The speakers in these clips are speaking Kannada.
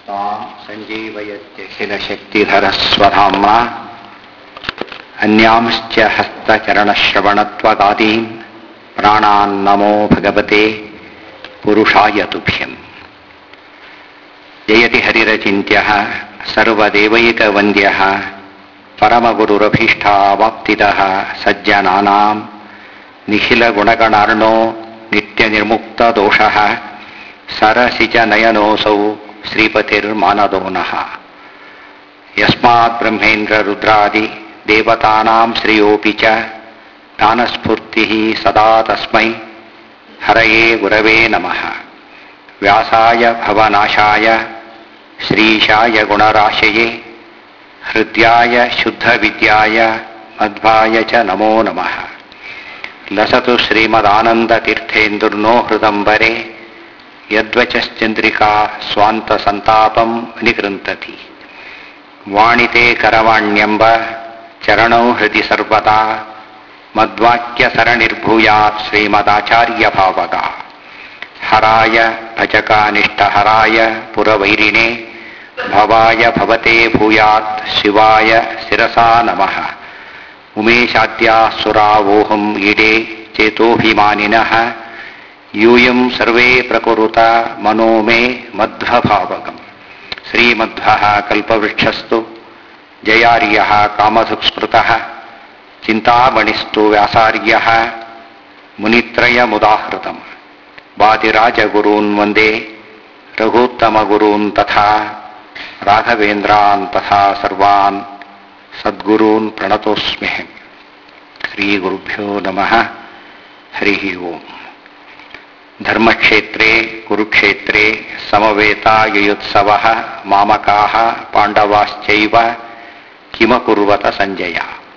तां सञ्जीवयत्यखिलशक्तिधरस्वधाम्ना अन्यांश्च हस्तचरणश्रवणत्वगादीन् प्राणान्नमो भगवते पुरुषाय तुभ्यम् जयति हरिरचिन्त्यः सर्वदेवैकवन्द्यः परमगुरुरभीष्टावाप्तिदः सज्जनानां निखिलगुणगणार्णो नित्यनिर्मुक्तदोषः सरसिजनयनोऽसौ श्रीपतिर्मानदो नः यस्मात् ब्रह्मेन्द्ररुद्रादि देवतानां श्रियोऽपि च ज्ञानस्फूर्तिः सदा तस्मै हरये गुरवे नमः व्यासाय भवनाशाय श्रीशाय गुणराशये हृद्याय शुद्धविद्याय मध्वाय च नमो नमः लसतु श्रीमदानन्दतीर्थेन्दुर्नो हृदम्बरे यद्वचश्चन्द्रिका स्वान्तसन्तापं निगृन्तति वाणिते करवाण्यम्ब चरणौ हृदि सर्वदा मद्वाक्यसरणिर्भूयात् श्रीमदाचार्यभावगा हराय भजकानिष्टहराय पुरवैरिणे भवाय भवते भूयात् शिवाय शिरसा नमः उमेशाद्यासुरावोहम् ईडे चेतोऽभिमानिनः यूयं सर्वे प्रकुरुत मनो मे मध्वभावकम् श्रीमध्वः कल्पवृक्षस्तु जयार्यः कामधुक्स्मृतः चिन्तामणिस्तु व्यासार्यः मुनित्रयमुदाहृतम् वादिराजगुरून् वन्दे रघूत्तमगुरून् तथा राघवेन्द्रान् तथा सर्वान् सद्गुरून् प्रणतोऽस्म्यहम् श्रीगुरुभ्यो नमः हरिः ओम् धर्मक्षेत्रे कुरुक्षेत्रे समवेतायुयुत्सवः मामकाः ಪಾಂಡವಾಶ್ಚೈವ ಕಿಮಕುರ್ವತ ಸಂಜಯ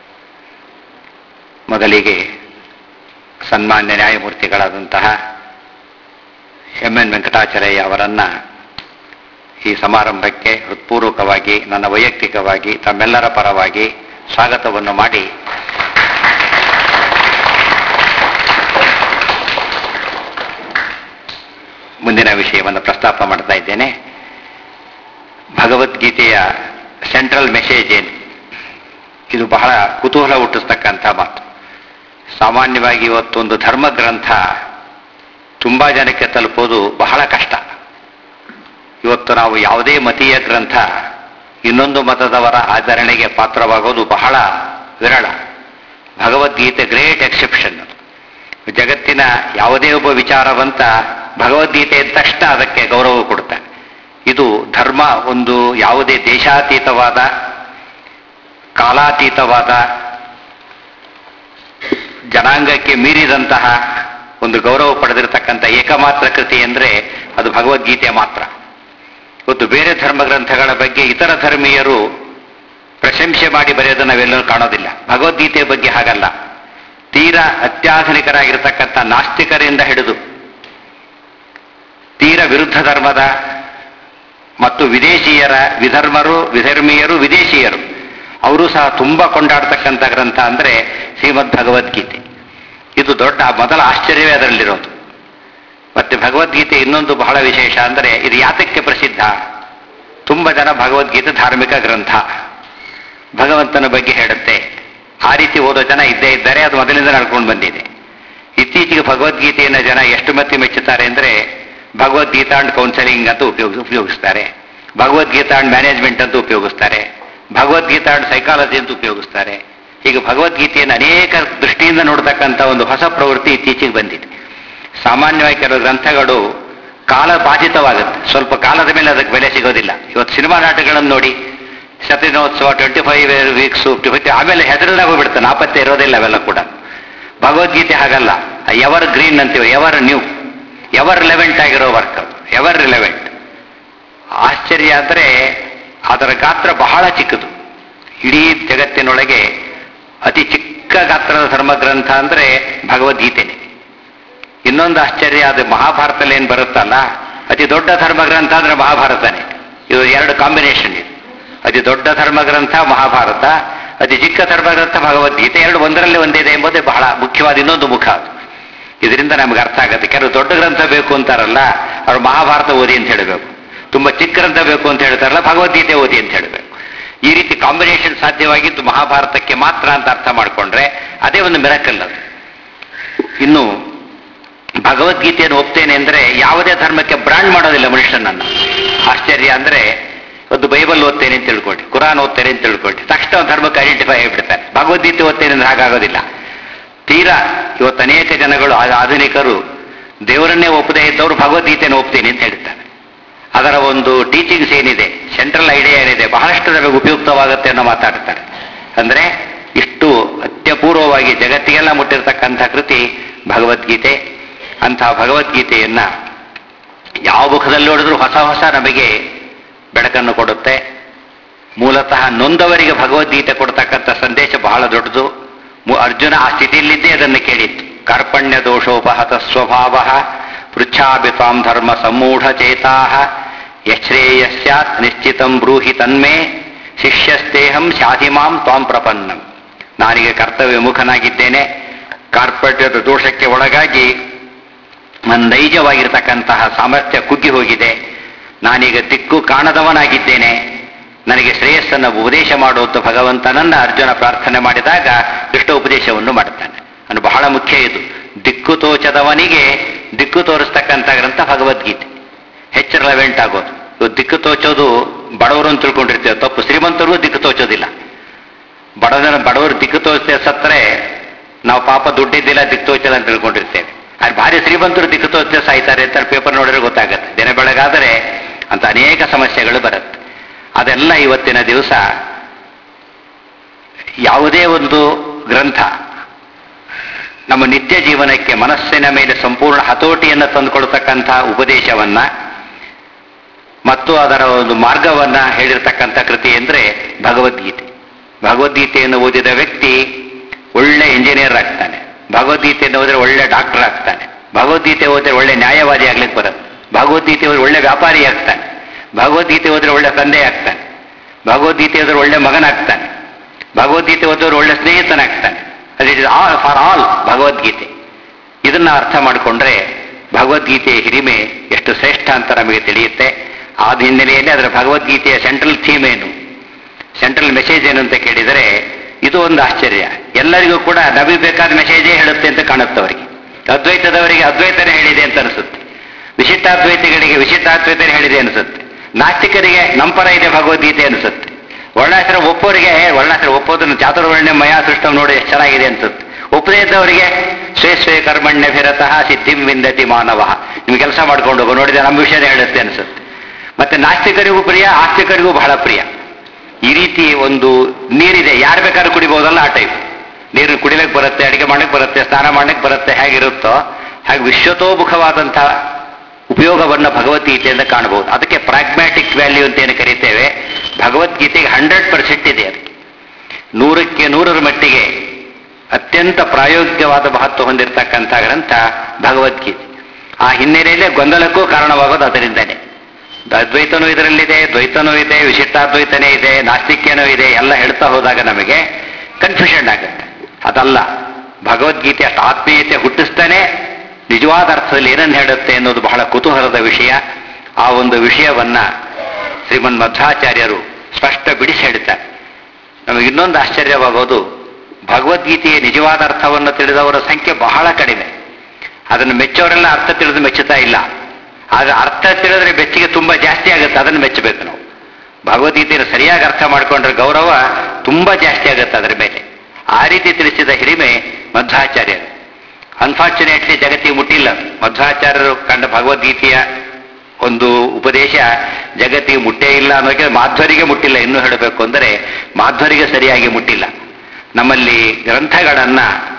ಮೊದಲಿಗೆ ಸನ್ಮಾನ್ಯ ನ್ಯಾಯಮೂರ್ತಿಗಳಾದಂತಹ ಎಂ ಎನ್ ವೆಂಕಟಾಚಲಯ್ಯ ಅವರನ್ನ ಈ ಸಮಾರಂಭಕ್ಕೆ ಹೃತ್ಪೂರ್ವಕವಾಗಿ ನನ್ನ ವೈಯಕ್ತಿಕವಾಗಿ ತಮ್ಮೆಲ್ಲರ ಪರವಾಗಿ ಸ್ವಾಗತವನ್ನು ಮಾಡಿ ಮುಂದಿನ ವಿಷಯವನ್ನು ಪ್ರಸ್ತಾಪ ಮಾಡ್ತಾ ಇದ್ದೇನೆ ಭಗವದ್ಗೀತೆಯ ಸೆಂಟ್ರಲ್ ಮೆಸೇಜ್ ಏನು ಇದು ಬಹಳ ಕುತೂಹಲ ಹುಟ್ಟಿಸ್ತಕ್ಕಂಥ ಮಾತು ಸಾಮಾನ್ಯವಾಗಿ ಇವತ್ತೊಂದು ಧರ್ಮ ಗ್ರಂಥ ತುಂಬ ಜನಕ್ಕೆ ತಲುಪೋದು ಬಹಳ ಕಷ್ಟ ಇವತ್ತು ನಾವು ಯಾವುದೇ ಮತೀಯ ಗ್ರಂಥ ಇನ್ನೊಂದು ಮತದವರ ಆಚರಣೆಗೆ ಪಾತ್ರವಾಗೋದು ಬಹಳ ವಿರಳ ಭಗವದ್ಗೀತೆ ಗ್ರೇಟ್ ಎಕ್ಸೆಪ್ಷನ್ ಜಗತ್ತಿನ ಯಾವುದೇ ಒಬ್ಬ ವಿಚಾರವಂತ ಭಗವದ್ಗೀತೆ ಇದ್ದ ತಕ್ಷಣ ಅದಕ್ಕೆ ಗೌರವ ಕೊಡ್ತಾನೆ ಇದು ಧರ್ಮ ಒಂದು ಯಾವುದೇ ದೇಶಾತೀತವಾದ ಕಾಲಾತೀತವಾದ ಜನಾಂಗಕ್ಕೆ ಮೀರಿದಂತಹ ಒಂದು ಗೌರವ ಪಡೆದಿರತಕ್ಕಂಥ ಏಕಮಾತ್ರ ಕೃತಿ ಅಂದರೆ ಅದು ಭಗವದ್ಗೀತೆ ಮಾತ್ರ ಇವತ್ತು ಬೇರೆ ಧರ್ಮ ಗ್ರಂಥಗಳ ಬಗ್ಗೆ ಇತರ ಧರ್ಮೀಯರು ಪ್ರಶಂಸೆ ಮಾಡಿ ಬರೆಯೋದು ನಾವೆಲ್ಲರೂ ಕಾಣೋದಿಲ್ಲ ಭಗವದ್ಗೀತೆಯ ಬಗ್ಗೆ ಹಾಗಲ್ಲ ತೀರಾ ಅತ್ಯಾಧುನಿಕರಾಗಿರ್ತಕ್ಕಂಥ ನಾಸ್ತಿಕರಿಂದ ಹಿಡಿದು ತೀರ ವಿರುದ್ಧ ಧರ್ಮದ ಮತ್ತು ವಿದೇಶೀಯರ ವಿಧರ್ಮರು ವಿಧರ್ಮೀಯರು ವಿದೇಶೀಯರು ಅವರು ಸಹ ತುಂಬ ಕೊಂಡಾಡ್ತಕ್ಕಂಥ ಗ್ರಂಥ ಅಂದರೆ ಶ್ರೀಮದ್ ಭಗವದ್ಗೀತೆ ಇದು ದೊಡ್ಡ ಮೊದಲ ಆಶ್ಚರ್ಯವೇ ಅದರಲ್ಲಿರೋದು ಮತ್ತೆ ಭಗವದ್ಗೀತೆ ಇನ್ನೊಂದು ಬಹಳ ವಿಶೇಷ ಅಂದರೆ ಇದು ಯಾತಕ್ಕೆ ಪ್ರಸಿದ್ಧ ತುಂಬ ಜನ ಭಗವದ್ಗೀತೆ ಧಾರ್ಮಿಕ ಗ್ರಂಥ ಭಗವಂತನ ಬಗ್ಗೆ ಹೇಳುತ್ತೆ ಆ ರೀತಿ ಓದೋ ಜನ ಇದ್ದೇ ಇದ್ದಾರೆ ಅದು ಮೊದಲಿಂದ ನಡ್ಕೊಂಡು ಬಂದಿದೆ ಇತ್ತೀಚೆಗೆ ಭಗವದ್ಗೀತೆಯನ್ನು ಜನ ಎಷ್ಟು ಮತ್ತಿ ಮೆಚ್ಚುತ್ತಾರೆ ಅಂದರೆ ಭಗವದ್ಗೀತಾ ಅಂಡ್ ಕೌನ್ಸೆಲಿಂಗ್ ಅಂತ ಉಪಯೋಗ ಉಪಯೋಗಿಸ್ತಾರೆ ಭಗವದ್ಗೀತಾ ಅಂಡ್ ಮ್ಯಾನೇಜ್ಮೆಂಟ್ ಅಂತ ಉಪಯೋಗಿಸ್ತಾರೆ ಭಗವದ್ಗೀತಾ ಅಂಡ್ ಸೈಕಾಲಜಿ ಅಂತ ಉಪಯೋಗಿಸ್ತಾರೆ ಈಗ ಭಗವದ್ಗೀತೆಯನ್ನು ಅನೇಕ ದೃಷ್ಟಿಯಿಂದ ನೋಡ್ತಕ್ಕಂಥ ಒಂದು ಹೊಸ ಪ್ರವೃತ್ತಿ ಇತ್ತೀಚೆಗೆ ಬಂದಿದೆ ಸಾಮಾನ್ಯವಾಗಿ ಕೆಲವು ಗ್ರಂಥಗಳು ಕಾಲ ಬಾಧಿತವಾಗುತ್ತೆ ಸ್ವಲ್ಪ ಕಾಲದ ಮೇಲೆ ಅದಕ್ಕೆ ಬೆಲೆ ಸಿಗೋದಿಲ್ಲ ಇವತ್ತು ಸಿನಿಮಾ ನಾಟಕಗಳನ್ನು ನೋಡಿ ಶತದಿನೋತ್ಸವ ಟ್ವೆಂಟಿ ಫೈವ್ ವೀಕ್ಸು ಫಿಫ್ಟಿ ಆಮೇಲೆ ಹೆಸರಿನಾಗ ಹೋಗ್ಬಿಡುತ್ತೆ ನಾಪತ್ತೆ ಇರೋದಿಲ್ಲ ಅವೆಲ್ಲ ಕೂಡ ಭಗವದ್ಗೀತೆ ಹಾಗಲ್ಲ ಎವರ್ ಗ್ರೀನ್ ಅಂತೀವಿ ಎವರ್ ನ್ಯೂ ಎವರ್ ರಿಲೆವೆಂಟ್ ಆಗಿರೋ ವರ್ಕ್ ಎವರ್ ರಿಲೆವೆಂಟ್ ಆಶ್ಚರ್ಯ ಅಂದರೆ ಅದರ ಗಾತ್ರ ಬಹಳ ಚಿಕ್ಕದು ಇಡೀ ಜಗತ್ತಿನೊಳಗೆ ಅತಿ ಚಿಕ್ಕ ಗಾತ್ರದ ಧರ್ಮಗ್ರಂಥ ಅಂದರೆ ಭಗವದ್ಗೀತೆನೆ ಇನ್ನೊಂದು ಆಶ್ಚರ್ಯ ಅದು ಮಹಾಭಾರತದಲ್ಲಿ ಏನು ಬರುತ್ತಲ್ಲ ಅತಿ ದೊಡ್ಡ ಧರ್ಮಗ್ರಂಥ ಅಂದರೆ ಮಹಾಭಾರತನೇ ಇದು ಎರಡು ಕಾಂಬಿನೇಷನ್ ಇದು ಅತಿ ದೊಡ್ಡ ಧರ್ಮಗ್ರಂಥ ಮಹಾಭಾರತ ಅತಿ ಚಿಕ್ಕ ಧರ್ಮಗ್ರಂಥ ಭಗವದ್ಗೀತೆ ಎರಡು ಒಂದರಲ್ಲಿ ಒಂದಿದೆ ಎಂಬುದೇ ಬಹಳ ಮುಖ್ಯವಾದ ಇನ್ನೊಂದು ಮುಖ ಅದು ಇದರಿಂದ ನಮ್ಗೆ ಅರ್ಥ ಆಗುತ್ತೆ ಕೆಲವು ದೊಡ್ಡ ಗ್ರಂಥ ಬೇಕು ಅಂತಾರಲ್ಲ ಅವ್ರು ಮಹಾಭಾರತ ಓದಿ ಅಂತ ಹೇಳಬೇಕು ತುಂಬ ಚಿಕ್ಕ ಗ್ರಂಥ ಬೇಕು ಅಂತ ಹೇಳ್ತಾರಲ್ಲ ಭಗವದ್ಗೀತೆ ಓದಿ ಅಂತ ಹೇಳಬೇಕು ಈ ರೀತಿ ಕಾಂಬಿನೇಷನ್ ಸಾಧ್ಯವಾಗಿದ್ದು ಮಹಾಭಾರತಕ್ಕೆ ಮಾತ್ರ ಅಂತ ಅರ್ಥ ಮಾಡಿಕೊಂಡ್ರೆ ಅದೇ ಒಂದು ಮಿರಕಲ್ ಅದು ಇನ್ನು ಭಗವದ್ಗೀತೆಯನ್ನು ಒಪ್ತೇನೆ ಅಂದರೆ ಯಾವುದೇ ಧರ್ಮಕ್ಕೆ ಬ್ರಾಂಡ್ ಮಾಡೋದಿಲ್ಲ ಮನುಷ್ಯನನ್ನು ಆಶ್ಚರ್ಯ ಅಂದರೆ ಒಂದು ಬೈಬಲ್ ಓದ್ತೇನೆ ಅಂತ ತಿಳ್ಕೊಳ್ಳಿ ಕುರಾನ್ ಓದ್ತೇನೆ ಅಂತ ತಿಳ್ಕೊಳ್ಳಿ ತಕ್ಷಣ ಒಂದು ಧರ್ಮಕ್ಕೆ ಐಡೆಂಟಿಫೈ ಆಗಿಬಿಡ್ತಾರೆ ಭಗವದ್ಗೀತೆ ಓದ್ತೇನೆ ಅಂದ್ರೆ ಹಾಗಾಗೋದಿಲ್ಲ ತೀರಾ ಇವತ್ತು ಅನೇಕ ಜನಗಳು ಆ- ಆಧುನಿಕರು ದೇವರನ್ನೇ ಒಪ್ಪದೇ ಇದ್ದವರು ಭಗವದ್ಗೀತೆಯನ್ನು ಒಪ್ತೇನೆ ಅಂತ ಹೇಳ್ತಾರೆ ಅದರ ಒಂದು ಟೀಚಿಂಗ್ಸ್ ಏನಿದೆ ಸೆಂಟ್ರಲ್ ಐಡಿಯಾ ಏನಿದೆ ಬಹಳಷ್ಟು ನಮಗೆ ಉಪಯುಕ್ತವಾಗುತ್ತೆ ಅನ್ನೋ ಮಾತಾಡ್ತಾರೆ ಅಂದ್ರೆ ಇಷ್ಟು ಅತ್ಯಪೂರ್ವವಾಗಿ ಜಗತ್ತಿಗೆಲ್ಲ ಮುಟ್ಟಿರ್ತಕ್ಕಂಥ ಕೃತಿ ಭಗವದ್ಗೀತೆ ಅಂತಹ ಭಗವದ್ಗೀತೆಯನ್ನ ಯಾವ ಮುಖದಲ್ಲಿ ನೋಡಿದ್ರೂ ಹೊಸ ಹೊಸ ನಮಗೆ ಬೆಳಕನ್ನು ಕೊಡುತ್ತೆ ಮೂಲತಃ ನೊಂದವರಿಗೆ ಭಗವದ್ಗೀತೆ ಕೊಡ್ತಕ್ಕಂಥ ಸಂದೇಶ ಬಹಳ ದೊಡ್ಡದು ಮು- ಅರ್ಜುನ ಆ ಸ್ಥಿತಿಯಲ್ಲಿದ್ದೇ ಅದನ್ನು ಕೇಳಿತ್ತು ಕಾರ್ಪಣ್ಯ ದೋಷೋಪಹತ ಸ್ವಭಾವ ಪೃಚ್ಛಾಭಿ ತ್ವಾಂ ಧರ್ಮ ಸಮೂಢ ಚೇತಾ ಯಶ್ರೇಯಸ್ಯಾತ್ ನಿಶ್ಚಿತಂ ಬ್ರೂಹಿ ತನ್ಮೇ ಶಿಷ್ಯಸ್ತೇಹಂ ಶಾಧಿಮಾಂ ತ್ವಾಂ ಪ್ರಪನ್ನಂ ನಾನೀಗ ಕರ್ತವ್ಯ ಮುಖನಾಗಿದ್ದೇನೆ ಕಾರ್ಪಣ್ಯದ ದೋಷಕ್ಕೆ ಒಳಗಾಗಿ ನನ್ನ ನೈಜವಾಗಿರ್ತಕ್ಕಂತಹ ಸಾಮರ್ಥ್ಯ ಕುಗ್ಗಿ ಹೋಗಿದೆ ನಾನೀಗ ದಿಕ್ಕು ಕಾಣದವನಾಗಿದ್ದೇನೆ ನನಗೆ ಶ್ರೇಯಸ್ಸನ್ನು ಉಪದೇಶ ಮಾಡುವಂತ ಭಗವಂತನನ್ನ ಅರ್ಜುನ ಪ್ರಾರ್ಥನೆ ಮಾಡಿದಾಗ ಕೃಷ್ಣ ಉಪದೇಶವನ್ನು ಮಾಡ್ತಾನೆ ಅದು ಬಹಳ ಮುಖ್ಯ ಇದು ದಿಕ್ಕು ತೋಚದವನಿಗೆ ದಿಕ್ಕು ತೋರಿಸ್ತಕ್ಕಂಥ ಗ್ರಂಥ ಭಗವದ್ಗೀತೆ ಹೆಚ್ಚು ರೆಲೆವೆಂಟ್ ಆಗೋದು ಇವತ್ತು ದಿಕ್ಕು ತೋಚೋದು ಬಡವರು ಅಂತ ತಿಳ್ಕೊಂಡಿರ್ತೇವೆ ತಪ್ಪು ಶ್ರೀಮಂತರಿಗೂ ದಿಕ್ಕು ತೋಚೋದಿಲ್ಲ ಬಡವರ ಬಡವರು ದಿಕ್ಕು ತೋರಿಸ್ತೇವೆ ಸತ್ತರೆ ನಾವು ಪಾಪ ದುಡ್ಡಿದ್ದಿಲ್ಲ ದಿಕ್ಕು ತೋಚಲ್ಲ ಅಂತ ತಿಳ್ಕೊಂಡಿರ್ತೇವೆ ಅಲ್ಲಿ ಭಾರಿ ಶ್ರೀಮಂತರು ದಿಕ್ಕು ತೋಚದೆ ಸಾಯ್ತಾರೆ ಅಂತ ಪೇಪರ್ ನೋಡಿದ್ರೆ ಗೊತ್ತಾಗುತ್ತೆ ದಿನ ಬೆಳಗಾದರೆ ಅಂತ ಅನೇಕ ಸಮಸ್ಯೆಗಳು ಬರುತ್ತೆ ಅದೆಲ್ಲ ಇವತ್ತಿನ ದಿವಸ ಯಾವುದೇ ಒಂದು ಗ್ರಂಥ ನಮ್ಮ ನಿತ್ಯ ಜೀವನಕ್ಕೆ ಮನಸ್ಸಿನ ಮೇಲೆ ಸಂಪೂರ್ಣ ಹತೋಟಿಯನ್ನು ತಂದುಕೊಳ್ತಕ್ಕಂಥ ಉಪದೇಶವನ್ನ ಮತ್ತು ಅದರ ಒಂದು ಮಾರ್ಗವನ್ನ ಹೇಳಿರ್ತಕ್ಕಂಥ ಕೃತಿ ಅಂದರೆ ಭಗವದ್ಗೀತೆ ಭಗವದ್ಗೀತೆಯನ್ನು ಓದಿದ ವ್ಯಕ್ತಿ ಒಳ್ಳೆ ಇಂಜಿನಿಯರ್ ಆಗ್ತಾನೆ ಭಗವದ್ಗೀತೆಯನ್ನು ಓದಿದ್ರೆ ಒಳ್ಳೆ ಡಾಕ್ಟರ್ ಆಗ್ತಾನೆ ಭಗವದ್ಗೀತೆ ಓದಿದ್ರೆ ಒಳ್ಳೆ ನ್ಯಾಯವಾದಿ ಆಗ್ಲಿಕ್ಕೆ ಬರುತ್ತೆ ಭಗವದ್ಗೀತೆ ಓದಿದ್ರೆ ಒಳ್ಳೆ ವ್ಯಾಪಾರಿ ಆಗ್ತಾನೆ ಭಗವದ್ಗೀತೆ ಓದಿದ್ರೆ ಒಳ್ಳೆ ತಂದೆ ಆಗ್ತಾನೆ ಭಗವದ್ಗೀತೆ ಓದಿದ್ರೆ ಒಳ್ಳೆ ಮಗನಾಗ್ತಾನೆ ಭಗವದ್ಗೀತೆ ಓದಿದ್ರೆ ಒಳ್ಳೆ ಸ್ನೇಹಿತನಾಗ್ತಾನೆ ಅದು it all for all Bhagavad Gita ಇದನ್ನ ಅರ್ಥ ಮಾಡಿಕೊಂಡ್ರೆ ಭಗವದ್ಗೀತೆಯ ಹಿರಿಮೆ ಎಷ್ಟು ಶ್ರೇಷ್ಠ ಅಂತ ನಮಗೆ ತಿಳಿಯುತ್ತೆ ಆದ ಹಿನ್ನೆಲೆಯಲ್ಲಿ ಅದರ ಭಗವದ್ಗೀತೆಯ ಸೆಂಟ್ರಲ್ ಥೀಮ್ ಏನು ಸೆಂಟ್ರಲ್ ಮೆಸೇಜ್ ಏನು ಅಂತ ಕೇಳಿದರೆ ಇದು ಒಂದು ಆಶ್ಚರ್ಯ ಎಲ್ಲರಿಗೂ ಕೂಡ ನಮಗೆ ಬೇಕಾದ ಮೆಸೇಜೇ ಹೇಳುತ್ತೆ ಅಂತ ಕಾಣುತ್ತೆ ಅವರಿಗೆ ಅದ್ವೈತದವರಿಗೆ ಅದ್ವೈತನೇ ಹೇಳಿದೆ ಅಂತ ಅನಿಸುತ್ತೆ ವಿಶಿಷ್ಟಾದ್ವೈತಿಗಳಿಗೆ ವಿಶಿಷ್ಟಾದ್ವೈತನೇ ಹೇಳಿದೆ ಅನಿಸುತ್ತೆ ನಾಸ್ತಿಕರಿಗೆ ನಂಪರ ಇದೆ ಭಗವದ್ಗೀತೆ ಅನಿಸುತ್ತೆ ವರ್ಣಾಶ್ರ ಒಪ್ಪೋರಿಗೆ ವರ್ಣಾಶ್ರ ಒಪ್ಪೋದನ್ನು ಚಾತುರ್ವರ್ಣ್ಯ ಮಯ ಸೃಷ್ಟಂ ನೋಡಿ ಎಷ್ಟು ಚೆನ್ನಾಗಿದೆ ಅನ್ಸುತ್ತೆ ಒಪ್ಪದೇ ಇದ್ದವರಿಗೆ ಸ್ವೇ ಸ್ವೇ ಕರ್ಮಣ್ಯ ಭಿರತಃ ಸಿದ್ಧಿಂ ವಿಂದತಿ ಮಾನವ ನಿಮ್ಗೆ ಕೆಲಸ ಮಾಡ್ಕೊಂಡು ಹೋಗೋ ನೋಡಿದ್ರೆ ನಮ್ಮ ವಿಷಯನೇ ಹೇಳುತ್ತೆ ಅನಿಸುತ್ತೆ ಮತ್ತೆ ನಾಸ್ತಿಕರಿಗೂ ಪ್ರಿಯ ಆಸ್ತಿಕರಿಗೂ ಬಹಳ ಪ್ರಿಯ ಈ ರೀತಿ ಒಂದು ನೀರಿದೆ ಯಾರು ಬೇಕಾದ್ರೂ ಕುಡಿಬಹುದಲ್ಲ ಆ ಟೈಪ್ ನೀರು ಕುಡಿಲಿಕ್ಕೆ ಬರುತ್ತೆ ಅಡಿಗೆ ಮಾಡಕ್ಕೆ ಬರುತ್ತೆ ಸ್ನಾನ ಮಾಡಕ್ಕೆ ಬರುತ್ತೆ ಹೇಗಿರುತ್ತೋ ಹಾಗೆ ವಿಶ್ವತೋಮುಖವಾದಂಥ ಉಪಯೋಗವನ್ನು ಭಗವದ್ಗೀತೆಯಿಂದ ಕಾಣಬಹುದು ಅದಕ್ಕೆ ಪ್ರಾಗ್ಮ್ಯಾಟಿಕ್ ವ್ಯಾಲ್ಯೂ ಅಂತ ಏನು ಕರಿತೇವೆ ಭಗವದ್ಗೀತೆಗೆ ಹಂಡ್ರೆಡ್ ಪರ್ಸೆಂಟ್ ಇದೆ ಅದಕ್ಕೆ ನೂರಕ್ಕೆ ನೂರರ ಮಟ್ಟಿಗೆ ಅತ್ಯಂತ ಪ್ರಾಯೋಗಿಕವಾದ ಮಹತ್ವ ಹೊಂದಿರತಕ್ಕಂಥ ಗ್ರಂಥ ಭಗವದ್ಗೀತೆ ಆ ಹಿನ್ನೆಲೆಯಲ್ಲೇ ಗೊಂದಲಕ್ಕೂ ಕಾರಣವಾಗೋದು ಅದರಿಂದನೇ ಅದ್ವೈತನೂ ಇದರಲ್ಲಿದೆ ದ್ವೈತನೂ ಇದೆ ವಿಶಿಷ್ಟಾದ್ವೈತನೇ ಇದೆ ನಾಸ್ತಿಕ್ಯನೂ ಇದೆ ಎಲ್ಲ ಹೇಳ್ತಾ ಹೋದಾಗ ನಮಗೆ ಕನ್ಫ್ಯೂಷನ್ ಆಗುತ್ತೆ ಅದಲ್ಲ ಭಗವದ್ಗೀತೆ ಅಷ್ಟು ಆತ್ಮೀಯತೆ ಹುಟ್ಟಿಸ್ತಾನೆ ನಿಜವಾದ ಅರ್ಥದಲ್ಲಿ ಏನನ್ನು ಹೇಳುತ್ತೆ ಅನ್ನೋದು ಬಹಳ ಕುತೂಹಲದ ವಿಷಯ ಆ ಒಂದು ವಿಷಯವನ್ನ ಶ್ರೀಮನ್ ಮಧ್ವಾಚಾರ್ಯರು ಸ್ಪಷ್ಟ ಬಿಡಿಸಿ ಹೇಳ್ತಾರೆ ನಮಗೆ ಇನ್ನೊಂದು ಆಶ್ಚರ್ಯವಾಗೋದು ಭಗವದ್ಗೀತೆಯ ನಿಜವಾದ ಅರ್ಥವನ್ನು ತಿಳಿದವರ ಸಂಖ್ಯೆ ಬಹಳ ಕಡಿಮೆ ಅದನ್ನು ಮೆಚ್ಚೋರೆಲ್ಲ ಅರ್ಥ ತಿಳಿದು ಮೆಚ್ಚುತ್ತಾ ಇಲ್ಲ ಆದ್ರೆ ಅರ್ಥ ತಿಳಿದ್ರೆ ಬೆಚ್ಚಿಗೆ ತುಂಬಾ ಜಾಸ್ತಿ ಆಗುತ್ತೆ ಅದನ್ನು ಮೆಚ್ಚಬೇಕು ನಾವು ಭಗವದ್ಗೀತೆಯನ್ನು ಸರಿಯಾಗಿ ಅರ್ಥ ಮಾಡಿಕೊಂಡ್ರೆ ಗೌರವ ತುಂಬಾ ಜಾಸ್ತಿ ಆಗುತ್ತೆ ಅದರ ಮೇಲೆ ಆ ರೀತಿ ತಿಳಿಸಿದ ಹಿರಿಮೆ ಮಧ್ವಾಚಾರ್ಯರು ಅನ್ಫಾರ್ಚುನೇಟ್ಲಿ ಜಗತ್ತಿಗೆ ಮುಟ್ಟಿಲ್ಲ ಮಧ್ವಾಚಾರ್ಯರು ಕಂಡ ಭಗವದ್ಗೀತೆಯ ಒಂದು ಉಪದೇಶ ಜಗತ್ತಿಗೆ ಮುಟ್ಟೇ ಇಲ್ಲ ಅನ್ನೋಕೆ ಮಾಧ್ವರಿಗೆ ಮುಟ್ಟಿಲ್ಲ ಇನ್ನೂ ಹೇಳಬೇಕು ಅಂದರೆ ಮಾಧ್ವರಿಗೆ ಸರಿಯಾಗಿ ಮುಟ್ಟಿಲ್ಲ ನಮ್ಮಲ್ಲಿ ಗ್ರಂಥಗಳನ್ನ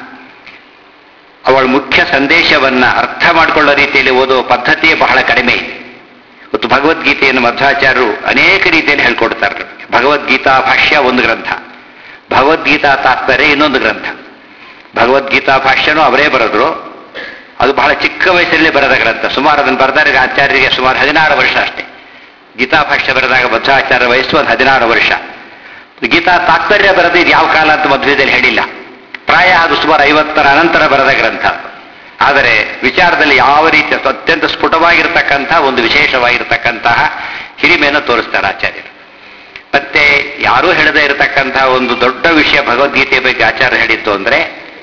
ಅವಳ ಮುಖ್ಯ ಸಂದೇಶವನ್ನ ಅರ್ಥ ಮಾಡಿಕೊಳ್ಳೋ ರೀತಿಯಲ್ಲಿ ಓದುವ ಪದ್ಧತಿಯೇ ಬಹಳ ಕಡಿಮೆ ಇದೆ ಇವತ್ತು ಭಗವದ್ಗೀತೆಯನ್ನು ಮಧ್ವಾಚಾರ್ಯರು ಅನೇಕ ರೀತಿಯಲ್ಲಿ ಹೇಳ್ಕೊಡ್ತಾರೆ ಭಗವದ್ಗೀತಾ ಭಾಷ್ಯ ಒಂದು ಗ್ರಂಥ ಭಗವದ್ಗೀತಾ ತಾತ್ಪರ್ಯ ಇನ್ನೊಂದು ಗ್ರಂಥ ಭಗವದ್ಗೀತಾ ಭಾಷ್ಯನೂ ಅವರೇ ಬರೆದ್ರು ಅದು ಬಹಳ ಚಿಕ್ಕ ವಯಸ್ಸಲ್ಲಿ ಬರೆದ ಗ್ರಂಥ ಸುಮಾರು ಅದನ್ನು ಬರೆದಾಗ ಆಚಾರ್ಯರಿಗೆ ಸುಮಾರು ಹದಿನಾರು ವರ್ಷ ಅಷ್ಟೇ ಗೀತಾ ಭಾಷ್ಯ ಬರೆದಾಗ ಮಧ್ವಾಚಾರ್ಯ ವಯಸ್ಸು ಒಂದು ಹದಿನಾರು ವರ್ಷ ಗೀತಾ ತಾತ್ಪರ್ಯ ಬರೆದಿದ್ದು ಯಾವ ಕಾಲ ಅಂತ ಮಧ್ವದಲ್ಲಿ ಹೇಳಿಲ್ಲ ಪ್ರಾಯ ಅದು ಸುಮಾರು ಐವತ್ತರ ಅನಂತರ ಬರೆದ ಗ್ರಂಥ ಆದರೆ ವಿಚಾರದಲ್ಲಿ ಯಾವ ರೀತಿಯ ಅತ್ಯಂತ ಸ್ಫುಟವಾಗಿರ್ತಕ್ಕಂಥ ಒಂದು ವಿಶೇಷವಾಗಿರ್ತಕ್ಕಂತಹ ಹಿರಿಮೆಯನ್ನು ತೋರಿಸ್ತಾರೆ ಆಚಾರ್ಯರು ಮತ್ತೆ ಯಾರೂ ಹೇಳದೇ ಇರತಕ್ಕಂತಹ ಒಂದು ದೊಡ್ಡ ವಿಷಯ ಭಗವದ್ಗೀತೆ ಬಗ್ಗೆ ಆಚಾರ್ಯ ಹೇಳಿತ್ತು ಅಂದ್ರೆ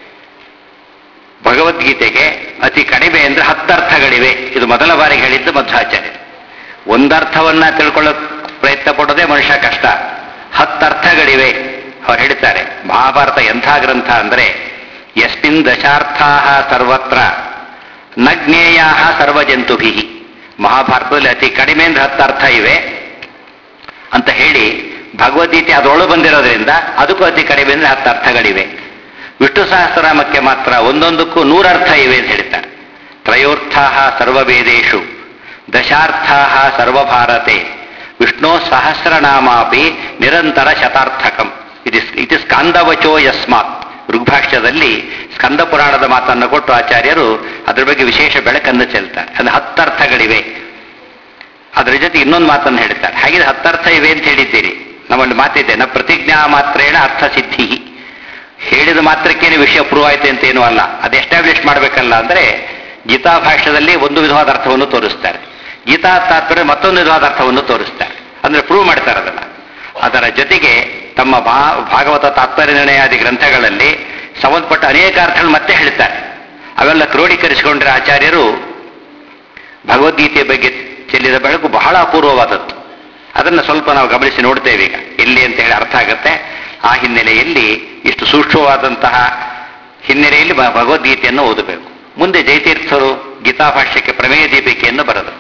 ಭಗವದ್ಗೀತೆಗೆ ಅತಿ ಕಡಿಮೆ ಅಂದ್ರೆ ಹತ್ತರ್ಥಗಳಿವೆ ಇದು ಮೊದಲ ಬಾರಿಗೆ ಹೇಳಿದ್ದು ಮಧ್ವಾಚಾರ್ಯ ಒಂದರ್ಥವನ್ನ ತಿಳ್ಕೊಳ್ಳೋಕ್ ಪ್ರಯತ್ನ ಪಡೋದೇ ಮನುಷ್ಯ ಕಷ್ಟ ಹತ್ತರ್ಥಗಳಿವೆ ಅವ್ರು ಹೇಳ್ತಾರೆ ಮಹಾಭಾರತ ಎಂಥ ಗ್ರಂಥ ಅಂದ್ರೆ ಯಸ್ಮಿನ್ ದಶಾರ್ಥಾ ಸರ್ವತ್ರ ನ ಜ್ಞೇಯ ಸರ್ವಜಂತುಭಿ ಮಹಾಭಾರತದಲ್ಲಿ ಅತಿ ಕಡಿಮೆ ಅಂದ್ರೆ ಹತ್ತು ಅರ್ಥ ಇವೆ ಅಂತ ಹೇಳಿ ಭಗವದ್ಗೀತೆ ಅದರೊಳು ಬಂದಿರೋದ್ರಿಂದ ಅದಕ್ಕೂ ಅತಿ ಕಡಿಮೆ ಅಂದ್ರೆ ಹತ್ತು ಅರ್ಥಗಳಿವೆ ವಿಷ್ಣು ಸಹಸ್ರನಾಮಕ್ಕೆ ಮಾತ್ರ ಒಂದೊಂದಕ್ಕೂ ನೂರರ್ಥ ಇವೆ ಅಂತ ಹೇಳ್ತಾರೆ ತ್ರಯೋರ್ಥಾ ಸರ್ವವೇದೇಶು ದಶಾರ್ಥಾ ಸರ್ವಭಾರತೆ ವಿಷ್ಣು ಸಹಸ್ರನಾಮಾಪಿ ನಿರಂತರ ಶತಾರ್ಥಕಂ ಇದು ಇದು ಸ್ಕಂದವಚೋ ಯಸ್ಮಾತ್ ಋಗ್ಭಾಷ್ಯದಲ್ಲಿ ಸ್ಕಂದ ಪುರಾಣದ ಮಾತನ್ನು ಕೊಟ್ಟು ಆಚಾರ್ಯರು ಅದರ ಬಗ್ಗೆ ವಿಶೇಷ ಬೆಳಕನ್ನು ಚೆಲ್ತಾರೆ ಅಂದ್ರೆ ಹತ್ತರ್ಥಗಳಿವೆ ಅದರ ಜೊತೆ ಇನ್ನೊಂದು ಮಾತನ್ನು ಹೇಳ್ತಾರೆ ಹಾಗೆ ಹತ್ತರ್ಥ ಇವೆ ಅಂತ ಹೇಳಿದ್ದೀರಿ ನಮ್ಮಲ್ಲಿ ಮಾತಿದೆ ನ ಪ್ರತಿಜ್ಞಾ ಮಾತ್ರೇಣ ಅರ್ಥ ಸಿದ್ಧಿ ಹೇಳಿದ ಮಾತ್ರಕ್ಕೇನೆ ವಿಷಯ ಪ್ರೂವ್ ಆಯ್ತು ಅಂತ ಏನೂ ಅಲ್ಲ ಅದು ಎಸ್ಟಾಬ್ಲಿಷ್ ಮಾಡಬೇಕಲ್ಲ ಅಂದ್ರೆ ಗೀತಾ ಭಾಷ್ಯದಲ್ಲಿ ಒಂದು ವಿಧವಾದ ಅರ್ಥವನ್ನು ತೋರಿಸ್ತಾರೆ ಗೀತಾ ತಾತ್ಪರ್ಯ ಮತ್ತೊಂದು ವಿಧವಾದ ಅರ್ಥವನ್ನು ತೋರಿಸ್ತಾರೆ ಅಂದ್ರೆ ಪ್ರೂವ್ ಮಾಡ್ತಾರೆ ಅದನ್ನ ಅದರ ಜೊತೆಗೆ ತಮ್ಮ ಭಾ ಭಾಗವತ ತಾತ್ಪರ್ಯ ನಿರ್ಣಯಾದಿ ಗ್ರಂಥಗಳಲ್ಲಿ ಸಂಬಂಧಪಟ್ಟ ಅನೇಕ ಅರ್ಥಗಳು ಮತ್ತೆ ಹೇಳ್ತಾರೆ ಅವೆಲ್ಲ ಕ್ರೋಢೀಕರಿಸಿಕೊಂಡ್ರೆ ಆಚಾರ್ಯರು ಭಗವದ್ಗೀತೆಯ ಬಗ್ಗೆ ಚೆಲ್ಲಿದ ಬೆಳಕು ಬಹಳ ಅಪೂರ್ವವಾದದ್ದು ಅದನ್ನು ಸ್ವಲ್ಪ ನಾವು ಗಮನಿಸಿ ನೋಡ್ತೇವೆ ಈಗ ಎಲ್ಲಿ ಅಂತ ಹೇಳಿ ಅರ್ಥ ಆಗುತ್ತೆ ಆ ಹಿನ್ನೆಲೆಯಲ್ಲಿ ಇಷ್ಟು ಸೂಕ್ಷ್ಮವಾದಂತಹ ಹಿನ್ನೆಲೆಯಲ್ಲಿ ಭ- ಭಗವದ್ಗೀತೆಯನ್ನು ಓದಬೇಕು ಮುಂದೆ ಜಯತೀರ್ಥರು ಗೀತಾ ಭಾಷ್ಯಕ್ಕೆ ಪ್ರಮೇಯ ದೀಪಿಕೆಯನ್ನು ಬರೆದರು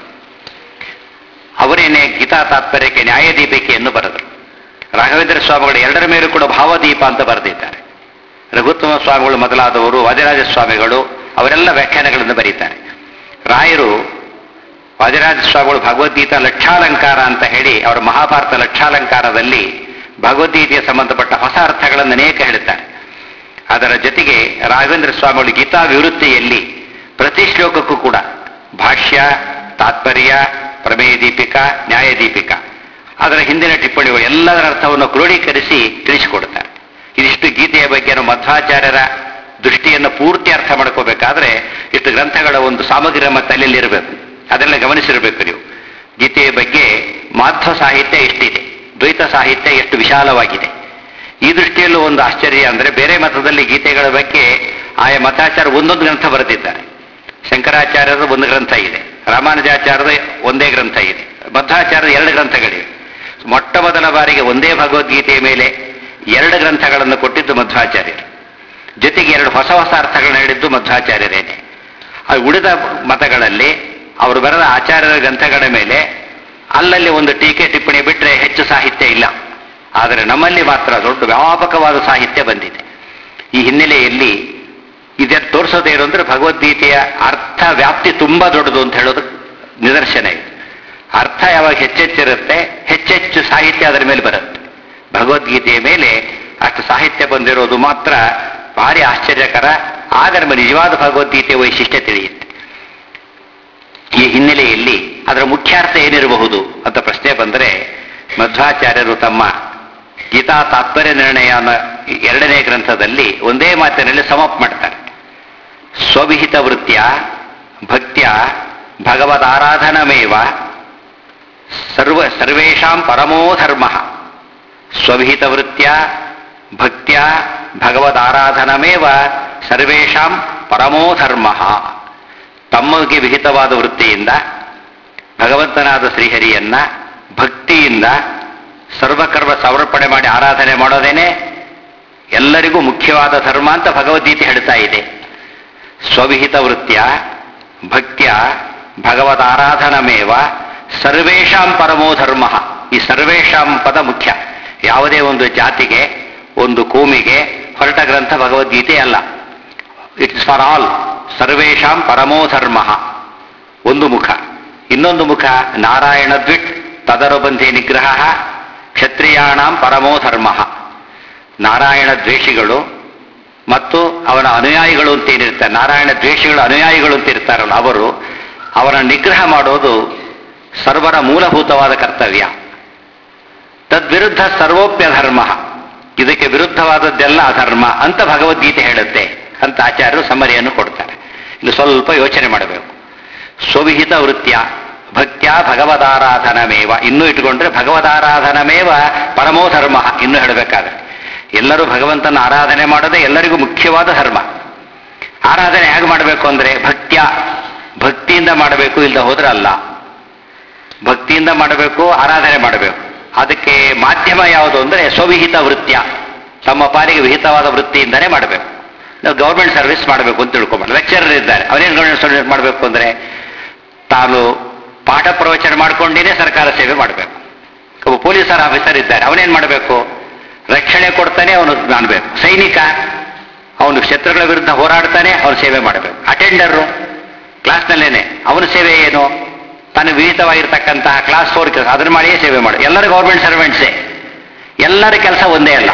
ಅವರೇನೆ ಗೀತಾ ತಾತ್ಪರ್ಯಕ್ಕೆ ನ್ಯಾಯ ದೀಪಿಕೆಯನ್ನು ಬರೆದರು ರಾಘವೇಂದ್ರ ಸ್ವಾಮಿಗಳು ಎರಡರ ಮೇಲೂ ಕೂಡ ಭಾವದೀಪ ಅಂತ ಬರೆದಿದ್ದಾರೆ ರಘುತ್ತಮ ಸ್ವಾಮಿಗಳು ಮೊದಲಾದವರು ವಾದಿರಾಜ ಸ್ವಾಮಿಗಳು ಅವರೆಲ್ಲ ವ್ಯಾಖ್ಯಾನಗಳನ್ನು ಬರೀತಾರೆ ರಾಯರು ವಾದಿರಾಜ ಸ್ವಾಮಿಗಳು ಭಗವದ್ಗೀತಾ ಲಕ್ಷಾಲಂಕಾರ ಅಂತ ಹೇಳಿ ಅವರ ಮಹಾಭಾರತ ಲಕ್ಷಾಲಂಕಾರದಲ್ಲಿ ಭಗವದ್ಗೀತೆಗೆ ಸಂಬಂಧಪಟ್ಟ ಹೊಸ ಅರ್ಥಗಳನ್ನು ಅನೇಕ ಹೇಳ್ತಾರೆ ಅದರ ಜೊತೆಗೆ ರಾಘವೇಂದ್ರ ಸ್ವಾಮಿಗಳು ಗೀತಾ ವಿವೃತ್ತಿಯಲ್ಲಿ ಪ್ರತಿ ಶ್ಲೋಕಕ್ಕೂ ಕೂಡ ಭಾಷ್ಯ ತಾತ್ಪರ್ಯ ಪ್ರಮೇಯ ದೀಪಿಕಾ ನ್ಯಾಯ ದೀಪಿಕಾ ಅದರ ಹಿಂದಿನ ಟಿಪ್ಪಣಿಗಳು ಎಲ್ಲದರ ಅರ್ಥವನ್ನು ಕ್ರೋಢೀಕರಿಸಿ ತಿಳಿಸಿಕೊಡ್ತಾರೆ ಇದಿಷ್ಟು ಗೀತೆಯ ಬಗ್ಗೆ ನಾವು ಮಧ್ವಾಚಾರ್ಯರ ದೃಷ್ಟಿಯನ್ನು ಪೂರ್ತಿ ಅರ್ಥ ಮಾಡ್ಕೋಬೇಕಾದ್ರೆ ಇಷ್ಟು ಗ್ರಂಥಗಳ ಒಂದು ಸಾಮಗ್ರಿ ನಮ್ಮ ತಲೆಯಲ್ಲಿರಬೇಕು ಅದೆಲ್ಲ ಗಮನಿಸಿರಬೇಕು ನೀವು ಗೀತೆಯ ಬಗ್ಗೆ ಮಾಧ್ವ ಸಾಹಿತ್ಯ ಎಷ್ಟಿದೆ ದ್ವೈತ ಸಾಹಿತ್ಯ ಎಷ್ಟು ವಿಶಾಲವಾಗಿದೆ ಈ ದೃಷ್ಟಿಯಲ್ಲೂ ಒಂದು ಆಶ್ಚರ್ಯ ಅಂದರೆ ಬೇರೆ ಮತದಲ್ಲಿ ಗೀತೆಗಳ ಬಗ್ಗೆ ಆಯಾ ಮತಾಚಾರ ಒಂದೊಂದು ಗ್ರಂಥ ಬರೆದಿದ್ದಾರೆ ಶಂಕರಾಚಾರ್ಯರ ಒಂದು ಗ್ರಂಥ ಇದೆ ರಾಮಾನುಜಾಚಾರ್ಯದ ಒಂದೇ ಗ್ರಂಥ ಇದೆ ಮಧ್ವಾಚಾರ್ಯದ ಎರಡು ಗ್ರಂಥಗಳಿವೆ ಮೊಟ್ಟ ಮೊದಲ ಬಾರಿಗೆ ಒಂದೇ ಭಗವದ್ಗೀತೆಯ ಮೇಲೆ ಎರಡು ಗ್ರಂಥಗಳನ್ನು ಕೊಟ್ಟಿದ್ದು ಮಧ್ವಾಚಾರ್ಯರು ಜೊತೆಗೆ ಎರಡು ಹೊಸ ಹೊಸ ಅರ್ಥಗಳನ್ನ ಹೇಳಿದ್ದು ಮಧ್ವಾಚಾರ್ಯರೇನೆ ಆ ಉಳಿದ ಮತಗಳಲ್ಲಿ ಅವರು ಬರೆದ ಆಚಾರ್ಯರ ಗ್ರಂಥಗಳ ಮೇಲೆ ಅಲ್ಲಲ್ಲಿ ಒಂದು ಟೀಕೆ ಟಿಪ್ಪಣಿ ಬಿಟ್ಟರೆ ಹೆಚ್ಚು ಸಾಹಿತ್ಯ ಇಲ್ಲ ಆದರೆ ನಮ್ಮಲ್ಲಿ ಮಾತ್ರ ದೊಡ್ಡ ವ್ಯಾಪಕವಾದ ಸಾಹಿತ್ಯ ಬಂದಿದೆ ಈ ಹಿನ್ನೆಲೆಯಲ್ಲಿ ಇದೇ ತೋರಿಸೋದೇನು ಅಂದ್ರೆ ಭಗವದ್ಗೀತೆಯ ಅರ್ಥ ವ್ಯಾಪ್ತಿ ತುಂಬಾ ದೊಡ್ಡದು ಅಂತ ಹೇಳೋದು ನಿದರ್ಶನ ಇದೆ ಅರ್ಥ ಯಾವಾಗ ಹೆಚ್ಚೆಚ್ಚಿರುತ್ತೆ ಹೆಚ್ಚೆಚ್ಚು ಸಾಹಿತ್ಯ ಅದರ ಮೇಲೆ ಬರುತ್ತೆ ಭಗವದ್ಗೀತೆಯ ಮೇಲೆ ಅಷ್ಟು ಸಾಹಿತ್ಯ ಬಂದಿರೋದು ಮಾತ್ರ ಭಾರಿ ಆಶ್ಚರ್ಯಕರ ಆಗ ನಮ್ಮ ನಿಜವಾದ ಭಗವದ್ಗೀತೆಯ ವೈಶಿಷ್ಟ್ಯ ತಿಳಿಯುತ್ತೆ ಈ ಹಿನ್ನೆಲೆಯಲ್ಲಿ ಅದರ ಮುಖ್ಯಾರ್ಥ ಏನಿರಬಹುದು ಅಂತ ಪ್ರಶ್ನೆ ಬಂದರೆ ಮಧ್ವಾಚಾರ್ಯರು ತಮ್ಮ ಗೀತಾ ತಾತ್ಪರ್ಯ ನಿರ್ಣಯ ಅನ್ನೋ ಎರಡನೇ ಗ್ರಂಥದಲ್ಲಿ ಒಂದೇ ಮಾತಿನಲ್ಲಿ ಸಮಪ್ ಮಾಡ್ತಾರೆ ಸ್ವವಿಹಿತ ವೃತ್ತಿಯ ಭಕ್ತ್ಯ ಭಗವದ್ ಆರಾಧನಮೇವ ಸರ್ವ ಸರ್ವೇಷಾಂ ಪರಮೋ ಧರ್ಮ ಸ್ವವಿಹಿತ ವೃತ್ತಿಯ ಭಕ್ತ್ಯ ಭಗವದ್ ಆರಾಧನಮೇವ ಸರ್ವೇಷಾಂ ಪರಮೋ ಧರ್ಮ ತಮಗೆ ವಿಹಿತವಾದ ವೃತ್ತಿಯಿಂದ ಭಗವಂತನಾದ ಶ್ರೀಹರಿಯನ್ನ ಭಕ್ತಿಯಿಂದ ಸರ್ವಕರ್ಮ ಸಮರ್ಪಣೆ ಮಾಡಿ ಆರಾಧನೆ ಮಾಡೋದೇನೆ ಎಲ್ಲರಿಗೂ ಮುಖ್ಯವಾದ ಧರ್ಮ ಅಂತ ಭಗವದ್ಗೀತೆ ಹೇಳ್ತಾ ಇದೆ ಸ್ವವಿಹಿತ ವೃತ್ತಿಯ ಭಕ್ತ್ಯ ಭಗವದ್ ಆರಾಧನಮೇವ ಸರ್ವೇಷಾಂ ಪರಮೋ ಧರ್ಮ ಈ ಸರ್ವೇಷಾಂ ಪದ ಮುಖ್ಯ ಯಾವುದೇ ಒಂದು ಜಾತಿಗೆ ಒಂದು ಕೋಮಿಗೆ ಹೊರಟ ಗ್ರಂಥ ಭಗವದ್ಗೀತೆ ಅಲ್ಲ ಇಟ್ಸ್ ಫಾರ್ ಆಲ್ ಸರ್ವೇಷಾಂ ಪರಮೋ ಧರ್ಮ ಒಂದು ಮುಖ ಇನ್ನೊಂದು ಮುಖ ನಾರಾಯಣ ದ್ವಿಟ್ ತದರಬಂಧಿ ನಿಗ್ರಹ ಕ್ಷತ್ರಿಯಾಣಾಂ ಪರಮೋ ಧರ್ಮ ನಾರಾಯಣ ದ್ವೇಷಿಗಳು ಮತ್ತು ಅವನ ಅನುಯಾಯಿಗಳು ಅಂತ ಏನಿರ್ತಾರೆ ನಾರಾಯಣ ದ್ವೇಷಿಗಳು ಅನುಯಾಯಿಗಳು ಅಂತ ಇರ್ತಾರಲ್ಲ ಅವರು ಅವರ ನಿಗ್ರಹ ಮಾಡೋದು ಸರ್ವರ ಮೂಲಭೂತವಾದ ಕರ್ತವ್ಯ ತದ್ವಿರುದ್ಧ ಸರ್ವೋಪ್ಯ ಧರ್ಮ ಇದಕ್ಕೆ ವಿರುದ್ಧವಾದದ್ದೆಲ್ಲ ಅಧರ್ಮ ಅಂತ ಭಗವದ್ಗೀತೆ ಹೇಳುತ್ತೆ ಅಂತ ಆಚಾರ್ಯರು ಸಮರಿಯನ್ನು ಕೊಡ್ತಾರೆ ಇಲ್ಲಿ ಸ್ವಲ್ಪ ಯೋಚನೆ ಮಾಡಬೇಕು ಸ್ವವಿಹಿತ ವೃತ್ಯ ಭಕ್ತ್ಯ ಭಗವದಾರಾಧನಮೇವ ಇನ್ನೂ ಇಟ್ಕೊಂಡ್ರೆ ಭಗವದಾರಾಧನಮೇವ ಪರಮೋ ಧರ್ಮ ಇನ್ನೂ ಹೇಳಬೇಕಾದ್ರೆ ಎಲ್ಲರೂ ಭಗವಂತನ ಆರಾಧನೆ ಮಾಡೋದೇ ಎಲ್ಲರಿಗೂ ಮುಖ್ಯವಾದ ಧರ್ಮ ಆರಾಧನೆ ಹೇಗೆ ಮಾಡಬೇಕು ಅಂದ್ರೆ ಭಕ್ತ್ಯ ಭಕ್ತಿಯಿಂದ ಮಾಡಬೇಕು ಇಲ್ಲದೆ ಹೋದ್ರೆ ಅಲ್ಲ ಭಕ್ತಿಯಿಂದ ಮಾಡಬೇಕು ಆರಾಧನೆ ಮಾಡಬೇಕು ಅದಕ್ಕೆ ಮಾಧ್ಯಮ ಯಾವುದು ಅಂದ್ರೆ ಸ್ವವಿಹಿತ ವೃತ್ಯ ತಮ್ಮ ಪಾಲಿಗೆ ವಿಹಿತವಾದ ವೃತ್ತಿಯಿಂದನೇ ಮಾಡಬೇಕು ನಾವು ಗೌರ್ಮೆಂಟ್ ಸರ್ವಿಸ್ ಮಾಡಬೇಕು ಅಂತ ತಿಳ್ಕೊಂಬಾರ್ದು ಲೆಕ್ಚರರ್ ಇದ್ದಾರೆ ಅವರೇನು ಗೌರ್ಮೆಂಟ್ ಸರ್ವಿಸ್ ಮಾಡಬೇಕು ಅಂದ್ರೆ ತಾನು ಪಾಠ ಪ್ರವಚನ ಮಾಡ್ಕೊಂಡೇನೆ ಸರ್ಕಾರ ಸೇವೆ ಮಾಡಬೇಕು ಒಬ್ಬ ಪೊಲೀಸರ ಆಫೀಸರ್ ಇದ್ದಾರೆ ಅವನೇನ್ ಮಾಡಬೇಕು ರಕ್ಷಣೆ ಕೊಡ್ತಾನೆ ಅವನು ಕಾಣಬೇಕು ಸೈನಿಕ ಅವನು ಶತ್ರುಗಳ ವಿರುದ್ಧ ಹೋರಾಡ್ತಾನೆ ಅವನು ಸೇವೆ ಮಾಡಬೇಕು ಅಟೆಂಡರು ಕ್ಲಾಸ್ನಲ್ಲೇನೆ ಅವನ ಸೇವೆ ಏನು ತಾನು ವಿಹಿತವಾಗಿರ್ತಕ್ಕಂತಹ ಕ್ಲಾಸ್ ಫೋರ್ ಕೆಲಸ ಅದನ್ನು ಮಾಡಿಯೇ ಸೇವೆ ಮಾಡು ಎಲ್ಲರೂ ಗೌರ್ಮೆಂಟ್ ಸರ್ವೆಂಟ್ಸೇ ಎಲ್ಲರ ಕೆಲಸ ಒಂದೇ ಅಲ್ಲ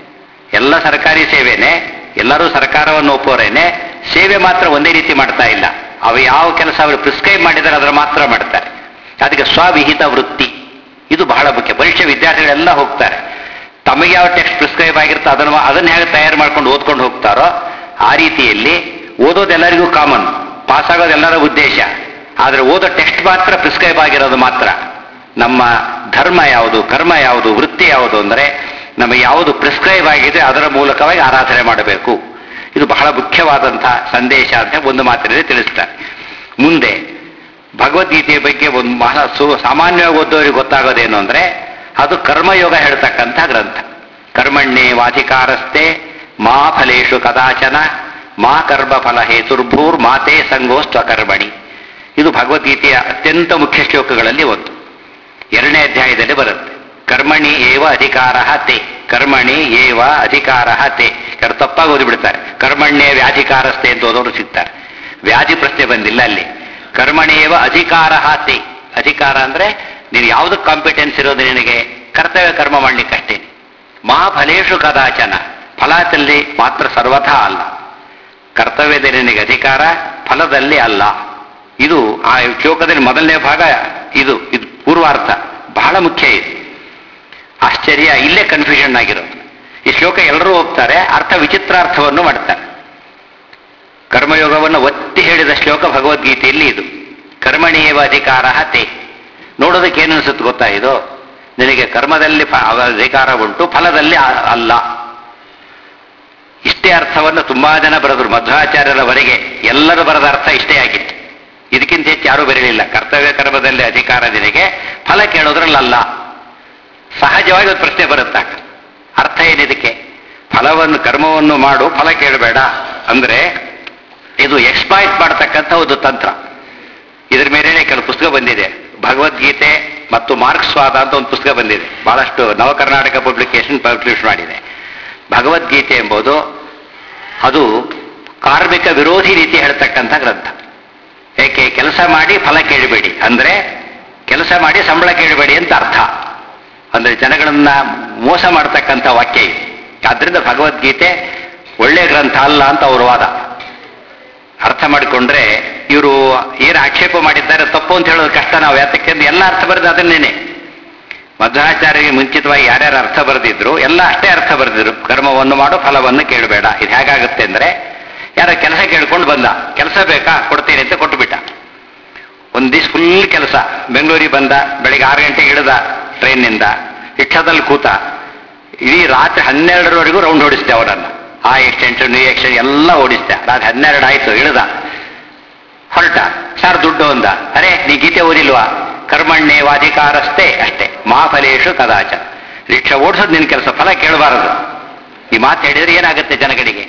ಎಲ್ಲ ಸರ್ಕಾರಿ ಸೇವೆನೇ ಎಲ್ಲರೂ ಸರ್ಕಾರವನ್ನು ಒಪ್ಪೋರೇನೆ ಸೇವೆ ಮಾತ್ರ ಒಂದೇ ರೀತಿ ಮಾಡ್ತಾ ಇಲ್ಲ ಅವು ಯಾವ ಕೆಲಸ ಅವರು ಪ್ರಿಸ್ಕ್ರೈಬ್ ಮಾಡಿದರೆ ಅದರ ಮಾತ್ರ ಮಾಡ್ತಾರೆ ಅದಕ್ಕೆ ಸ್ವವಿಹಿತ ವೃತ್ತಿ ಇದು ಬಹಳ ಮುಖ್ಯ ಪರೀಕ್ಷೆ ವಿದ್ಯಾರ್ಥಿಗಳೆಲ್ಲ ಹೋಗ್ತಾರೆ ತಮಗೆ ಯಾವ ಟೆಕ್ಸ್ಟ್ ಪ್ರಿಸ್ಕ್ರೈಬ್ ಆಗಿರುತ್ತೋ ಅದನ್ನು ಅದನ್ನ ಹೇಗೆ ತಯಾರು ಮಾಡ್ಕೊಂಡು ಓದ್ಕೊಂಡು ಹೋಗ್ತಾರೋ ಆ ರೀತಿಯಲ್ಲಿ ಓದೋದೆಲ್ಲರಿಗೂ ಕಾಮನ್ ಪಾಸ್ ಆಗೋದು ಎಲ್ಲರ ಉದ್ದೇಶ ಆದರೆ ಓದೋ ಟೆಕ್ಸ್ಟ್ ಮಾತ್ರ ಪ್ರಿಸ್ಕ್ರೈಬ್ ಆಗಿರೋದು ಮಾತ್ರ ನಮ್ಮ ಧರ್ಮ ಯಾವುದು ಕರ್ಮ ಯಾವುದು ವೃತ್ತಿ ಯಾವುದು ಅಂದರೆ ನಮಗೆ ಯಾವುದು ಪ್ರಿಸ್ಕ್ರೈಬ್ ಆಗಿದೆ ಅದರ ಮೂಲಕವಾಗಿ ಆರಾಧನೆ ಮಾಡಬೇಕು ಇದು ಬಹಳ ಮುಖ್ಯವಾದಂತಹ ಸಂದೇಶ ಅಂತ ಒಂದು ಮಾತಿನಲ್ಲಿ ತಿಳಿಸ್ತಾರೆ ಮುಂದೆ ಭಗವದ್ಗೀತೆಯ ಬಗ್ಗೆ ಒಂದು ಬಹಳ ಸು ಸಾಮಾನ್ಯವಾಗಿ ಓದೋರಿಗೆ ಗೊತ್ತಾಗೋದೇನು ಅಂದ್ರೆ ಅದು ಕರ್ಮಯೋಗ ಹೇಳ್ತಕ್ಕಂಥ ಗ್ರಂಥ ಕರ್ಮಣ್ಣೆ ವಾಧಿಕಾರಸ್ಥೆ ಮಾ ಫಲೇಶು ಕದಾಚನ ಮಾ ಕರ್ಮ ಫಲ ಹೇತುರ್ಭೂರ್ ಮಾತೆ ಸಂಗೋಸ್ತ್ವಕರ್ಮಣಿ ಇದು ಭಗವದ್ಗೀತೆಯ ಅತ್ಯಂತ ಮುಖ್ಯ ಶ್ಲೋಕಗಳಲ್ಲಿ ಒಂದು ಎರಡನೇ ಅಧ್ಯಾಯದಲ್ಲಿ ಬರುತ್ತೆ ಕರ್ಮಣಿ ಏವ ಅಧಿಕಾರ ತೇ ಕರ್ಮಣಿ ಏವ ಅಧಿಕಾರ ತೇ ಯಾರು ತಪ್ಪಾಗಿ ಓದಿಬಿಡ್ತಾರೆ ಕರ್ಮಣ್ಯೇ ವ್ಯಾಧಿಕಾರಸ್ಥೆ ಅಂತ ಓದೋರು ಸಿಗ್ತಾರೆ ವ್ಯಾಧಿ ಪ್ರಶ್ನೆ ಬಂದಿಲ್ಲ ಅಲ್ಲಿ ಕರ್ಮಣೇವ ಅಧಿಕಾರ ತೇ ಅಧಿಕಾರ ಅಂದ್ರೆ ನೀನು ಯಾವುದಕ್ಕೆ ಕಾಂಪಿಟೆನ್ಸ್ ಇರೋದು ನಿನಗೆ ಕರ್ತವ್ಯ ಕರ್ಮ ಮಾಡ್ಲಿಕ್ಕಷ್ಟೇ ಮಾ ಫಲೇಶು ಕದಾಚನ ಫಲದಲ್ಲಿ ಮಾತ್ರ ಸರ್ವಥಾ ಅಲ್ಲ ಕರ್ತವ್ಯದಲ್ಲಿ ನಿನಗೆ ಅಧಿಕಾರ ಫಲದಲ್ಲಿ ಅಲ್ಲ ಇದು ಆ ಶ್ಲೋಕದಲ್ಲಿ ಮೊದಲನೇ ಭಾಗ ಇದು ಇದು ಪೂರ್ವಾರ್ಥ ಬಹಳ ಮುಖ್ಯ ಇದು ಆಶ್ಚರ್ಯ ಇಲ್ಲೇ ಕನ್ಫ್ಯೂಷನ್ ಆಗಿರೋದು ಈ ಶ್ಲೋಕ ಎಲ್ಲರೂ ಹೋಗ್ತಾರೆ ಅರ್ಥ ವಿಚಿತ್ರಾರ್ಥವನ್ನು ಮಾಡ್ತಾರೆ ಕರ್ಮಯೋಗವನ್ನು ಒತ್ತಿ ಹೇಳಿದ ಶ್ಲೋಕ ಭಗವದ್ಗೀತೆಯಲ್ಲಿ ಇದು ಕರ್ಮಣಿಯವ ಅಧಿಕಾರ ತೇ ನೋಡೋದಕ್ಕೆ ಏನು ಅನ್ಸುತ್ತೆ ಗೊತ್ತಾ ಇದು ನಿನಗೆ ಕರ್ಮದಲ್ಲಿ ಫ- ಅಧಿಕಾರ ಉಂಟು ಫಲದಲ್ಲಿ ಅ- ಅಲ್ಲ ಇಷ್ಟೇ ಅರ್ಥವನ್ನು ತುಂಬಾ ಜನ ಬರೆದರು ಮಧ್ವಾಚಾರ್ಯರವರೆಗೆ ಎಲ್ಲರೂ ಬರೆದ ಅರ್ಥ ಇಷ್ಟೇ ಆಗಿತ್ತು ಇದಕ್ಕಿಂತ ಹೆಚ್ಚು ಯಾರೂ ಬರೀಲಿಲ್ಲ ಕರ್ತವ್ಯ ಕರ್ಮದಲ್ಲಿ ಅಧಿಕಾರ ನಿನಗೆ ಫಲ ಕೇಳೋದ್ರಲ್ಲಲ್ಲ ಸಹಜವಾಗಿ ಒಂದು ಪ್ರಶ್ನೆ ಬರುತ್ತಾಗ ಅರ್ಥ ಏನಿದಕ್ಕೆ ಫಲವನ್ನು ಕರ್ಮವನ್ನು ಮಾಡು ಫಲ ಕೇಳಬೇಡ ಅಂದ್ರೆ ಇದು ಎಕ್ಸ್ಪ್ಲಾಯ್ಟ್ ಮಾಡತಕ್ಕಂಥ ಒಂದು ತಂತ್ರ ಇದ್ರ ಮೇಲೇನೆ ಕೆಲವು ಪುಸ್ತಕ ಬಂದಿದೆ ಭಗವದ್ಗೀತೆ ಮತ್ತು ಮಾರ್ಕ್ಸ್ವಾದ ಅಂತ ಒಂದು ಪುಸ್ತಕ ಬಂದಿದೆ ಬಹಳಷ್ಟು ನವ ಕರ್ನಾಟಕ ಪಬ್ಲಿಕೇಶನ್ ಪಬ್ಲಿಷ್ ಮಾಡಿದೆ ಭಗವದ್ಗೀತೆ ಎಂಬುದು ಅದು ಕಾರ್ಮಿಕ ವಿರೋಧಿ ರೀತಿ ಹೇಳ್ತಕ್ಕಂಥ ಗ್ರಂಥ ಏಕೆ ಕೆಲಸ ಮಾಡಿ ಫಲ ಕೇಳಬೇಡಿ ಅಂದ್ರೆ ಕೆಲಸ ಮಾಡಿ ಸಂಬಳ ಕೇಳಬೇಡಿ ಅಂತ ಅರ್ಥ ಅಂದ್ರೆ ಜನಗಳನ್ನ ಮೋಸ ಮಾಡ್ತಕ್ಕಂಥ ವಾಕ್ಯ ಇದು ಆದ್ರಿಂದ ಭಗವದ್ಗೀತೆ ಒಳ್ಳೆ ಗ್ರಂಥ ಅಲ್ಲ ಅಂತ ಅವ್ರ ವಾದ ಅರ್ಥ ಮಾಡಿಕೊಂಡ್ರೆ ಇವರು ಏನು ಆಕ್ಷೇಪ ಮಾಡಿದ್ದಾರೆ ತಪ್ಪು ಅಂತ ಹೇಳೋದು ಕಷ್ಟ ನಾವು ಯಾತಕ್ಕೆಂದ್ರೆ ಎಲ್ಲ ಅರ್ಥ ಬರೆದು ಅದನ್ನೇನೆ ಮಧ್ವಾಚಾರ್ಯರಿಗೆ ಮುಂಚಿತವಾಗಿ ಯಾರ್ಯಾರು ಅರ್ಥ ಬರೆದಿದ್ರು ಎಲ್ಲ ಅಷ್ಟೇ ಅರ್ಥ ಬರೆದಿದ್ರು ಕರ್ಮವನ್ನು ಮಾಡು ಫಲವನ್ನು ಕೇಳಬೇಡ ಇದು ಹೇಗಾಗುತ್ತೆ ಅಂದ್ರೆ ಯಾರ ಕೆಲಸ ಕೇಳ್ಕೊಂಡು ಬಂದ ಕೆಲಸ ಬೇಕಾ ಕೊಡ್ತೀನಿ ಅಂತ ಕೊಟ್ಟುಬಿಟ್ಟ ಒಂದು ದಿವ್ಸ ಫುಲ್ ಕೆಲಸ ಬೆಂಗಳೂರಿಗೆ ಬಂದ ಬೆಳಿಗ್ಗೆ ಆರು ಗಂಟೆಗೆ ಇಳಿದ ಟ್ರೈನ್ನಿಂದ ರಿಕ್ಷಾದಲ್ಲಿ ಕೂತ ಇಡೀ ರಾತ್ರಿ ಹನ್ನೆರಡರವರೆಗೂ ರೌಂಡ್ ಓಡಿಸ್ದೆ ಅವರನ್ನು ಆ ಎಕ್ಸ್ಟೆನ್ಷನ್ ಈ ಎಕ್ಸ್ಟೆನ್ಷನ್ ಎಲ್ಲ ಓಡಿಸ್ದೆ ರಾತ್ರಿ ಹನ್ನೆರಡು ಆಯ್ತು ಇಳಿದ ಹೊರಟ ಸರ್ ದುಡ್ಡು ಅಂದ ಅರೆ ನೀ ಗೀತೆ ಓದಿಲ್ವಾ ಕರ್ಮಣ್ಣೆ ವಾಧಿಕಾರಸ್ಥೆ ಅಷ್ಟೇ ಮಾಫಲೇಶು ಕದಾಚ ರಿಕ್ಷಾ ಓಡಿಸೋದು ನಿನ್ನ ಕೆಲಸ ಫಲ ಕೇಳಬಾರದು ಈ ಮಾತು ಹೇಳಿದ್ರೆ ಏನಾಗುತ್ತೆ ಜನಗಳಿಗೆ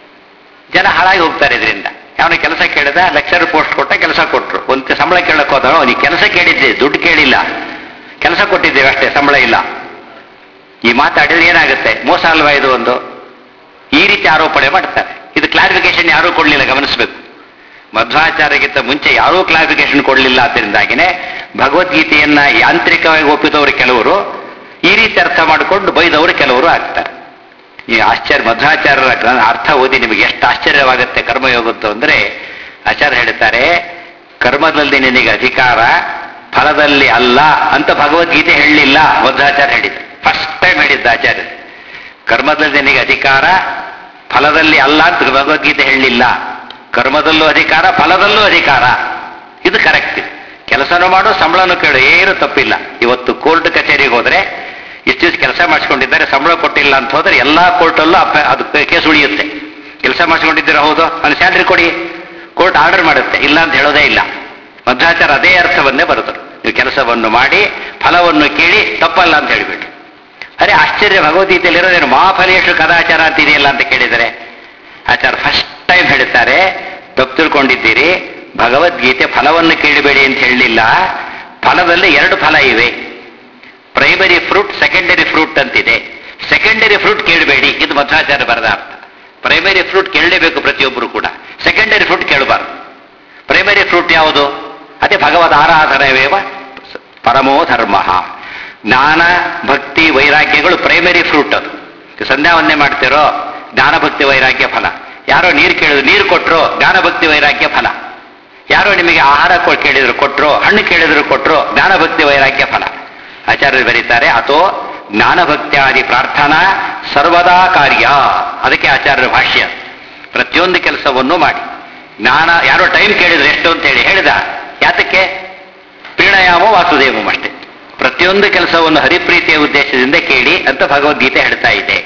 ಜನ ಹಾಳಾಗಿ ಹೋಗ್ತಾರೆ ಇದರಿಂದ ಅವನ ಕೆಲಸ ಕೇಳಿದ ಲೆಕ್ಚರ್ ಪೋಸ್ಟ್ ಕೊಟ್ಟ ಕೆಲಸ ಕೊಟ್ರು ಒಂದು ಸಂಬಳ ಕೇಳಕ್ ಹೋದವ ನೀ ಕೆಲಸ ಕೇಳಿದ್ದೆ ದುಡ್ಡು ಕೇಳಿಲ್ಲ ಕೆಲಸ ಕೊಟ್ಟಿದ್ದೇವೆ ಅಷ್ಟೇ ಸಂಬಳ ಇಲ್ಲ ಈ ಮಾತಾಡಿದ್ರೆ ಏನಾಗುತ್ತೆ ಮೋಸ ಅಲ್ವಾ ಇದು ಒಂದು ಈ ರೀತಿ ಆರೋಪಣೆ ಮಾಡ್ತಾರೆ ಇದು ಕ್ಲಾರಿಫಿಕೇಶನ್ ಯಾರೂ ಕೊಡಲಿಲ್ಲ ಗಮನಿಸಬೇಕು ಮಧ್ವಾಚಾರ್ಯಕ್ಕಿಂತ ಮುಂಚೆ ಯಾರೂ ಕ್ಲಾರಿಫಿಕೇಶನ್ ಕೊಡಲಿಲ್ಲ ಅದರಿಂದಾಗಿನೇ ಭಗವದ್ಗೀತೆಯನ್ನ ಯಾಂತ್ರಿಕವಾಗಿ ಒಪ್ಪಿದವರು ಕೆಲವರು ಈ ರೀತಿ ಅರ್ಥ ಮಾಡಿಕೊಂಡು ಬೈದವರು ಕೆಲವರು ಆಗ್ತಾರೆ ಈ ಆಶ್ಚರ್ಯ ಮಧ್ವಾಚಾರ್ಯರ ಗ್ರಂಥ ಅರ್ಥ ಓದಿ ನಿಮಗೆ ಎಷ್ಟು ಆಶ್ಚರ್ಯವಾಗುತ್ತೆ ಕರ್ಮಯೋಗದ್ದು ಅಂದ್ರೆ ಆಚಾರ್ಯ ಹೇಳ್ತಾರೆ ಕರ್ಮದಲ್ಲಿ ನಿನಗೆ ಅಧಿಕಾರ ಫಲದಲ್ಲಿ ಅಲ್ಲ ಅಂತ ಭಗವದ್ಗೀತೆ ಹೇಳಲಿಲ್ಲ ಮಧ್ವಾಚಾರ್ಯ ಹೇಳಿದ್ರು ಫಸ್ಟ್ ಟೈಮ್ ಹೇಳಿದ್ದ ಆಚಾರ್ಯ ಕರ್ಮದಲ್ಲಿ ನಿನಗೆ ಅಧಿಕಾರ ಫಲದಲ್ಲಿ ಅಲ್ಲ ಅಂತ ಭಗವದ್ಗೀತೆ ಹೇಳಲಿಲ್ಲ ಕರ್ಮದಲ್ಲೂ ಅಧಿಕಾರ ಫಲದಲ್ಲೂ ಅಧಿಕಾರ ಇದು ಕರೆಕ್ಟ್ ಕೆಲಸನೂ ಮಾಡು ಸಂಬಳನೂ ಕೇಳು ಏನು ತಪ್ಪಿಲ್ಲ ಇವತ್ತು ಕೋರ್ಟ್ ಕಚೇರಿಗೆ ಹೋದ್ರೆ ಇಷ್ಟು ದಿವಸ ಕೆಲಸ ಮಾಡಿಸ್ಕೊಂಡಿದ್ದಾರೆ ಸಂಬಳ ಕೊಟ್ಟಿಲ್ಲ ಅಂತ ಹೋದ್ರೆ ಎಲ್ಲಾ ಕೋರ್ಟಲ್ಲೂ ಅಪ್ಪ ಅದು ಕೇಸ್ ಉಳಿಯುತ್ತೆ ಕೆಲಸ ಮಾಡಿಸ್ಕೊಂಡಿದ್ದೀರಾ ಹೌದು ಅವ್ನು ಸ್ಯಾಲ್ರಿ ಕೊಡಿ ಕೋರ್ಟ್ ಆರ್ಡರ್ ಮಾಡುತ್ತೆ ಇಲ್ಲ ಅಂತ ಹೇಳೋದೇ ಇಲ್ಲ ಮಧ್ವಾಚಾರ ಅದೇ ಅರ್ಥವನ್ನೇ ಬರೆದರು ನೀವು ಕೆಲಸವನ್ನು ಮಾಡಿ ಫಲವನ್ನು ಕೇಳಿ ತಪ್ಪಲ್ಲ ಅಂತ ಹೇಳಿಬಿಟ್ಟು ಅರೆ ಆಶ್ಚರ್ಯ ಭಗವದ್ಗೀತೆಯಲ್ಲಿರೋದೇನು ಮಹಾಫಲೇಶು ಕದಾಚಾರ ಅಂತ ಇದೆಯಲ್ಲ ಅಂತ ಕೇಳಿದರೆ ಆಚಾರ ಫಸ್ಟ್ ಟೈಮ್ ಹೇಳ್ತಾರೆ ತಪ್ಪು ತಿಳ್ಕೊಂಡಿದ್ದೀರಿ ಭಗವದ್ಗೀತೆ ಫಲವನ್ನು ಕೇಳಬೇಡಿ ಅಂತ ಹೇಳಲಿಲ್ಲ ಫಲದಲ್ಲಿ ಎರಡು ಫಲ ಇವೆ ಪ್ರೈಮರಿ ಫ್ರೂಟ್ ಸೆಕೆಂಡರಿ ಫ್ರೂಟ್ ಅಂತಿದೆ ಸೆಕೆಂಡರಿ ಫ್ರೂಟ್ ಕೇಳಬೇಡಿ ಇದು ಮಧ್ವಾಚಾರ ಬರದ ಅರ್ಥ ಪ್ರೈಮರಿ ಫ್ರೂಟ್ ಕೇಳಲೇಬೇಕು ಪ್ರತಿಯೊಬ್ಬರು ಕೂಡ ಸೆಕೆಂಡರಿ ಫ್ರೂಟ್ ಕೇಳಬಾರ್ದು ಪ್ರೈಮರಿ ಫ್ರೂಟ್ ಯಾವುದು ಅದೇ ಭಗವದ್ ಆರಾಧನೆವೇವ ಪರಮೋ ಧರ್ಮ ಜ್ಞಾನ ಭಕ್ತಿ ವೈರಾಗ್ಯಗಳು ಪ್ರೈಮರಿ ಫ್ರೂಟ್ ಅದು ಸಂಧ್ಯಾವಂದನೆ ಮಾಡ್ತಿರೋ ಜ್ಞಾನ ಭಕ್ತಿ ವೈರಾಗ್ಯ ಫಲ ಯಾರೋ ನೀರು ಕೇಳಿದ್ರು ನೀರು ಕೊಟ್ಟರು ಜ್ಞಾನ ಭಕ್ತಿ ವೈರಾಗ್ಯ ಫಲ ಯಾರೋ ನಿಮಗೆ ಆಹಾರ ಕೊ- ಕೇಳಿದ್ರು ಕೊಟ್ಟರು ಹಣ್ಣು ಕೇಳಿದ್ರು ಕೊಟ್ಟರು ಜ್ಞಾನ ಭಕ್ತಿ ವೈರಾಗ್ಯ ಫಲ ಆಚಾರ್ಯರು ಬರೀತಾರೆ ಅಥೋ ಜ್ಞಾನಭಕ್ತ್ಯಾದಿ ಪ್ರಾರ್ಥನಾ ಸರ್ವದಾ ಕಾರ್ಯ ಅದಕ್ಕೆ ಆಚಾರ್ಯರ ಭಾಷ್ಯ ಪ್ರತಿಯೊಂದು ಕೆಲಸವನ್ನು ಮಾಡಿ ಜ್ಞಾನ ಯಾರೋ ಟೈಮ್ ಕೇಳಿದ್ರು ಎಷ್ಟು ಅಂತ ಹೇಳಿ ಹೇಳಿದ ಯಾತಕ್ಕೆ ಪ್ರೀಣಯಾಮೋ ವಾಸುದೇವಂ ಅಷ್ಟೇ ಪ್ರತಿಯೊಂದು ಕೆಲಸವನ್ನು ಹರಿಪ್ರೀತಿಯ ಉದ್ದೇಶದಿಂದ ಕೇಳಿ ಅಂತ ಭಗವದ್ಗೀತೆ ಹೇಳ್ತಾ ಇದೆ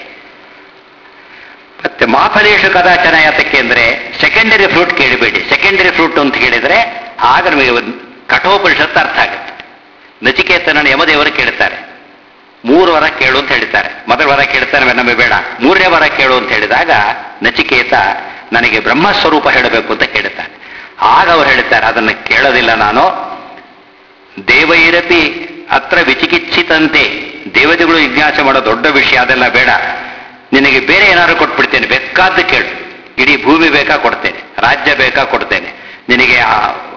ಮತ್ತೆ ಮಾಫಲೇಶು ಕದಾಚನ ಯಾತಕ್ಕೆ ಅಂದ್ರೆ ಸೆಕೆಂಡರಿ ಫ್ರೂಟ್ ಕೇಳಬೇಡಿ ಸೆಕೆಂಡರಿ ಫ್ರೂಟ್ ಅಂತ ಕೇಳಿದ್ರೆ ಆಗ ನಮಗೆ ಒಂದು ಕಠೋಪನಿಷತ್ತು ಅರ್ಥ ಆಗುತ್ತೆ ನಚಿಕೇತನನ್ನು ಯಮದೇವರು ಕೇಳ್ತಾರೆ ಮೂರು ವರ ಕೇಳು ಅಂತ ಹೇಳ್ತಾರೆ ಮೊದಲ ವರ ಕೇಳ್ತಾನೆ ನಮಗೆ ಬೇಡ ಮೂರನೇ ವರ ಕೇಳು ಅಂತ ಹೇಳಿದಾಗ ನಚಿಕೇತ ನನಗೆ ಬ್ರಹ್ಮಸ್ವರೂಪ ಹೇಳಬೇಕು ಅಂತ ಕೇಳ್ತಾನೆ ಆಗ ಅವ್ರು ಹೇಳ್ತಾರೆ ಅದನ್ನು ಕೇಳೋದಿಲ್ಲ ನಾನು ದೇವೈರಪಿ ಅತ್ರ ವಿಚಿಕಿತ್ಸಿತಂತೆ ದೇವತೆಗಳು ಜಿಜ್ಞಾಸೆ ಮಾಡೋ ದೊಡ್ಡ ವಿಷಯ ಅದೆಲ್ಲ ಬೇಡ ನಿನಗೆ ಬೇರೆ ಏನಾದ್ರು ಕೊಟ್ಬಿಡ್ತೇನೆ ಬೇಕಾದ್ದು ಕೇಳು ಇಡೀ ಭೂಮಿ ಬೇಕಾ ಕೊಡ್ತೇನೆ ರಾಜ್ಯ ಬೇಕಾ ಕೊಡ್ತೇನೆ ನಿನಗೆ ಆ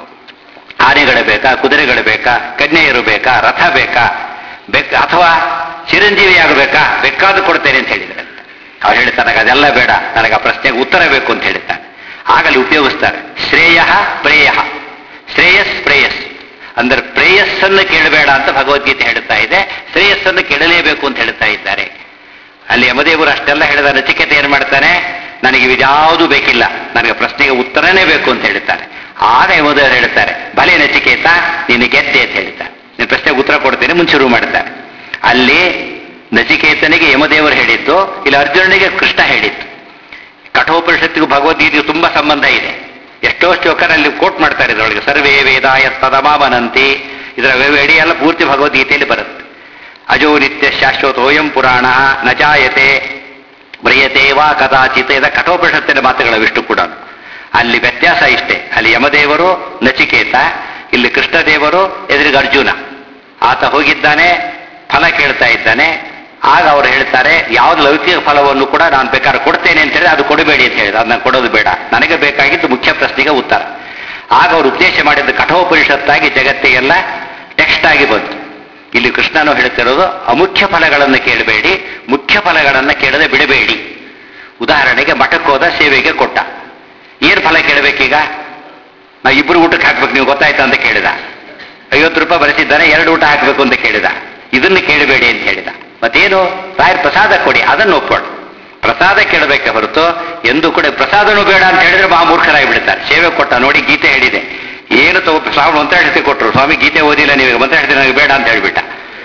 ಆನೆಗಳು ಬೇಕಾ ಕುದುರೆಗಳು ಬೇಕಾ ಕನ್ಯೆಯರು ಬೇಕಾ ರಥ ಬೇಕಾ ಬೇಕಾ ಅಥವಾ ಚಿರಂಜೀವಿ ಆಗಬೇಕಾ ಬೇಕಾದ್ದು ಕೊಡ್ತೇನೆ ಅಂತ ಹೇಳಿದ್ರೆ ಅವ್ರು ಹೇಳ್ತಾರೆ ನನಗೆ ಅದೆಲ್ಲ ಬೇಡ ನನಗೆ ಆ ಪ್ರಶ್ನೆಗೆ ಉತ್ತರ ಬೇಕು ಅಂತ ಹೇಳ್ತಾರೆ ಆಗಲಿ ಉಪಯೋಗಿಸ್ತಾರೆ ಶ್ರೇಯ ಪ್ರೇಯ ಶ್ರೇಯಸ್ ಪ್ರೇಯಸ್ ಅಂದ್ರೆ ಪ್ರೇಯಸ್ಸನ್ನು ಕೇಳಬೇಡ ಅಂತ ಭಗವದ್ಗೀತೆ ಹೇಳ್ತಾ ಇದೆ ಶ್ರೇಯಸ್ಸನ್ನು ಕೇಳಲೇಬೇಕು ಅಂತ ಹೇಳ್ತಾ ಇದ್ದಾರೆ ಅಲ್ಲಿ ಯಮದೇವರು ಅಷ್ಟೆಲ್ಲ ಹೇಳಿದ ನಚಿಕೇತ ಏನ್ ಮಾಡ್ತಾನೆ ನನಗೆ ಇದ್ಯಾವುದು ಬೇಕಿಲ್ಲ ನನಗೆ ಪ್ರಶ್ನೆಗೆ ಉತ್ತರನೇ ಬೇಕು ಅಂತ ಹೇಳ್ತಾನೆ ಆಗ ಯಮದೇವರು ಹೇಳ್ತಾರೆ ಭಲೆ ನಚಿಕೇತ ನೀನು ಗೆದ್ದೆ ಅಂತ ಹೇಳ್ತಾರೆ ನೀನು ಪ್ರಶ್ನೆಗೆ ಉತ್ತರ ಕೊಡ್ತೇನೆ ಮುಂಚೆ ಶುರು ಮಾಡ್ತಾರೆ ಅಲ್ಲಿ ನಚಿಕೇತನಿಗೆ ಯಮದೇವರು ಹೇಳಿದ್ದು ಇಲ್ಲಿ ಅರ್ಜುನನಿಗೆ ಕೃಷ್ಣ ಹೇಳಿದ್ದು ಕಠೋಪನಿಷತ್ತಿಗೂ ಭಗವದ್ಗೀತೆಗೂ ತುಂಬಾ ಸಂಬಂಧ ಇದೆ ಎಷ್ಟೋ ಶ್ಲೋಕರಲ್ಲಿ ಕೋಟ್ ಮಾಡ್ತಾರೆ ಇದರೊಳಗೆ ಸರ್ವೇ ವೇದಾಯ ತದಮಾಮನಂತಿ ಇದರ ವೇಡಿ ಎಲ್ಲ ಪೂರ್ತಿ ಭಗವದ್ಗೀತೆಯಲ್ಲಿ ಬರುತ್ತೆ ಅಜೋ ನಿತ್ಯ ಶಾಶ್ವತೋಯಂ ಪುರಾಣ ನ ಜಾಯತೆ ಮ್ರಿಯತೆ ವಾ ಕದಾಚಿತ ಇದ ಕಠೋಪನಿಷತ್ತಿನ ಮಾತುಗಳವಿಷ್ಟು ಕೂಡ ಅಲ್ಲಿ ವ್ಯತ್ಯಾಸ ಇಷ್ಟೇ ಅಲ್ಲಿ ಯಮದೇವರು ನಚಿಕೇತ ಇಲ್ಲಿ ಕೃಷ್ಣದೇವರು ಎದುರಿಗೆ ಅರ್ಜುನ ಆತ ಹೋಗಿದ್ದಾನೆ ಫಲ ಕೇಳ್ತಾ ಇದ್ದಾನೆ ಆಗ ಅವ್ರು ಹೇಳ್ತಾರೆ ಯಾವ್ದು ಲೌಕಿಕ ಫಲವನ್ನು ಕೂಡ ನಾನು ಬೇಕಾದ್ರೆ ಕೊಡ್ತೇನೆ ಅಂತ ಹೇಳಿ ಅದು ಕೊಡಬೇಡಿ ಅಂತ ಹೇಳಿದ ಅದನ್ನ ಕೊಡೋದು ಬೇಡ ನನಗೆ ಬೇಕಾಗಿದ್ದು ಮುಖ್ಯ ಪ್ರಶ್ನೆಗೆ ಉತ್ತರ ಆಗ ಅವರು ಉಪದೇಶ ಮಾಡಿದ್ದು ಕಠೋಪನಿಷತ್ತಾಗಿ ಜಗತ್ತಿಗೆಲ್ಲ ಟೆಕ್ಸ್ಟ್ ಆಗಿ ಬಂತು ಇಲ್ಲಿ ಕೃಷ್ಣನು ಹೇಳ್ತಿರೋದು ಅಮುಖ್ಯ ಫಲಗಳನ್ನು ಕೇಳಬೇಡಿ ಮುಖ್ಯ ಫಲಗಳನ್ನು ಕೇಳದೆ ಬಿಡಬೇಡಿ ಉದಾಹರಣೆಗೆ ಮಠಕ್ಕೆ ಹೋದ ಸೇವೆಗೆ ಕೊಟ್ಟ ಏನು ಫಲ ಕೇಳಬೇಕೀಗ ನಾ ಇಬ್ರು ಊಟಕ್ಕೆ ಹಾಕ್ಬೇಕು ನೀವು ಗೊತ್ತಾಯ್ತಾ ಅಂತ ಕೇಳಿದ ಐವತ್ತು ರೂಪಾಯಿ ಬರೆಸಿದ್ದಾನೆ ಎರಡು ಊಟ ಹಾಕಬೇಕು ಅಂತ ಕೇಳಿದ ಇದನ್ನು ಕೇಳಬೇಡಿ ಅಂತ ಹೇಳಿದ ಮತ್ತೇನು ರಾಯರ್ ಪ್ರಸಾದ ಕೊಡಿ ಅದನ್ನು ಒಪ್ಕೊಂಡು ಪ್ರಸಾದ ಕೇಳಬೇಕೆ ಹೊರತು ಎಂದು ಕೂಡ ಪ್ರಸಾದನೂ ಬೇಡ ಅಂತ ಹೇಳಿದ್ರೆ ಮಹಾ ಮೂರ್ಖರಾಗಿ ಬಿಡ್ತಾರೆ ಸೇವೆ ಕೊಟ್ಟ ನೋಡಿ ಗೀತೆ ಹೇಳಿದೆ ಏನು ತಗೋ ಶ್ರಾವಣ ಮಂತ್ರಾಕ್ಷತೆ ಕೊಟ್ಟರು ಸ್ವಾಮಿ ಗೀತೆ ಓದಿಲ್ಲ ನೀವು ಮಂತ್ರಾಕ್ಷತೆ ನನಗೆ ಬೇಡ ಅಂತ ಹೇಳ್ಬಿಟ್ಟ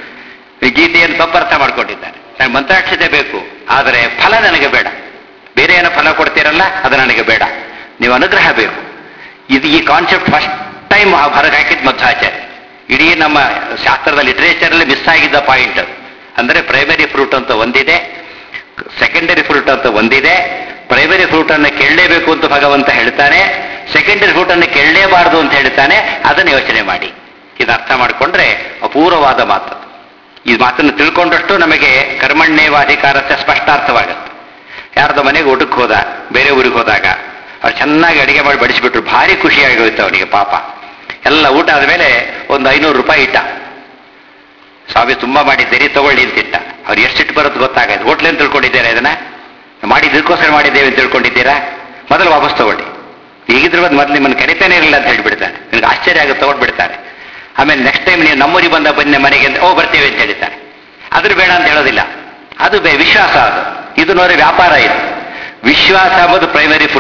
ಈ ಗೀತೆಯನ್ನು ತಪ್ಪರ್ಥ ಮಾಡ್ಕೊಂಡಿದ್ದಾರೆ ನನಗೆ ಮಂತ್ರಾಕ್ಷತೆ ಬೇಕು ಆದರೆ ಫಲ ನನಗೆ ಬೇಡ ಬೇರೆ ಏನೋ ಫಲ ಕೊಡ್ತೀರಲ್ಲ ಅದು ನನಗೆ ಬೇಡ ನೀವು ಅನುಗ್ರಹ ಬೇಕು ಇದು ಈ ಕಾನ್ಸೆಪ್ಟ್ ಫಸ್ಟ್ ಟೈಮ್ ಹೊರಗೆ ಹಾಕಿದ್ ಮಧ್ವಾಚಾರ್ಯ ಇಡೀ ನಮ್ಮ ಶಾಸ್ತ್ರದ ಲಿಟರೇಚರ್ ಅಲ್ಲಿ ಮಿಸ್ ಆಗಿದ್ದ ಪಾಯಿಂಟ್ ಅದು ಅಂದ್ರೆ ಪ್ರೈಮರಿ ಫ್ರೂಟ್ ಅಂತ ಒಂದಿದೆ ಸೆಕೆಂಡರಿ ಫ್ರೂಟ್ ಅಂತ ಒಂದಿದೆ ಪ್ರೈಮರಿ ಫ್ರೂಟ್ ಅನ್ನು ಕೇಳಲೇಬೇಕು ಅಂತ ಭಗವಂತ ಹೇಳ್ತಾನೆ ಸೆಕೆಂಡರಿ ಫ್ರೂಟ್ ಅನ್ನು ಕೇಳಲೇಬಾರದು ಅಂತ ಹೇಳ್ತಾನೆ ಅದನ್ನು ಯೋಚನೆ ಮಾಡಿ ಇದು ಅರ್ಥ ಮಾಡಿಕೊಂಡ್ರೆ ಅಪೂರ್ವವಾದ ಮಾತು ಈ ಮಾತನ್ನು ತಿಳ್ಕೊಂಡಷ್ಟು ನಮಗೆ ಕರ್ಮಣ್ಯೇವಾಧಿಕಾರಕ್ಕೆ ಸ್ಪಷ್ಟಾರ್ಥವಾಗುತ್ತೆ ಯಾರ್ದೋ ಮನೆಗೆ ಊಟಕ್ಕೆ ಹೋದ ಬೇರೆ ಊರಿಗೆ ಹೋದಾಗ ಅವ್ರು ಚೆನ್ನಾಗಿ ಅಡಿಗೆ ಮಾಡಿ ಬಡಿಸಿಬಿಟ್ರು ಭಾರಿ ಖುಷಿಯಾಗಿ ಹೋಯ್ತು ಅವನಿಗೆ ಪಾಪ ಎಲ್ಲ ಊಟ ಆದಮೇಲೆ ಒಂದು ಐನೂರು ರೂಪಾಯಿ ಇಟ್ಟ ಸ್ವಾಮಿ ತುಂಬಾ ಮಾಡಿದ್ದೀರಿ ತಗೊಳ್ಳಿ ಅಂತಿಟ್ಟ ಅವ್ರು ಎಷ್ಟಿಟ್ಟು ಬರೋದು ಗೊತ್ತಾಗದು ಹೋಟ್ಲೆ ಅಂತ ತಿಳ್ಕೊಂಡಿದ್ದೀರಾ ಇದನ್ನ ಮಾಡಿದ್ದಕ್ಕೋಸ್ಕರ ಮಾಡಿದ್ದೇವೆ ಅಂತ ತಿಳ್ಕೊಂಡಿದ್ದೀರಾ ಮೊದಲು ವಾಪಸ್ ತಗೊಳ್ಳಿ ಈಗಿದ್ರ ಬಂದು ಮೊದಲು ನಿಮ್ಮನ್ನು ಕರಿತಾನೆ ಇರಲಿಲ್ಲ ಅಂತ ಹೇಳ್ಬಿಡ್ತಾರೆ ನಿಮ್ಗೆ ಆಶ್ಚರ್ಯ ಆಗುತ್ತೆ ತಗೊಂಡ್ಬಿಡ್ತಾರೆ ಆಮೇಲೆ ನೆಕ್ಸ್ಟ್ ಟೈಮ್ ನೀವು ನಮ್ಮೂರಿಗೆ ಬಂದ ಬನ್ನಿ ಮನೆಗೆ ಅಂತ ಓ ಬರ್ತೇವೆ ಅಂತ ಹೇಳ್ತಾರೆ ಅದ್ರ ಬೇಡ ಅಂತ ಹೇಳೋದಿಲ್ಲ ಅದು ಬೇ ವಿಶ್ವಾಸ ಅದು ಇದು ನೋಡಿ ವ್ಯಾಪಾರ ಇದು ವಿಶ್ವಾಸ ಅಂಬುದು ಪ್ರೈಮರಿ ಫ್ರೂಟ್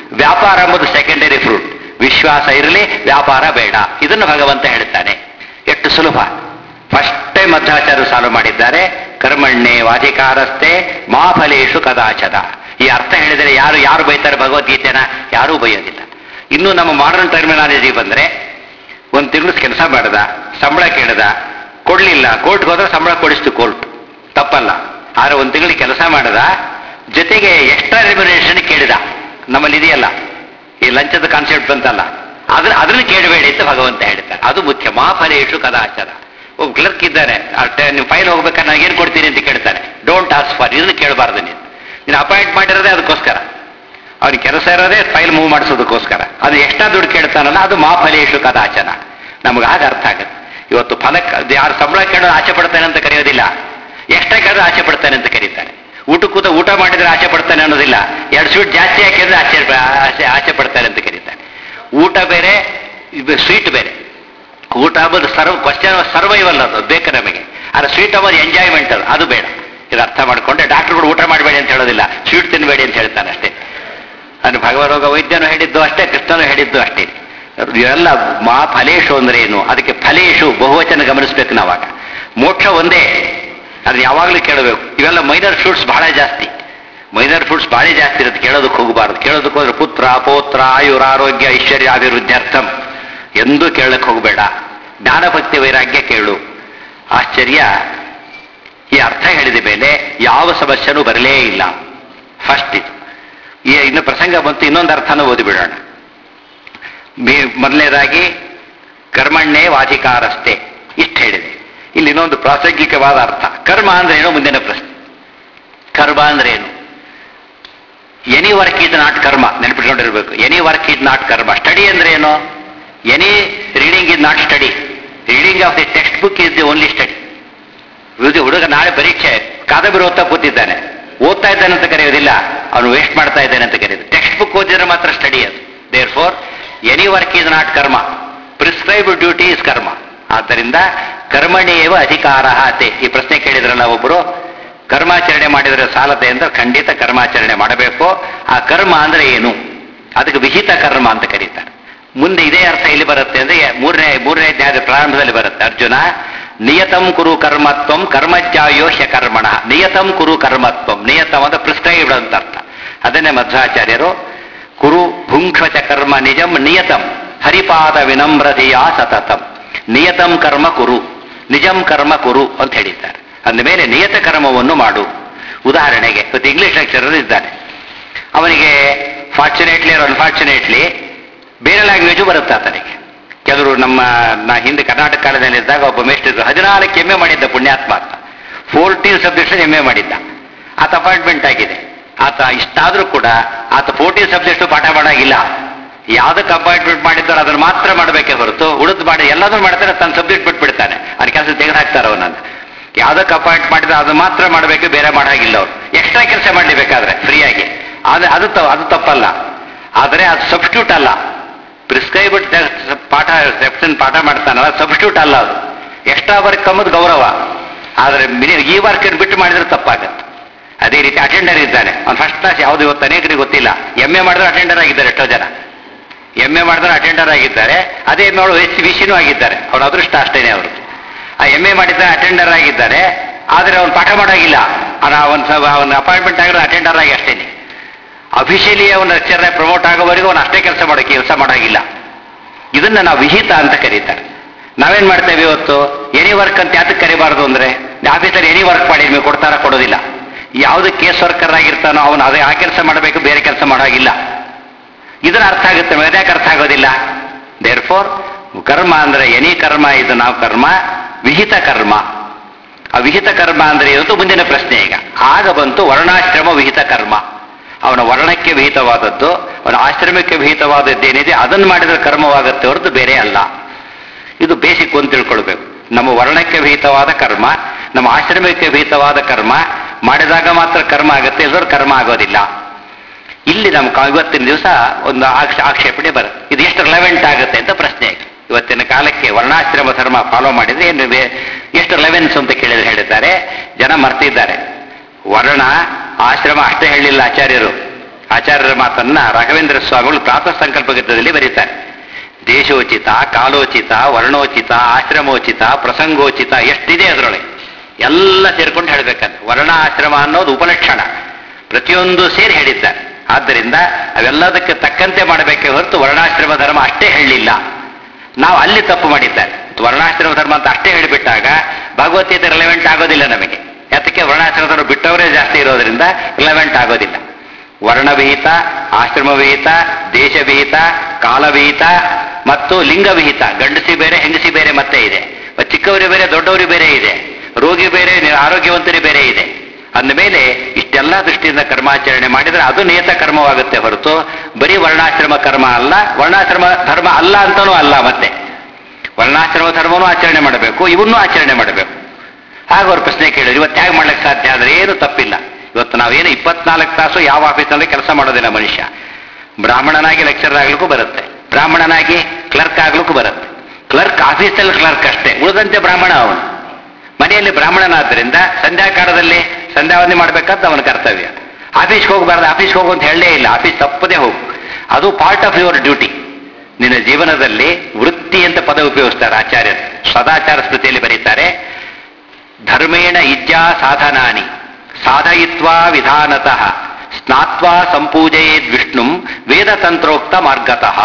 ವ್ಯಾಪಾರ ಎಂಬುದು ಸೆಕೆಂಡರಿ ಫ್ರೂಟ್ ವಿಶ್ವಾಸ ಇರಲಿ ವ್ಯಾಪಾರ ಬೇಡ ಇದನ್ನು ಭಗವಂತ ಹೇಳ್ತಾನೆ ಎಷ್ಟು ಸುಲಭ ಫಸ್ಟ್ ಟೈಮ್ ಮಧ್ವಾಚಾರ್ಯರು ಸಾಲ್ವ್ ಮಾಡಿದ್ದಾರೆ ಕರ್ಮಣ್ಣೆ ವಾಧಿಕಾರಸ್ಥೆ ಮಾ ಫಲೇಶು ಕದಾಚದ ಈ ಅರ್ಥ ಹೇಳಿದರೆ ಯಾರು ಯಾರು ಬೈತಾರೆ ಭಗವದ್ಗೀತೆನ ಯಾರೂ ಬೈಯೋದಿಲ್ಲ ಇನ್ನು ನಮ್ಮ ಮಾಡರ್ನ್ ಟರ್ಮಿನಾಲಜಿ ಬಂದ್ರೆ ಒಂದು ತಿಂಗಳು ಕೆಲಸ ಮಾಡ್ದ ಸಂಬಳ ಕೇಳ್ದ ಕೊಡ್ಲಿಲ್ಲ ಕೋರ್ಟ್ಗೆ ಹೋದ್ರೆ ಸಂಬಳ ಕೊಡಿಸ್ತು ಕೋರ್ಟ್ ತಪ್ಪಲ್ಲ ಆದ್ರೆ ಒಂದು ತಿಂಗಳಿಗೆ ಕೆಲಸ ಮಾಡ್ದ ಜೊತೆಗೆ ಎಕ್ಸ್ಟ್ರಾ ರೆಮ್ಯುನೇಷನ್ ಕೇಳಿದ ನಮ್ಮಲ್ಲಿ ಇದೆಯಲ್ಲ ಈ ಲಂಚದ ಕಾನ್ಸೆಪ್ಟ್ ಬಂತಲ್ಲ ಅದ್ರ ಅದನ್ನ ಕೇಳಬೇಡಿ ಅಂತ ಭಗವಂತ ಹೇಳ್ತಾರೆ ಅದು ಮುಖ್ಯ ಮಾಫಲೇಶು ಕದಾಚಾರ ಒಬ್ಬ ಕ್ಲರ್ಕ್ ಇದ್ದಾನೆ ನೀವು ಫೈಲ್ ಹೋಗ್ಬೇಕಾದ್ರೆ ನಾನು ಏನು ಕೊಡ್ತೀನಿ ಅಂತ ಕೇಳ್ತಾನೆ ಡೋಂಟ್ ಆಸ್ ಫಾರ್ ಇದನ್ನು ಕೇಳಬಾರ್ದು ನೀನು ನೀನು ಅಪಾಯಿಂಟ್ ಮಾಡಿರೋದೇ ಅದಕ್ಕೋಸ್ಕರ ಅವ್ನಿಗೆ ಕೆಲಸ ಇರೋದೇ ಫೈಲ್ ಮೂವ್ ಮಾಡಿಸೋದಕ್ಕೋಸ್ಕರ ಅದು ಎಕ್ಸ್ಟ್ರಾ ದುಡ್ಡು ಕೇಳ್ತಾನಲ್ಲ ಅದು ಮಾಫಲೇಶು ಕದಾಚನ ನಮ್ಗೆ ಆಗ ಅರ್ಥ ಆಗುತ್ತೆ ಇವತ್ತು ಫಲಕ್ಕೆ ಅದು ಯಾರು ಸಂಬಳ ಕೇಳೋದು ಆಸೆ ಪಡ್ತಾನೆ ಅಂತ ಕರೆಯೋದಿಲ್ಲ ಎಕ್ಸ್ಟ್ರಾ ಕೇಳಿದ್ರೆ ಆಸೆ ಪಡ್ತಾನೆ ಅಂತ ಕರೀತಾನೆ ಊಟ ಕೂತ ಊಟ ಮಾಡಿದ್ರೆ ಆಸೆ ಪಡ್ತಾನೆ ಅನ್ನೋದಿಲ್ಲ ಎರಡು ಸ್ವೀಟ್ ಜಾಸ್ತಿ ಹಾಕಿದ್ರೆ ಆಸೆ ಆಸೆ ಆಸೆ ಪಡ್ತಾನೆ ಅಂತ ಕರೀತಾನೆ ಊಟ ಬೇರೆ ಸ್ವೀಟ್ ಬೇರೆ ಊಟ ಅಂಬುದು ಸರ್ವ್ ಕ್ವಶನ್ ಸರ್ವೈವಲ್ ಅದು ಬೇಕು ನಮಗೆ ಆದರೆ ಸ್ವೀಟ್ ಅಂಬೋದು ಎಂಜಾಯ್ಮೆಂಟ್ ಅದು ಅದು ಬೇಡ ಇದು ಅರ್ಥ ಮಾಡಿಕೊಂಡೆ ಡಾಕ್ಟರ್ಗಳು ಊಟ ಮಾಡಬೇಡಿ ಅಂತ ಹೇಳೋದಿಲ್ಲ ಸ್ವೀಟ್ ತಿನ್ನಬೇಡಿ ಅಂತ ಹೇಳ್ತಾನೆ ಅಷ್ಟೇ ಅದು ಭಗವರೋಗ ವೈದ್ಯನು ಹೇಳಿದ್ದು ಅಷ್ಟೇ ಕೃಷ್ಣನು ಹೇಳಿದ್ದು ಅಷ್ಟೇ ಇವೆಲ್ಲ ಮಾ ಫಲೇಶು ಅಂದ್ರೆ ಏನು ಅದಕ್ಕೆ ಫಲೇಶು ಬಹುವಚನ ಗಮನಿಸ್ಬೇಕು ನಾವಾಗ ಮೋಕ್ಷ ಒಂದೇ ಅದನ್ನ ಯಾವಾಗಲೂ ಕೇಳಬೇಕು ಇವೆಲ್ಲ ಮೈನರ್ ಫ್ರೂಟ್ಸ್ ಬಹಳ ಜಾಸ್ತಿ ಮೈನರ್ ಫ್ರೂಟ್ಸ್ ಬಹಳ ಜಾಸ್ತಿ ಇರುತ್ತೆ ಕೇಳೋದಕ್ಕೆ ಹೋಗಬಾರ್ದು ಕೇಳೋದಕ್ಕೆ ಹೋದ್ರೆ ಪುತ್ರ ಪೌತ್ರ ಆಯುರ ಆರೋಗ್ಯ ಐಶ್ವರ್ಯ ಅಭಿವೃದ್ಧ್ಯರ್ಥಂ ಎಂದೂ ಕೇಳಕ್ಕೆ ಹೋಗಬೇಡ ಜ್ಞಾನಭಕ್ತಿ ವೈರಾಗ್ಯ ಕೇಳು ಆಶ್ಚರ್ಯ ಈ ಅರ್ಥ ಹೇಳಿದ ಮೇಲೆ ಯಾವ ಸಮಸ್ಯೆನೂ ಬರಲೇ ಇಲ್ಲ ಫಸ್ಟ್ ಇದು ಈ ಇನ್ನು ಪ್ರಸಂಗ ಬಂತು ಇನ್ನೊಂದು ಅರ್ಥನೂ ಓದಿಬಿಡೋಣ ಮೊದಲನೇದಾಗಿ ಕರ್ಮಣ್ಣೇ ವಾಧಿಕಾರಸ್ಥೆ ಇಷ್ಟು ಹೇಳಿದೆ ಇಲ್ಲಿ ಇನ್ನೊಂದು ಪ್ರಾಸಂಗಿಕವಾದ ಅರ್ಥ ಕರ್ಮ ಅಂದ್ರೆ ಏನು ಮುಂದಿನ ಪ್ರಶ್ನೆ ಕರ್ಮ ಅಂದ್ರೆ ಏನು any work is not karma ನೆನಪಿಟ್ಕೊಂಡಿರ್ಬೇಕು any work is not karma study ಅಂದ್ರೆ ಏನು any reading is not study reading of the textbook is the only study ಹುಡುಗ ನಾಳೆ ಪರೀಕ್ಷೆ ಕಾದಂಬರಿ ಓದ್ತಾ ಕೂತಿದ್ದಾನೆ ಓದ್ತಾ ಇದ್ದಾನೆ ಅಂತ ಕರೆಯೋದಿಲ್ಲ ಅವನು ವೇಸ್ಟ್ ಮಾಡ್ತಾ ಇದ್ದಾನೆ ಅಂತ ಕರೆಯೋದು ಟೆಕ್ಸ್ಟ್ ಬುಕ್ ಓದಿದ್ರೆ ಮಾತ್ರ ಸ್ಟಡಿ ಅದು therefore any work is not karma prescribe duty is karma ಆದ್ದರಿಂದ ಕರ್ಮಣಿಯೇವ ಅಧಿಕಾರ ಅತೆ ಈ ಪ್ರಶ್ನೆ ಕೇಳಿದ್ರಲ್ಲ ಒಬ್ಬರು ಕರ್ಮಾಚರಣೆ ಮಾಡಿದರೆ ಸಾಲತೆ ಅಂತ ಖಂಡಿತ ಕರ್ಮಾಚರಣೆ ಮಾಡಬೇಕು ಆ ಕರ್ಮ ಅಂದ್ರೆ ಏನು ಅದಕ್ಕೆ ವಿಹಿತ ಕರ್ಮ ಅಂತ ಕರೀತಾರೆ ಮುಂದೆ ಇದೇ ಅರ್ಥ ಇಲ್ಲಿ ಬರುತ್ತೆ ಅಂದ್ರೆ ಮೂರನೇ ಮೂರನೇ ಅಧ್ಯಾಯದ ಪ್ರಾರಂಭದಲ್ಲಿ ಬರುತ್ತೆ ಅರ್ಜುನ ನಿಯತಂ ಕುರು ಕರ್ಮತ್ವಂ ಕರ್ಮಜ್ಜಾಯೋಷ್ಯ ಕರ್ಮಣ ನಿಯತಂ ಕುರು ಕರ್ಮತ್ವಂ ನಿಯತಂ ಅಂದ್ರೆ ಪ್ರಿಸ್ಕ್ರೈಬ್ಡ್ ಅಂತ ಅರ್ಥ ಅದನ್ನೇ ಮಧ್ವಾಚಾರ್ಯರು ಕುರು ಭುಂಕ್ಷಚ ಕರ್ಮ ನಿಜಂ ನಿಯತಂ ಹರಿಪಾದ ವಿನಮ್ರತೆಯ ಸತತಂ ನಿಯತಂ ಕರ್ಮ ಕುರು ನಿಜಂ ಕರ್ಮ ಕುರು ಅಂತ ಹೇಳಿದ್ದಾರೆ ಅಂದಮೇಲೆ ನಿಯತ ಕರ್ಮವನ್ನು ಮಾಡು ಉದಾಹರಣೆಗೆ ಇವತ್ತು ಇಂಗ್ಲಿಷ್ ಲೆಕ್ಚರರ್ ಇದ್ದಾನೆ ಅವನಿಗೆ ಫಾರ್ಚುನೇಟ್ಲಿ ಆರ್ ಅನ್ಫಾರ್ಚುನೇಟ್ಲಿ ಬೇರೆ ಲ್ಯಾಂಗ್ವೇಜು ಬರುತ್ತೆ ಆತನಿಗೆ ಕೆಲವರು ನಮ್ಮ ನಾ ಹಿಂದೆ ಕರ್ನಾಟಕ ಕಾಲದಲ್ಲಿ ಇದ್ದಾಗ ಒಬ್ಬ ಮೇಸ್ಟರ್ ಹದಿನಾಲ್ಕು ಎಮ್ ಎ ಮಾಡಿದ್ದ ಪುಣ್ಯಾತ್ಮ ಅಂತ ಫೋರ್ಟೀನ್ ಸಬ್ಜೆಕ್ಟ್ಸ್ ಎಮ್ ಎ ಮಾಡಿದ್ದ ಆತ ಅಪಾಯಿಂಟ್ಮೆಂಟ್ ಆಗಿದೆ ಆತ ಇಷ್ಟಾದರೂ ಕೂಡ ಆತ ಫೋರ್ಟೀನ್ ಸಬ್ಜೆಕ್ಟು ಪಾಠ ಮಾಡಾಗಿಲ್ಲ ಯಾವುದಕ್ಕೆ ಅಪಾಯಿಂಟ್ಮೆಂಟ್ ಮಾಡಿದ್ದಾರೋ ಅದನ್ನು ಮಾತ್ರ ಮಾಡಬೇಕೇ ಹೊರತು ಉಳಿದು ಮಾಡಿ ಎಲ್ಲದನ್ನು ಮಾಡ್ತಾರೆ ತನ್ನ ಸಬ್ಜೆಕ್ಟ್ ಬಿಟ್ಬಿಡ್ತಾನೆ ಅವ್ರ ಕೆಲಸ ತೆಗೆದು ಹಾಕ್ತಾರೆ ಅವನನ್ನು ಯಾವುದಕ್ಕೆ ಅಪಾಯಿಂಟ್ ಮಾಡಿದ್ರೆ ಅದು ಮಾತ್ರ ಮಾಡಬೇಕು ಬೇರೆ ಮಾಡಾಗಿಲ್ಲ ಅವ್ರು ಎಕ್ಸ್ಟ್ರಾ ಕೆಲಸ ಮಾಡಲಿ ಬೇಕಾದ್ರೆ ಫ್ರೀಯಾಗಿ ಅದು ಅದು ತ- ಅದು ತಪ್ಪಲ್ಲ ಆದರೆ ಅದು ಸಬ್ಸ್ಟ್ಯೂಟ್ ಅಲ್ಲ ಪ್ರಿಸ್ಕ್ರೈಬ್ಡ್ ಪಾಠ ಸೆಪ್ಷನ್ ಪಾಠ ಮಾಡ್ತಾನಲ್ಲ ಸಬ್ಸ್ಟ್ಯೂಟ್ ಅಲ್ಲ ಅದು ಎಕ್ಸ್ಟ್ರಾ ವರ್ಕ್ ಅಂಬುದು ಗೌರವ ಆದರೆ ಮಿನಿ ಈ ವರ್ಕ್ ಬಿಟ್ಟು ಮಾಡಿದ್ರೆ ತಪ್ಪಾಗತ್ತೆ ಅದೇ ರೀತಿ ಅಟೆಂಡರ್ ಇದ್ದಾನೆ ಅವ್ನು ಫಸ್ಟ್ ಕ್ಲಾಸ್ ಯಾವುದು ಇವತ್ತು ಅನೇಕರಿಗೆ ಗೊತ್ತಿಲ್ಲ ಎಮ್ ಎ ಮಾಡಿದ್ರೆ ಅಟೆಂಡರ್ ಆಗಿದ್ದಾರೆ ಎಷ್ಟೋ ಜನ ಎಮ್ ಎ ಮಾಡಿದ್ರೆ ಅಟೆಂಡರ್ ಆಗಿದ್ದಾರೆ ಅದೇ ಎಮ್ ಎ ಎಚ್ ವಿಷಿನೂ ಆಗಿದ್ದಾರೆ ಅವ್ರ ಅದೃಷ್ಟ ಅಷ್ಟೇನೆ ಅವರು ಆ ಎಮ್ ಎ ಮಾಡಿದ್ದ ಅಟೆಂಡರ್ ಆಗಿದ್ದಾರೆ ಆದರೆ ಅವ್ನು ಪಾಠ ಮಾಡೋಗಿಲ್ಲ ಅವನ ಒಂದು ಅವನ ಅಪಾಯಿಂಟ್ಮೆಂಟ್ ಆಗಿರೋ ಅಟೆಂಡರ್ ಆಗಿ ಅಷ್ಟೇನೆ ಅಫಿಷಿಯಲಿ ಅವನ ಲೆಕ್ಚರ್ ಪ್ರಮೋಟ್ ಆಗೋವರೆಗೂ ಅವನು ಅಷ್ಟೇ ಕೆಲಸ ಮಾಡೋಕೆ ಕೆಲಸ ಮಾಡೋಗಿಲ್ಲ ಇದನ್ನ ನಾವು ವಿಹಿತ ಅಂತ ಕರೀತಾರೆ ನಾವೇನ್ ಮಾಡ್ತೇವೆ ಇವತ್ತು ಎನಿ ವರ್ಕ್ ಅಂತ ಯಾತಕ್ಕೆ ಕರಿಬಾರ್ದು ಅಂದ್ರೆ ಆಫೀಸಲ್ಲಿ ಎನಿ ವರ್ಕ್ ಮಾಡಿ ನಿಮಗೆ ಕೊಡ್ತಾರ ಕೊಡೋದಿಲ್ಲ ಯಾವುದು ಕೇಸ್ ವರ್ಕರ್ ಆಗಿರ್ತಾನೋ ಅವನು ಅದೇ ಆ ಕೆಲಸ ಮಾಡಬೇಕು ಬೇರೆ ಕೆಲಸ ಮಾಡೋಗಿಲ್ಲ ಇದನ್ನ ಅರ್ಥ ಆಗುತ್ತೆ ಯಾಕೆ ಅರ್ಥ ಆಗೋದಿಲ್ಲ ದೇರ್ ಫೋರ್ ಕರ್ಮ ಅಂದ್ರೆ ಎನಿ ಕರ್ಮ ಇದು ನಾವು ಕರ್ಮ ವಿಹಿತ ಕರ್ಮ ಆ ವಿಹಿತ ಕರ್ಮ ಅಂದ್ರೆ ಇವತ್ತು ಮುಂದಿನ ಪ್ರಶ್ನೆ ಈಗ ಆಗ ಬಂತು ವರ್ಣಾಶ್ರಮ ವಿಹಿತ ಕರ್ಮ ಅವನ ವರ್ಣಕ್ಕೆ ವಿಹಿತವಾದದ್ದು ಅವನ ಆಶ್ರಮಕ್ಕೆ ವಿಹಿತವಾದದ್ದೇನಿದೆ ಅದನ್ನು ಮಾಡಿದ್ರೆ ಕರ್ಮವಾಗುತ್ತೆ ಹೊರತು ಬೇರೆ ಅಲ್ಲ ಇದು ಬೇಸಿಕ್ ಒಂದು ತಿಳ್ಕೊಳ್ಬೇಕು ನಮ್ಮ ವರ್ಣಕ್ಕೆ ವಿಹಿತವಾದ ಕರ್ಮ ನಮ್ಮ ಆಶ್ರಮಕ್ಕೆ ವಿಹಿತವಾದ ಕರ್ಮ ಮಾಡಿದಾಗ ಮಾತ್ರ ಕರ್ಮ ಆಗುತ್ತೆ ಎಲ್ಲರೂ ಕರ್ಮ ಆಗೋದಿಲ್ಲ ಇಲ್ಲಿ ನಮ್ಮ ಕ- ಇವತ್ತಿನ ದಿವಸ ಒಂದು ಆಕ್ಷ ಆಕ್ಷೇಪಣೆ ಬರುತ್ತೆ ಇದು ಎಷ್ಟು ರಿಲೆವೆಂಟ್ ಆಗುತ್ತೆ ಅಂತ ಪ್ರಶ್ನೆ ಈಗ ಇವತ್ತಿನ ಕಾಲಕ್ಕೆ ವರ್ಣಾಶ್ರಮ ಧರ್ಮ ಫಾಲೋ ಮಾಡಿದ್ರೆ ಏನು ಬೇ- ಎಷ್ಟು ರಿಲೆವೆನ್ಸ್ ಅಂತ ಕೇಳಿದ್ರೆ ಹೇಳಿದ್ದಾರೆ ಜನ ಮರ್ತಿದ್ದಾರೆ ವರ್ಣ ಆಶ್ರಮ ಅಷ್ಟೇ ಹೇಳಿಲ್ಲ ಆಚಾರ್ಯರು ಆಚಾರ್ಯರ ಮಾತನ್ನ ರಾಘವೇಂದ್ರ ಸ್ವಾಮಿಗಳು ಪ್ರಾತಃ ಸಂಕಲ್ಪ ಗೀತದಲ್ಲಿ ಬರೀತಾರೆ ದೇಶೋಚಿತ ಕಾಲೋಚಿತ ವರ್ಣೋಚಿತ ಆಶ್ರಮೋಚಿತ ಪ್ರಸಂಗೋಚಿತ ಎಷ್ಟಿದೆ ಅದರೊಳಗೆ ಎಲ್ಲ ಸೇರ್ಕೊಂಡು ಹೇಳ್ಬೇಕಂತ ವರ್ಣ ಆಶ್ರಮ ಅನ್ನೋದು ಉಪಲಕ್ಷಣ ಪ್ರತಿಯೊಂದು ಸೇರಿ ಹೇಳಿದ್ದಾರೆ ಆದ್ದರಿಂದ ಅವೆಲ್ಲದಕ್ಕೆ ತಕ್ಕಂತೆ ಮಾಡಬೇಕೇ ಹೊರತು ವರ್ಣಾಶ್ರಮ ಧರ್ಮ ಅಷ್ಟೇ ಹೇಳಲಿಲ್ಲ ನಾವು ಅಲ್ಲಿ ತಪ್ಪು ಮಾಡಿದ್ದಾರೆ ವರ್ಣಾಶ್ರಮ ಧರ್ಮ ಅಂತ ಅಷ್ಟೇ ಹೇಳಿಬಿಟ್ಟಾಗ ಭಗವದ್ಗೀತೆ ರಿಲೆವೆಂಟ್ ಆಗೋದಿಲ್ಲ ನಮಗೆ ಯಾತಕ್ಕೆ ವರ್ಣಾಶ್ರಮ ಧರ್ಮ ಬಿಟ್ಟವರೇ ಜಾಸ್ತಿ ಇರೋದ್ರಿಂದ ರಿಲೆವೆಂಟ್ ಆಗೋದಿಲ್ಲ ವರ್ಣವಿಹಿತ ಆಶ್ರಮವಿಹಿತ ದೇಶವಿಹಿತ ಕಾಲವಿಹಿತ ಮತ್ತು ಲಿಂಗವಿಹಿತ ಗಂಡಸಿ ಬೇರೆ ಹೆಂಗಸಿ ಬೇರೆ ಮತ್ತೆ ಇದೆ ಮತ್ತೆ ಚಿಕ್ಕವರು ಬೇರೆ ದೊಡ್ಡವರು ಬೇರೆ ಇದೆ ರೋಗಿ ಬೇರೆ ಆರೋಗ್ಯವಂತರು ಬೇರೆ ಇದೆ ಅಂದಮೇಲೆ ಇಷ್ಟೆಲ್ಲ ದೃಷ್ಟಿಯಿಂದ ಕರ್ಮಾಚರಣೆ ಮಾಡಿದರೆ ಅದು ನಿಯತ ಕರ್ಮವಾಗುತ್ತೆ ಹೊರತು ಬರೀ ವರ್ಣಾಶ್ರಮ ಕರ್ಮ ಅಲ್ಲ ವರ್ಣಾಶ್ರಮ ಧರ್ಮ ಅಲ್ಲ ಅಂತನೂ ಅಲ್ಲ ಮತ್ತೆ ವರ್ಣಾಶ್ರಮ ಧರ್ಮನೂ ಆಚರಣೆ ಮಾಡಬೇಕು ಇವನ್ನೂ ಆಚರಣೆ ಮಾಡಬೇಕು ಆಗ ಅವ್ರು ಪ್ರಶ್ನೆ ಕೇಳಿದ್ರು ಇವತ್ತು ಹೇಗೆ ಮಾಡ್ಲಿಕ್ಕೆ ಸಾಧ್ಯ ಆದರೆ ಏನು ತಪ್ಪಿಲ್ಲ ಇವತ್ತು ನಾವೇನು ಇಪ್ಪತ್ನಾಲ್ಕು ತಾಸು ಯಾವ ಆಫೀಸ್ನಲ್ಲಿ ಕೆಲಸ ಮಾಡೋದಿಲ್ಲ ಮನುಷ್ಯ ಬ್ರಾಹ್ಮಣನಾಗಿ ಲೆಕ್ಚರ್ ಆಗ್ಲಿಕ್ಕೂ ಬರುತ್ತೆ ಬ್ರಾಹ್ಮಣನಾಗಿ ಕ್ಲರ್ಕ್ ಆಗ್ಲಿಕ್ಕೂ ಬರುತ್ತೆ ಕ್ಲರ್ಕ್ ಆಫೀಸಲ್ಲಿ ಕ್ಲರ್ಕ್ ಅಷ್ಟೇ ಉಳಿದಂತೆ ಬ್ರಾಹ್ಮಣ ಅವನು ಮನೆಯಲ್ಲಿ ಬ್ರಾಹ್ಮಣನಾದ್ದರಿಂದ ಸಂಧ್ಯಾಕಾಲದಲ್ಲಿ ಸಂಧ್ಯಾವಂದನೆ ಮಾಡ್ಬೇಕಂತ ಅವನ ಕರ್ತವ್ಯ ಆಫೀಸ್ಗೆ ಹೋಗಬಾರ್ದು ಆಫೀಸ್ಗೆ ಹೋಗು ಅಂತ ಹೇಳಲೇ ಇಲ್ಲ ಆಫೀಸ್ ತಪ್ಪದೇ ಹೋಗು ಅದು ಪಾರ್ಟ್ ಆಫ್ ಯುವರ್ ಡ್ಯೂಟಿ ನಿನ್ನ ಜೀವನದಲ್ಲಿ ವೃತ್ತಿ ಅಂತ ಪದ ಉಪಯೋಗಿಸ್ತಾರೆ ಆಚಾರ್ಯರು ಸದಾಚಾರ ಸ್ಮೃತಿಯಲ್ಲಿ ಬರೀತಾರೆ ಧರ್ಮೇಣ ಇಜ್ಜಾ ಸಾಧನಾನಿ ಸಾಧಯಿತ್ವಾ ವಿಧಾನತಃ ಸ್ನಾತ್ವಾ ಸಂಪೂಜಯೇದ್ ವಿಷ್ಣುಂ ವೇದತಂತ್ರೋಕ್ತ ಮಾರ್ಗತಃ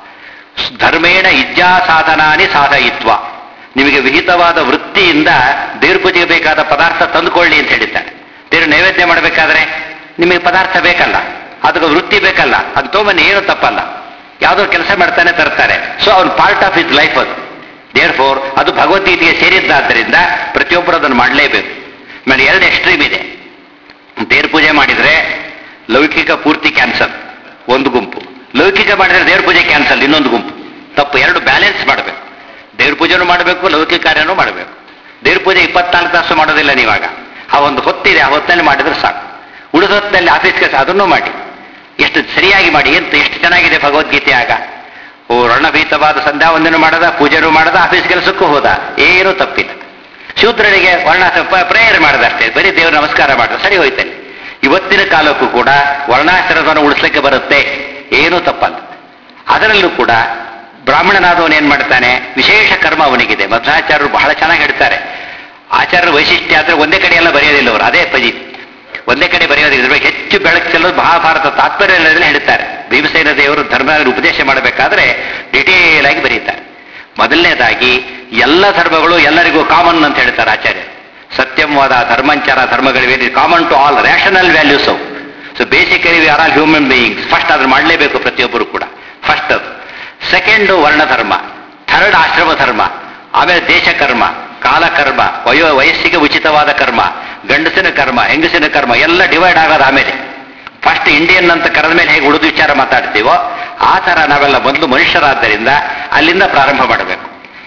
ಧರ್ಮೇಣ ಇಜ್ಜಾ ಸಾಧನಾನಿ ಸಾಧಯಿತ್ವ ನಿಮಗೆ ವಿಹಿತವಾದ ವೃತ್ತಿಯಿಂದ ದೇವ್ರ ಪೂಜೆಗೆ ಬೇಕಾದ ಪದಾರ್ಥ ತಂದುಕೊಳ್ಳಿ ಅಂತ ಹೇಳಿದ್ದಾರೆ ದೇವ್ರ ನೈವೇದ್ಯ ಮಾಡಬೇಕಾದ್ರೆ ನಿಮಗೆ ಪದಾರ್ಥ ಬೇಕಲ್ಲ ಅದಕ್ಕೆ ವೃತ್ತಿ ಬೇಕಲ್ಲ ಅದು ತೊಗೊಂಬನ್ನಿ ಏನು ತಪ್ಪಲ್ಲ ಯಾವುದೋ ಕೆಲಸ ಮಾಡ್ತಾನೆ ತರ್ತಾರೆ ಸೊ ಅವ್ನ ಪಾರ್ಟ್ ಆಫ್ ಇಸ್ ಲೈಫ್ ಅದು ದೇರ್ ಫೋರ್ ಅದು ಭಗವದ್ಗೀತೆಗೆ ಸೇರಿದ್ದಾದ್ದರಿಂದ ಪ್ರತಿಯೊಬ್ಬರು ಅದನ್ನು ಮಾಡಲೇಬೇಕು ಆಮೇಲೆ ಎರಡು ಎಕ್ಸ್ಟ್ರೀಮ್ ಇದೆ ದೇವ್ರ ಪೂಜೆ ಮಾಡಿದರೆ ಲೌಕಿಕ ಪೂರ್ತಿ ಕ್ಯಾನ್ಸಲ್ ಒಂದು ಗುಂಪು ಲೌಕಿಕ ಮಾಡಿದರೆ ದೇವ್ರ ಪೂಜೆ ಕ್ಯಾನ್ಸಲ್ ಇನ್ನೊಂದು ಗುಂಪು ತಪ್ಪು ಎರಡು ಬ್ಯಾಲೆನ್ಸ್ ಮಾಡಬೇಕು ದೇವ್ರ ಪೂಜೆನೂ ಮಾಡಬೇಕು ಲೌಕಿಕ ಕಾರ್ಯನೂ ಮಾಡಬೇಕು ದೇವ್ರ ಪೂಜೆ ಇಪ್ಪತ್ನಾಲ್ಕು ತಾಸು ಮಾಡೋದಿಲ್ಲ ನೀವಾಗ ಆ ಒಂದು ಹೊತ್ತಿದೆ ಆ ಹೊತ್ತಲ್ಲಿ ಮಾಡಿದ್ರೆ ಸಾಕು ಉಳಿದ ಹೊತ್ತಿನಲ್ಲಿ ಆಫೀಸ್ ಕೆಲಸ ಅದನ್ನು ಮಾಡಿ ಎಷ್ಟು ಸರಿಯಾಗಿ ಮಾಡಿ ಎಂತ ಎಷ್ಟು ಚೆನ್ನಾಗಿದೆ ಭಗವದ್ಗೀತೆ ಆಗ ಓ ರಣಭೀತವಾದ ಸಂಧ್ಯಾ ವಂದನೆ ಮಾಡದ ಪೂಜೆನೂ ಮಾಡದ ಆಫೀಸ್ ಕೆಲಸಕ್ಕೂ ಹೋದ ಏನೂ ತಪ್ಪಿಲ್ಲ ಶೂದ್ರನಿಗೆ ವರ್ಣ ಪ್ರೇಯರ್ ಮಾಡದಷ್ಟೇ ಬರೀ ದೇವ್ರ ನಮಸ್ಕಾರ ಮಾಡಿದ ಸರಿ ಹೋಯ್ತಲ್ಲಿ ಇವತ್ತಿನ ಕಾಲಕ್ಕೂ ಕೂಡ ವರ್ಣಾಶ್ರಮವನ್ನು ಉಳಿಸ್ಲಿಕ್ಕೆ ಬರುತ್ತೆ ಏನೂ ತಪ್ಪಲ್ಲ ಅದರಲ್ಲೂ ಕೂಡ ಬ್ರಾಹ್ಮಣನಾದವನು ಏನ್ ಮಾಡ್ತಾನೆ ವಿಶೇಷ ಕರ್ಮ ಅವನಿಗಿದೆ ಮಧ್ವಾಚಾರ್ಯರು ಬಹಳ ಚೆನ್ನಾಗಿ ಹೇಳ್ತಾರೆ ಆಚಾರ್ಯರ ವೈಶಿಷ್ಟ್ಯ ಆದ್ರೆ ಒಂದೇ ಕಡೆ ಎಲ್ಲ ಬರೆಯೋದಿಲ್ಲ ಅವರು ಅದೇ ಪದಿ ಒಂದೇ ಕಡೆ ಬರೆಯೋದಿಲ್ಲ ಇದ್ರ ಬಗ್ಗೆ ಹೆಚ್ಚು ಬೆಳಕು ಚೆಲ್ಲೋದು ಮಹಾಭಾರತ ತಾತ್ಪರ್ಯದಲ್ಲಿ ಹೇಳ್ತಾರೆ ಭೀಮಸೇನ ದೇವರು ಧರ್ಮ ಉಪದೇಶ ಮಾಡಬೇಕಾದ್ರೆ ಡಿಟೇಲ್ ಆಗಿ ಬರೀತಾರೆ ಮೊದಲನೇದಾಗಿ ಎಲ್ಲ ಧರ್ಮಗಳು ಎಲ್ಲರಿಗೂ ಕಾಮನ್ ಅಂತ ಹೇಳ್ತಾರೆ ಆಚಾರ್ಯ ಸತ್ಯಂವಾದ ಧರ್ಮಂಚಾರ ಧರ್ಮಗಳಿವೆ common to all rational values ಅವು so basically we are all human beings first ಅದನ್ನು ಮಾಡಲೇಬೇಕು ಪ್ರತಿಯೊಬ್ಬರು ಕೂಡ ಫಸ್ಟ್ ಅದು ಸೆಕೆಂಡು ವರ್ಣಧರ್ಮ ಥರ್ಡ್ ಆಶ್ರಮ ಧರ್ಮ ಆಮೇಲೆ ದೇಶಕರ್ಮ ಕಾಲಕರ್ಮ ವಯೋ ವಯಸ್ಸಿಗೆ ಉಚಿತವಾದ ಕರ್ಮ ಗಂಡಸಿನ ಕರ್ಮ ಹೆಂಗಸಿನ ಕರ್ಮ ಎಲ್ಲ ಡಿವೈಡ್ ಆಗೋದು ಆಮೇಲೆ ಫಸ್ಟ್ ಇಂಡಿಯನ್ ಅಂತ ಕರೆದ ಮೇಲೆ ಹೇಗೆ ಉಳಿದು ವಿಚಾರ ಮಾತಾಡ್ತೀವೋ ಆ ಥರ ನಾವೆಲ್ಲ ಮೊದಲು ಮನುಷ್ಯರಾದ್ದರಿಂದ ಅಲ್ಲಿಂದ ಪ್ರಾರಂಭ ಮಾಡಬೇಕು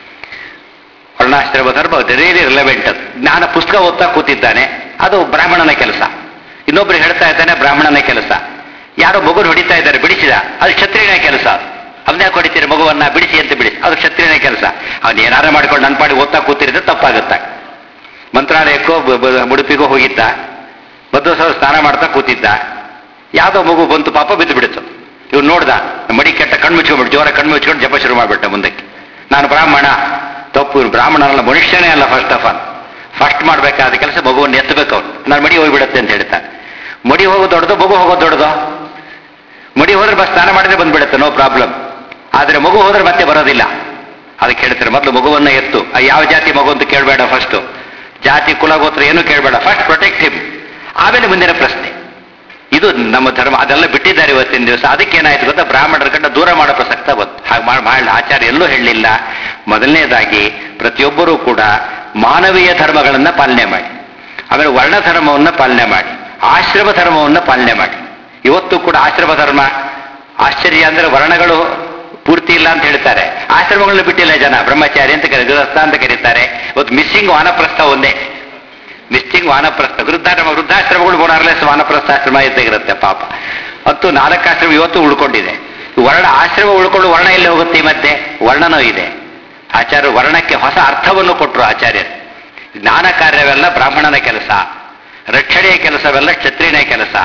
ವರ್ಣಾಶ್ರಮ ಧರ್ಮ ರಿಯಲಿ ರಿಲೆವೆಂಟ್ ಅದು ಜ್ಞಾನ ಪುಸ್ತಕ ಓದ್ತಾ ಕೂತಿದ್ದಾನೆ ಅದು ಬ್ರಾಹ್ಮಣನ ಕೆಲಸ ಇನ್ನೊಬ್ರು ಹೇಳ್ತಾ ಇದ್ದಾನೆ ಬ್ರಾಹ್ಮಣನ ಕೆಲಸ ಯಾರೋ ಮಗುನ ಹೊಡಿತಾ ಇದ್ದಾರೆ ಬಿಡಿಸಿದ ಅದು ಕ್ಷತ್ರಿಯನ ಕೆಲಸ ಅವನ್ನೇ ಹೊಡಿತೀರಿ ಮಗುವನ್ನ ಬಿಡಿಸಿ ಅಂತ ಬಿಡಿಸಿ ಅದು ಕ್ಷತ್ರಿಯನ ಕೆಲಸ ಅವನು ಏನಾರ ಮಾಡ್ಕೊಂಡು ನನ್ನ ಪಾಡಿ ಓದ್ತಾ ಕೂತಿರಿದ್ರೆ ತಪ್ಪಾಗುತ್ತೆ ಮಂತ್ರಾಲಯಕ್ಕೋ ಬ- ಬ- ಉಡುಪಿಗೋ ಹೋಗಿದ್ದ ಮಧ್ವ ಸ್ನಾನ ಮಾಡ್ತಾ ಕೂತಿದ್ದ ಯಾವುದೋ ಮಗು ಬಂತು ಪಾಪ ಬಿದ್ದು ಬಿಡಿತು ಇವ್ನು ನೋಡ್ದ ಮಡಿ ಕೆಟ್ಟ ಕಣ್ಣು ಮುಚ್ಕೊಂಡ್ಬಿಟ್ಟು ಜೋರ ಕಣ್ಣು ಮುಚ್ಕೊಂಡು ಜಪ ಶುರು ಮಾಡ್ಬಿಟ್ಟ ಮುಂದಕ್ಕೆ ನಾನು ಬ್ರಾಹ್ಮಣ ತಪ್ಪು ಇವ್ನು ಬ್ರಾಹ್ಮಣನಲ್ಲ ಮನುಷ್ಯನೇ ಅಲ್ಲ ಫಸ್ಟ್ ಆಫ್ ಆಲ್ ಫಸ್ಟ್ ಮಾಡಬೇಕಾದ ಕೆಲಸ ಮಗುವನ್ನು ಎತ್ತಬೇಕು ಅವ್ನು ನಾನು ಮಡಿ ಹೋಗ್ಬಿಡತ್ತೆ ಅಂತ ಹೇಳ್ತಾನೆ ಮಡಿ ಹೋಗೋದು ದೊಡ್ಡದು ಮಗು ಹೋಗೋದು ದೊಡ್ಡದು ಮಡಿ ಹೋದ್ರೆ ಬಸ್ ಸ್ನಾನ ಮಾಡಿದ್ರೆ ಬಂದ್ಬಿಡುತ್ತೆ ನೋ ಪ್ರಾಬ್ಲಮ್ ಆದರೆ ಮಗು ಹೋದ್ರೆ ಮತ್ತೆ ಬರೋದಿಲ್ಲ ಅದಕ್ಕೆ ಹೇಳ್ತಾರೆ ಮೊದಲು ಮಗುವನ್ನ ಎತ್ತು ಆ ಯಾವ ಜಾತಿ ಮಗು ಅಂತ ಕೇಳಬೇಡ ಫಸ್ಟು ಜಾತಿ ಕುಲ ಗೋತ್ರ ಏನು ಕೇಳಬೇಡ ಫಸ್ಟ್ ಪ್ರೊಟೆಕ್ಟ್ ಹಿಮ್ ಆಮೇಲೆ ಮುಂದಿನ ಪ್ರಶ್ನೆ ಇದು ನಮ್ಮ ಧರ್ಮ ಅದೆಲ್ಲ ಬಿಟ್ಟಿದ್ದಾರೆ ಇವತ್ತಿನ ದಿವಸ ಅದಕ್ಕೇನಾಯ್ತು ಗೊತ್ತಾ ಬ್ರಾಹ್ಮಣರ ಕಂಡ ದೂರ ಮಾಡೋ ಪ್ರಸಕ್ತ ಬಂತು ಹಾಗೆ ಮಾಡಿ ಆಚಾರ್ಯ ಎಲ್ಲೂ ಹೇಳಲಿಲ್ಲ ಮೊದಲನೇದಾಗಿ ಪ್ರತಿಯೊಬ್ಬರೂ ಕೂಡ ಮಾನವೀಯ ಧರ್ಮಗಳನ್ನ ಪಾಲನೆ ಮಾಡಿ ಆಮೇಲೆ ವರ್ಣ ಧರ್ಮವನ್ನ ಪಾಲನೆ ಮಾಡಿ ಆಶ್ರಮ ಧರ್ಮವನ್ನ ಪಾಲನೆ ಮಾಡಿ ಇವತ್ತು ಕೂಡ ಆಶ್ರಮ ಧರ್ಮ ಆಶ್ಚರ್ಯ ಅಂದ್ರೆ ವರ್ಣಗಳು ಪೂರ್ತಿ ಇಲ್ಲ ಅಂತ ಹೇಳ್ತಾರೆ ಆಶ್ರಮಗಳನ್ನ ಬಿಟ್ಟಿಲ್ಲ ಜನ ಬ್ರಹ್ಮಚಾರಿ ಅಂತ ಕರೀತಾರೆ ಗೃಹಸ್ಥ ಅಂತ ಕರೀತಾರೆ ಇವತ್ತು ಮಿಸ್ಸಿಂಗ್ ವಾನಪ್ರಸ್ಥ ಒಂದೇ ಮಿಸ್ಸಿಂಗ್ ವಾನಪ್ರಸ್ಥ ವೃದ್ಧಾಶ್ರಮ ವೃದ್ಧಾಶ್ರಮಗಳು ಮೂರಾರ್ಲೆಸ್ ವಾನಪ್ರಸ್ಥಾಶ್ರಮ ಇರುತ್ತೆ ಪಾಪ ಮತ್ತು ನಾಲ್ಕಾಶ್ರಮ ಇವತ್ತು ಉಳ್ಕೊಂಡಿದೆ ವರ್ಣ ಆಶ್ರಮ ಉಳ್ಕೊಂಡು ವರ್ಣ ಎಲ್ಲಿ ಹೋಗುತ್ತೆ ಈ ಮಧ್ಯೆ ವರ್ಣನೂ ಇದೆ ಆಚಾರ್ಯ ವರ್ಣಕ್ಕೆ ಹೊಸ ಅರ್ಥವನ್ನು ಕೊಟ್ಟರು ಆಚಾರ್ಯರು ಜ್ಞಾನ ಕಾರ್ಯವೆಲ್ಲ ಬ್ರಾಹ್ಮಣನ ಕೆಲಸ ರಕ್ಷಣೆಯ ಕೆಲಸವೆಲ್ಲ ಕ್ಷತ್ರಿಯನ ಕೆಲಸ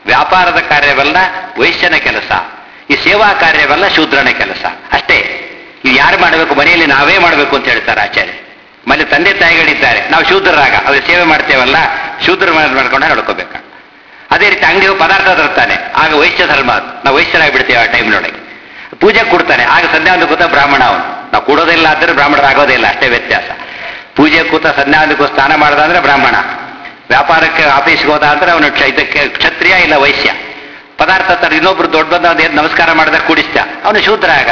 ವ್ಯಾಪಾರದ ಕಾರ್ಯವೆಲ್ಲ ವೈಶ್ಯನ ಕೆಲಸ ಈ ಸೇವಾ ಕಾರ್ಯವೆಲ್ಲ ಶೂದ್ರನ ಕೆಲಸ ಅಷ್ಟೇ ಇದು ಯಾರು ಮಾಡಬೇಕು ಮನೆಯಲ್ಲಿ ನಾವೇ ಮಾಡಬೇಕು ಅಂತ ಹೇಳ್ತಾರೆ ಆಚಾರ್ಯ ಮನೆ ತಂದೆ ತಾಯಿಗಳಿದ್ದಾರೆ ನಾವು ಶೂದ್ರರಾಗ ಅವ್ರ ಸೇವೆ ಮಾಡ್ತೇವಲ್ಲ ಶೂದ್ರ ಮಾಡ್ಕೊಂಡ ನಡ್ಕೋಬೇಕು ಅದೇ ರೀತಿ ಅಂಗಡಿ ಹೋಗಿ ಪದಾರ್ಥ ತರ್ತಾನೆ ಆಗ ವೈಶ್ಯ ಧರ್ಮ ಅದು ನಾವು ವೈಶ್ಯರಾಗಿ ಬಿಡ್ತೇವೆ ಆ ಟೈಮ್ನೊಳಗೆ ಪೂಜೆ ಕೊಡ್ತಾನೆ ಆಗ ಸಂಧ್ಯಾವಂದ ಕೂತ ಬ್ರಾಹ್ಮಣ ಅವನು ನಾವು ಕೊಡೋದಿಲ್ಲ ಆದರೆ ಬ್ರಾಹ್ಮಣರಾಗೋದೇ ಇಲ್ಲ ಅಷ್ಟೇ ವ್ಯತ್ಯಾಸ ಪೂಜೆ ಕೂತ ಸಂಧ್ಯಾವಂದಕ್ಕೂ ಸ್ನಾನ ಮಾಡ್ದ ಅಂದ್ರೆ ಬ್ರಾಹ್ಮಣ ವ್ಯಾಪಾರಕ್ಕೆ ಆಫೀಸ್ಗೆ ಹೋದ ಅಂದ್ರೆ ಅವನು ಕ್ಷ- ಇದಕ್ಕೆ ಕ್ಷತ್ರಿಯ ಇಲ್ಲ ವೈಶ್ಯ ಪದಾರ್ಥ ತರ ಇನ್ನೊಬ್ರು ದೊಡ್ಡ ಬಂದ ಅವ್ನು ನಮಸ್ಕಾರ ಮಾಡಿದ ಕುಡಿಸ್ತ ಅವನು ಶೂದ್ರ ಆಗ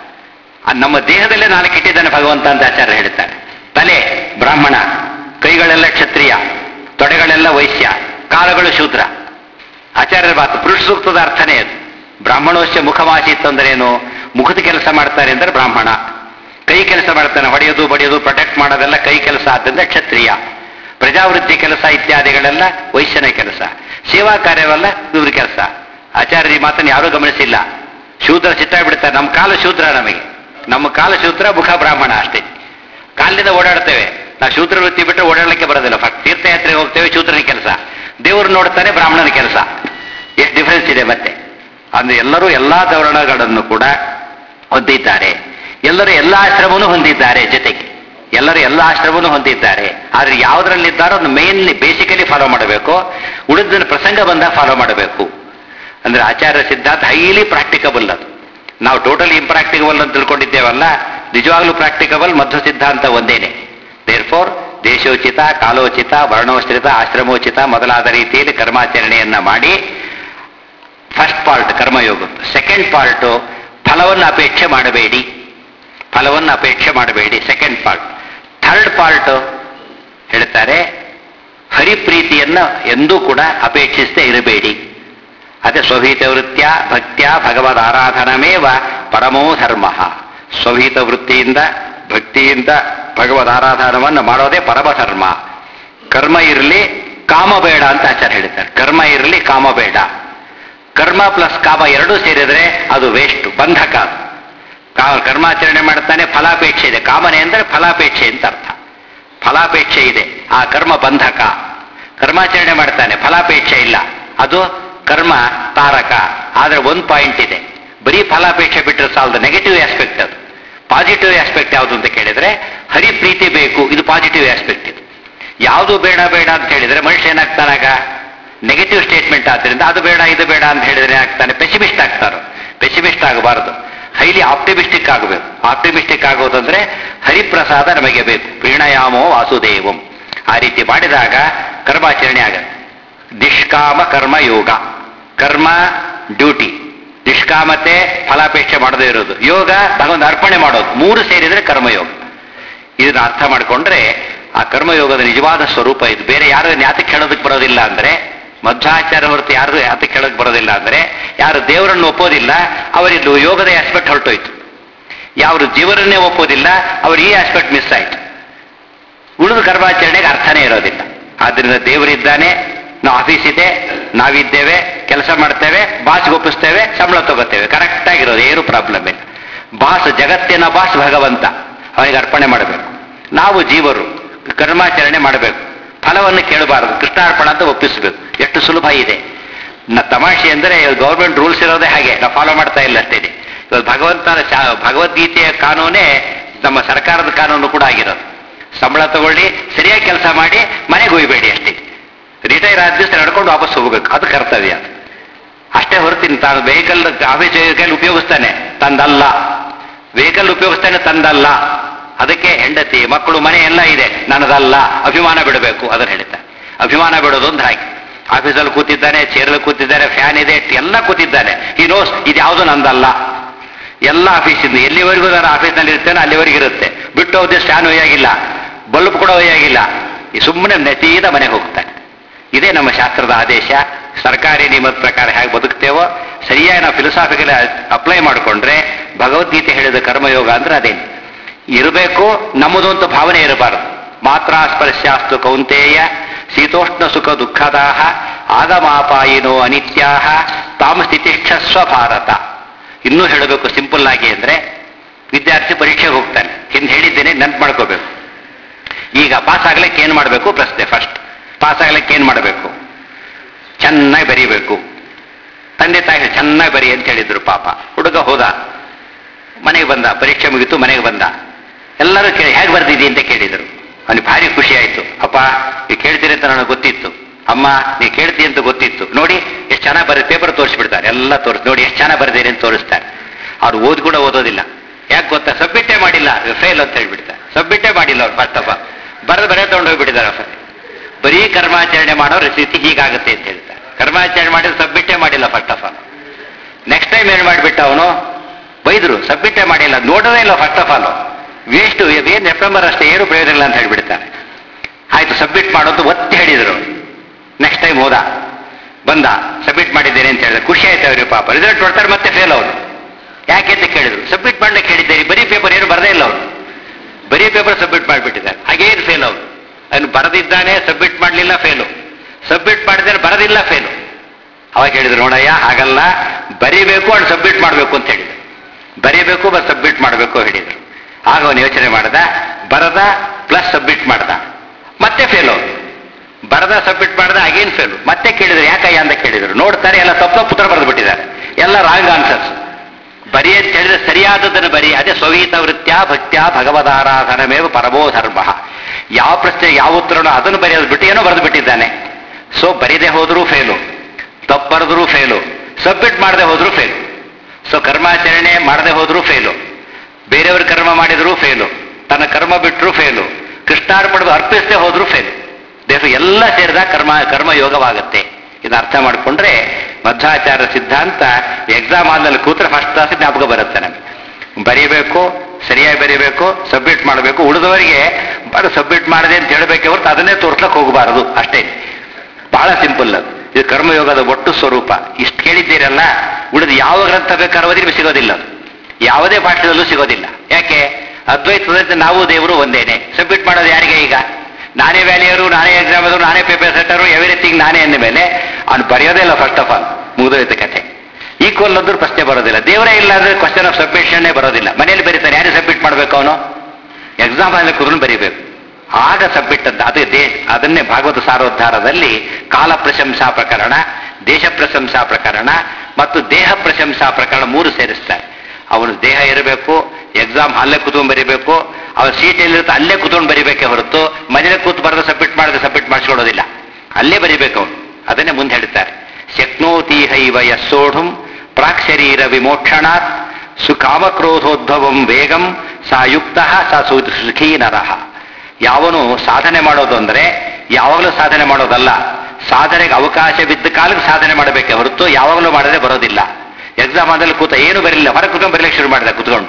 ಆ ನಮ್ಮ ದೇಹದಲ್ಲೇ ನಾಲ್ಕು ಇಟ್ಟಿದ್ದಾನೆ ಭಗವಂತ ಅಂತ ಆಚಾರ್ಯ ಹೇಳ್ತಾರೆ ತಲೆ ಬ್ರಾಹ್ಮಣ ಕೈಗಳೆಲ್ಲ ಕ್ಷತ್ರಿಯ ತೊಡೆಗಳೆಲ್ಲ ವೈಶ್ಯ ಕಾಲುಗಳು ಶೂದ್ರ ಆಚಾರ್ಯರ ಮಾತು ಪುರುಷ ಸೂಕ್ತದ ಅರ್ಥನೇ ಅದು ಬ್ರಾಹ್ಮಣೋಶ್ಯ ಮುಖಮಾಸೀತ್ ಅಂದ್ರೆ ಏನು ಮುಖದ ಕೆಲಸ ಮಾಡ್ತಾರೆ ಅಂದ್ರೆ ಬ್ರಾಹ್ಮಣ ಕೈ ಕೆಲಸ ಮಾಡ್ತಾನೆ ಹೊಡೆಯೋದು ಬಡಿಯೋದು ಪ್ರೊಟೆಕ್ಟ್ ಮಾಡೋದೆಲ್ಲ ಕೈ ಕೆಲಸ ಆದ್ದರಿಂದ ಕ್ಷತ್ರಿಯ ಪ್ರಜಾವೃತ್ತಿ ಕೆಲಸ ಇತ್ಯಾದಿಗಳೆಲ್ಲ ವೈಶ್ಯನ ಕೆಲಸ ಸೇವಾ ಕಾರ್ಯವೆಲ್ಲ ಇವ್ರ ಕೆಲಸ ಆಚಾರ್ಯರ ಈ ಮಾತನ್ನು ಯಾರೂ ಗಮನಿಸಿಲ್ಲ ಶೂದ್ರ ಬಿಡ್ತಾರೆ ನಮ್ಮ ಕಾಲ ಶೂದ್ರ ನಮಗೆ ನಮ್ಮ ಕಾಲ ಶೂದ್ರ ಮುಖ ಬ್ರಾಹ್ಮಣ ಅಷ್ಟೇ ಕಾಲಿನಿಂದ ಓಡಾಡ್ತೇವೆ ನಾವು ಶೂದ್ರ ವೃತ್ತಿ ಬಿಟ್ಟರೆ ಓಡಾಡಲಿಕ್ಕೆ ಬರೋದಿಲ್ಲ ಫಸ್ಟ್ ತೀರ್ಥಯಾತ್ರೆಗೆ ಹೋಗ್ತೇವೆ ಶೂದ್ರನ ಕೆಲಸ ದೇವರು ನೋಡ್ತಾನೆ ಬ್ರಾಹ್ಮಣನ ಕೆಲಸ ಎಷ್ಟು ಡಿಫರೆನ್ಸ್ ಇದೆ ಮತ್ತೆ ಅಂದ್ರೆ ಎಲ್ಲರೂ ಎಲ್ಲಾ ಧೋರಣಗಳನ್ನು ಕೂಡ ಹೊಂದಿದ್ದಾರೆ ಎಲ್ಲರೂ ಎಲ್ಲ ಆಶ್ರಮವನ್ನು ಹೊಂದಿದ್ದಾರೆ ಜೊತೆಗೆ ಎಲ್ಲರೂ ಎಲ್ಲ ಆಶ್ರಮವನ್ನು ಹೊಂದಿದ್ದಾರೆ ಆದ್ರೆ ಯಾವುದರಲ್ಲಿದ್ದಾರೋ ಅದನ್ನು ಮೇನ್ಲಿ ಬೇಸಿಕಲಿ ಫಾಲೋ ಮಾಡಬೇಕು ಉಳಿದ ಪ್ರಸಂಗ ಬಂದಾಗ ಫಾಲೋ ಮಾಡಬೇಕು ಅಂದ್ರೆ ಆಚಾರ್ಯ ಸಿದ್ಧಾಂತ ಹೈಲಿ ಪ್ರಾಕ್ಟಿಕಬಲ್ ಅದು ನಾವು ಟೋಟಲಿ ಇಂಪ್ರಾಕ್ಟಿಕಬಲ್ ಅಂತ ತಿಳ್ಕೊಂಡಿದ್ದೇವಲ್ಲ ನಿಜವಾಗ್ಲೂ ಪ್ರಾಕ್ಟಿಕಬಲ್ ಮಧ್ವ ಸಿದ್ಧಾಂತ ಒಂದೇನೆ ದೇರ್ ಫೋರ್ ದೇಶೋಚಿತ ಕಾಲೋಚಿತ ವರ್ಣೋಚಿತ ಆಶ್ರಮೋಚಿತ ಮೊದಲಾದ ರೀತಿಯಲ್ಲಿ ಕರ್ಮಾಚರಣೆಯನ್ನ ಮಾಡಿ ಫಸ್ಟ್ ಪಾರ್ಟ್ ಕರ್ಮಯೋಗ ಸೆಕೆಂಡ್ ಪಾರ್ಟು ಫಲವನ್ನು ಅಪೇಕ್ಷೆ ಮಾಡಬೇಡಿ ಫಲವನ್ನು ಅಪೇಕ್ಷೆ ಮಾಡಬೇಡಿ ಸೆಕೆಂಡ್ ಪಾರ್ಟ್ ಥರ್ಡ್ ಪಾರ್ಟ್ ಹೇಳ್ತಾರೆ ಹರಿಪ್ರೀತಿಯನ್ನ ಎಂದೂ ಕೂಡ ಅಪೇಕ್ಷಿಸದೆ ಇರಬೇಡಿ ಅದೇ ಸ್ವಭೀತ ವೃತ್ತಿಯ ಭಕ್ತ್ಯ ಭಗವದ್ ಆರಾಧನಮೇವ ಪರಮೋ ಧರ್ಮ ಸ್ವಭೀತ ವೃತ್ತಿಯಿಂದ ಭಕ್ತಿಯಿಂದ ಭಗವದ್ ಆರಾಧನವನ್ನು ಮಾಡೋದೇ ಪರಮಧರ್ಮ ಕರ್ಮ ಇರಲಿ ಕಾಮ ಬೇಡ ಅಂತ ಆಚಾರ್ಯ ಹೇಳ್ತಾರೆ ಕರ್ಮ ಇರಲಿ ಕಾಮ ಬೇಡ ಕರ್ಮ ಪ್ಲಸ್ ಕಾಮ ಎರಡೂ ಸೇರಿದ್ರೆ ಅದು ವೇಸ್ಟ್ ಬಂಧಕ ಅದು. ಕಾ- ಕರ್ಮಾಚರಣೆ ಮಾಡ್ತಾನೆ ಫಲಾಪೇಕ್ಷೆ ಇದೆ ಕಾಮನೆ ಅಂದ್ರೆ ಫಲಾಪೇಕ್ಷೆ ಅಂತ ಅರ್ಥ ಫಲಾಪೇಕ್ಷೆ ಇದೆ ಆ ಕರ್ಮ ಬಂಧಕ ಕರ್ಮಾಚರಣೆ ಮಾಡ್ತಾನೆ ಫಲಾಪೇಕ್ಷೆ ಇಲ್ಲ ಅದು ಕರ್ಮ ತಾರಕ ಆದ್ರೆ ಒಂದು ಪಾಯಿಂಟ್ ಇದೆ ಬರೀ ಫಲಾಪೇಕ್ಷೆ ಬಿಟ್ಟರೆ ಸಾಲದು ನೆಗೆಟಿವ್ ಆಸ್ಪೆಕ್ಟ್ ಅದು ಪಾಸಿಟಿವ್ ಆಸ್ಪೆಕ್ಟ್ ಯಾವುದು ಅಂತ ಕೇಳಿದ್ರೆ ಹರಿ ಪ್ರೀತಿ ಬೇಕು ಇದು ಪಾಸಿಟಿವ್ ಆಸ್ಪೆಕ್ಟ್ ಇದು ಯಾವುದು ಬೇಡ ಬೇಡ ಅಂತ ಹೇಳಿದ್ರೆ ಮನುಷ್ಯ ಏನಾಗ್ತಾನಾಗ ನೆಗೆಟಿವ್ ಸ್ಟೇಟ್ಮೆಂಟ್ ಆದ್ರಿಂದ ಅದು ಬೇಡ ಇದು ಬೇಡ ಅಂತ ಹೇಳಿದ್ರೆ ಏನಾಗ್ತಾನೆ ಪೆಸಿಮಿಸ್ಟ್ ಆಗ್ತಾರೋ ಪೆಸಿಮಿಸ್ಟ್ ಆಗಬಾರದು ಹೈಲಿ ಆಪ್ಟಿಮಿಸ್ಟಿಕ್ ಆಗಬೇಕು ಆಪ್ಟಿಮಿಸ್ಟಿಕ್ ಆಗೋದಂದ್ರೆ ಹರಿಪ್ರಸಾದ ನಮಗೆ ಬೇಕು ಪ್ರೀಣಯಾಮೋ ವಾಸುದೇವಂ ಆ ರೀತಿ ಮಾಡಿದಾಗ ಕರ್ಮಾಚರಣೆ ಆಗತ್ತೆ ನಿಷ್ಕಾಮ ಕರ್ಮ ಯೋಗ ಕರ್ಮ ಡ್ಯೂಟಿ ನಿಷ್ಕಾಮತೆ ಫಲಾಪೇಕ್ಷೆ ಮಾಡದೇ ಇರೋದು ಯೋಗ ಭಗವಂತ ಅರ್ಪಣೆ ಮಾಡೋದು ಮೂರು ಸೇರಿದ್ರೆ ಕರ್ಮಯೋಗ ಇದನ್ನ ಅರ್ಥ ಮಾಡಿಕೊಂಡ್ರೆ ಆ ಕರ್ಮಯೋಗದ ನಿಜವಾದ ಸ್ವರೂಪ ಇದು ಬೇರೆ ಯಾರು ಯಾತಕ್ಕೆ ಹೇಳೋದಕ್ಕೆ ಬರೋದಿಲ್ಲ ಅಂದ್ರೆ ಮಧ್ವಾಚಾರ ಹೊರತು ಯಾರು ಯಾತಕ್ಕೆ ಹೇಳೋದಕ್ಕೆ ಬರೋದಿಲ್ಲ ಅಂದ್ರೆ ಯಾರು ದೇವರನ್ನು ಒಪ್ಪೋದಿಲ್ಲ ಅವರಿದ್ದು ಯೋಗದ ಆಸ್ಪೆಕ್ಟ್ ಹೊರಟೋಯ್ತು ಯಾರು ಜೀವನನ್ನೇ ಒಪ್ಪೋದಿಲ್ಲ ಅವ್ರು ಈ ಆಸ್ಪೆಕ್ಟ್ ಮಿಸ್ ಆಯ್ತು ಉಳಿದ ಕರ್ಮಾಚರಣೆಗೆ ಅರ್ಥನೇ ಇರೋದಿಲ್ಲ ಆದ್ರಿಂದ ದೇವರಿದ್ದಾನೆ ನಾವು ಆಫೀಸ್ ಇದೆ ನಾವಿದ್ದೇವೆ ಕೆಲಸ ಮಾಡ್ತೇವೆ ಬಾಸ್ಗೆ ಒಪ್ಪಿಸ್ತೇವೆ ಸಂಬಳ ತಗೋತೇವೆ ಕರೆಕ್ಟ್ ಆಗಿರೋದು ಏನು ಪ್ರಾಬ್ಲಮ್ ಇಲ್ಲ ಬಾಸ್ ಜಗತ್ತಿನ ಬಾಸ್ ಭಗವಂತ ಅವನಿಗೆ ಅರ್ಪಣೆ ಮಾಡಬೇಕು ನಾವು ಜೀವರು ಕರ್ಮಾಚರಣೆ ಮಾಡಬೇಕು ಫಲವನ್ನು ಕೇಳಬಾರದು ಕೃಷ್ಣಾರ್ಪಣ ಅಂತ ಒಪ್ಪಿಸಬೇಕು ಎಷ್ಟು ಸುಲಭ ಇದೆ ನ ತಮಾಷೆ ಅಂದರೆ ಗೌರ್ಮೆಂಟ್ ರೂಲ್ಸ್ ಇರೋದೇ ಹಾಗೆ ನಾವು ಫಾಲೋ ಮಾಡ್ತಾ ಇಲ್ಲ ಅಷ್ಟೇ ಇವತ್ತು ಭಗವಂತನ ಶಾ- ಭಗವದ್ಗೀತೆಯ ಕಾನೂನೇ ನಮ್ಮ ಸರ್ಕಾರದ ಕಾನೂನು ಕೂಡ ಆಗಿರೋದು ಸಂಬಳ ತಗೊಳ್ಳಿ ಸರಿಯಾಗಿ ಕೆಲಸ ಮಾಡಿ ಮನೆಗೆ ಹೋಗ್ಬೇಡಿ ಅಷ್ಟೇ ರಿಟೈರ್ ಆದ ದಿವಸ ನಡ್ಕೊಂಡು ವಾಪಸ್ ಹೋಗ್ಬೇಕು ಅದು ಕರ್ತವ್ಯ ಅಷ್ಟೇ ಹೊರತೀನಿ ತಾನು ವೆಹಿಕಲ್ ಆಫೀಸ್ ವೆಹಿಕಲ್ ಉಪಯೋಗಿಸ್ತಾನೆ ತಂದಲ್ಲ ವೆಹಿಕಲ್ ಉಪಯೋಗಿಸ್ತಾನೆ ತಂದಲ್ಲ ಅದಕ್ಕೆ ಹೆಂಡತಿ ಮಕ್ಕಳು ಮನೆ ಎಲ್ಲ ಇದೆ ನನ್ನದಲ್ಲ ಅಭಿಮಾನ ಬಿಡಬೇಕು ಅದನ್ನು ಹೇಳ್ತಾರೆ ಅಭಿಮಾನ ಬಿಡೋದು ಒಂದು ಹಾಗೆ ಆಫೀಸಲ್ಲಿ ಕೂತಿದ್ದಾನೆ ಚೇರಲ್ಲಿ ಕೂತಿದ್ದಾನೆ ಫ್ಯಾನ್ ಇದೆ ಎಲ್ಲ ಕೂತಿದ್ದಾನೆ ಈ ನೋಸ್ ಇದು ಯಾವುದು ನಂದಲ್ಲ ಎಲ್ಲ ಆಫೀಸಿಂದ ಎಲ್ಲಿವರೆಗೂ ನಾನು ಆಫೀಸ್ನಲ್ಲಿ ಇರ್ತೇನೆ ಅಲ್ಲಿವರೆಗೂ ಇರುತ್ತೆ ಬಿಟ್ಟು ಹೋದ ಫ್ಯಾನ್ ಒಯ್ಯಾಗಿಲ್ಲ ಬಲ್ಬ್ ಕೂಡ ಒಯ್ಯಾಗಿಲ್ಲ ಈ ಸುಮ್ಮನೆ ನೆತೀದ ಮನೆಗೆ ಹೋಗ್ತಾನೆ ಇದೇ ನಮ್ಮ ಶಾಸ್ತ್ರದ ಆದೇಶ ಸರ್ಕಾರಿ ನಿಯಮದ ಪ್ರಕಾರ ಹೇಗೆ ಬದುಕ್ತೇವೋ ಸರಿಯಾಗಿ ನಾವು ಫಿಲಸಾಫಿಕಲಿ ಅಪ್ಲೈ ಮಾಡಿಕೊಂಡ್ರೆ ಭಗವದ್ಗೀತೆ ಹೇಳಿದ ಕರ್ಮಯೋಗ ಅಂದ್ರೆ ಅದೇನು ಇರಬೇಕು ನಮ್ಮದು ಅಂತ ಭಾವನೆ ಇರಬಾರದು ಮಾತ್ರ ಸ್ಪರ್ಶಾಸ್ತು ಕೌಂತೇಯ ಶೀತೋಷ್ಣ ಸುಖ ದುಃಖದಾಹ ಆಗಮಾಪಾಯಿನೋ ಅನಿತ್ಯಾಹ ತಾಮ ಸ್ಥಿತಿಷ್ಠಸ್ವ ಭಾರತ ಇನ್ನೂ ಹೇಳಬೇಕು ಸಿಂಪಲ್ ಆಗಿ ಅಂದ್ರೆ ವಿದ್ಯಾರ್ಥಿ ಪರೀಕ್ಷೆಗೆ ಹೋಗ್ತಾನೆ ಹಿಂದೆ ಹೇಳಿದ್ದೇನೆ ನೆನ್ಪು ಮಾಡ್ಕೋಬೇಕು ಈಗ ಪಾಸ್ ಆಗ್ಲಿಕ್ಕೆ ಏನು ಮಾಡಬೇಕು ಪ್ರಶ್ನೆ ಫಸ್ಟ್ ಪಾಸ್ ಆಗ್ಲಿಕ್ಕೆ ಏನು ಮಾಡಬೇಕು ಚೆನ್ನಾಗಿ ಬರೀಬೇಕು ತಂದೆ ತಾಯಿ ಚೆನ್ನಾಗಿ ಬರಿ ಅಂತ ಹೇಳಿದ್ರು ಪಾಪ ಹುಡುಗ ಹೋದ ಮನೆಗೆ ಬಂದ ಪರೀಕ್ಷೆ ಮುಗಿತು ಮನೆಗೆ ಬಂದ ಎಲ್ಲರೂ ಕೇಳಿ ಹೇಗೆ ಬರ್ದಿದ್ದಿ ಅಂತ ಕೇಳಿದರು ಅವನಿಗೆ ಭಾರಿ ಖುಷಿ ಆಯ್ತು ಅಪ್ಪ ನೀವು ಕೇಳ್ತೀರಿ ಅಂತ ನನಗೆ ಗೊತ್ತಿತ್ತು ಅಮ್ಮ ನೀವು ಕೇಳ್ತಿ ಅಂತ ಗೊತ್ತಿತ್ತು ನೋಡಿ ಎಷ್ಟು ಚೆನ್ನಾಗಿ ಬರೀ ಪೇಪರ್ ತೋರಿಸ್ಬಿಡ್ತಾರೆ ಎಲ್ಲ ತೋರಿಸ್ ನೋಡಿ ಎಷ್ಟು ಚೆನ್ನಾಗಿ ಬರ್ದಿರಿ ಅಂತ ತೋರಿಸ್ತಾರೆ ಅವ್ರು ಓದ್ ಕೂಡ ಓದೋದಿಲ್ಲ ಯಾಕೆ ಗೊತ್ತಾ ಸಬ್ಮಿಟೇ ಮಾಡಿಲ್ಲ ಫೇಲ್ ಅಂತ ಹೇಳ್ಬಿಡ್ತಾರೆ ಸಬ್ಮಿಟೇ ಮಾಡಿಲ್ಲ ಅವ್ರು ಫಸ್ಟ್ ಆಫ್ ಆಲ್ ಬರೆದು ಬರೇ ತೊಗೊಂಡೋಗ್ಬಿಟ್ಟಿದ್ದಾರೆ ಬರೀ ಕರ್ಮಾಚರಣೆ ಮಾಡೋ ಸ್ಥಿತಿ ಹೀಗಾಗುತ್ತೆ ಅಂತ ಹೇಳ್ತಾರೆ ಕರ್ಮಾಚರಣೆ ಮಾಡಿದ್ರೆ ಸಬ್ಮಿಟೇ ಮಾಡಿಲ್ಲ first of all next time ಏನು ಮಾಡಿಬಿಟ್ಟ ಅವನು ಬೈದ್ರು ಸಬ್ಮಿಟೇ ಮಾಡಿಲ್ಲ ನೋಡೋದೇ ಇಲ್ಲ ಫಸ್ಟ್ ಆಫ್ ಆಲ್ ವೇಸ್ಟ್ ಏನು ಎಫ್ಎಂಬರ್ ಅಷ್ಟೇ ಏನು ಪ್ರಯೋಜನ ಇಲ್ಲ ಅಂತ ಹೇಳ್ಬಿಡ್ತಾರೆ ಆಯ್ತು ಸಬ್ಮಿಟ್ ಮಾಡೋದು ಒತ್ತಿ ಹೇಳಿದ್ರು ನೆಕ್ಸ್ಟ್ ಟೈಮ್ ಹೋದ ಬಂದ ಸಬ್ಮಿಟ್ ಮಾಡಿದ್ದೇನೆ ಅಂತ ಹೇಳಿದ್ರೆ ಖುಷಿ ಆಯ್ತು ಅವ್ರಿಗೆ ಪಾಪ ರಿಸಲ್ಟ್ ಕೊಡ್ತಾರೆ ಮತ್ತೆ ಫೇಲ್ ಅವರು ಯಾಕೆ ಅಂತ ಕೇಳಿದ್ರು ಸಬ್ಮಿಟ್ ಮಾಡ್ಲಿಕ್ಕೆ ಹೇಳಿದ್ದೇನೆ ಬರೀ ಪೇಪರ್ ಏನು ಬರದೇ ಇಲ್ಲ ಅವರು ಬರೀ ಪೇಪರ್ ಸಬ್ಮಿಟ್ ಮಾಡಿಬಿಟ್ಟಿದ್ದಾರೆ ಹಾಗೇನು ಫೇಲ್ ಅವರು ಅದನ್ನು ಬರೆದಿದ್ದಾನೆ ಸಬ್ಮಿಟ್ ಮಾಡಲಿಲ್ಲ ಫೇಲು ಸಬ್ಮಿಟ್ ಮಾಡಿದ್ರೆ ಬರದಿಲ್ಲ ಫೇಲು ಅವಾಗ ಹೇಳಿದ್ರು ನೋಡಯ್ಯ ಹಾಗಲ್ಲ ಬರೀಬೇಕು ಅವ್ನು ಸಬ್ಮಿಟ್ ಮಾಡಬೇಕು ಅಂತ ಹೇಳಿದ್ರು ಬರೀಬೇಕು ಬಸ್ ಸಬ್ಮಿಟ್ ಮಾಡಬೇಕು ಹೇಳಿದ್ರು ಆಗ ಅವನು ಯೋಚನೆ ಮಾಡ್ದ ಬರದ ಪ್ಲಸ್ ಸಬ್ಮಿಟ್ ಮಾಡ್ದ ಮತ್ತೆ ಫೇಲ್ ಅವರು ಬರದ ಸಬ್ಮಿಟ್ ಮಾಡ್ದ ಅಗೇನ್ ಫೇಲು ಮತ್ತೆ ಕೇಳಿದ್ರು ಯಾಕಯ್ಯ ಅಂತ ಕೇಳಿದ್ರು ನೋಡ್ತಾರೆ ಎಲ್ಲ ತಪ್ಪು ತಪ್ಪು ಉತ್ತರ ಬರೆದು ಬಿಟ್ಟಿದ್ದಾರೆ ಎಲ್ಲ ರಾಂಗ್ ಆನ್ಸರ್ಸ್ ಬರಿ ಅಂತ ಹೇಳಿದ್ರೆ ಸರಿಯಾದದನ್ನು ಬರಿ ಅದೇ ಸ್ವವೀತ ವೃತ್ಯ ಭಕ್ತ್ಯ ಭಗವದಾರಾಧನಮೇವ ಪರಮೋ ಧರ್ಮ ಯಾವ ಪ್ರಶ್ನೆ ಯಾವ ಉತ್ತರನೋ ಅದನ್ನು ಬರೆಯೋದು ಬಿಟ್ಟು ಏನೋ ಬರೆದು ಬಿಟ್ಟಿದ್ದಾನೆ ಸೊ ಬರೀದೆ ಹೋದರೂ ಫೇಲು ತಪ್ಪು ಬರೆದ್ರೂ ಫೇಲು ಸಬ್ಮಿಟ್ ಮಾಡದೆ ಹೋದ್ರೂ ಫೇಲು ಸೊ ಕರ್ಮಾಚರಣೆ ಮಾಡದೆ ಹೋದ್ರೂ ಫೇಲು ಬೇರೆಯವ್ರ ಕರ್ಮ ಮಾಡಿದರೂ ಫೇಲು ತನ್ನ ಕರ್ಮ ಬಿಟ್ಟರು ಫೇಲು ಕೃಷ್ಣಾರ್ಪಣದ ಅರ್ಪಿಸದೆ ಹೋದ್ರೂ ಫೇಲು ದೇಶ ಎಲ್ಲ ಸೇರಿದ ಕರ್ಮ ಕರ್ಮ ಯೋಗವಾಗುತ್ತೆ ಇದನ್ನ ಅರ್ಥ ಮಾಡಿಕೊಂಡ್ರೆ ಮಧ್ವಾಚಾರ ಸಿದ್ಧಾಂತ ಎಕ್ಸಾಮ್ ಆದ್ಮೇಲೆ ಕೂತ್ರೆ ಫಸ್ಟ್ ಕ್ಲಾಸ್ ಜ್ಞಾಪಕ ಬರುತ್ತೆ ನಮಗೆ ಬರೀಬೇಕು ಸರಿಯಾಗಿ ಬರೀಬೇಕು ಸಬ್ಮಿಟ್ ಮಾಡಬೇಕು ಉಳಿದವರಿಗೆ ಬಡ ಸಬ್ಮಿಟ್ ಮಾಡಿದೆ ಅಂತ ಹೇಳಬೇಕೆ ಹೊರತು ಅದನ್ನೇ ತೋರ್ಸ್ಲಕ್ಕೆ ಹೋಗಬಾರದು ಅಷ್ಟೇ ಬಹಳ ಸಿಂಪಲ್ ಅದು ಇದು ಕರ್ಮಯೋಗದ ಒಟ್ಟು ಸ್ವರೂಪ ಇಷ್ಟು ಕೇಳಿದ್ದೀರಲ್ಲ ಉಳಿದು ಯಾವ ಗ್ರಂಥ ಬೇಕಾದ್ರೆ ಓದಿದ್ರೆ ಸಿಗೋದಿಲ್ಲ ಅದು ಯಾವುದೇ ಪಾಠದಲ್ಲೂ ಸಿಗೋದಿಲ್ಲ ಯಾಕೆ ಅದ್ವೈತದಂತೆ ನಾವು ದೇವರು ಒಂದೇನೆ ಸಬ್ಮಿಟ್ ಮಾಡೋದು ಯಾರಿಗೆ ಈಗ ನಾನೇ ವ್ಯಾಲಿಯರು ನಾನೇ ಎಕ್ಸಾಮ್ ಅದು ನಾನೇ ಪೇಪರ್ ಸೆಟ್ಟರು ಎವ್ರಿಥಿಂಗ್ ನಾನೇ ಅಂದ ಮೇಲೆ ಅವ್ನು ಬರೆಯೋದೇ ಇಲ್ಲ ಫಸ್ಟ್ ಆಫ್ ಆಲ್ ಮುಗಿದೋಯ್ತು ಕತೆ ಈಕ್ವಲ್ ಅಂದ್ರೂ ಪ್ರಶ್ನೆ ಬರೋದಿಲ್ಲ ದೇವರೇ ಇಲ್ಲ ಅಂದ್ರೆ ಕ್ವಶನ್ ಆಫ್ ಸಬ್ಮಿಷನ್ನೇ ಬರೋದಿಲ್ಲ ಮನೇಲಿ ಬರೀತಾನೆ ಯಾರು ಸಬ್ಮಿಟ್ ಮಾಡಬೇಕು ಅವನು ಎಕ್ಸಾಮ್ ಅಲ್ಲಿ ಕುದುರು ಬರೀಬೇಕು ಆಗ ಸಬ್ಮಿಟ್ ಅಂತ ಅದು ದೇ ಅದನ್ನೇ ಭಾಗವತ ಸಾರೋದ್ಧಾರದಲ್ಲಿ ಕಾಲ ಪ್ರಶಂಸಾ ಪ್ರಕರಣ ದೇಶ ಪ್ರಶಂಸಾ ಪ್ರಕರಣ ಮತ್ತು ದೇಹ ಪ್ರಶಂಸಾ ಪ್ರಕರಣ ಮೂರು ಸೇರಿಸ್ತಾರೆ ಅವನು ದೇಹ ಇರಬೇಕು ಎಕ್ಸಾಮ್ ಅಲ್ಲೇ ಕೂತ್ಕೊಂಡು ಬರೀಬೇಕು ಅವನ ಸೀಟ್ ಎಲ್ಲಿರುತ್ತೆ ಅಲ್ಲೇ ಕೂತ್ಕೊಂಡು ಬರೀಬೇಕೇ ಹೊರತು ಮನೇಲಿ ಕೂತು ಬರೆದು ಸಬ್ಮಿಟ್ ಮಾಡಿದ್ರೆ ಸಬ್ಮಿಟ್ ಮಾಡಿಸ್ಕೊಳ್ಳೋದಿಲ್ಲ ಅಲ್ಲೇ ಬರೀಬೇಕು ಅವನು ಅದನ್ನೇ ಮುಂದೆ ಹೇಳ್ತಾರೆ ಶಕ್ನೋತಿ ಹೈವ ಯಸ್ಸೋಢುಂ ಪ್ರಾಕ್ ಶರೀರ ವಿಮೋಕ್ಷಣಾತ್ ಸುಕಾಮಕ್ರೋಧೋದ್ಭವಂ ವೇಗಂ ಸಾ ಯುಕ್ತ ಸಾ ಸು ಸುಖೀ ನರಹ ಯಾವನು ಸಾಧನೆ ಮಾಡೋದು ಅಂದ್ರೆ ಯಾವಾಗಲೂ ಸಾಧನೆ ಮಾಡೋದಲ್ಲ ಸಾಧನೆಗೆ ಅವಕಾಶ ಬಿದ್ದ ಕಾಲಕ್ಕೆ ಸಾಧನೆ ಮಾಡಬೇಕೆ ಹೊರತು ಯಾವಾಗಲೂ ಮಾಡದೆ ಬರೋದಿಲ್ಲ ಎಕ್ಸಾಮ್ ಆದಲ್ಲಿ ಕೂತ ಏನು ಬರಲಿಲ್ಲ ಹೊರಗೆ ಕುತ್ಕೊಂಡು ಬರಲಿಕ್ಕೆ ಶುರು ಮಾಡಿದೆ ಕುತ್ಕೊಂಡು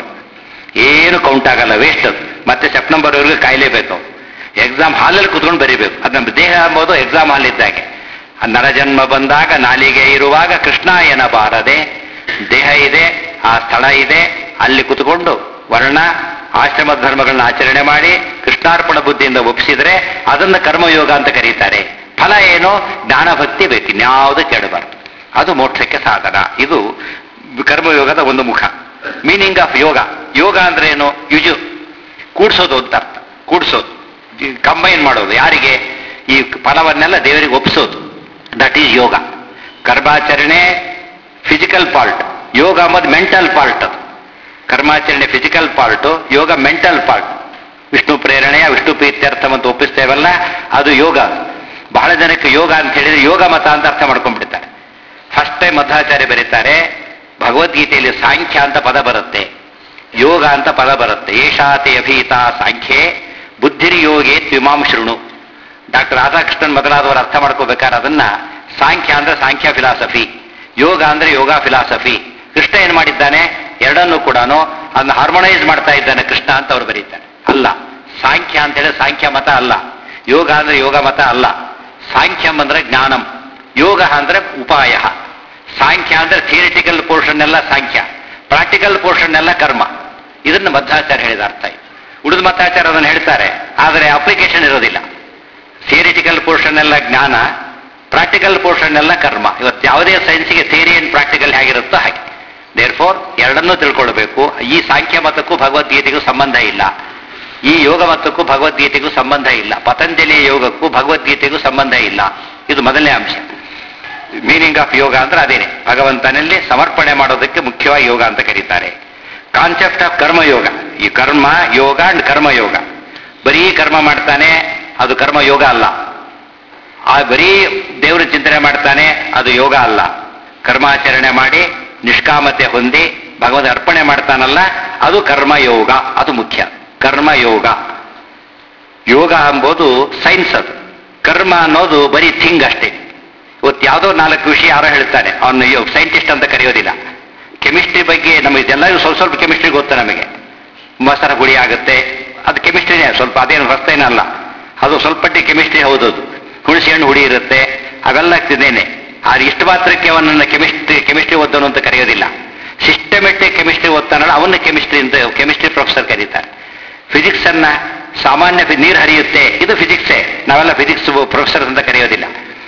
ಏನು ಕೌಂಟ್ ಆಗಲ್ಲ ವೇಸ್ಟ್ ಅದು ಮತ್ತೆ ಸೆಪ್ಟೆಂಬರ್ವರೆಗೂ ಕಾಯಲೇಬೇಕು ಎಕ್ಸಾಮ್ ಹಾಲಲ್ಲಿ ಕುತ್ಕೊಂಡು ಬರೀಬೇಕು ಅದು ನಮ್ಮ ದೇಹ ಎಂಬುದು ಎಕ್ಸಾಮ್ ಹಾಲ್ ಇದ್ದಾಗೆ ಆ ನರಜನ್ಮ ಬಂದಾಗ ನಾಲಿಗೆ ಇರುವಾಗ ಕೃಷ್ಣ ಎನ್ನಬಾರದೆ ದೇಹ ಇದೆ ಆ ಸ್ಥಳ ಇದೆ ಅಲ್ಲಿ ಕುತ್ಕೊಂಡು ವರ್ಣ ಆಶ್ರಮ ಧರ್ಮಗಳನ್ನ ಆಚರಣೆ ಮಾಡಿ ಕೃಷ್ಣಾರ್ಪಣ ಬುದ್ಧಿಯಿಂದ ಒಪ್ಪಿಸಿದ್ರೆ ಅದನ್ನ ಕರ್ಮಯೋಗ ಅಂತ ಕರೀತಾರೆ ಫಲ ಏನು ಜ್ಞಾನ ಭಕ್ತಿ ಬೇಕು ಇನ್ಯಾವುದು ಕೆಡಬಾರ್ದು ಅದು ಮೋಕ್ಷಕ್ಕೆ ಸಾಧನ ಇದು ಕರ್ಮಯೋಗದ ಒಂದು ಮುಖ ಮೀನಿಂಗ್ ಆಫ್ ಯೋಗ ಯೋಗ ಅಂದ್ರೆ ಏನು ಯುಜು ಕೂಡ್ಸೋದು ಅಂತ ಅರ್ಥ ಕೂಡ್ಸೋದು ಕಂಬೈನ್ ಮಾಡೋದು ಯಾರಿಗೆ ಈ ಫಲವನ್ನೆಲ್ಲ ದೇವರಿಗೆ ಒಪ್ಪಿಸೋದು ದಟ್ ಈಸ್ ಯೋಗ ಕರ್ಮಾಚರಣೆ ಫಿಸಿಕಲ್ ಪಾರ್ಟ್ ಯೋಗ ಅಂಬದು ಮೆಂಟಲ್ ಪಾರ್ಟ್ ಅದು ಕರ್ಮಾಚರಣೆ ಫಿಸಿಕಲ್ ಪಾರ್ಟು ಯೋಗ ಮೆಂಟಲ್ ಪಾರ್ಟ್ ವಿಷ್ಣು ಪ್ರೇರಣೆಯ ವಿಷ್ಣು ಪ್ರೀತ್ಯರ್ಥ ಅಂತ ಒಪ್ಪಿಸ್ತೇವಲ್ಲ ಅದು ಯೋಗ ಬಹಳ ಜನಕ್ಕೆ ಯೋಗ ಅಂತ ಹೇಳಿದ್ರೆ ಯೋಗ ಮತ ಅಂತ ಅರ್ಥ ಮಾಡ್ಕೊಂಡ್ಬಿಡ್ತಾರೆ ಫಸ್ಟ್ ಟೈಮ್ ಮಧ್ವಾಚಾರ್ಯ ಬರೀತಾರೆ ಭಗವದ್ಗೀತೆಯಲ್ಲಿ ಸಾಂಖ್ಯ ಅಂತ ಪದ ಬರುತ್ತೆ ಯೋಗ ಅಂತ ಪದ ಬರುತ್ತೆ ಏಷಾತಿ ಅಭೀತ ಸಾಂಖ್ಯೆ ಬುದ್ಧಿರ್ಯೋಗೆ ತ್ವಿಮಾಂ ಶೃಣು ಡಾಕ್ಟರ್ ರಾಧಾಕೃಷ್ಣನ್ ಮೊದಲಾದವರು ಅರ್ಥ ಮಾಡ್ಕೋಬೇಕಾದ್ರೆ ಅದನ್ನ ಸಾಂಖ್ಯ ಅಂದ್ರೆ ಸಾಂಖ್ಯ ಫಿಲಾಸಫಿ ಯೋಗ ಅಂದ್ರೆ ಯೋಗ ಫಿಲಾಸಫಿ ಕೃಷ್ಣ ಏನ್ ಮಾಡಿದ್ದಾನೆ ಎರಡನ್ನೂ ಕೂಡ ಅದನ್ನ ಹಾರ್ಮೋನೈಸ್ ಮಾಡ್ತಾ ಇದ್ದಾನೆ ಕೃಷ್ಣ ಅಂತ ಅವ್ರು ಬರೀತಾರೆ ಅಲ್ಲ ಸಾಂಖ್ಯ ಅಂತ ಹೇಳಿದ್ರೆ ಸಾಂಖ್ಯ ಮತ ಅಲ್ಲ ಯೋಗ ಅಂದ್ರೆ ಯೋಗ ಮತ ಅಲ್ಲ ಸಾಂಖ್ಯಂ ಅಂದ್ರೆ ಜ್ಞಾನಂ ಯೋಗ ಅಂದ್ರೆ ಉಪಾಯ ಸಾಂಖ್ಯ ಅಂದ್ರೆ ಥಿಯರಿಟಿಕಲ್ ಪೋರ್ಷನ್ ಎಲ್ಲ ಸಾಂಖ್ಯ ಪ್ರಾಕ್ಟಿಕಲ್ ಪೋರ್ಷನ್ ಎಲ್ಲ ಕರ್ಮ ಇದನ್ನು ಮಧ್ವಾಚಾರ್ಯ ಹೇಳಿದ ಅರ್ಥ ಇದೆ ಉಳಿದ ಮತಾಚಾರ ಅದನ್ನು ಹೇಳ್ತಾರೆ ಆದರೆ ಅಪ್ಲಿಕೇಶನ್ ಇರೋದಿಲ್ಲ ಥಿಯರಿಟಿಕಲ್ ಪೋರ್ಷನ್ ಎಲ್ಲ ಜ್ಞಾನ ಪ್ರಾಕ್ಟಿಕಲ್ ಪೋರ್ಷನ್ ಎಲ್ಲ ಕರ್ಮ ಇವತ್ತು ಯಾವುದೇ ಸೈನ್ಸ್ಗೆ ಥಿಯರಿ ಅಂಡ್ ಪ್ರಾಕ್ಟಿಕಲ್ ಹೇಗಿರುತ್ತೋ ಹಾಗೆ ದೇರ್ ಫೋರ್ ಎರಡನ್ನೂ ತಿಳ್ಕೊಳ್ಬೇಕು ಈ ಸಾಂಖ್ಯ ಮತಕ್ಕೂ ಭಗವದ್ಗೀತೆಗೂ ಸಂಬಂಧ ಇಲ್ಲ ಈ ಯೋಗ ಮತಕ್ಕೂ ಭಗವದ್ಗೀತೆಗೂ ಸಂಬಂಧ ಇಲ್ಲ ಪತಂಜಲಿಯ ಯೋಗಕ್ಕೂ ಭಗವದ್ಗೀತೆಗೂ ಸಂಬಂಧ ಇಲ್ಲ ಇದು ಮೊದಲನೇ ಅಂಶ ಮೀನಿಂಗ್ ಆಫ್ ಯೋಗ ಅಂದ್ರೆ ಅದೇನೆ ಭಗವಂತನಲ್ಲಿ ಸಮರ್ಪಣೆ ಮಾಡೋದಕ್ಕೆ ಮುಖ್ಯವಾಗಿ ಯೋಗ ಅಂತ ಕರೀತಾರೆ ಕಾನ್ಸೆಪ್ಟ್ ಆಫ್ ಕರ್ಮಯೋಗ ಈ ಕರ್ಮ ಯೋಗ ಅಂಡ್ ಕರ್ಮಯೋಗ ಬರೀ ಕರ್ಮ ಮಾಡ್ತಾನೆ ಅದು ಕರ್ಮ ಯೋಗ ಅಲ್ಲ ಆ ಬರೀ ದೇವರ ಚಿಂತನೆ ಮಾಡ್ತಾನೆ ಅದು ಯೋಗ ಅಲ್ಲ ಕರ್ಮಾಚರಣೆ ಮಾಡಿ ನಿಷ್ಕಾಮತೆ ಹೊಂದಿ ಭಗವಂತ ಅರ್ಪಣೆ ಮಾಡ್ತಾನಲ್ಲ ಅದು ಕರ್ಮಯೋಗ ಅದು ಮುಖ್ಯ ಕರ್ಮಯೋಗ ಯೋಗ ಎಂಬುದು ಸೈನ್ಸ್ ಅದು ಕರ್ಮ ಅನ್ನೋದು ಬರೀ ಥಿಂಗ್ ಅಷ್ಟೇ ಇವತ್ತು ಯಾವುದೋ ನಾಲ್ಕು ವಿಷಯ ಯಾರೋ ಹೇಳ್ತಾನೆ ಅವನು ಸೈಂಟಿಸ್ಟ್ ಅಂತ ಕರೆಯೋದಿಲ್ಲ ಕೆಮಿಸ್ಟ್ರಿ ಬಗ್ಗೆ ನಮಗೆ ಎಲ್ಲರಿಗೂ ಸ್ವಲ್ಪ ಸ್ವಲ್ಪ ಕೆಮಿಸ್ಟ್ರಿ ಗೊತ್ತು ನಮಗೆ ಮೊಸರ ಗುಳಿ ಆಗುತ್ತೆ ಅದು ಕೆಮಿಸ್ಟ್ರಿನೇ ಸ್ವಲ್ಪ ಅದೇನು ಹೊಸ್ತೇನಲ್ಲ ಅದು ಸ್ವಲ್ಪ ಕೆಮಿಸ್ಟ್ರಿ ಹೌದು ಅದು ಹುಣಸೆ ಹಣ್ಣು ಹುಡಿ ಇರುತ್ತೆ ಅವೆಲ್ಲ ತಿಂದೇನೆ ಆದ್ರೆ ಇಷ್ಟು ಮಾತ್ರಕ್ಕೆ ಅವನನ್ನ ಕೆಮಿಸ್ಟ್ರಿ ಕೆಮಿಸ್ಟ್ರಿ ಓದೋನು ಅಂತ ಕರೆಯೋದಿಲ್ಲ ಸಿಸ್ಟಮೆಟಿಕ್ ಕೆಮಿಸ್ಟ್ರಿ ಓದ್ತಾನಲ್ಲ ಅವನ್ನ ಕೆಮಿಸ್ಟ್ರಿ ಅಂತ ಕೆಮಿಸ್ಟ್ರಿ ಪ್ರೊಫೆಸರ್ ಕರೀತಾರೆ ಫಿಸಿಕ್ಸ್ ಅನ್ನ ಸಾಮಾನ್ಯ ಫಿ- ನೀರು ಹರಿಯುತ್ತೆ ಇದು ಫಿಸಿಕ್ಸೇ ನಾವೆಲ್ಲ ಫಿಸಿಕ್ಸ್ ಪ್ರೊಫೆಸರ್ ಅಂತ ಕರೆಯೋದಿಲ್ಲ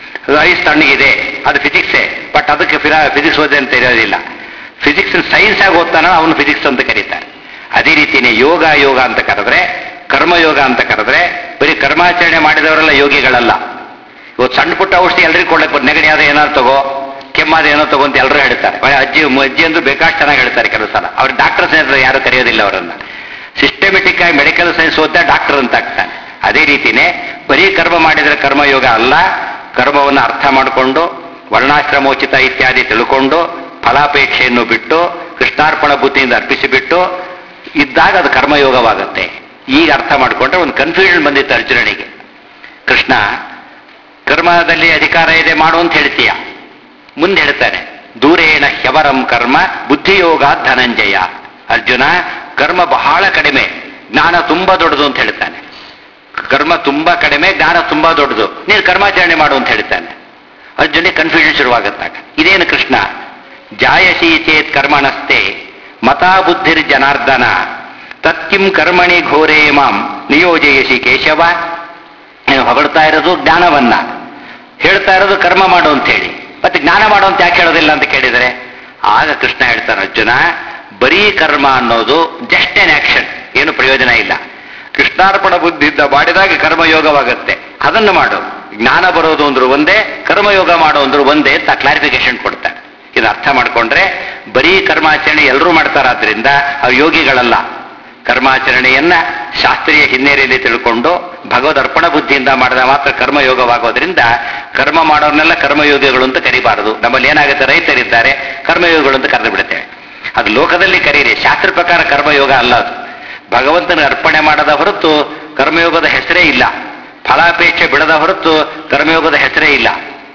ಐಸ್ ತಣ್ಣಗಿದೆ ಅದು ಫಿಸಿಕ್ಸೇ ಬಟ್ ಅದಕ್ಕೆ ಫಿಸಿಕ್ಸ್ ಓದಿ ಅಂತ ಇರೋದಿಲ್ಲ ಫಿಸಿಕ್ಸ್ ಸೈನ್ಸ್ ಆಗಿ ಓದ್ತಾನೋ ಅವನು ಫಿಸಿಕ್ಸ್ ಅಂತ ಕರೀತಾರೆ ಅದೇ ರೀತಿನೇ ಯೋಗ ಯೋಗ ಅಂತ ಕರೆದ್ರೆ ಕರ್ಮಯೋಗ ಅಂತ ಕರೆದ್ರೆ ಬರೀ ಕರ್ಮಾಚರಣೆ ಮಾಡಿದವರೆಲ್ಲ ಯೋಗಿಗಳಲ್ಲ ಇವತ್ತು ಸಣ್ಣ ಪುಟ್ಟ ಔಷಧಿ ಎಲ್ರಿಗೂ ಕೊಡ್ಲಿಕ್ಕೆ ಬಂದು ನೆಗಡಿ ಆದ ಏನಾದ್ರು ತಗೋ ಕೆಮ್ಮಾದ ಏನೋ ತಗೋ ಅಂತ ಎಲ್ಲರೂ ಹೇಳ್ತಾರೆ ಬರೀ ಅಜ್ಜಿ ಅಜ್ಜಿ ಅಂದ್ರು ಬೇಕಾಷ್ಟು ಚೆನ್ನಾಗಿ ಹೇಳ್ತಾರೆ ಕೆಲವು ಸಲ ಅವ್ರು ಡಾಕ್ಟರ್ಸ್ ಯಾರು ಕರೆಯೋದಿಲ್ಲ ಅವರನ್ನ ಸಿಸ್ಟಮೆಟಿಕ್ ಆಗಿ ಮೆಡಿಕಲ್ ಸೈನ್ಸ್ ಓದ್ತಾ ಡಾಕ್ಟರ್ ಅಂತ ಆಗ್ತಾನೆ ಅದೇ ರೀತಿನೇ ಬರೀ ಕರ್ಮ ಮಾಡಿದ್ರೆ ಕರ್ಮಯೋಗ ಅಲ್ಲ ಕರ್ಮವನ್ನು ಅರ್ಥ ಮಾಡಿಕೊಂಡು ವರ್ಣಾಶ್ರಮೋಚಿತ ಇತ್ಯಾದಿ ತಿಳ್ಕೊಂಡು ಫಲಾಪೇಕ್ಷೆಯನ್ನು ಬಿಟ್ಟು ಕೃಷ್ಣಾರ್ಪಣ ಬುದ್ಧಿಯಿಂದ ಅರ್ಪಿಸಿಬಿಟ್ಟು ಇದ್ದಾಗ ಅದು ಕರ್ಮಯೋಗವಾಗುತ್ತೆ ಈಗ ಅರ್ಥ ಮಾಡಿಕೊಂಡ್ರೆ ಒಂದು ಕನ್ಫ್ಯೂಷನ್ ಬಂದಿತ್ತು ಅರ್ಜುನನಿಗೆ ಕೃಷ್ಣ ಕರ್ಮದಲ್ಲಿ ಅಧಿಕಾರ ಇದೆ ಮಾಡು ಅಂತ ಹೇಳ್ತೀಯ ಮುಂದೆ ಹೇಳ್ತಾನೆ ದೂರೇಣ ಹ್ಯವರಂ ಕರ್ಮ ಬುದ್ಧಿಯೋಗ ಧನಂಜಯ ಅರ್ಜುನ ಕರ್ಮ ಬಹಳ ಕಡಿಮೆ ಜ್ಞಾನ ತುಂಬಾ ದೊಡ್ಡದು ಅಂತ ಹೇಳ್ತಾನೆ ಕರ್ಮ ತುಂಬಾ ಕಡಿಮೆ ಜ್ಞಾನ ತುಂಬಾ ದೊಡ್ಡದು ನೀನು ಕರ್ಮಾಚರಣೆ ಮಾಡು ಅಂತ ಹೇಳ್ತಾನೆ ಅರ್ಜುನಿಗೆ ಕನ್ಫ್ಯೂಷನ್ ಶುರುವಾಗುತ್ತಾಗ ಇದೇನು ಕೃಷ್ಣ ಜಾಯಸಿ ಚೇತ್ ಕರ್ಮಣಸ್ತೆ ಮತಾ ಬುದ್ಧಿರ್ ಜನಾರ್ದನ ತತ್ಕಿಂ ಕರ್ಮಣಿ ಘೋರೇ ಮಾಂ ನಿಯೋಜಯಸಿ ಕೇಶವ ನೀನು ಹೊಗಳ್ತಾ ಇರೋದು ಜ್ಞಾನವನ್ನ ಹೇಳ್ತಾ ಇರೋದು ಕರ್ಮ ಮಾಡು ಅಂತ ಹೇಳಿ ಮತ್ತೆ ಜ್ಞಾನ ಮಾಡು ಅಂತ ಯಾಕೆ ಹೇಳೋದಿಲ್ಲ ಅಂತ ಕೇಳಿದರೆ ಆಗ ಕೃಷ್ಣ ಹೇಳ್ತಾನೆ ಅರ್ಜುನ ಬರೀ ಕರ್ಮ ಅನ್ನೋದು ಜಸ್ಟ್ ಎನ್ ಆಕ್ಷನ್ ಏನು ಪ್ರಯೋಜನ ಇಲ್ಲ ಕೃಷ್ಣಾರ್ಪಣ ಬುದ್ಧಿಯಿಂದ ಮಾಡಿದಾಗ ಕರ್ಮಯೋಗವಾಗುತ್ತೆ ಅದನ್ನು ಮಾಡು ಜ್ಞಾನ ಬರೋದು ಅಂದ್ರು ಒಂದೇ ಕರ್ಮಯೋಗ ಮಾಡೋ ಅಂದ್ರು ಒಂದೇ ಅಂತ ಕ್ಲಾರಿಫಿಕೇಶನ್ ಕೊಡ್ತಾರೆ ಇದು ಅರ್ಥ ಮಾಡ್ಕೊಂಡ್ರೆ ಬರೀ ಕರ್ಮಾಚರಣೆ ಎಲ್ಲರೂ ಮಾಡ್ತಾರಾದ್ರಿಂದ ಅವ್ರು ಯೋಗಿಗಳಲ್ಲ ಕರ್ಮಾಚರಣೆಯನ್ನ ಶಾಸ್ತ್ರೀಯ ಹಿನ್ನೆಲೆಯಲ್ಲಿ ತಿಳ್ಕೊಂಡು ಭಗವದ್ ಅರ್ಪಣ ಬುದ್ಧಿಯಿಂದ ಮಾಡಿದ ಮಾತ್ರ ಕರ್ಮಯೋಗವಾಗೋದ್ರಿಂದ ಕರ್ಮ ಮಾಡೋರ್ನೆಲ್ಲ ಕರ್ಮಯೋಗಿಗಳು ಅಂತ ಕರಿಬಾರದು ನಮ್ಮಲ್ಲಿ ಏನಾಗುತ್ತೆ ರೈತರಿದ್ದಾರೆ ಕರ್ಮಯೋಗಿಗಳು ಅಂತ ಕರೆದು ಬಿಡುತ್ತೇವೆ ಅದು ಲೋಕದಲ್ಲಿ ಕರೀರಿ ಶಾಸ್ತ್ರ ಪ್ರಕಾರ ಕರ್ಮಯೋಗ ಅಲ್ಲ ಅದು ಭಗವಂತನ ಅರ್ಪಣೆ ಮಾಡದ ಹೊರತು ಕರ್ಮಯೋಗದ ಹೆಸರೇ ಇಲ್ಲ ಫಲಾಪೇಕ್ಷೆ ಬಿಡದ ಹೊರತು ಕರ್ಮಯೋಗದ ಹೆಸರೇ ಇಲ್ಲ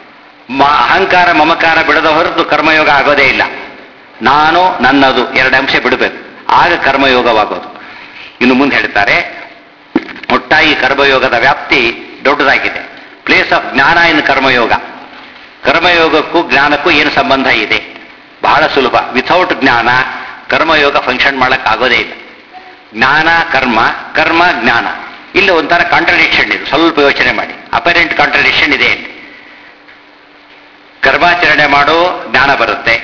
ಮ ಅಹಂಕಾರ ಮಮಕಾರ ಬಿಡದ ಹೊರತು ಕರ್ಮಯೋಗ ಆಗೋದೇ ಇಲ್ಲ ನಾನು ನನ್ನದು ಎರಡು ಅಂಶ ಬಿಡಬೇಕು ಆಗ ಕರ್ಮಯೋಗವಾಗೋದು ಇನ್ನು ಮುಂದೆ ಹೇಳ್ತಾರೆ ಒಟ್ಟಾಗಿ ಕರ್ಮಯೋಗದ ವ್ಯಾಪ್ತಿ ದೊಡ್ಡದಾಗಿದೆ ಪ್ಲೇಸ್ ಆಫ್ ಜ್ಞಾನ ಇನ್ ಕರ್ಮಯೋಗ ಕರ್ಮಯೋಗಕ್ಕೂ ಜ್ಞಾನಕ್ಕೂ ಏನು ಸಂಬಂಧ ಇದೆ ಬಹಳ ಸುಲಭ ವಿಥೌಟ್ ಜ್ಞಾನ ಕರ್ಮಯೋಗ ಫಂಕ್ಷನ್ ಮಾಡಕ್ ಆಗೋದೇ ಇಲ್ಲ ಜ್ಞಾನ ಕರ್ಮ ಕರ್ಮ ಜ್ಞಾನ ಇಲ್ಲಿ ಒಂಥರ ಕಾಂಟ್ರಡಿಕ್ಷನ್ ಇದೆ ಸ್ವಲ್ಪ ಯೋಚನೆ ಮಾಡಿ ಅಪರೆಂಟ್ ಕಾಂಟ್ರಡಿಕ್ಷನ್ ಇದೆ ಇಲ್ಲಿ. ಕರ್ಮಾಚರಣೆ ಮಾಡೋ ಜ್ಞಾನ ಬರುತ್ತೆ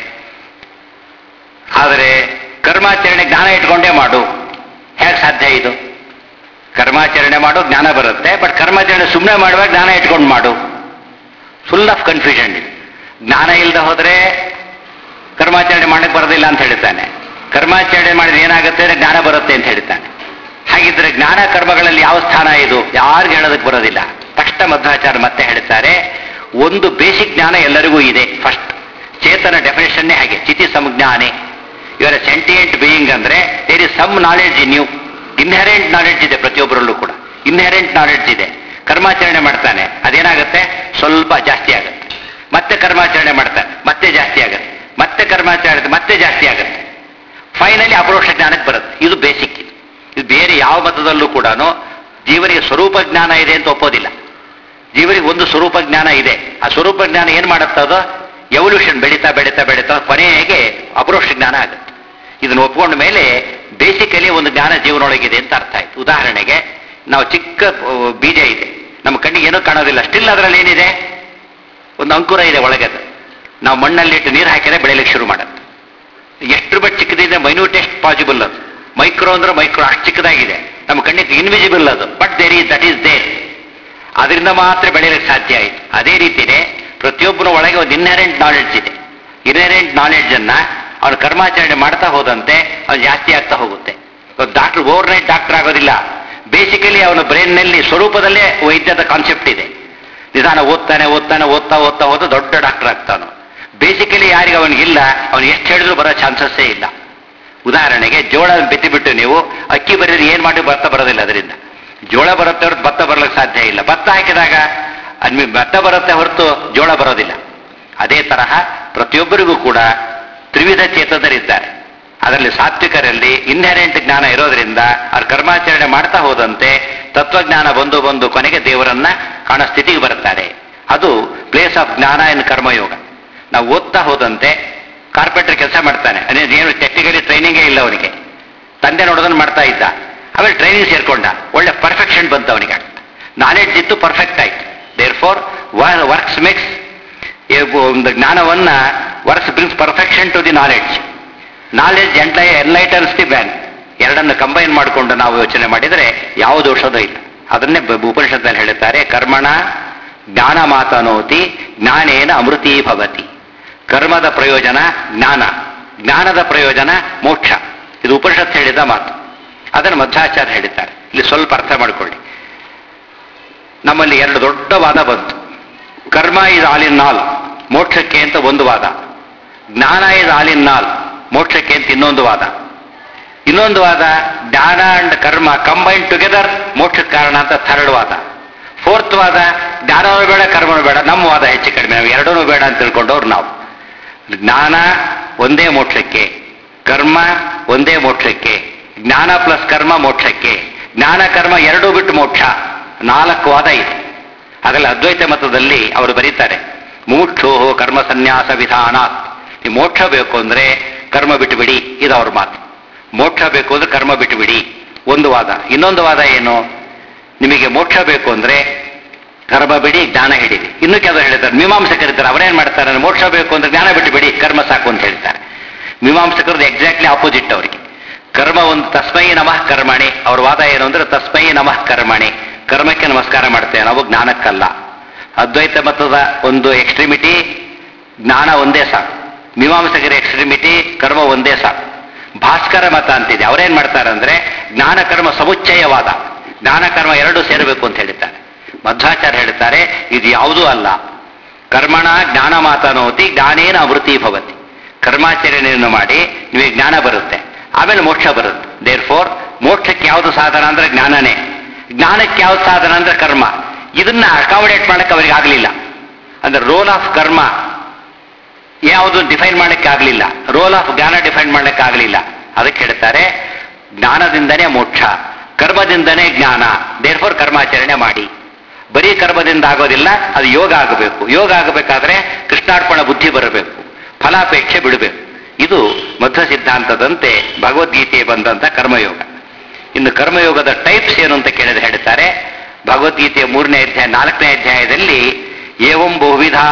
ಆದರೆ ಕರ್ಮಾಚರಣೆ ಜ್ಞಾನ ಇಟ್ಕೊಂಡೇ ಮಾಡು ಹೇಗೆ ಸಾಧ್ಯ ಇದು ಕರ್ಮಾಚರಣೆ ಮಾಡು ಜ್ಞಾನ ಬರುತ್ತೆ ಬಟ್ ಕರ್ಮಾಚರಣೆ ಸುಮ್ಮನೆ ಮಾಡುವಾಗ ಜ್ಞಾನ ಇಟ್ಕೊಂಡು ಮಾಡು ಫುಲ್ ಆಫ್ ಕನ್ಫ್ಯೂಷನ್ ಇದೆ ಜ್ಞಾನ ಇಲ್ಲದೆ ಹೋದ್ರೆ ಕರ್ಮಾಚರಣೆ ಮಾಡಕ್ಕೆ ಬರೋದಿಲ್ಲ ಅಂತ ಹೇಳ್ತಾನೆ ಕರ್ಮಾಚರಣೆ ಮಾಡಿದ್ರೆ ಏನಾಗುತ್ತೆ ಅಂದ್ರೆ ಜ್ಞಾನ ಬರುತ್ತೆ ಅಂತ ಹೇಳ್ತಾನೆ ಹಾಗಿದ್ರೆ ಜ್ಞಾನ ಕರ್ಮಗಳಲ್ಲಿ ಯಾವ ಸ್ಥಾನ ಇದು ಯಾರಿಗೂ ಹೇಳೋದಕ್ಕೆ ಬರೋದಿಲ್ಲ ತಕ್ಷಣ ಮಧ್ವಾಚಾರ್ಯ ಮತ್ತೆ ಹೇಳ್ತಾರೆ ಒಂದು ಬೇಸಿಕ್ ಜ್ಞಾನ ಎಲ್ಲರಿಗೂ ಇದೆ ಫಸ್ಟ್ ಚೇತನ ಡೆಫಿನೇಷನ್ನೇ ಹಾಗೆ ಚಿತಿ ಸಂಜ್ಞಾನೆ ಇವರ ಸೆಂಟಿಯೆಂಟ್ ಬೀಯಿಂಗ್ ಅಂದ್ರೆ there is some knowledge in you inherent knowledge ಇದೆ ಪ್ರತಿಯೊಬ್ಬರಲ್ಲೂ ಕೂಡ ಇನ್ಹೆರೆಂಟ್ ನಾಲೆಡ್ಜ್ ಇದೆ ಕರ್ಮಾಚರಣೆ ಮಾಡ್ತಾನೆ ಅದೇನಾಗುತ್ತೆ ಸ್ವಲ್ಪ ಜಾಸ್ತಿ ಆಗುತ್ತೆ ಮತ್ತೆ ಕರ್ಮಾಚರಣೆ ಮಾಡ್ತಾನೆ ಮತ್ತೆ ಜಾಸ್ತಿ ಆಗುತ್ತೆ ಮತ್ತೆ ಕರ್ಮಾಚರಣೆ ಮತ್ತೆ ಜಾಸ್ತಿ ಆಗುತ್ತೆ ಫೈನಲಿ ಅಪರೋಕ್ಷ ಜ್ಞಾನಕ್ಕೆ ಬರುತ್ತೆ ಇದು ಬೇಸಿಕ್ ಇದು ಬೇರೆ ಯಾವ ಮತದಲ್ಲೂ ಕೂಡ ಜೀವನಿಗೆ ಸ್ವರೂಪ ಜ್ಞಾನ ಇದೆ ಅಂತ ಒಪ್ಪೋದಿಲ್ಲ ಜೀವನಿಗೆ ಒಂದು ಸ್ವರೂಪ ಜ್ಞಾನ ಇದೆ ಆ ಸ್ವರೂಪ ಜ್ಞಾನ ಏನ್ ಮಾಡುತ್ತೆ ಅದು ಎವಲ್ಯೂಷನ್ ಬೆಳೀತಾ ಬೆಳೀತಾ ಬೆಳೀತಾ ಕೊನೆಗೆ ಅಪರೋಕ್ಷ ಜ್ಞಾನ ಆಗುತ್ತೆ ಇದನ್ನು ಒಪ್ಕೊಂಡ ಮೇಲೆ ಬೇಸಿಕಲಿ ಒಂದು ಜ್ಞಾನ ಜೀವನೊಳಗಿದೆ ಅಂತ ಅರ್ಥ ಆಯ್ತು ಉದಾಹರಣೆಗೆ ನಾವು ಚಿಕ್ಕ ಆ, ಬೀಜ ಇದೆ ನಮ್ಮ ಕಣ್ಣಿಗೆ ಏನೂ ಕಾಣೋದಿಲ್ಲ ಸ್ಟಿಲ್ ಅದರಲ್ಲಿ ಏನಿದೆ ಒಂದು ಅಂಕುರ ಇದೆ ಒಳಗೆ ಅದು ನಾವು ಮಣ್ಣಲ್ಲಿಟ್ಟು ನೀರು ಹಾಕಿದ್ರೆ ಬೆಳೆಯಲಿಕ್ಕೆ ಶುರು ಮಾಡುತ್ತೆ ಎಷ್ಟು ಬಟ್ ಚಿಕ್ಕದಿದೆ ಮೈನ್ಯೂಟೆಸ್ಟ್ ಪಾಸಿಬಲ್ ಅದು ಮೈಕ್ರೋ ಅಂದ್ರೆ ಮೈಕ್ರೋ ಅಷ್ಟು ಚಿಕ್ಕದಾಗಿದೆ ನಮ್ಮ ಕಣ್ಣಿಗೆ ಇನ್ವಿಸಿಬಲ್ ಅದು but there is that is there ಅದರಿಂದ ಮಾತ್ರ ಬೆಳೆಯಲಿಕ್ಕೆ ಸಾಧ್ಯ ಆಯಿತು ಅದೇ ರೀತಿನೇ ಪ್ರತಿಯೊಬ್ಬರ ಒಳಗೆ ಒಂದು ಇನ್ಹೆರೆಂಟ್ ನಾಲೆಡ್ಜ್ ಇದೆ ಇನ್ಹೆರೆಂಟ್ ನಾಲೆಡ್ಜ್ ಅನ್ನ ಅವನು ಕರ್ಮಾಚರಣೆ ಮಾಡ್ತಾ ಹೋದಂತೆ ಅವನು ಜಾಸ್ತಿ ಆಗ್ತಾ ಹೋಗುತ್ತೆ ಡಾಕ್ಟರ್ ಓವರ್ ನೈಟ್ ಡಾಕ್ಟರ್ ಆಗೋದಿಲ್ಲ ಬೇಸಿಕಲಿ ಅವನ ಬ್ರೈನ್ನಲ್ಲಿ ಸ್ವರೂಪದಲ್ಲೇ ವೈದ್ಯದ ಕಾನ್ಸೆಪ್ಟ್ ಇದೆ ನಿಧಾನ ಓದ್ತಾನೆ ಓದ್ತಾನೆ ಓದ್ತಾ ಓದ್ತಾ ಹೋದ ದೊಡ್ಡ ಡಾಕ್ಟರ್ ಆಗ್ತಾನು ಬೇಸಿಕಲಿ ಯಾರಿಗೆ ಅವನಿಗಿಲ್ಲ ಅವನು ಎಷ್ಟು ಹೇಳಿದ್ರು ಬರೋ ಚಾನ್ಸಸ್ಸೇ ಇಲ್ಲ ಉದಾಹರಣೆಗೆ ಜೋಳ ಬಿತ್ತಿ ಬಿಟ್ಟು ನೀವು ಅಕ್ಕಿ ಬರೀದ್ರೆ ಏನ್ ಮಾಡಿ ಭತ್ತ ಬರೋದಿಲ್ಲ ಅದರಿಂದ ಜೋಳ ಬರುತ್ತೆ ಹೊರತು ಭತ್ತ ಬರ್ಲಿಕ್ಕೆ ಸಾಧ್ಯ ಇಲ್ಲ ಭತ್ತ ಹಾಕಿದಾಗ ಅದ್ಮಿ ಭತ್ತ ಬರುತ್ತೆ ಹೊರತು ಜೋಳ ಬರೋದಿಲ್ಲ ಅದೇ ತರಹ ಪ್ರತಿಯೊಬ್ಬರಿಗೂ ಕೂಡ ತ್ರಿವಿಧ ಚೇತನರಿದ್ದಾರೆ ಅದರಲ್ಲಿ ಸಾತ್ವಿಕರಲ್ಲಿ ಇನ್ಹೆರೆಂಟ್ ಜ್ಞಾನ ಇರೋದ್ರಿಂದ ಅವ್ರ ಕರ್ಮಾಚರಣೆ ಮಾಡ್ತಾ ಹೋದಂತೆ ತತ್ವಜ್ಞಾನ ಬಂದು ಬಂದು ಕೊನೆಗೆ ದೇವರನ್ನ ಕಾಣೋ ಸ್ಥಿತಿಗೆ ಬರ್ತಾರೆ ಅದು ಪ್ಲೇಸ್ ಆಫ್ ಜ್ಞಾನ ಇನ್ ಕರ್ಮಯೋಗ ನಾವು ಓದ್ತಾ ಹೋದಂತೆ ಕಾರ್ಪೆಂಟರ್ ಕೆಲಸ ಮಾಡ್ತಾನೆ ಅದೇ ಏನು ಟೆಕ್ನಿಕಲಿ ಟ್ರೈನಿಂಗೇ ಇಲ್ಲ ಅವನಿಗೆ ತಂದೆ ನೋಡೋದನ್ನ ಮಾಡ್ತಾ ಇದ್ದ ಆಮೇಲೆ ಟ್ರೈನಿಂಗ್ ಸೇರ್ಕೊಂಡ ಒಳ್ಳೆ ಪರ್ಫೆಕ್ಷನ್ ಬಂತು ಅವನಿಗೆ ನಾಲೆಡ್ಜ್ ಇತ್ತು ಪರ್ಫೆಕ್ಟ್ ಆಯ್ತು ದೇರ್ ಫೋರ್ ವರ್ಕ್ಸ್ ಮೇಕ್ಸ್ ಒಂದು ಜ್ಞಾನವನ್ನ works brings perfection to the knowledge knowledge ಎಂಟೈ ಎನ್ಲೈಟನ್ಸ್ ದಿ ಬ್ಯಾನ್ ಎರಡನ್ನು ಕಂಬೈನ್ ಮಾಡಿಕೊಂಡು ನಾವು ಯೋಚನೆ ಮಾಡಿದರೆ ಯಾವ ದೋಷದೂ ಇಲ್ಲ ಅದನ್ನೇ ಬ- ಉಪನಿಷತ್ನಲ್ಲಿ ಹೇಳುತ್ತಾರೆ ಕರ್ಮಣ ಜ್ಞಾನ ಮಾತನೋತಿ ಜ್ಞಾನೇನ ಅಮೃತೀ ಭವತಿ ಕರ್ಮದ ಪ್ರಯೋಜನ ಜ್ಞಾನ ಜ್ಞಾನದ ಪ್ರಯೋಜನ ಮೋಕ್ಷ ಇದು ಉಪನಿಷತ್ ಹೇಳಿದ ಮಾತು ಅದನ್ನು ಮಧ್ವಾಚಾರ್ಯ ಹೇಳಿದ್ದಾರೆ ಇಲ್ಲಿ ಸ್ವಲ್ಪ ಅರ್ಥ ಮಾಡಿಕೊಳ್ಳಿ ನಮ್ಮಲ್ಲಿ ಎರಡು ದೊಡ್ಡ ವಾದ ಬಂತು ಕರ್ಮ ಇಸ್ ಆಲ್ ಇನ್ ಆಲ್ ಮೋಕ್ಷಕ್ಕೆ ಅಂತ ಒಂದು ವಾದ ಜ್ಞಾನ ಇಸ್ ಆಲ್ ಇನ್ ಆಲ್ ಮೋಕ್ಷಕ್ಕೆ ಅಂತ ಇನ್ನೊಂದು ವಾದ ಇನ್ನೊಂದು ವಾದ ಜ್ಞಾನ ಅಂಡ್ ಕರ್ಮ ಕಂಬೈನ್ ಟುಗೆದರ್ ಮೋಕ್ಷಕ್ಕೆ ಕಾರಣ ಅಂತ ಥರ್ಡ್ ವಾದ ಫೋರ್ತ್ ವಾದ ಜ್ಞಾನವೂ ಬೇಡ ಕರ್ಮನೂ ಬೇಡ ನಮ್ಮ ವಾದ ಹೆಚ್ಚು ಕಡಿಮೆ ನಾವು ಎರಡೂ ಬೇಡ ಅಂತ ತಿಳ್ಕೊಂಡವ್ರು ನಾವು ಜ್ಞಾನ ಒಂದೇ ಮೋಕ್ಷಕ್ಕೆ ಕರ್ಮ ಒಂದೇ ಮೋಕ್ಷಕ್ಕೆ ಜ್ಞಾನ ಪ್ಲಸ್ ಕರ್ಮ ಮೋಕ್ಷಕ್ಕೆ ಜ್ಞಾನ ಕರ್ಮ ಎರಡೂ ಬಿಟ್ಟು ಮೋಕ್ಷ ನಾಲ್ಕು ವಾದ ಇದೆ ಅದರಲ್ಲಿ ಅದ್ವೈತ ಮತದಲ್ಲಿ ಅವರು ಬರೀತಾರೆ ಮೂಕ್ಷೋ ಕರ್ಮ ಸನ್ಯಾಸ ವಿಧಾನಾತ್ ಈ ಮೋಕ್ಷ ಬೇಕು ಅಂದ್ರೆ ಕರ್ಮ ಬಿಟ್ಟುಬಿಡಿ ಇದು ಅವ್ರ ಮಾತು ಮೋಕ್ಷ ಬೇಕು ಅಂದ್ರೆ ಕರ್ಮ ಬಿಟ್ಟುಬಿಡಿ ಒಂದು ವಾದ ಇನ್ನೊಂದು ವಾದ ಏನು ನಿಮಗೆ ಮೋಕ್ಷ ಬೇಕು ಅಂದ್ರೆ ಕರ್ಮ ಬಿಡಿ ಜ್ಞಾನ ಹಿಡಿರಿ ಇನ್ನು ಕೆಲವರು ಹೇಳ್ತಾರೆ ಮೀಮಾಂಸಕರಿದ್ದಾರೆ ಅವರೇನ್ ಮಾಡ್ತಾರೆ ಅಂದ್ರೆ ಮೋಕ್ಷ ಬೇಕು ಅಂದ್ರೆ ಜ್ಞಾನ ಬಿಟ್ಟು ಬಿಡಿ ಕರ್ಮ ಸಾಕು ಅಂತ ಹೇಳ್ತಾರೆ ಮೀಮಾಂಸಕರದ್ದು ಎಕ್ಸಾಕ್ಟ್ಲಿ ಆಪೋಸಿಟ್ ಅವರಿಗೆ ಕರ್ಮ ಒಂದು ತಸ್ಮೈ ನಮಃ ಕರ್ಮಣಿ ಅವ್ರ ವಾದ ಏನು ಅಂದ್ರೆ ತಸ್ಮೈ ನಮಃ ಕರ್ಮಣಿ ಕರ್ಮಕ್ಕೆ ನಮಸ್ಕಾರ ಮಾಡ್ತೇವೆ ನಾವು ಜ್ಞಾನಕ್ಕಲ್ಲ ಅದ್ವೈತ ಮತದ ಒಂದು ಎಕ್ಸ್ಟ್ರಿಮಿಟಿ ಜ್ಞಾನ ಒಂದೇ ಸಾಕು ಮೀಮಾಂಸಕರ ಎಕ್ಸ್ಟ್ರಿಮಿಟಿ ಕರ್ಮ ಒಂದೇ ಸಾಕು ಭಾಸ್ಕರ ಮತ ಅಂತಿದೆ ಅವರೇನ್ ಮಾಡ್ತಾರೆ ಅಂದ್ರೆ ಜ್ಞಾನ ಕರ್ಮ ಸಮುಚ್ಚಯವಾದ ಜ್ಞಾನ ಕರ್ಮ ಎರಡೂ ಸೇರಬೇಕು ಅಂತ ಹೇಳ್ತಾರೆ ಮಧ್ವಾಚಾರ್ಯ ಹೇಳ್ತಾರೆ ಇದು ಯಾವುದೂ ಅಲ್ಲ ಕರ್ಮಣ ಜ್ಞಾನ ಮಾತನೋತಿ ಜ್ಞಾನೇನ ಅಮೃತಿ ಭವತಿ ಕರ್ಮಾಚರಣೆಯನ್ನು ಮಾಡಿ ನಿಮಗೆ ಜ್ಞಾನ ಬರುತ್ತೆ ಆಮೇಲೆ ಮೋಕ್ಷ ಬರುತ್ತೆ ದೇರ್ ಫೋರ್ ಮೋಕ್ಷಕ್ಕೆ ಯಾವುದು ಸಾಧನ ಅಂದ್ರೆ ಜ್ಞಾನನೇ ಜ್ಞಾನಕ್ಕೆ ಯಾವ್ದು ಸಾಧನ ಅಂದ್ರೆ ಕರ್ಮ ಇದನ್ನ ಅಕಾಮಡೇಟ್ ಮಾಡಕ್ಕೆ ಅವರಿಗೆ ಆಗಲಿಲ್ಲ ಅಂದ್ರೆ ರೋಲ್ ಆಫ್ ಕರ್ಮ ಯಾವುದು ಡಿಫೈನ್ ಮಾಡಕ್ಕೆ ಆಗಲಿಲ್ಲ ರೋಲ್ ಆಫ್ ಜ್ಞಾನ ಡಿಫೈನ್ ಮಾಡಕ್ಕೆ ಆಗಲಿಲ್ಲ ಅದಕ್ಕೆ ಹೇಳ್ತಾರೆ ಜ್ಞಾನದಿಂದನೇ ಮೋಕ್ಷ ಕರ್ಮದಿಂದನೇ ಜ್ಞಾನ ದೇರ್ಫೋರ್ ಕರ್ಮಾಚರಣೆ ಮಾಡಿ ಬರೀ ಕರ್ಮದಿಂದ ಆಗೋದಿಲ್ಲ ಅದು ಯೋಗ ಆಗಬೇಕು ಯೋಗ ಆಗಬೇಕಾದ್ರೆ ಕೃಷ್ಣಾರ್ಪಣ ಬುದ್ಧಿ ಬರಬೇಕು ಫಲಾಪೇಕ್ಷೆ ಬಿಡಬೇಕು ಇದು ಮಧ್ವ ಸಿದ್ಧಾಂತದಂತೆ ಭಗವದ್ಗೀತೆ ಬಂದಂತ ಕರ್ಮಯೋಗ ಇನ್ನು ಕರ್ಮಯೋಗದ ಟೈಪ್ಸ್ ಏನು ಅಂತ ಕೇಳಿದ್ರೆ ಹೇಳ್ತಾರೆ ಭಗವದ್ಗೀತೆಯ ಮೂರನೇ ಅಧ್ಯಾಯ ನಾಲ್ಕನೇ ಅಧ್ಯಾಯದಲ್ಲಿ ಏವಂ ಬಹುವಿಧಾ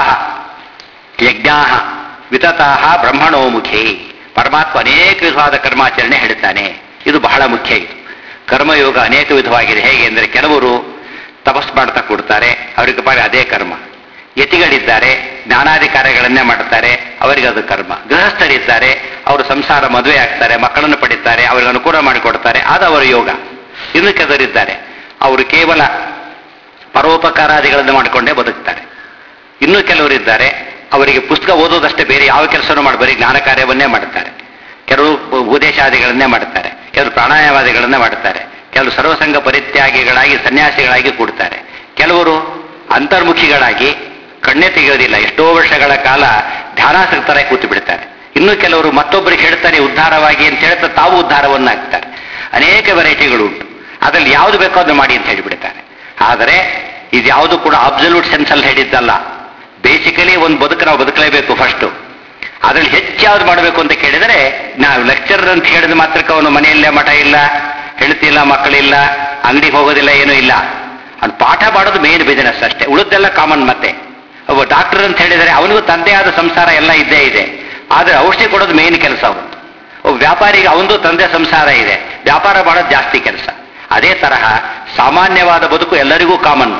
ಯಜ್ಞಾ ವಿತತಾ ಬ್ರಹ್ಮಣೋ ಮುಖೇ ಪರಮಾತ್ಮ ಅನೇಕ ವಿಧವಾದ ಕರ್ಮಾಚರಣೆ ಹೇಳ್ತಾನೆ ಇದು ಬಹಳ ಮುಖ್ಯ ಇದು ಕರ್ಮಯೋಗ ಅನೇಕ ವಿಧವಾಗಿದೆ ಹೇಗೆ ಅಂದರೆ ಕೆಲವರು ತಪಸ್ ಮಾಡ್ತಾ ಕೊಡ್ತಾರೆ ಅವರಿಗೆ ಪಾಡಿ ಅದೇ ಕರ್ಮ ಯತಿಗಳಿದ್ದಾರೆ ಜ್ಞಾನಾದಿ ಕಾರ್ಯಗಳನ್ನೇ ಮಾಡ್ತಾರೆ ಅವರಿಗೆ ಅದು ಕರ್ಮ ಗೃಹಸ್ಥರಿದ್ದಾರೆ ಅವರು ಸಂಸಾರ ಮದುವೆ ಆಗ್ತಾರೆ ಮಕ್ಕಳನ್ನು ಪಡಿತಾರೆ ಅವರಿಗೆ ಅನುಕೂಲ ಮಾಡಿಕೊಡ್ತಾರೆ ಅದು ಅವರ ಯೋಗ ಇನ್ನು ಕೆಲವರಿದ್ದಾರೆ ಅವರು ಕೇವಲ ಪರೋಪಕಾರಾದಿಗಳನ್ನು ಮಾಡಿಕೊಂಡೇ ಬದುಕ್ತಾರೆ ಇನ್ನು ಕೆಲವರಿದ್ದಾರೆ ಅವರಿಗೆ ಪುಸ್ತಕ ಓದೋದಷ್ಟೇ ಬೇರೆ ಯಾವ ಕೆಲಸನೂ ಮಾಡಿ ಬರೀ ಜ್ಞಾನ ಕಾರ್ಯವನ್ನೇ ಮಾಡ್ತಾರೆ ಕೆಲವರು ಉಪದೇಶಾದಿಗಳನ್ನೇ ಮಾಡ್ತಾರೆ ಕೆಲವರು ಪ್ರಾಣಾಯಾಮಾದಿಗಳನ್ನೇ ಮಾಡ್ತಾರೆ ಕೆಲವರು ಸರ್ವಸಂಗ ಪರಿತ್ಯಾಗಿಗಳಾಗಿ ಸನ್ಯಾಸಿಗಳಾಗಿ ಕೂಡ್ತಾರೆ ಕೆಲವರು ಅಂತರ್ಮುಖಿಗಳಾಗಿ ಕಣ್ಣೇ ತೆಗೆಯೋದಿಲ್ಲ ಎಷ್ಟೋ ವರ್ಷಗಳ ಕಾಲ ಧ್ಯಾನಾಸಕ್ತರಾಗಿ ಕೂತು ಬಿಡ್ತಾರೆ ಇನ್ನು ಕೆಲವರು ಮತ್ತೊಬ್ಬರಿಗೆ ಹೇಳ್ತಾರೆ ಉದ್ಧಾರವಾಗಿ ಅಂತ ಹೇಳ್ತಾ ತಾವು ಉದ್ಧಾರವನ್ನಾಗ್ತಾರೆ ಅನೇಕ ವೆರೈಟಿಗಳು ಉಂಟು ಅದರಲ್ಲಿ ಯಾವುದು ಬೇಕೋ ಅದನ್ನು ಮಾಡಿ ಅಂತ ಹೇಳಿಬಿಡ್ತಾರೆ ಆದರೆ ಇದ್ಯಾವುದು ಕೂಡ ಅಬ್ಸಲ್ಯೂಟ್ ಸೆನ್ಸಲ್ಲಿ ಹೇಳಿದ್ದಲ್ಲ ಬೇಸಿಕಲಿ ಒಂದು ಬದುಕು ನಾವು ಬದುಕಲೇಬೇಕು ಫಸ್ಟು ಅದ್ರಲ್ಲಿ ಹೆಚ್ಚು ಯಾವ್ದು ಮಾಡಬೇಕು ಅಂತ ಕೇಳಿದರೆ ನಾವು ಲೆಕ್ಚರರ್ ಅಂತ ಹೇಳಿದ ಮಾತ್ರಕ್ಕೆ ಅವನು ಮನೆಯಲ್ಲೇ ಮಠ ಇಲ್ಲ ಹೆಳ್ತಿಲ್ಲ ಮಕ್ಕಳಿಲ್ಲ ಅಂಗಡಿಗೆ ಹೋಗೋದಿಲ್ಲ ಏನೂ ಇಲ್ಲ ಅವ್ನು ಪಾಠ ಮಾಡೋದು ಮೇನ್ ಬಿಸಿನೆಸ್ ಅಷ್ಟೇ ಉಳಿದೆಲ್ಲ ಕಾಮನ್ ಮತ್ತೆ ಒಬ್ಬ ಡಾಕ್ಟರ್ ಅಂತ ಹೇಳಿದರೆ ಅವನಿಗೂ ತಂದೆ ಆದ ಸಂಸಾರ ಎಲ್ಲ ಇದ್ದೇ ಇದೆ ಆದರೆ ಔಷಧಿ ಕೊಡೋದು ಮೇನ್ ಕೆಲಸ ಅವನು ಒಬ್ಬ ವ್ಯಾಪಾರಿಗೆ ಅವನದು ತಂದೆ ಸಂಸಾರ ಇದೆ ವ್ಯಾಪಾರ ಮಾಡೋದು ಜಾಸ್ತಿ ಕೆಲಸ ಅದೇ ತರಹ ಸಾಮಾನ್ಯವಾದ ಬದುಕು ಎಲ್ಲರಿಗೂ ಕಾಮನ್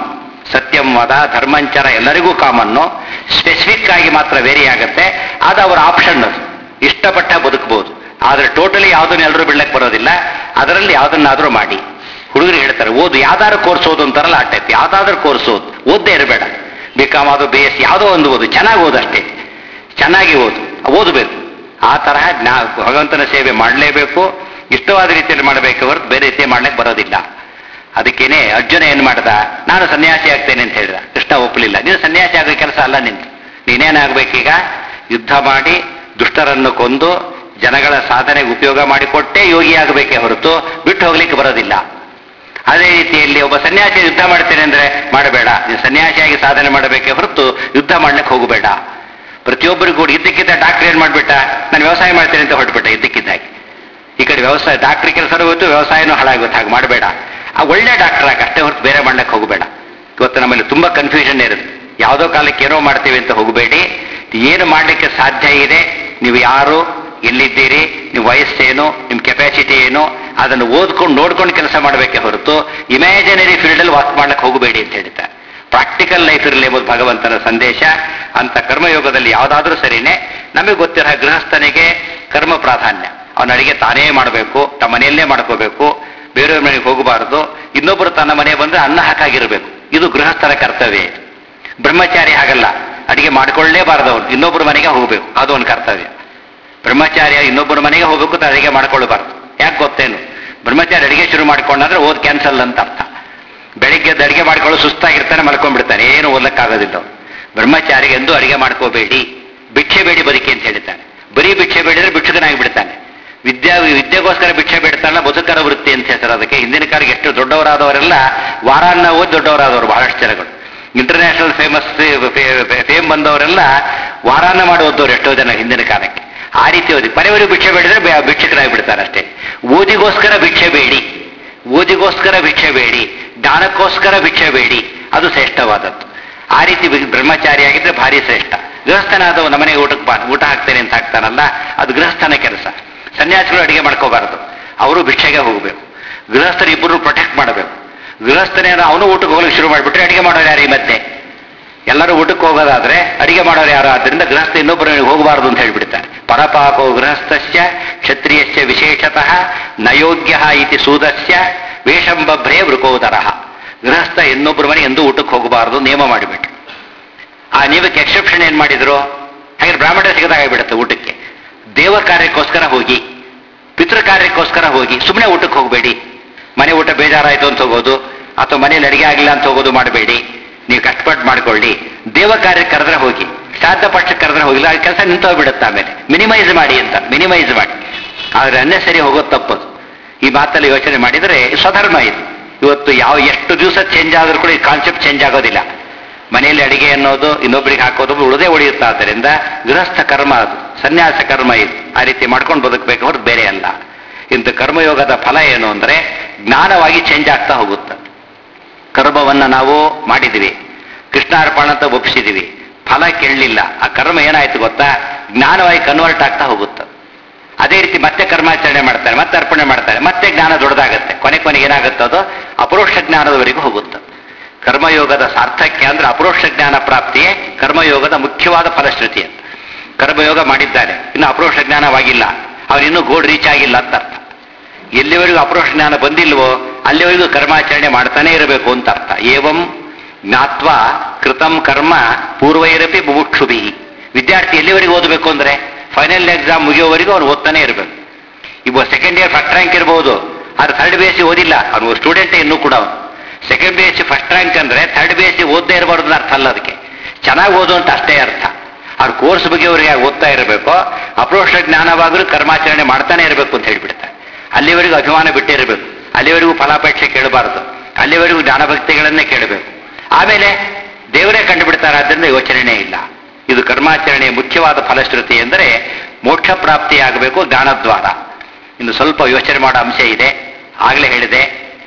ಸತ್ಯಂ ವದ ಧರ್ಮಂಚರ ಎಲ್ಲರಿಗೂ ಕಾಮನ್ನು ಸ್ಪೆಸಿಫಿಕ್ ಆಗಿ ಮಾತ್ರ ವೇರಿ ಆಗುತ್ತೆ ಅದು ಅವರ ಆಪ್ಷನ್ ಅದು ಇಷ್ಟಪಟ್ಟ ಬದುಕಬಹುದು ಆದ್ರೆ ಟೋಟಲಿ ಯಾವುದನ್ನು ಎಲ್ಲರೂ ಬಿಡ್ಲಕ್ಕೆ ಬರೋದಿಲ್ಲ ಅದರಲ್ಲಿ ಯಾವುದನ್ನಾದ್ರೂ ಮಾಡಿ ಹುಡುಗರು ಹೇಳ್ತಾರೆ ಓದು ಯಾವ್ದಾದ್ರು ಕೋರ್ಸ್ ಓದು ಅಂತಾರಲ್ಲ ಆ ಟೈಪ್ ಯಾವ್ದಾದ್ರು ಕೋರ್ಸ್ ಓದು ಓದ್ದೇ ಇರಬೇಡ ಬಿ ಕಾಮ್ ಅದು ಬಿ ಎಸ್ ಯಾವುದೋ ಒಂದು ಓದು ಚೆನ್ನಾಗಿ ಓದು ಅಷ್ಟೇ ಚೆನ್ನಾಗಿ ಓದು ಓದಬೇಕು ಆ ತರಹ ಜ್ಞಾ ಭಗವಂತನ ಸೇವೆ ಮಾಡಲೇಬೇಕು ಇಷ್ಟವಾದ ರೀತಿಯಲ್ಲಿ ಮಾಡಬೇಕು ಹೊರತು ಬೇರೆ ರೀತಿ ಮಾಡ್ಲಿಕ್ಕೆ ಬರೋದಿಲ್ಲ ಅದಕ್ಕೇನೆ ಅರ್ಜುನ ಏನ್ ಮಾಡ್ದ ನಾನು ಸನ್ಯಾಸಿ ಆಗ್ತೇನೆ ಅಂತ ಹೇಳಿದ ಕೃಷ್ಣ ಒಪ್ಪಲಿಲ್ಲ ನೀನು ಸನ್ಯಾಸಿ ಆಗೋ ಕೆಲಸ ಅಲ್ಲ ನಿಂದು ನೀನೇನಾಗಬೇಕೀಗ ಯುದ್ಧ ಮಾಡಿ ದುಷ್ಟರನ್ನು ಕೊಂದು ಜನಗಳ ಸಾಧನೆಗೆ ಉಪಯೋಗ ಮಾಡಿಕೊಟ್ಟೇ ಯೋಗಿ ಆಗಬೇಕೇ ಹೊರತು ಬಿಟ್ಟು ಹೋಗ್ಲಿಕ್ಕೆ ಬರೋದಿಲ್ಲ ಅದೇ ರೀತಿಯಲ್ಲಿ ಒಬ್ಬ ಸನ್ಯಾಸಿ ಯುದ್ಧ ಮಾಡ್ತೇನೆ ಅಂದ್ರೆ ಮಾಡಬೇಡ ನೀನು ಸನ್ಯಾಸಿಯಾಗಿ ಸಾಧನೆ ಮಾಡಬೇಕೇ ಹೊರತು ಯುದ್ಧ ಮಾಡ್ಲಿಕ್ಕೆ ಹೋಗಬೇಡ ಪ್ರತಿಯೊಬ್ಬರಿಗೂ ಕೂಡ ಇದ್ದಕ್ಕಿದ್ದ ಡಾಕ್ಟರ್ ಏನ್ ಮಾಡ್ಬಿಟ್ಟ ನಾನು ವ್ಯವಸಾಯ ಮಾಡ್ತೇನೆ ಅಂತ ಹೊರಟ್ಬಿಟ್ಟ ಇದ್ದಕ್ಕಿದ್ದಾಗಿ ಈ ಕಡೆ ವ್ಯವಸಾಯ ಡಾಕ್ಟರ್ ಕೆಲಸ ಹೋಯ್ತು ವ್ಯವಸಾಯನೂ ಹಾಳಾಗುತ್ತೆ ಹಾಗೆ ಮಾಡಬೇಡ ಆ ಒಳ್ಳೆ ಡಾಕ್ಟರ್ ಆಗ ಅಷ್ಟೇ ಹೊರತು ಬೇರೆ ಮಾಡ್ಲಿಕ್ಕೆ ಹೋಗಬೇಡ ಇವತ್ತು ನಮ್ಮಲ್ಲಿ ತುಂಬಾ ಕನ್ಫ್ಯೂಷನ್ ಇರುತ್ತೆ ಯಾವುದೋ ಕಾಲಕ್ಕೆ ಏನೋ ಮಾಡ್ತೀವಿ ಅಂತ ಹೋಗಬೇಡಿ ಏನು ಮಾಡಲಿಕ್ಕೆ ಸಾಧ್ಯ ಇದೆ ನೀವು ಯಾರು ಎಲ್ಲಿದ್ದೀರಿ ನಿಮ್ಮ ವಯಸ್ಸೇನು ನಿಮ್ಮ ಕೆಪಾಸಿಟಿ ಏನು ಅದನ್ನು ಓದ್ಕೊಂಡು ನೋಡ್ಕೊಂಡು ಕೆಲಸ ಮಾಡಬೇಕೇ ಹೊರತು ಇಮ್ಯಾಜಿನರಿ ಫೀಲ್ಡಲ್ಲಿ ವಾಕ್ ಮಾಡ್ಲಿಕ್ಕೆ ಹೋಗಬೇಡಿ ಅಂತ ಹೇಳ್ತಾರೆ ಪ್ರಾಕ್ಟಿಕಲ್ ಲೈಫ್ ಇರಲಿ ಎಂಬುದು ಭಗವಂತನ ಸಂದೇಶ ಅಂತ ಕರ್ಮಯೋಗದಲ್ಲಿ ಯಾವುದಾದ್ರೂ ಸರಿನೇ ನಮಗೆ ಗೊತ್ತಿರೋ ಗೃಹಸ್ಥನಿಗೆ ಕರ್ಮ ಪ್ರಾಧಾನ್ಯ ಅವನ ಅಡಿಗೆ ತಾನೇ ಮಾಡಬೇಕು ತಮ್ಮ ಮನೆಯಲ್ಲೇ ಮಾಡ್ಕೋಬೇಕು ಬೇರೆಯವ್ರ ಮನೆಗೆ ಹೋಗಬಾರದು ಇನ್ನೊಬ್ಬರು ತನ್ನ ಮನೆ ಬಂದ್ರೆ ಅನ್ನ ಹಾಕಾಗಿರ್ಬೇಕು ಇದು ಗೃಹಸ್ಥರ ಕರ್ತವ್ಯ ಇದು ಬ್ರಹ್ಮಚಾರಿ ಹಾಗಲ್ಲ ಅಡಿಗೆ ಮಾಡ್ಕೊಳ್ಳೇಬಾರದು ಅವನು ಇನ್ನೊಬ್ಬರ ಮನೆಗೆ ಹೋಗಬೇಕು ಅದು ಅವನ ಕರ್ತವ್ಯ ಬ್ರಹ್ಮಚಾರಿ ಇನ್ನೊಬ್ಬರ ಮನೆಗೆ ಹೋಗಬೇಕು ತ ಅಡಿಗೆ ಮಾಡ್ಕೊಳ್ಬಾರ್ದು ಯಾಕೆ ಗೊತ್ತೇನು ಬ್ರಹ್ಮಚಾರಿ ಅಡಿಗೆ ಶುರು ಮಾಡ್ಕೊಂಡಾದ್ರೆ ಓದ್ ಕ್ಯಾನ್ಸಲ್ ಅಂತ ಅರ್ಥ ಬೆಳಿಗ್ಗೆ ಎದ್ದು ಅಡಿಗೆ ಮಾಡ್ಕೊಳ್ಳೋ ಸುಸ್ತಾಗಿರ್ತಾನೆ ಮಲ್ಕೊಂಡ್ಬಿಡ್ತಾನೆ ಏನು ಓದಕ್ಕಾಗೋದಿಲ್ಲ ಅವ್ನು. ಬ್ರಹ್ಮಚಾರಿಗೆ ಎಂದು ಅಡಿಗೆ ಮಾಡ್ಕೋಬೇಡಿ ಭಿಕ್ಷೆ ಬೇಡಿ ಬದುಕಿ ಅಂತ ಹೇಳ್ತಾನೆ ಬರೀ ಭಿಕ್ಷೆ ಬೇಡಿದ್ರೆ ಭಿಕ್ಷುಕನಾಗಿ ಬಿಡ್ತಾನೆ ವಿದ್ಯಾ ವಿದ್ಯೆಗೋಸ್ಕರ ಭಿಕ್ಷೆ ಬೇಡ್ತಾನಲ್ಲ ಬದುಕರ ವೃತ್ತಿ ಅಂತ ಹೇಳ್ತಾರೆ ಅದಕ್ಕೆ ಹಿಂದಿನ ಕಾಲಕ್ಕೆ ಎಷ್ಟು ದೊಡ್ಡವರಾದವರೆಲ್ಲ ವಾರಾನ್ನ ಓದಿ ದೊಡ್ಡವರಾದವರು ಬಹಳಷ್ಟು ಜನಗಳು ಇಂಟರ್ನ್ಯಾಷನಲ್ ಫೇಮಸ್ ಫೇಮ್ ಬಂದವರೆಲ್ಲ ವಾರಾನ್ನ ಮಾಡಿ ಓದೋರು ಎಷ್ಟೋ ಜನ ಹಿಂದಿನ ಕಾಲಕ್ಕೆ ಆ ರೀತಿ ಓದಿ ಪರವರಿಗೆ ಭಿಕ್ಷೆ ಬೇಡಿದ್ರೆ ಬೆ- ಭಿಕ್ಷುಕರಾಗಿ ಬಿಡ್ತಾರೆ ಅಷ್ಟೇ ಓದಿಗೋಸ್ಕರ ಭಿಕ್ಷೆ ಬೇಡಿ ಓದಿಗೋಸ್ಕರ ಭಿಕ್ಷೆ ಬೇಡಿ ಜ್ಞಾನಕ್ಕೋಸ್ಕರ ಭಿಕ್ಷೆ ಬೇಡಿ ಅದು ಶ್ರೇಷ್ಠವಾದದ್ದು ಆ ರೀತಿ ಬಿ- ಬ್ರಹ್ಮಚಾರಿಯಾಗಿದ್ರೆ ಭಾರಿ ಶ್ರೇಷ್ಠ ಗೃಹಸ್ಥನಾದವ ನಮ್ಮನೆಗೆ ಊಟಕ್ಕೆ ಬಾ ಊಟ ಹಾಕ್ತೇನೆ ಅಂತ ಹಾಕ್ತಾನಲ್ಲ ಅದು ಗೃಹಸ್ಥನ ಕೆಲಸ ಸನ್ಯಾಸಿಗಳು ಅಡಿಗೆ ಮಾಡ್ಕೋಬಾರದು ಅವರು ಭಿಕ್ಷೆಗೆ ಹೋಗಬೇಕು ಗೃಹಸ್ಥರು ಇಬ್ಬರು ಪ್ರೊಟೆಕ್ಟ್ ಮಾಡಬೇಕು ಗೃಹಸ್ಥನೇನೋ ಅವನು ಊಟಕ್ಕೆ ಹೋಗ್ಲಿಕ್ಕೆ ಶುರು ಮಾಡಿಬಿಟ್ರೆ ಅಡಿಗೆ ಮಾಡೋರು ಯಾರು ಈ ಮಧ್ಯೆ ಎಲ್ಲರೂ ಊಟಕ್ಕೆ ಹೋಗೋದಾದ್ರೆ ಅಡಿಗೆ ಮಾಡೋರು ಯಾರು ಆದ್ದರಿಂದ ಗೃಹಸ್ಥ ಇನ್ನೊಬ್ಬರ ಮನೆಗೆ ಹೋಗಬಾರದು ಅಂತ ಹೇಳ್ಬಿಡ್ತಾರೆ ಪರಪಾಪೋ ಗೃಹಸ್ಥಸ್ಯ ಕ್ಷತ್ರಿಯಸ್ಯ ವಿಶೇಷತಃ ನಯೋಗ್ಯ ಇತಿ ಸೂದಸ್ಯ ವೇಷಂಬಭ್ರೇ ವೃಕೋದರಃ ಗೃಹಸ್ಥ ಇನ್ನೊಬ್ಬರ ಮನೆ ಎಂದೂ ಊಟಕ್ಕೆ ಹೋಗಬಾರದು ನಿಯಮ ಮಾಡಿಬಿಟ್ರು ಆ ನಿಯಮಕ್ಕೆ ಎಕ್ಸೆಪ್ಷನ್ ಏನ್ ಮಾಡಿದ್ರು ಹಾಗೆ ಬ್ರಾಹ್ಮಣ ಸಿಗದಾಗಿಬಿಡುತ್ತೆ ಊಟಕ್ಕೆ ದೇವ ಕಾರ್ಯಕ್ಕೋಸ್ಕರ ಹೋಗಿ ಪಿತೃ ಕಾರ್ಯಕ್ಕೋಸ್ಕರ ಹೋಗಿ ಸುಮ್ಮನೆ ಊಟಕ್ಕೆ ಹೋಗಬೇಡಿ ಮನೆ ಊಟ ಬೇಜಾರಾಯ್ತು ಅಂತ ಹೋಗೋದು ಅಥವಾ ಮನೇಲಿ ಅಡಿಗೆ ಆಗಿಲ್ಲ ಅಂತ ಹೋಗೋದು ಮಾಡಬೇಡಿ ನೀವು ಕಷ್ಟಪಟ್ಟು ಮಾಡ್ಕೊಳ್ಳಿ ದೇವ ಕಾರ್ಯಕ್ಕೆ ಕರೆದ್ರೆ ಹೋಗಿ ಶ್ರಾದ್ದ ಪಕ್ಷಕ್ಕೆ ಕರೆದ್ರೆ ಹೋಗಿಲ್ಲ ಆ ಕೆಲಸ ನಿಂತೋಗ್ಬಿಡುತ್ತೆ ಆಮೇಲೆ ಮಿನಿಮೈಸ್ ಮಾಡಿ ಅಂತ ಮಿನಿಮೈಸ್ ಮಾಡಿ ಆದ್ರೆ ಅನ್ನೆಸರಿ ಹೋಗೋದು ತಪ್ಪದು ಈ ಮಾತಲ್ಲಿ ಯೋಚನೆ ಮಾಡಿದರೆ ಸ್ವಧರ್ಮ ಇದು ಇವತ್ತು ಯಾವ ಎಷ್ಟು ದಿವಸ ಚೇಂಜ್ ಆದ್ರೂ ಕೂಡ ಈ ಕಾನ್ಸೆಪ್ಟ್ ಚೇಂಜ್ ಆಗೋದಿಲ್ಲ ಮನೆಯಲ್ಲಿ ಅಡಿಗೆ ಅನ್ನೋದು ಇನ್ನೊಬ್ಬರಿಗೆ ಹಾಕೋದು ಉಳಿದೇ ಉಳಿಯುತ್ತೆ ಆದ್ದರಿಂದ ಗೃಹಸ್ಥ ಕರ್ಮ ಅದು ಸನ್ಯಾಸ ಕರ್ಮ ಇದು ಆ ರೀತಿ ಮಾಡ್ಕೊಂಡು ಬದುಕಬೇಕು ಹೊರತು ಬೇರೆ ಅಲ್ಲ ಇಂಥ ಕರ್ಮಯೋಗದ ಫಲ ಏನು ಅಂದ್ರೆ ಜ್ಞಾನವಾಗಿ ಚೇಂಜ್ ಆಗ್ತಾ ಹೋಗುತ್ತೆ ಕರ್ಮವನ್ನ ನಾವು ಮಾಡಿದ್ವಿ ಕೃಷ್ಣಾರ್ಪಣ ಅಂತ ಒಪ್ಪಿಸಿದೀವಿ ಫಲ ಕೇಳಲಿಲ್ಲ ಆ ಕರ್ಮ ಏನಾಯ್ತು ಗೊತ್ತಾ ಜ್ಞಾನವಾಗಿ ಕನ್ವರ್ಟ್ ಆಗ್ತಾ ಹೋಗುತ್ತೆ ಅದೇ ರೀತಿ ಮತ್ತೆ ಕರ್ಮಾಚರಣೆ ಮಾಡ್ತಾರೆ ಮತ್ತೆ ಅರ್ಪಣೆ ಮಾಡ್ತಾರೆ ಮತ್ತೆ ಜ್ಞಾನ ದೊಡ್ಡದಾಗತ್ತೆ ಕೊನೆ ಕೊನೆಗೆ ಏನಾಗುತ್ತೆ ಅದು ಅಪರೋಕ್ಷ ಜ್ಞಾನದವರೆಗೂ ಹೋಗುತ್ತೆ ಕರ್ಮಯೋಗದ ಸಾರ್ಥಕ್ಯ ಅಂದ್ರೆ ಅಪರೋಕ್ಷ ಜ್ಞಾನ ಪ್ರಾಪ್ತಿಯೇ ಕರ್ಮಯೋಗದ ಮುಖ್ಯವಾದ ಫಲಶ್ರುತಿ ಅಂತ ಕರ್ಮಯೋಗ ಮಾಡಿದ್ದಾನೆ ಇನ್ನು ಅಪರೋಕ್ಷ ಜ್ಞಾನವಾಗಿಲ್ಲ ಅವನಿನ್ನೂ ಗೋಡ್ ರೀಚ್ ಆಗಿಲ್ಲ ಅಂತ ಅರ್ಥ ಎಲ್ಲಿವರೆಗೂ ಅಪರೋಕ್ಷ ಜ್ಞಾನ ಬಂದಿಲ್ವೋ ಅಲ್ಲಿವರೆಗೂ ಕರ್ಮಾಚರಣೆ ಮಾಡ್ತಾನೆ ಇರಬೇಕು ಅಂತ ಅರ್ಥ ಏವಂ ಜ್ಞಾತ್ವ ಕೃತಂ ಕರ್ಮ ಪೂರ್ವೈರಪಿ ಮುಮುಕ್ಷುಭಿ ವಿದ್ಯಾರ್ಥಿ ಎಲ್ಲಿವರೆಗೂ ಓದಬೇಕು ಅಂದ್ರೆ ಫೈನಲ್ ಎಕ್ಸಾಮ್ ಮುಗಿಯೋವರೆಗೂ ಅವನು ಓದ್ತಾನೆ ಇರಬೇಕು ಇವ ಸೆಕೆಂಡ್ ಇಯರ್ ಫಸ್ಟ್ ರ್ಯಾಂಕ್ ಇರ್ಬೋದು ಆದ್ರೆ ಥರ್ಡ್ ಬಿ ಎಸ್ ಸಿ ಓದಿಲ್ಲ ಅವನು ಸ್ಟೂಡೆಂಟೇ ಇನ್ನೂ ಕೂಡ ಅವನು second B S C first rank ಅಂದ್ರೆ ಥರ್ಡ್ ಬಿ ಎಸ್ ಸಿ ಓದದೇ ಇರಬಾರ್ದು ಅಂತ ಅರ್ಥ ಅಲ್ಲ ಅದಕ್ಕೆ ಚೆನ್ನಾಗಿ ಓದು ಅಂತ ಅಷ್ಟೇ ಅರ್ಥ ಅವ್ರ ಕೋರ್ಸ್ ಬಗ್ಗೆ ಅವರಿಗೆ ಓದ್ತಾ ಇರಬೇಕು ಅಪ್ರೋಕ್ಷ ಜ್ಞಾನವಾದರೂ ಕರ್ಮಾಚರಣೆ ಮಾಡ್ತಾನೆ ಇರಬೇಕು ಅಂತ ಹೇಳ್ಬಿಡ್ತಾರೆ ಅಲ್ಲಿವರೆಗೂ ಅಭಿಮಾನ ಬಿಟ್ಟಿರಬೇಕು ಅಲ್ಲಿವರೆಗೂ ಫಲಾಪೇಕ್ಷೆ ಕೇಳಬಾರದು ಅಲ್ಲಿವರೆಗೂ ಜ್ಞಾನಭಕ್ತಿಗಳನ್ನೇ ಕೇಳಬೇಕು ಆಮೇಲೆ ದೇವರೇ ಕಂಡುಬಿಡ್ತಾರೆ ಆದ್ದರಿಂದ ಯೋಚನೆನೇ ಇಲ್ಲ ಇದು ಕರ್ಮಾಚರಣೆಯ ಮುಖ್ಯವಾದ ಫಲಶ್ರುತಿ ಎಂದರೆ ಮೋಕ್ಷ ಪ್ರಾಪ್ತಿಯಾಗಬೇಕು ಜ್ಞಾನದ್ವಾರ ಇನ್ನು ಸ್ವಲ್ಪ ಯೋಚನೆ ಮಾಡೋ ಅಂಶ ಇದೆ ಆಗಲೇ ಹೇಳಿದೆ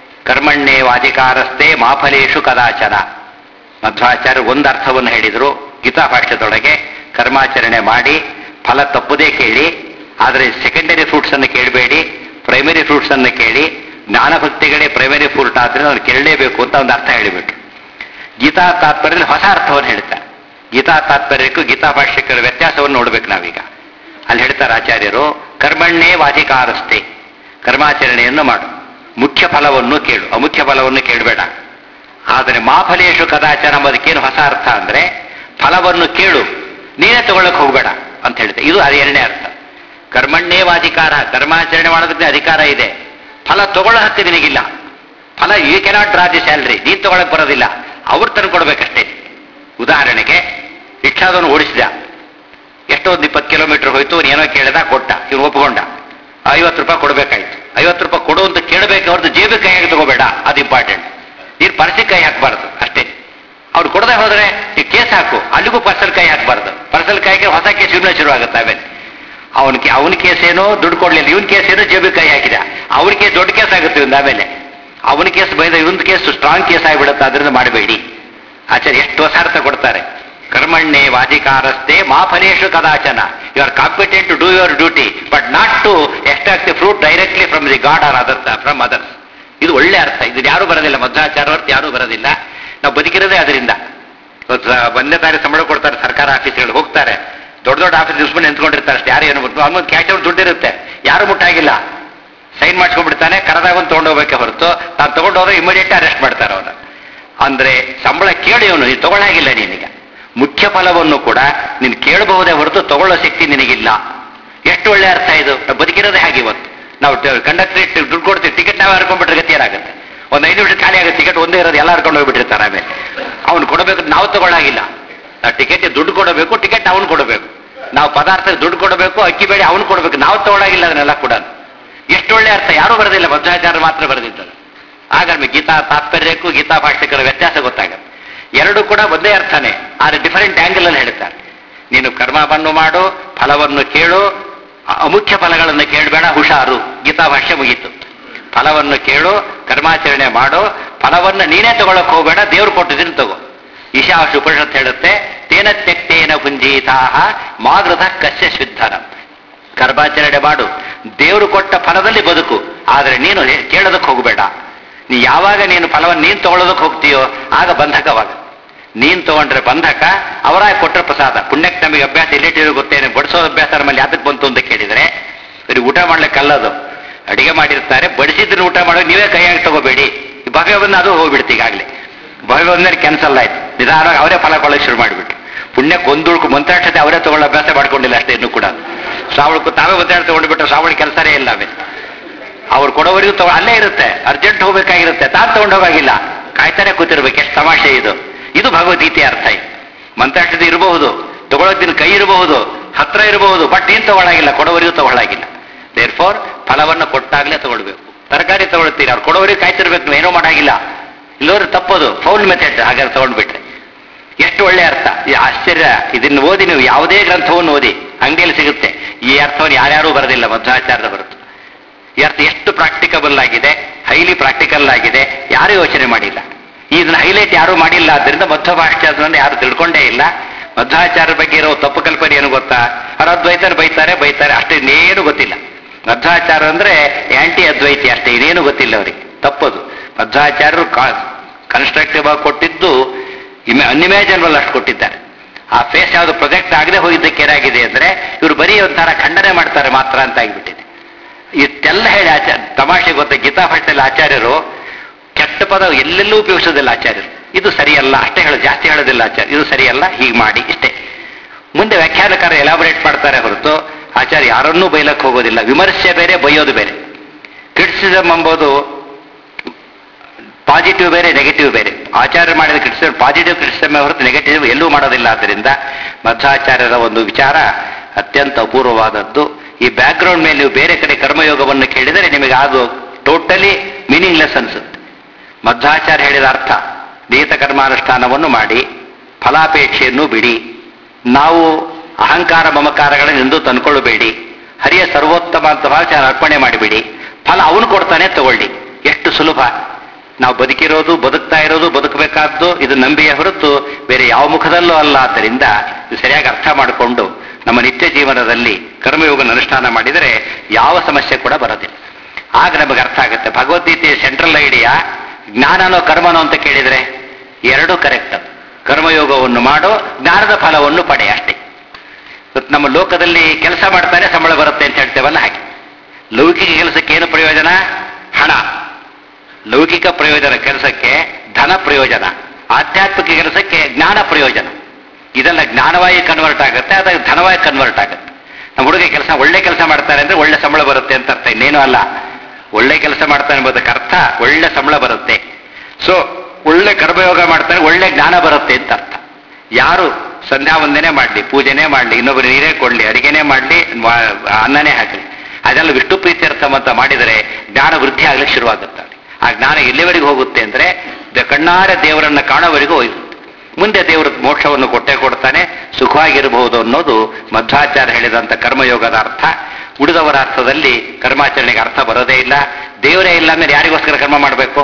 ಕರ್ಮಣ್ಯೇವಾಧಿಕಾರಸ್ಥೆ ಮಾಫಲೇಶು ಕದಾಚನ ಮಧ್ವಾಚಾರ್ಯ ಒಂದು ಅರ್ಥವನ್ನು ಹೇಳಿದರು ಗೀತಾ ಭಾಷ್ಯದೊಳಗೆ ಕರ್ಮಾಚರಣೆ ಮಾಡಿ ಫಲ ತಪ್ಪದೇ ಕೇಳಿ ಆದರೆ ಸೆಕೆಂಡರಿ ಫ್ರೂಟ್ಸ್ ಅನ್ನು ಕೇಳಬೇಡಿ ಪ್ರೈಮರಿ ಫ್ರೂಟ್ಸ್ ಅನ್ನು ಕೇಳಿ ಜ್ಞಾನಭಕ್ತಿಗಳೇ ಪ್ರೈಮರಿ ಫ್ರೂಟ್ ಆದ್ರೆ ಅವ್ರು ಕೇಳಲೇಬೇಕು ಅಂತ ಒಂದು ಅರ್ಥ ಹೇಳಿಬಿಟ್ರು ಗೀತಾ ತಾತ್ಪರ್ಯದಲ್ಲಿ ಹೊಸ ಅರ್ಥವನ್ನು ಹೇಳ್ತಾರೆ ಗೀತಾ ತಾತ್ಪರ್ಯಕ್ಕೂ ಗೀತಾ ಭಾಷ್ಯಕ್ಕರ ವ್ಯತ್ಯಾಸವನ್ನು ನೋಡ್ಬೇಕು ನಾವೀಗ ಅಲ್ಲಿ ಹೇಳ್ತಾರೆ ಆಚಾರ್ಯರು ಕರ್ಮಣ್ಣೇ ವಾಧಿಕಾರಸ್ತೆ ಕರ್ಮಾಚರಣೆಯನ್ನು ಮಾಡು ಮುಖ್ಯ ಫಲವನ್ನು ಕೇಳು ಅಮುಖ್ಯ ಫಲವನ್ನು ಕೇಳಬೇಡ ಆದರೆ ಮಾಫಲೇಶು ಕದಾಚಾರ ಅದಕ್ಕೇನು ಹೊಸ ಅರ್ಥ ಅಂದ್ರೆ ಫಲವನ್ನು ಕೇಳು ನೀನೇ ತಗೊಳ್ಳಕ್ ಹೋಗಬೇಡ ಅಂತ ಹೇಳ್ತೆ ಇದು ಅದು ಎರಡನೇ ಅರ್ಥ ಕರ್ಮಣ್ಣೇ ವಾಧಿಕಾರ ಕರ್ಮಾಚರಣೆ ಮಾಡೋದಕ್ಕೆ ಅಧಿಕಾರ ಇದೆ ಫಲ ತಗೊಳ್ಳೋ ಹಕ್ಕು ನಿನಗಿಲ್ಲ ಫಲ you cannot draw the salary ನೀನ್ ತಗೊಳಕ್ ಬರೋದಿಲ್ಲ ಅವ್ರು ತಂದು ಕೊಡ್ಬೇಕಷ್ಟೇ ಉದಾಹರಣೆಗೆ ರಿಕ್ಷಾದವನು ಓಡಿಸಿದ ಎಷ್ಟೋ ಒಂದು ಇಪ್ಪತ್ತು ಕಿಲೋಮೀಟರ್ ಹೋಯ್ತು ಅವ್ನು ಏನೋ ಕೇಳಿದ ಕೊಟ್ಟ ಇವ್ನು ಒಪ್ಕೊಂಡ ಐವತ್ತು ರೂಪಾಯಿ ಕೊಡಬೇಕಾಯ್ತು ಐವತ್ತು ರೂಪಾಯಿ ಕೊಡು ಅಂತ ಕೇಳಬೇಕು ಅವ್ರದ್ದು ಜೇಬಿ ಕೈಯಾಗಿ ತಗೋಬೇಡ ಅದು ಇಂಪಾರ್ಟೆಂಟ್ ನೀನು ಪರ್ಸಿ ಕೈ ಹಾಕಬಾರ್ದು ಅಷ್ಟೇ ಅವ್ರು ಕೊಡದೆ ಹೋದ್ರೆ ಈ ಕೇಸ್ ಹಾಕು ಅಲ್ಲಿಗೂ ಪರ್ಸಲ್ ಕೈ ಹಾಕಬಾರ್ದು ಪರ್ಸಲ್ ಕೈಗೆ ಹೊಸ ಕೇಸ್ ಇನ್ನೂ ಶುರು ಆಗುತ್ತೆ ಆಮೇಲೆ ಅವನ ಅವನ ಕೇಸ್ ಏನೋ ದುಡ್ಡು ಕೊಡ್ಲಿಲ್ಲ ಇವನ್ ಕೇಸ್ ಏನೋ ಜೇಬಿ ಕೈ ಹಾಕಿದ ಅವನ ಕೇಸ್ ದೊಡ್ಡ ಕೇಸ್ ಆಗುತ್ತೆ ಇವ್ನ ಆಮೇಲೆ ಅವನ ಕೇಸ್ ಬೈದ ಇವನ್ ಕೇಸ್ ಸ್ಟ್ರಾಂಗ್ ಕೇಸ್ ಆಗಿಬಿಡುತ್ತೆ ಅದರಿಂದ ಮಾಡಬೇಡಿ ಆಚಾರ್ಯ ಎಷ್ಟು ಹೊಸ ಅರ್ಥ ಕೊಡ್ತಾರೆ ಕರ್ಮಣ್ಣೆ ವಾಧಿಕಾರಸ್ತೆ ಮಾ ಫಲೇಶು ಕದಾಚನ you are competent to do your duty but not to extract the fruit directly from the God or other from others ಇದು ಒಳ್ಳೆ ಅರ್ಥ ಇದು ಯಾರು ಬರೋದಿಲ್ಲ ಮಧ್ವಾಚಾರ ಹೊರತು ಯಾರೂ ಬರೋದಿಲ್ಲ ನಾವು ಬದುಕಿರೋದೇ ಅದರಿಂದ ಒಂದೇ ತಾರೀಕು ಸಂಬಳ ಕೊಡ್ತಾರೆ ಸರ್ಕಾರ ಆಫೀಸ್ಗಳು ಹೋಗ್ತಾರೆ ದೊಡ್ಡ ದೊಡ್ಡ ಆಫೀಸ್ ಸುಮ್ಮನೆ ನಿಂತ್ಕೊಂಡಿರ್ತಾರೆ ಅಷ್ಟೇ ಯಾರು ಏನು ಅವನೊಂದು ಕ್ಯಾಶ್ ಅವ್ರು ದುಡ್ಡಿರುತ್ತೆ ಯಾರು ಮುಟ್ಟಾಗಿಲ್ಲ ಸೈನ್ ಮಾಡ್ಕೊಂಡ್ಬಿಡ್ತಾನೆ ಕರೆದಾಗ ಒಂದು ತೊಗೊಂಡೋಗ್ಬೇಕೆ ಹೊರತು ತಾನು ತಗೊಂಡೋದ್ರೆ ಇಮಿಡಿಯೇಟ್ ಅರೆಸ್ಟ್ ಮಾಡ್ತಾರೆ ಅವನು ಅಂದ್ರೆ ಸಂಬಳ ಕೇಳಿ ಅವನು ನೀನು ತಗೊಳ್ಳಾಗಿಲ್ಲ ನೀನೀಗ ಮುಖ್ಯ ಫಲವನ್ನು ಕೂಡ ನೀನು ಕೇಳಬಹುದೇ ಹೊರತು ತಗೊಳ್ಳೋ ಶಕ್ತಿ ನಿನಗಿಲ್ಲ ಎಷ್ಟು ಒಳ್ಳೆ ಅರ್ಥ ಇದು ನಾವು ಬದುಕಿರೋದೇ ಹಾಗೆ ಇವತ್ತು ನಾವು ಕಂಡಕ್ಟರ್ ದುಡ್ಡು ಕೊಡ್ತೀವಿ ಟಿಕೆಟ್ ನಾವು ಹರ್ಕೊಂಡ್ಬಿಟ್ರೆ ಗತಿ ಏನಾಗುತ್ತೆ ಒಂದು ಐದು ನಿಮಿಷ ಖಾಲಿ ಆಗುತ್ತೆ ಟಿಕೆಟ್ ಒಂದೇ ಇರೋದು ಎಲ್ಲ ಹರ್ಕೊಂಡು ಹೋಗ್ಬಿಟ್ಟಿರ್ತಾರೆ ಆಮೇಲೆ ಅವ್ನು ಕೊಡಬೇಕು ನಾವು ತಗೊಳ್ಳಾಗಿಲ್ಲ ನಾವು ಟಿಕೆಟ್ ದುಡ್ಡು ಕೊಡಬೇಕು ಟಿಕೆಟ್ ಅವನು ಕೊಡಬೇಕು ನಾವು ಪದಾರ್ಥ ದುಡ್ಡು ಕೊಡಬೇಕು ಅಕ್ಕಿ ಬೇಳೆ ಅವನು ಕೊಡಬೇಕು ನಾವು ತಗೊಳ್ಳಾಗಿಲ್ಲ ಅದನ್ನೆಲ್ಲ ಕೂಡ ಎಷ್ಟು ಒಳ್ಳೆ ಅರ್ಥ ಯಾರೂ ಬರೋದಿಲ್ಲ ಮಧ್ವಾಚಾರ ಮಾತ್ರ ಬರೆದಿದ್ದಾರೆ ಆಗ ನಮಗೆ ಗೀತಾ ತಾತ್ಪರ್ಯಕ್ಕೂ ಗೀತಾ ಭಾಷೆಗಳ ವ್ಯತ್ಯಾಸ ಗೊತ್ತಾಗುತ್ತೆ ಎರಡು ಕೂಡ ಒಂದೇ ಅರ್ಥನೇ ಆದರೆ ಡಿಫರೆಂಟ್ ಆಂಗಲ್ ಅಲ್ಲಿ ಹೇಳ್ತಾರೆ ನೀನು ಕರ್ಮವನ್ನು ಮಾಡು ಫಲವನ್ನು ಕೇಳು ಅ- ಅಮುಖ್ಯ ಫಲಗಳನ್ನು ಕೇಳಬೇಡ ಹುಷಾರು ಗೀತಾ ಭಾಷೆ ಮುಗೀತು ಫಲವನ್ನು ಕೇಳು ಕರ್ಮಾಚರಣೆ ಮಾಡು ಫಲವನ್ನು ನೀನೇ ತಗೊಳಕ್ ಹೋಗಬೇಡ ದೇವ್ರು ಕೊಟ್ಟಿದ್ದೀನಿ ತಗೋ ಈಶಾವಾಸ ಉಪನಿಷತ್ ಹೇಳುತ್ತೆ ತೇನ ತ್ಯಕ್ತೇನ ಪುಂಜೀತಾಹ ಮಾಗೃತ ಕಸ್ಯ ಶುದ್ಧನ ಕರ್ಮಾಚರಣೆ ಮಾಡು ದೇವರು ಕೊಟ್ಟ ಫಲದಲ್ಲಿ ಬದುಕು ಆದರೆ ನೀನು ಹೇ- ಕೇಳೋದಕ್ಕೆ ಹೋಗಬೇಡ ನೀ ಯಾವಾಗ ನೀನು ಫಲವನ್ನು ನೀನು ತಗೊಳ್ಳೋದಕ್ಕೆ ಹೋಗ್ತೀಯೋ ಆಗ ಬಂಧಕವಾಗ ನೀನ್ ತಗೊಂಡ್ರೆ ಬಂಧಕ ಅವರ ಕೊಟ್ಟರೆ ಪ್ರಸಾದ ಪುಣ್ಯಕ್ಕೆ ನಮಗೆ ಅಭ್ಯಾಸ ಎಲ್ಲಿಟ್ಟಿರೋ ಗೊತ್ತೇನೆ ಬಡಿಸೋ ಅಭ್ಯಾಸ ನಮ್ಮಲ್ಲಿ ಯಾತಕ್ಕೆ ಬಂತು ಅಂತ ಕೇಳಿದ್ರೆ ಬರೀ ಊಟ ಮಾಡ್ಲಿಕ್ಕೆ ಅಲ್ಲದು ಅಡಿಗೆ ಮಾಡಿರ್ತಾರೆ ಬಡಿಸಿದ್ರೆ ಊಟ ಮಾಡೋ ನೀವೇ ಕೈಯಾಗಿ ತಗೋಬೇಡಿ ಭಗವಂತ ಅದು ಹೋಗ್ಬಿಡ್ತು ಈಗಾಗಲೇ ಭಗವಂತನಲ್ಲಿ ಕ್ಯಾನ್ಸಲ್ ಆಯ್ತು ನಿಧಾನವಾಗಿ ಅವರೇ ಫಲ ಕೊಳ್ಳೋಕೆ ಶುರು ಮಾಡಿಬಿಟ್ರು ಪುಣ್ಯಕ್ಕೆ ಒಂದುಳ್ಕು ಮಂತ್ರಾಕ್ಷತೆ ಅವರೇ ತಗೊಳ್ಳೋ ಅಭ್ಯಾಸ ಮಾಡ್ಕೊಂಡಿಲ್ಲ ಅಷ್ಟೇ ಇನ್ನೂ ಕೂಡ ಶ್ರಾವಣಕ್ಕೂ ತಾವೇ ಮಂತ್ರಾಕ್ಷ ತಗೊಂಡ್ಬಿಟ್ರೆ ಶ್ರಾವಣ ಕೆಲಸನೇ ಇಲ್ಲ ಆಮೇಲೆ ಅವ್ರು ಕೊಡೋವರೆಗೂ ತಗೋ ಅಲ್ಲೇ ಇರುತ್ತೆ ಅರ್ಜೆಂಟ್ ಹೋಗ್ಬೇಕಾಗಿರುತ್ತೆ ತಾನು ತಗೊಂಡು ಹೋಗಾಗಿಲ್ಲ ಕಾಯ್ತಾನೆ ಕೂತಿರ್ಬೇಕು ಎಷ್ಟು ತಮಾಷೆ ಇದು ಇದು ಭಗವದ್ಗೀತೆಯ ಅರ್ಥ ಇದು ಮಂತ್ರಾಕ್ಷತೆ ಇರಬಹುದು ತಗೊಳ್ಳೋದಿನ ಕೈ ಇರಬಹುದು ಹತ್ರ ಇರಬಹುದು ಬಟ್ ನೀನು ತಗೊಳ್ಳಾಗಿಲ್ಲ ಕೊಡೋವರೆಗೂ ತಗೊಳ್ಳಾಗಿಲ್ಲ ದೇರ್ ಫೋರ್ ಫಲವನ್ನು ಕೊಟ್ಟಾಗಲೇ ತಗೊಳ್ಬೇಕು ತರಕಾರಿ ತಗೊಳ್ತೀರಿ ಅವ್ರು ಕೊಡೋವರೆಗೂ ಕಾಯ್ತಿರ್ಬೇಕು ನೀವು ಏನೂ ಮಾಡಾಗಿಲ್ಲ ಇಲ್ಲೋರು ತಪ್ಪದು ಫೌಲ್ ಮೆಥಡ್ ಹಾಗಾದ್ರೆ ತಗೊಂಡ್ಬಿಟ್ರೆ ಎಷ್ಟು ಒಳ್ಳೆ ಅರ್ಥ ಈ ಆಶ್ಚರ್ಯ ಇದನ್ನು ಓದಿ ನೀವು ಯಾವುದೇ ಗ್ರಂಥವನ್ನು ಓದಿ ಅಂಗಡಿಯಲ್ಲಿ ಸಿಗುತ್ತೆ ಈ ಅರ್ಥವನ್ನು ಯಾರ್ಯಾರೂ ಬರೋದಿಲ್ಲ ಮಧ್ವಾಚಾರ್ಯ ಹೊರತು ಈ ಅರ್ಥ ಎಷ್ಟು ಪ್ರಾಕ್ಟಿಕಬಲ್ ಆಗಿದೆ ಹೈಲಿ ಪ್ರಾಕ್ಟಿಕಲ್ ಆಗಿದೆ ಯಾರೂ ಯೋಚನೆ ಮಾಡಿಲ್ಲ ಇದನ್ನ ಹೈಲೈಟ್ ಯಾರೂ ಮಾಡಿಲ್ಲ ಆದ್ದರಿಂದ ಮಧ್ವ ಭಾಷ್ಯವನ್ನು ಯಾರು ತಿಳ್ಕೊಂಡೇ ಇಲ್ಲ ಮಧ್ವಾಚಾರ್ಯ ಬಗ್ಗೆ ಇರೋ ತಪ್ಪು ಕಲ್ಪನೆ ಏನು ಗೊತ್ತಾ ಅವ್ರು ಅದ್ವೈತರು ಬೈತಾರೆ ಬೈತಾರೆ ಅಷ್ಟೇ ಇನ್ನೇನು ಗೊತ್ತಿಲ್ಲ ಮಧ್ವಾಚಾರ ಅಂದ್ರೆ ಆಂಟಿ ಅದ್ವೈತಿ ಅಷ್ಟೇ ಇದೇನು ಗೊತ್ತಿಲ್ಲ ಅವ್ರಿಗೆ ತಪ್ಪದು ಮಧ್ವಾಚಾರ್ಯರು ಕನ್ಸ್ಟ್ರಕ್ಟಿವ್ ಆಗಿ ಕೊಟ್ಟಿದ್ದು ಇಮೆ ಅನ್ಇಮ್ಯಾಜಿನಬಲ್ ಅಷ್ಟು ಕೊಟ್ಟಿದ್ದಾರೆ ಆ ಫೇಸ್ ಯಾವುದು ಪ್ರೊಜೆಕ್ಟ್ ಆಗದೆ ಹೋಗಿದ್ದಕ್ಕೆ ಏನಾಗಿದೆ ಅಂದ್ರೆ ಇವರು ಬರೀ ಒಂಥರ ಖಂಡನೆ ಮಾಡ್ತಾರೆ ಮಾತ್ರ ಅಂತ ಆಗಿಬಿಟ್ಟಿದೆ ಇಷ್ಟೆಲ್ಲ ಹೇಳಿ ಆಚಾರ ತಮಾಷೆ ಗೊತ್ತ ಗೀತಾ ಭಾಷೆಯಲ್ಲಿ ಆಚಾರ್ಯರು ಕೆಟ್ಟ ಪದ ಎಲ್ಲೆಲ್ಲೂ ಉಪಯೋಗಿಸೋದಿಲ್ಲ ಆಚಾರ್ಯರು ಇದು ಸರಿಯಲ್ಲ ಅಷ್ಟೇ ಹೇಳೋದು ಜಾಸ್ತಿ ಹೇಳೋದಿಲ್ಲ ಆಚಾರ್ಯ ಇದು ಸರಿಯಲ್ಲ ಹೀಗೆ ಮಾಡಿ ಇಷ್ಟೇ ಮುಂದೆ ವ್ಯಾಖ್ಯಾನಕಾರ ಎಲಾಬರೇಟ್ ಮಾಡ್ತಾರೆ ಹೊರತು ಆಚಾರ್ಯ ಯಾರನ್ನೂ ಬೈಲಕ್ಕೆ ಹೋಗೋದಿಲ್ಲ ವಿಮರ್ಶೆ ಬೇರೆ ಬೈಯೋದು ಬೇರೆ ಕ್ರಿಟಿಸಿಸಮ್ ಎಂಬುದು ಪಾಸಿಟಿವ್ ಬೇರೆ ನೆಗೆಟಿವ್ ಬೇರೆ ಆಚಾರ್ಯ ಮಾಡಿದ ಕ್ರಿಟಿಸಿಸಮ್ ಪಾಸಿಟಿವ್ ಕ್ರಿಟಿಸಿಸಮ್ ಹೊರತು ನೆಗೆಟಿವ್ ಎಲ್ಲೂ ಮಾಡೋದಿಲ್ಲ ಆದ್ದರಿಂದ ಮಧ್ವಾಚಾರ್ಯರ ಒಂದು ವಿಚಾರ ಅತ್ಯಂತ ಅಪೂರ್ವವಾದದ್ದು ಈ ಬ್ಯಾಕ್ಗ್ರೌಂಡ್ ಮೇಲೆ ನೀವು ಬೇರೆ ಕಡೆ ಕರ್ಮಯೋಗವನ್ನು ಕೇಳಿದರೆ ನಿಮಗೆ ಅದು ಟೋಟಲಿ ಮೀನಿಂಗ್ಲೆಸ್ ಅನ್ಸುತ್ತೆ ಮಧ್ವಾಚಾರ್ಯ ಹೇಳಿದ ಅರ್ಥ ನಿಯತ ಕರ್ಮಾನುಷ್ಠಾನವನ್ನು ಮಾಡಿ ಫಲಾಪೇಕ್ಷೆಯನ್ನು ಬಿಡಿ ನಾವು ಅಹಂಕಾರ ಮಮಕಾರಗಳನ್ನು ಎಂದೂ ತಂದ್ಕೊಳ್ಳಬೇಡಿ ಹರಿಯ ಸರ್ವೋತ್ತಮ ಅಂತ ಭಾಷೆ ಅರ್ಪಣೆ ಮಾಡಿಬಿಡಿ ಫಲ ಅವನು ಕೊಡ್ತಾನೆ ತಗೊಳ್ಳಿ ಎಷ್ಟು ಸುಲಭ ನಾವು ಬದುಕಿರೋದು ಬದುಕ್ತಾ ಇರೋದು ಬದುಕಬೇಕಾದ್ದು ಇದು ನಂಬಿಯ ಹೊರತು ಬೇರೆ ಯಾವ ಮುಖದಲ್ಲೂ ಅಲ್ಲ ಆದ್ದರಿಂದ ಇದು ಸರಿಯಾಗಿ ಅರ್ಥ ಮಾಡಿಕೊಂಡು ನಮ್ಮ ನಿತ್ಯ ಜೀವನದಲ್ಲಿ ಕರ್ಮಯೋಗ ಅನುಷ್ಠಾನ ಮಾಡಿದರೆ ಯಾವ ಸಮಸ್ಯೆ ಕೂಡ ಬರೋದಿಲ್ಲ ಆಗ ನಮಗೆ ಅರ್ಥ ಆಗುತ್ತೆ ಭಗವದ್ಗೀತೆಯ ಸೆಂಟ್ರಲ್ ಐಡಿಯಾ ಜ್ಞಾನನೋ ಕರ್ಮನೋ ಅಂತ ಕೇಳಿದರೆ ಎರಡೂ ಕರೆಕ್ಟ್ ಕರ್ಮಯೋಗವನ್ನು ಮಾಡು ಜ್ಞಾನದ ಫಲವನ್ನು ಪಡೆ ಅಷ್ಟೇ ಇವತ್ತು ನಮ್ಮ ಲೋಕದಲ್ಲಿ ಕೆಲಸ ಮಾಡ್ತಾನೆ ಸಂಬಳ ಬರುತ್ತೆ ಅಂತ ಹೇಳ್ತೇವಲ್ಲ ಹಾಗೆ ಲೌಕಿಕ ಕೆಲಸಕ್ಕೆ ಏನು ಪ್ರಯೋಜನ ಹಣ ಲೌಕಿಕ ಪ್ರಯೋಜನ ಕೆಲಸಕ್ಕೆ ಧನ ಪ್ರಯೋಜನ ಆಧ್ಯಾತ್ಮಿಕ ಕೆಲಸಕ್ಕೆ ಜ್ಞಾನ ಪ್ರಯೋಜನ ಇದೆಲ್ಲ ಜ್ಞಾನವಾಗಿ ಕನ್ವರ್ಟ್ ಆಗುತ್ತೆ ಅದಾಗ ಧನವಾಗಿ ಕನ್ವರ್ಟ್ ಆಗುತ್ತೆ ನಮ್ಮ ಹುಡುಗ ಕೆಲಸ ಒಳ್ಳೆ ಕೆಲಸ ಮಾಡ್ತಾರೆ ಅಂದ್ರೆ ಒಳ್ಳೆ ಸಂಬಳ ಬರುತ್ತೆ ಅಂತ ಅರ್ಥ ಇನ್ನೇನು ಅಲ್ಲ ಒಳ್ಳೆ ಕೆಲಸ ಮಾಡ್ತಾನೆ ಎಂಬುದಕ್ಕೆ ಅರ್ಥ ಒಳ್ಳೆ ಸಂಬಳ ಬರುತ್ತೆ ಸೊ ಒಳ್ಳೆ ಕರ್ಮಯೋಗ ಮಾಡ್ತಾರೆ ಒಳ್ಳೆ ಜ್ಞಾನ ಬರುತ್ತೆ ಅಂತ ಅರ್ಥ ಯಾರು ಸಂಧ್ಯಾ ವಂದನೆ ಮಾಡಲಿ ಪೂಜೆನೇ ಮಾಡಲಿ ಇನ್ನೊಬ್ಬರು ನೀರೇ ಕೊಡಲಿ ಅಡಿಗೆನೇ ಮಾಡಲಿ ಅನ್ನನೇ ಹಾಕಲಿ ಅದೆಲ್ಲ ವಿಷ್ಣು ಪ್ರೀತ್ಯರ್ಥಂ ಅಂತ ಮಾಡಿದರೆ ಜ್ಞಾನ ವೃದ್ಧಿ ಆಗ್ಲಿಕ್ಕೆ ಶುರುವಾಗುತ್ತೆ ಆ ಜ್ಞಾನ ಎಲ್ಲಿವರೆಗೆ ಹೋಗುತ್ತೆ ಅಂದ್ರೆ ದ- ಕಣ್ಣಾರೆ ದೇವರನ್ನ ಕಾಣೋವರೆಗೂ ಹೋಗುತ್ತೆ ಮುಂದೆ ದೇವರು ಮೋಕ್ಷವನ್ನು ಕೊಟ್ಟೇ ಕೊಡ್ತಾನೆ ಸುಖವಾಗಿರಬಹುದು ಅನ್ನೋದು ಮಧ್ವಾಚಾರ್ಯ ಹೇಳಿದಂಥ ಕರ್ಮಯೋಗದ ಅರ್ಥ ಉಳಿದವರ ಅರ್ಥದಲ್ಲಿ ಕರ್ಮಾಚರಣೆಗೆ ಅರ್ಥ ಬರೋದೇ ಇಲ್ಲ ದೇವರೇ ಇಲ್ಲ ಅಂದ್ರೆ ಯಾರಿಗೋಸ್ಕರ ಕರ್ಮ ಮಾಡಬೇಕು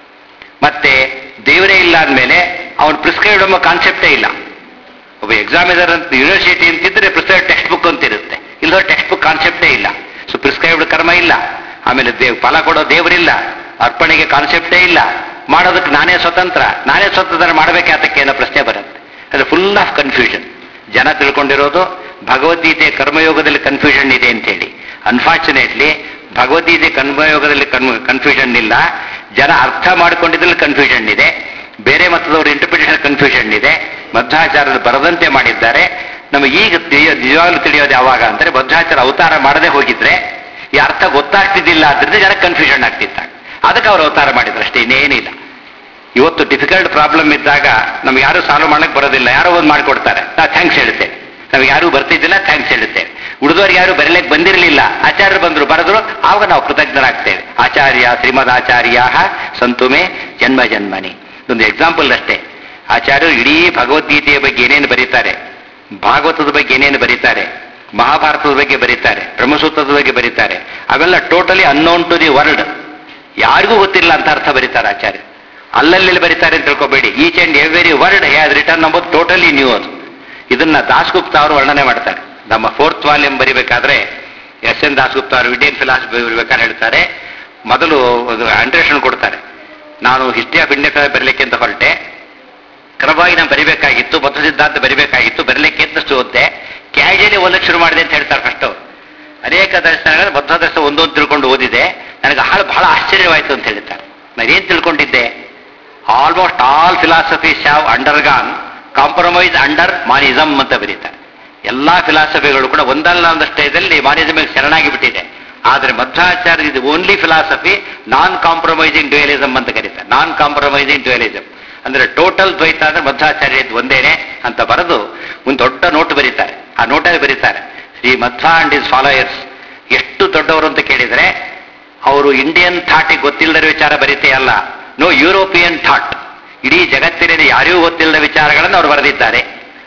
ಮತ್ತೆ ದೇವರೇ ಇಲ್ಲ ಅಂದಮೇಲೆ ಅವನು ಪ್ರಿಸ್ಕ್ರೈಬ್ಡ್ ಎಂಬ ಕಾನ್ಸೆಪ್ಟೇ ಇಲ್ಲ ಒಬ್ಬ ಎಕ್ಸಾಮಿನರ್ ಅಂತ ಯೂನಿವರ್ಸಿಟಿ ಅಂತಿದ್ರೆ ಪ್ರಿಸ್ಕ್ರೈಬ್ ಟೆಕ್ಸ್ಟ್ ಬುಕ್ ಅಂತ ಇರುತ್ತೆ ಇಲ್ಲೋ ಟೆಕ್ಸ್ಟ್ ಬುಕ್ ಕಾನ್ಸೆಪ್ಟೇ ಇಲ್ಲ ಸೊ ಪ್ರಿಸ್ಕ್ರೈಬ್ಡ್ ಕರ್ಮ ಇಲ್ಲ ಆಮೇಲೆ ದೇವ್ ಫಲ ಕೊಡೋ ದೇವರಿಲ್ಲ ಅರ್ಪಣೆಗೆ ಕಾನ್ಸೆಪ್ಟೇ ಇಲ್ಲ ಮಾಡೋದಕ್ಕೆ ನಾನೇ ಸ್ವತಂತ್ರ ನಾನೇ ಸ್ವತಂತ್ರ ಮಾಡಬೇಕು ಅದಕ್ಕೆ ಅನ್ನೋ ಪ್ರಶ್ನೆ ಬರುತ್ತೆ ಅದು ಫುಲ್ ಆಫ್ ಕನ್ಫ್ಯೂಷನ್ ಜನ ತಿಳ್ಕೊಂಡಿರೋದು ಭಗವದ್ಗೀತೆ ಕರ್ಮಯೋಗದಲ್ಲಿ ಕನ್ಫ್ಯೂಷನ್ ಇದೆ ಅಂತೇಳಿ ಅನ್ಫಾರ್ಚುನೇಟ್ಲಿ ಭಗವದ್ಗೀತೆ ಕರ್ಮಯೋಗದಲ್ಲಿ ಕನ್ಫ್ಯೂಷನ್ ಇಲ್ಲ ಜನ ಅರ್ಥ ಮಾಡ್ಕೊಂಡಿದ್ರಲ್ಲಿ ಕನ್ಫ್ಯೂಷನ್ ಇದೆ ಬೇರೆ ಮತದವರು ಇಂಟರ್ಪ್ರಿಟೇಷನ್ ಕನ್ಫ್ಯೂಷನ್ ಇದೆ ಮಧ್ವಾಚಾರ್ಯರು ಬರದಂತೆ ಮಾಡಿದ್ದಾರೆ ನಮಗೆ ಈಗ ತಿಳಿಯೋ ನಿಜವಾಗ್ಲೂ ತಿಳಿಯೋದು ಯಾವಾಗ ಅಂದ್ರೆ ಮಧ್ವಾಚಾರ್ಯ ಅವತಾರ ಮಾಡದೆ ಹೋಗಿದ್ರೆ ಈ ಅರ್ಥ ಗೊತ್ತಾಗ್ತಿದ್ದಿಲ್ಲ ಆದ್ರಿಂದ ಜನ ಕನ್ಫ್ಯೂಷನ್ ಆಗ್ತಿತ್ತ ಅದಕ್ಕೆ ಅವರು ಅವತಾರ ಮಾಡಿದ್ರು ಅಷ್ಟೇ ಇನ್ನೇನಿಲ್ಲ ಇವತ್ತು ಡಿಫಿಕಲ್ಟ್ ಪ್ರಾಬ್ಲಮ್ ಇದ್ದಾಗ ನಮ್ಗೆ ಯಾರು ಸಾಲ್ವ್ ಮಾಡಕ್ ಬರೋದಿಲ್ಲ ಯಾರೋ ಒಂದು ಮಾಡ್ಕೊಡ್ತಾರೆ ನಾವು ಥ್ಯಾಂಕ್ಸ್ ಹೇಳ್ತೇವೆ ನಮ್ಗೆ ಯಾರು ಬರ್ತಿದ್ದಿಲ್ಲ ಥ್ಯಾಂಕ್ಸ್ ಹೇಳ್ತೇವೆ ಉಳಿದವ್ರಿಗೆ ಯಾರು ಬರಲಿಕ್ಕೆ ಬಂದಿರಲಿಲ್ಲ ಆಚಾರ್ಯರು ಬಂದರು ಬರೆದ್ರು ಆವಾಗ ನಾವು ಕೃತಜ್ಞರಾಗ್ತೇವೆ ಆಚಾರ್ಯ ಶ್ರೀಮದ್ ಆಚಾರ್ಯ ಸಂತುಮೆ ಜನ್ಮ ಜನ್ಮನಿ ಒಂದು ಎಕ್ಸಾಂಪಲ್ ಅಷ್ಟೇ ಆಚಾರ್ಯರು ಇಡೀ ಭಗವದ್ಗೀತೆಯ ಬಗ್ಗೆ ಏನೇನು ಬರೀತಾರೆ ಭಾಗವತದ ಬಗ್ಗೆ ಏನೇನು ಬರೀತಾರೆ ಮಹಾಭಾರತದ ಬಗ್ಗೆ ಬರೀತಾರೆ ಬ್ರಹ್ಮಸೂತ್ರದ ಬಗ್ಗೆ ಬರೀತಾರೆ ಅವೆಲ್ಲ totally unknown to the world ಯಾರಿಗೂ ಗೊತ್ತಿಲ್ಲ ಅಂತ ಅರ್ಥ ಬರೀತಾರೆ ಆಚಾರ್ಯ ಅಲ್ಲಲ್ಲಿ ಬರೀತಾರೆ ಅಂತ ತಿಳ್ಕೊಬೇಡಿ each and every word has return ಅಂಬೋದು ಟೋಟಲಿ ನ್ಯೂ ಅದು ಇದನ್ನ ದಾಸ್ಗುಪ್ತ ಅವರು ವರ್ಣನೆ ಮಾಡ್ತಾರೆ ನಮ್ಮ ಫೋರ್ತ್ ವಾಲ್ಯೂಮ್ ಬರಿಬೇಕಾದ್ರೆ ಎಸ್ ಎನ್ ದಾಸ್ಗುಪ್ತ ಅವರು ಇಂಡಿಯನ್ ಫಿಲಾಸಫಿ ಬರಿಬೇಕಾದ್ರೆ ಹೇಳ್ತಾರೆ ಮೊದಲು ಅಂಟ್ರೇಷನ್ ಕೊಡ್ತಾರೆ ನಾನು ಹಿಸ್ಟ್ರಿ ಆಫ್ ಇಂಡಿಯನ್ ಬರಲಿಕ್ಕೆ ಅಂತ ಹೊರಟೆ ಕ್ರಮವಾಗಿ ನಾನು ಬರಿಬೇಕಾಗಿತ್ತು ಮತ ಸಿದ್ಧಾಂತ ಬರಿಬೇಕಾಗಿತ್ತು ಬರಲಿಕ್ಕೆ ಅಂತ ಓದ್ದೆ ಕ್ಯಾಜುಯಲಿ ಓದಕ್ಕೆ ಶುರು ಮಾಡಿದೆ ಅಂತ ಹೇಳ್ತಾರೆ ಫಸ್ಟ್ ಅವರು ಅನೇಕ ದರ್ಶನಗಳ ಬದ್ಧ ದರ್ಶನ ಒಂದೊಂದು ತಿಳ್ಕೊಂಡು ಓದಿದೆ ನನಗೆ ಬಹಳ ಬಹಳ ಆಶ್ಚರ್ಯವಾಯಿತು ಅಂತ ಹೇಳ್ತಾರೆ ನಾನೇನು ತಿಳ್ಕೊಂಡಿದ್ದೆ almost all philosophies have undergone compromise under monism ಅಂತ ಬರೀತಾರೆ ಎಲ್ಲಾ ಫಿಲಾಸಫಿಗಳು ಕೂಡ ಒಂದಲ್ಲ ಒಂದು ಸ್ಟೇಜಲ್ಲಿ ಮಾನಿಸಮಿಗೆ ಶರಣಾಗಿ ಬಿಟ್ಟಿದೆ ಆದರೆ ಮಧ್ವಾಚಾರ್ಯ ಇದು only philosophy non compromising dualism ಅಂತ ಕರೀತಾರೆ ನಾನ್ ಕಾಂಪ್ರಮೈಸಿಂಗ್ ಡ್ಯುಯಲಿಸಮ್ ಅಂದ್ರೆ ಟೋಟಲ್ ದ್ವೈತ ಅಂದ್ರೆ ಮಧ್ವಾಚಾರ್ಯ ಇದು ಒಂದೇನೆ ಅಂತ ಬರೆದು ಒಂದು ದೊಡ್ಡ ನೋಟ್ ಬರೀತಾರೆ ಆ ನೋಟಲ್ಲಿ ಬರೀತಾರೆ Shri Madhva and his followers ಎಷ್ಟು ದೊಡ್ಡವರು ಅಂತ ಕೇಳಿದರೆ ಅವರು ಇಂಡಿಯನ್ ಥಾಟಿಗೆ ಗೊತ್ತಿಲ್ಲದ ವಿಚಾರ ಬರೀತೇ ಅಲ್ಲ ನೋ ಯುರೋಪಿಯನ್ ಥಾಟ್ ಇಡೀ ಜಗತ್ತಿನ ಯಾರಿಗೂ ಗೊತ್ತಿಲ್ಲದ ವಿಚಾರಗಳನ್ನು ಅವರು ಬರೆದಿದ್ದಾರೆ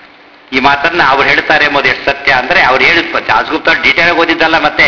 ಈ ಮಾತನ್ನ ಅವ್ರು ಹೇಳ್ತಾರೆ ಎಂಬುದು ಎಷ್ಟು ಸತ್ಯ ಅಂದ್ರೆ ಅವ್ರು ಹೇಳಿದ್ ದಾಸಗುಪ್ತ ಡೀಟೇಲ್ ಓದಿದ್ದಲ್ಲ ಮತ್ತೆ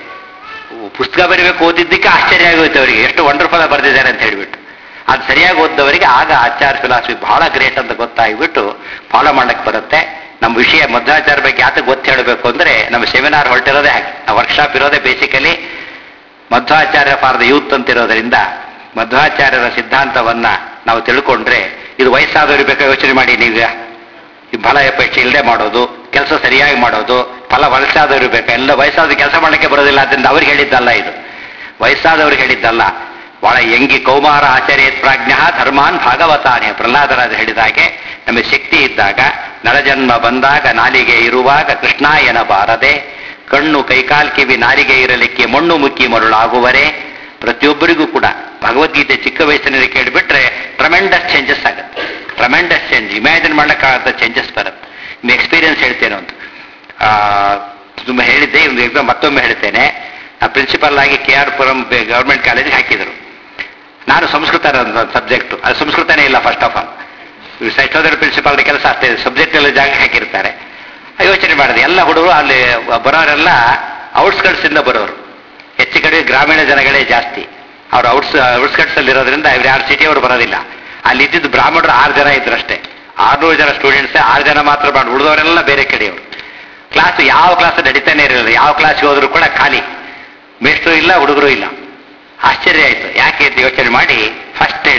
ಪುಸ್ತಕ ಬರೀಬೇಕು ಓದಿದ್ದಕ್ಕೆ ಆಶ್ಚರ್ಯ ಆಗೋಯ್ತು ಅವರಿಗೆ ಎಷ್ಟು ವಂಡರ್ಫುಲ್ ಬರೆದಿದ್ದಾರೆ ಅಂತ ಹೇಳ್ಬಿಟ್ಟು ಅದು ಸರಿಯಾಗಿ ಓದ್ದವರಿಗೆ ಆಗ ಆಚಾರ ಫಿಲಾಸಫಿ ಬಹಳ ಗ್ರೇಟ್ ಅಂತ ಗೊತ್ತಾಗ್ಬಿಟ್ಟು ಫಾಲೋ ಮಾಡಕ್ಕೆ ಬರುತ್ತೆ ನಮ್ಮ ವಿಷಯ ಮಧ್ವಾಚಾರ ಬಗ್ಗೆ ಯಾತಕ್ಕೆ ಗೊತ್ತು ಹೇಳಬೇಕು ಅಂದ್ರೆ ನಮ್ಮ ಸೆಮಿನಾರ್ ಹೊರಟಿರೋದೇ ಹಾಗೆ ನಾವು ವರ್ಕ್ಶಾಪ್ ಇರೋದೇ basically Madhvacharya for the youth ಅಂತಿರೋದ್ರಿಂದ ಮಧ್ವಾಚಾರ್ಯರ ಸಿದ್ಧಾಂತವನ್ನ ನಾವು ತಿಳ್ಕೊಂಡ್ರೆ ಇದು ವಯಸ್ಸಾದವರು ಬೇಕಾ ಯೋಚನೆ ಮಾಡಿ ನೀವು ಈ ಫಲ ಅಪೇಕ್ಷೆ ಇಲ್ಲದೆ ಮಾಡೋದು ಕೆಲಸ ಸರಿಯಾಗಿ ಮಾಡೋದು ಫಲ ವಯಸ್ಸಾದವರು ಬೇಕಾ ಎಲ್ಲ ವಯಸ್ಸಾದ ಕೆಲಸ ಮಾಡಲಿಕ್ಕೆ ಬರೋದಿಲ್ಲ ಅದರಿಂದ ಅವ್ರಿಗೆ ಹೇಳಿದ್ದಲ್ಲ ಇದು ವಯಸ್ಸಾದವ್ರಿಗೆ ಹೇಳಿದ್ದಲ್ಲ ಬಹಳ ಎಂಗಿ ಕೌಮಾರ ಆಚಾರ್ಯ ಪ್ರಾಜ್ಞ ಧರ್ಮಾನ್ ಭಾಗವತಾನೆ ಪ್ರಹ್ಲಾದರಾಜ ಹೇಳಿದ ಹಾಗೆ ನಮಗೆ ಶಕ್ತಿ ಇದ್ದಾಗ ನಳಜನ್ಮ ಬಂದಾಗ ನಾಲಿಗೆ ಇರುವಾಗ ಕೃಷ್ಣಾಯನ ಬಾರದೆ ಕಣ್ಣು ಕೈಕಾಲ್ ಕಿವಿ ನಾಲಿಗೆ ಇರಲಿಕ್ಕೆ ಮಣ್ಣು ಮುಕ್ಕಿ ಮರುಳಾಗುವರೆ ಪ್ರತಿಯೊಬ್ಬರಿಗೂ ಕೂಡ ಭಗವದ್ಗೀತೆ ಚಿಕ್ಕ ವಯಸ್ಸಿನಲ್ಲಿ ಕೇಳಿಬಿಟ್ರೆ ಟ್ರಮೆಂಡಸ್ ಚೇಂಜಸ್ ಆಗುತ್ತೆ ಟ್ರಮೆಂಡಸ್ ಚೇಂಜ್ ಇಮ್ಯಾಜಿನ್ ಮಾಡಕ್ಕಾಗತ್ತ ಚೇಂಜಸ್ ಬರುತ್ತೆ ನಿಮ್ಮ ಎಕ್ಸ್ಪೀರಿಯನ್ಸ್ ಹೇಳ್ತೇನೆ ಒಂದು ಆ, ತುಂಬ ಹೇಳಿದ್ದೆ ಒಂದು ಎಕ್ಸಾಮ್ ಮತ್ತೊಮ್ಮೆ ಹೇಳ್ತೇನೆ ನಾ ಪ್ರಿನ್ಸಿಪಲ್ ಆಗಿ ಕೆ ಆರ್ ಪುರಂ ಗೌರ್ಮೆಂಟ್ ಕಾಲೇಜಿಗೆ ಹಾಕಿದರು ನಾನು ಸಂಸ್ಕೃತ ಸಬ್ಜೆಕ್ಟು ಅದು ಸಂಸ್ಕೃತನೇ ಇಲ್ಲ ಫಸ್ಟ್ ಆಫ್ ಆಲ್ ಸೆಕ್ಟೋದರ್ ಪ್ರಿನ್ಸಿಪಾಲ್ ಕೆಲಸ ಅಷ್ಟೇ ಸಬ್ಜೆಕ್ಟ್ ಎಲ್ಲ ಜಾಗ ಹಾಕಿರ್ತಾರೆ ಯೋಚನೆ ಮಾಡಿದೆ ಎಲ್ಲ ಹುಡುಗರು ಅಲ್ಲಿ ಬರೋರೆಲ್ಲ ಔಟ್ಸ್ಕಟ್ಸ್ ಇಂದ ಬರೋರು ಹೆಚ್ಚು ಕಡೆ ಗ್ರಾಮೀಣ ಜನಗಳೇ ಜಾಸ್ತಿ ಅವ್ರು ಔಟ್ಸ್ ಔಟ್ಸ್ಕಟ್ಸ್ ಅಲ್ಲಿ ಇರೋದ್ರಿಂದ ಇವ್ರು ಯಾರು ಸಿಟಿ ಅವರು ಬರೋದಿಲ್ಲ ಅಲ್ಲಿ ಇದ್ದಿದ್ದು ಬ್ರಾಹ್ಮಣರು ಆರು ಜನ ಇದ್ರಷ್ಟೇ ಆರ್ನೂರು ಜನ ಸ್ಟೂಡೆಂಟ್ಸ್ ಆರು ಜನ ಮಾತ್ರ ಮಾಡಿ ಉಳಿದವರೆಲ್ಲ ಬೇರೆ ಕಡೆಯವರು ಕ್ಲಾಸ್ ಯಾವ ಕ್ಲಾಸ್ ನಡೀತಾನೆ ಇರಲಿಲ್ಲ ಯಾವ ಕ್ಲಾಸ್ಗೆ ಹೋದ್ರು ಕೂಡ ಖಾಲಿ ಮೇಷ್ಟ್ರು ಇಲ್ಲ ಹುಡುಗರು ಇಲ್ಲ ಆಶ್ಚರ್ಯ ಆಯ್ತು ಯಾಕೆ ಅಂತ ಯೋಚನೆ ಮಾಡಿ ಫಸ್ಟ್ ಹೇಳಿದೆ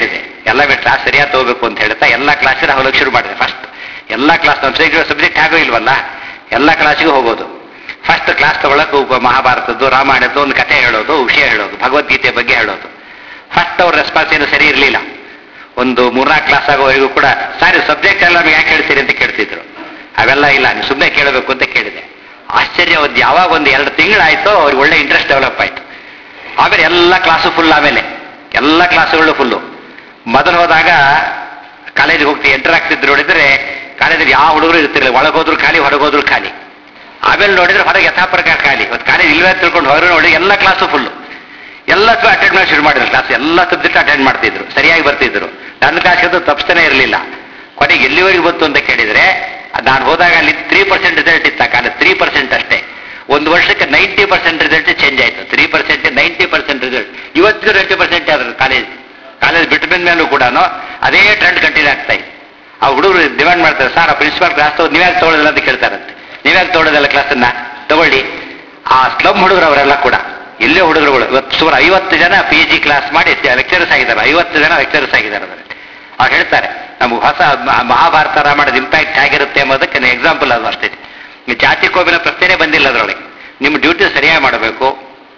ಎಲ್ಲ ಕ್ಲಾಸ್ ಸರಿಯಾಗಿ ತಗೋಬೇಕು ಅಂತ ಹೇಳ್ತಾ ಎಲ್ಲ ಕ್ಲಾಸಿನ ಹೋಗಕ್ಕೆ ಶುರು ಮಾಡಿದೆ ಫಸ್ಟ್ ಎಲ್ಲ ಕ್ಲಾಸ್ ನಮ್ಮ ಸಬ್ಜೆಕ್ಟ್ ಆಗೋ ಇಲ್ವಲ್ಲ ಎಲ್ಲ ಕ್ಲಾಸಿಗೂ ಹೋಗೋದು ಫಸ್ಟ್ ಕ್ಲಾಸ್ ತಗೊಳಕ್ಕೆ ಒಬ್ಬ ಮಹಾಭಾರತದ್ದು ರಾಮಾಯಣದ್ದು ಒಂದು ಕಥೆ ಹೇಳೋದು ವಿಷಯ ಹೇಳೋದು ಭಗವದ್ಗೀತೆ ಬಗ್ಗೆ ಹೇಳೋದು ಫಸ್ಟ್ ಅವ್ರ ರೆಸ್ಪಾನ್ಸ್ ಏನು ಸರಿ ಇರಲಿಲ್ಲ ಒಂದು ಮೂರ್ನಾಲ್ಕು ಕ್ಲಾಸ್ ಆಗೋವರೆಗೂ ಕೂಡ ಸಾರಿ ಸಬ್ಜೆಕ್ಟ್ ಎಲ್ಲ ನಮಗೆ ಯಾಕೆ ಹೇಳ್ತೀರಿ ಅಂತ ಕೇಳ್ತಿದ್ರು ಅವೆಲ್ಲ ಇಲ್ಲ ನೀವು ಸುಮ್ಮನೆ ಕೇಳಬೇಕು ಅಂತ ಕೇಳಿದೆ ಆಶ್ಚರ್ಯ ಒಂದು ಯಾವಾಗ ಒಂದು ಎರಡು ತಿಂಗಳಾಯ್ತು ಅವ್ರಿಗೆ ಒಳ್ಳೆ ಇಂಟ್ರೆಸ್ಟ್ ಡೆವಲಪ್ ಆಯ್ತು ಆಮೇಲೆ ಎಲ್ಲ ಕ್ಲಾಸು ಫುಲ್ ಆಮೇಲೆ ಎಲ್ಲ ಕ್ಲಾಸುಗಳು ಫುಲ್ಲು ಮೊದಲು ಹೋದಾಗ ಕಾಲೇಜಿಗೆ ಹೋಗ್ತಿ ಎಂಟರ್ ಆಗ್ತಿದ್ರು ನೋಡಿದ್ರೆ ಕಾಲೇಜಲ್ಲಿ ಯಾವ ಹುಡುಗರು ಇರ್ತಿರಲಿಲ್ಲ ಒಳಗೋದ್ರು ಖಾಲಿ ಹೊರಗೋದ್ರು ಖಾಲಿ ಆಮೇಲೆ ನೋಡಿದ್ರೆ ಹೊರಗೆ ಯಥಾ ಪ್ರಕಾರ ಖಾಲಿ ಇವತ್ತು ಕಾಲೇಜ್ ಇಲ್ವೇ ಅಂತ ತಿಳ್ಕೊಂಡು ಹೊರಗೆ ನೋಡಿ ಎಲ್ಲ ಕ್ಲಾಸು ಫುಲ್ಲು ಎಲ್ಲಕ್ಕೂ ಅಟೆಂಡ್ ಮಾಡಿ ಶುರು ಮಾಡಿದ್ರು ಕ್ಲಾಸ್ ಎಲ್ಲ ಸಬ್ಜೆಕ್ಟ್ ಅಟೆಂಡ್ ಮಾಡ್ತಿದ್ರು ಸರಿಯಾಗಿ ಬರ್ತಿದ್ರು ನನ್ನ ಕ್ಲಾಸ್ ತಪ್ಪಿಸ್ತಾನೆ ಇರಲಿಲ್ಲ ಕೊನೆಗೆ ಎಲ್ಲಿವರೆಗೆ ಬಂತು ಅಂತ ಕೇಳಿದ್ರೆ ನಾನು ಹೋದಾಗ ಅಲ್ಲಿ ತ್ರೀ ಪರ್ಸೆಂಟ್ ರಿಸಲ್ಟ್ ಇತ್ತ ಕಾಲೇಜ್ ತ್ರೀ ಪರ್ಸೆಂಟ್ ಅಷ್ಟೇ ಒಂದು ವರ್ಷಕ್ಕೆ ನೈಂಟಿ ಪರ್ಸೆಂಟ್ ರಿಸಲ್ಟ್ ಚೇಂಜ್ ಆಯ್ತು three percent ninety percent result ಇವತ್ತಿಗೂ ನೈಂಟಿ ಪರ್ಸೆಂಟ್ ಆದ್ರು ಕಾಲೇಜ್ ಕಾಲೇಜ್ ಬಿಟ್ಟ ಬಂದ ಮೇಲೂ ಕೂಡ ಅದೇ ಟ್ರೆಂಡ್ ಕಂಟಿನ್ಯೂ ಆಗ್ತಾ ಇದೆ ಆ ಹುಡುಗರು ಡಿಮ್ಯಾಂಡ್ ಮಾಡ್ತಾರೆ ಸರ್ ಆ ಪ್ರಿನ್ಸಿಪಾಲ್ ಕ್ಲಾಸ್ ತಗೋ ನೀವ್ಯಾಕೆ ತಗೊಳ್ಳೋದಿಲ್ಲ ಅಂತ ಕೇಳ್ತಾರಂತೆ ನೀವ್ಯಾಕೆ ತಗೊಳ್ಳೋದಿಲ್ಲ ಕ್ಲಾಸನ್ನ ತಗೊಳ್ಳಿ ಆ ಸ್ಲಮ್ ಹುಡುಗರು ಅವರೆಲ್ಲ ಕೂಡ ಎಲ್ಲೇ ಹುಡುಗರುಗಳು ಇವತ್ತು ಸುಮಾರು ಐವತ್ತು ಜನ ಪಿ ಜಿ ಕ್ಲಾಸ್ ಮಾಡಿ ಲೆಕ್ಚರ್ಸ್ ಆಗಿದ್ದಾರೆ ಐವತ್ತು ಜನ ಲೆಕ್ಚರ್ಸ್ ಆಗಿದ್ದಾರೆ ಅದರಲ್ಲಿ ಅವ್ರು ಹೇಳ್ತಾರೆ ನಮ್ಗೆ ಹೊಸ ಮ- ಮಹಾಭಾರತ ರಾಮಾಯಣದ ಇಂಪ್ಯಾಕ್ಟ್ ಆಗಿರುತ್ತೆ ಎಂಬುದಕ್ಕೆ ಎಕ್ಸಾಂಪಲ್ ಅದು ಅಷ್ಟೇ ಈ ಜಾತಿ ಕೋಮಿನ ಪ್ರಶ್ನೆನೇ ಬಂದಿಲ್ಲ ಅದರೊಳಗೆ ನಿಮ್ಮ ಡ್ಯೂಟಿ ಸರಿಯಾಗಿ ಮಾಡಬೇಕು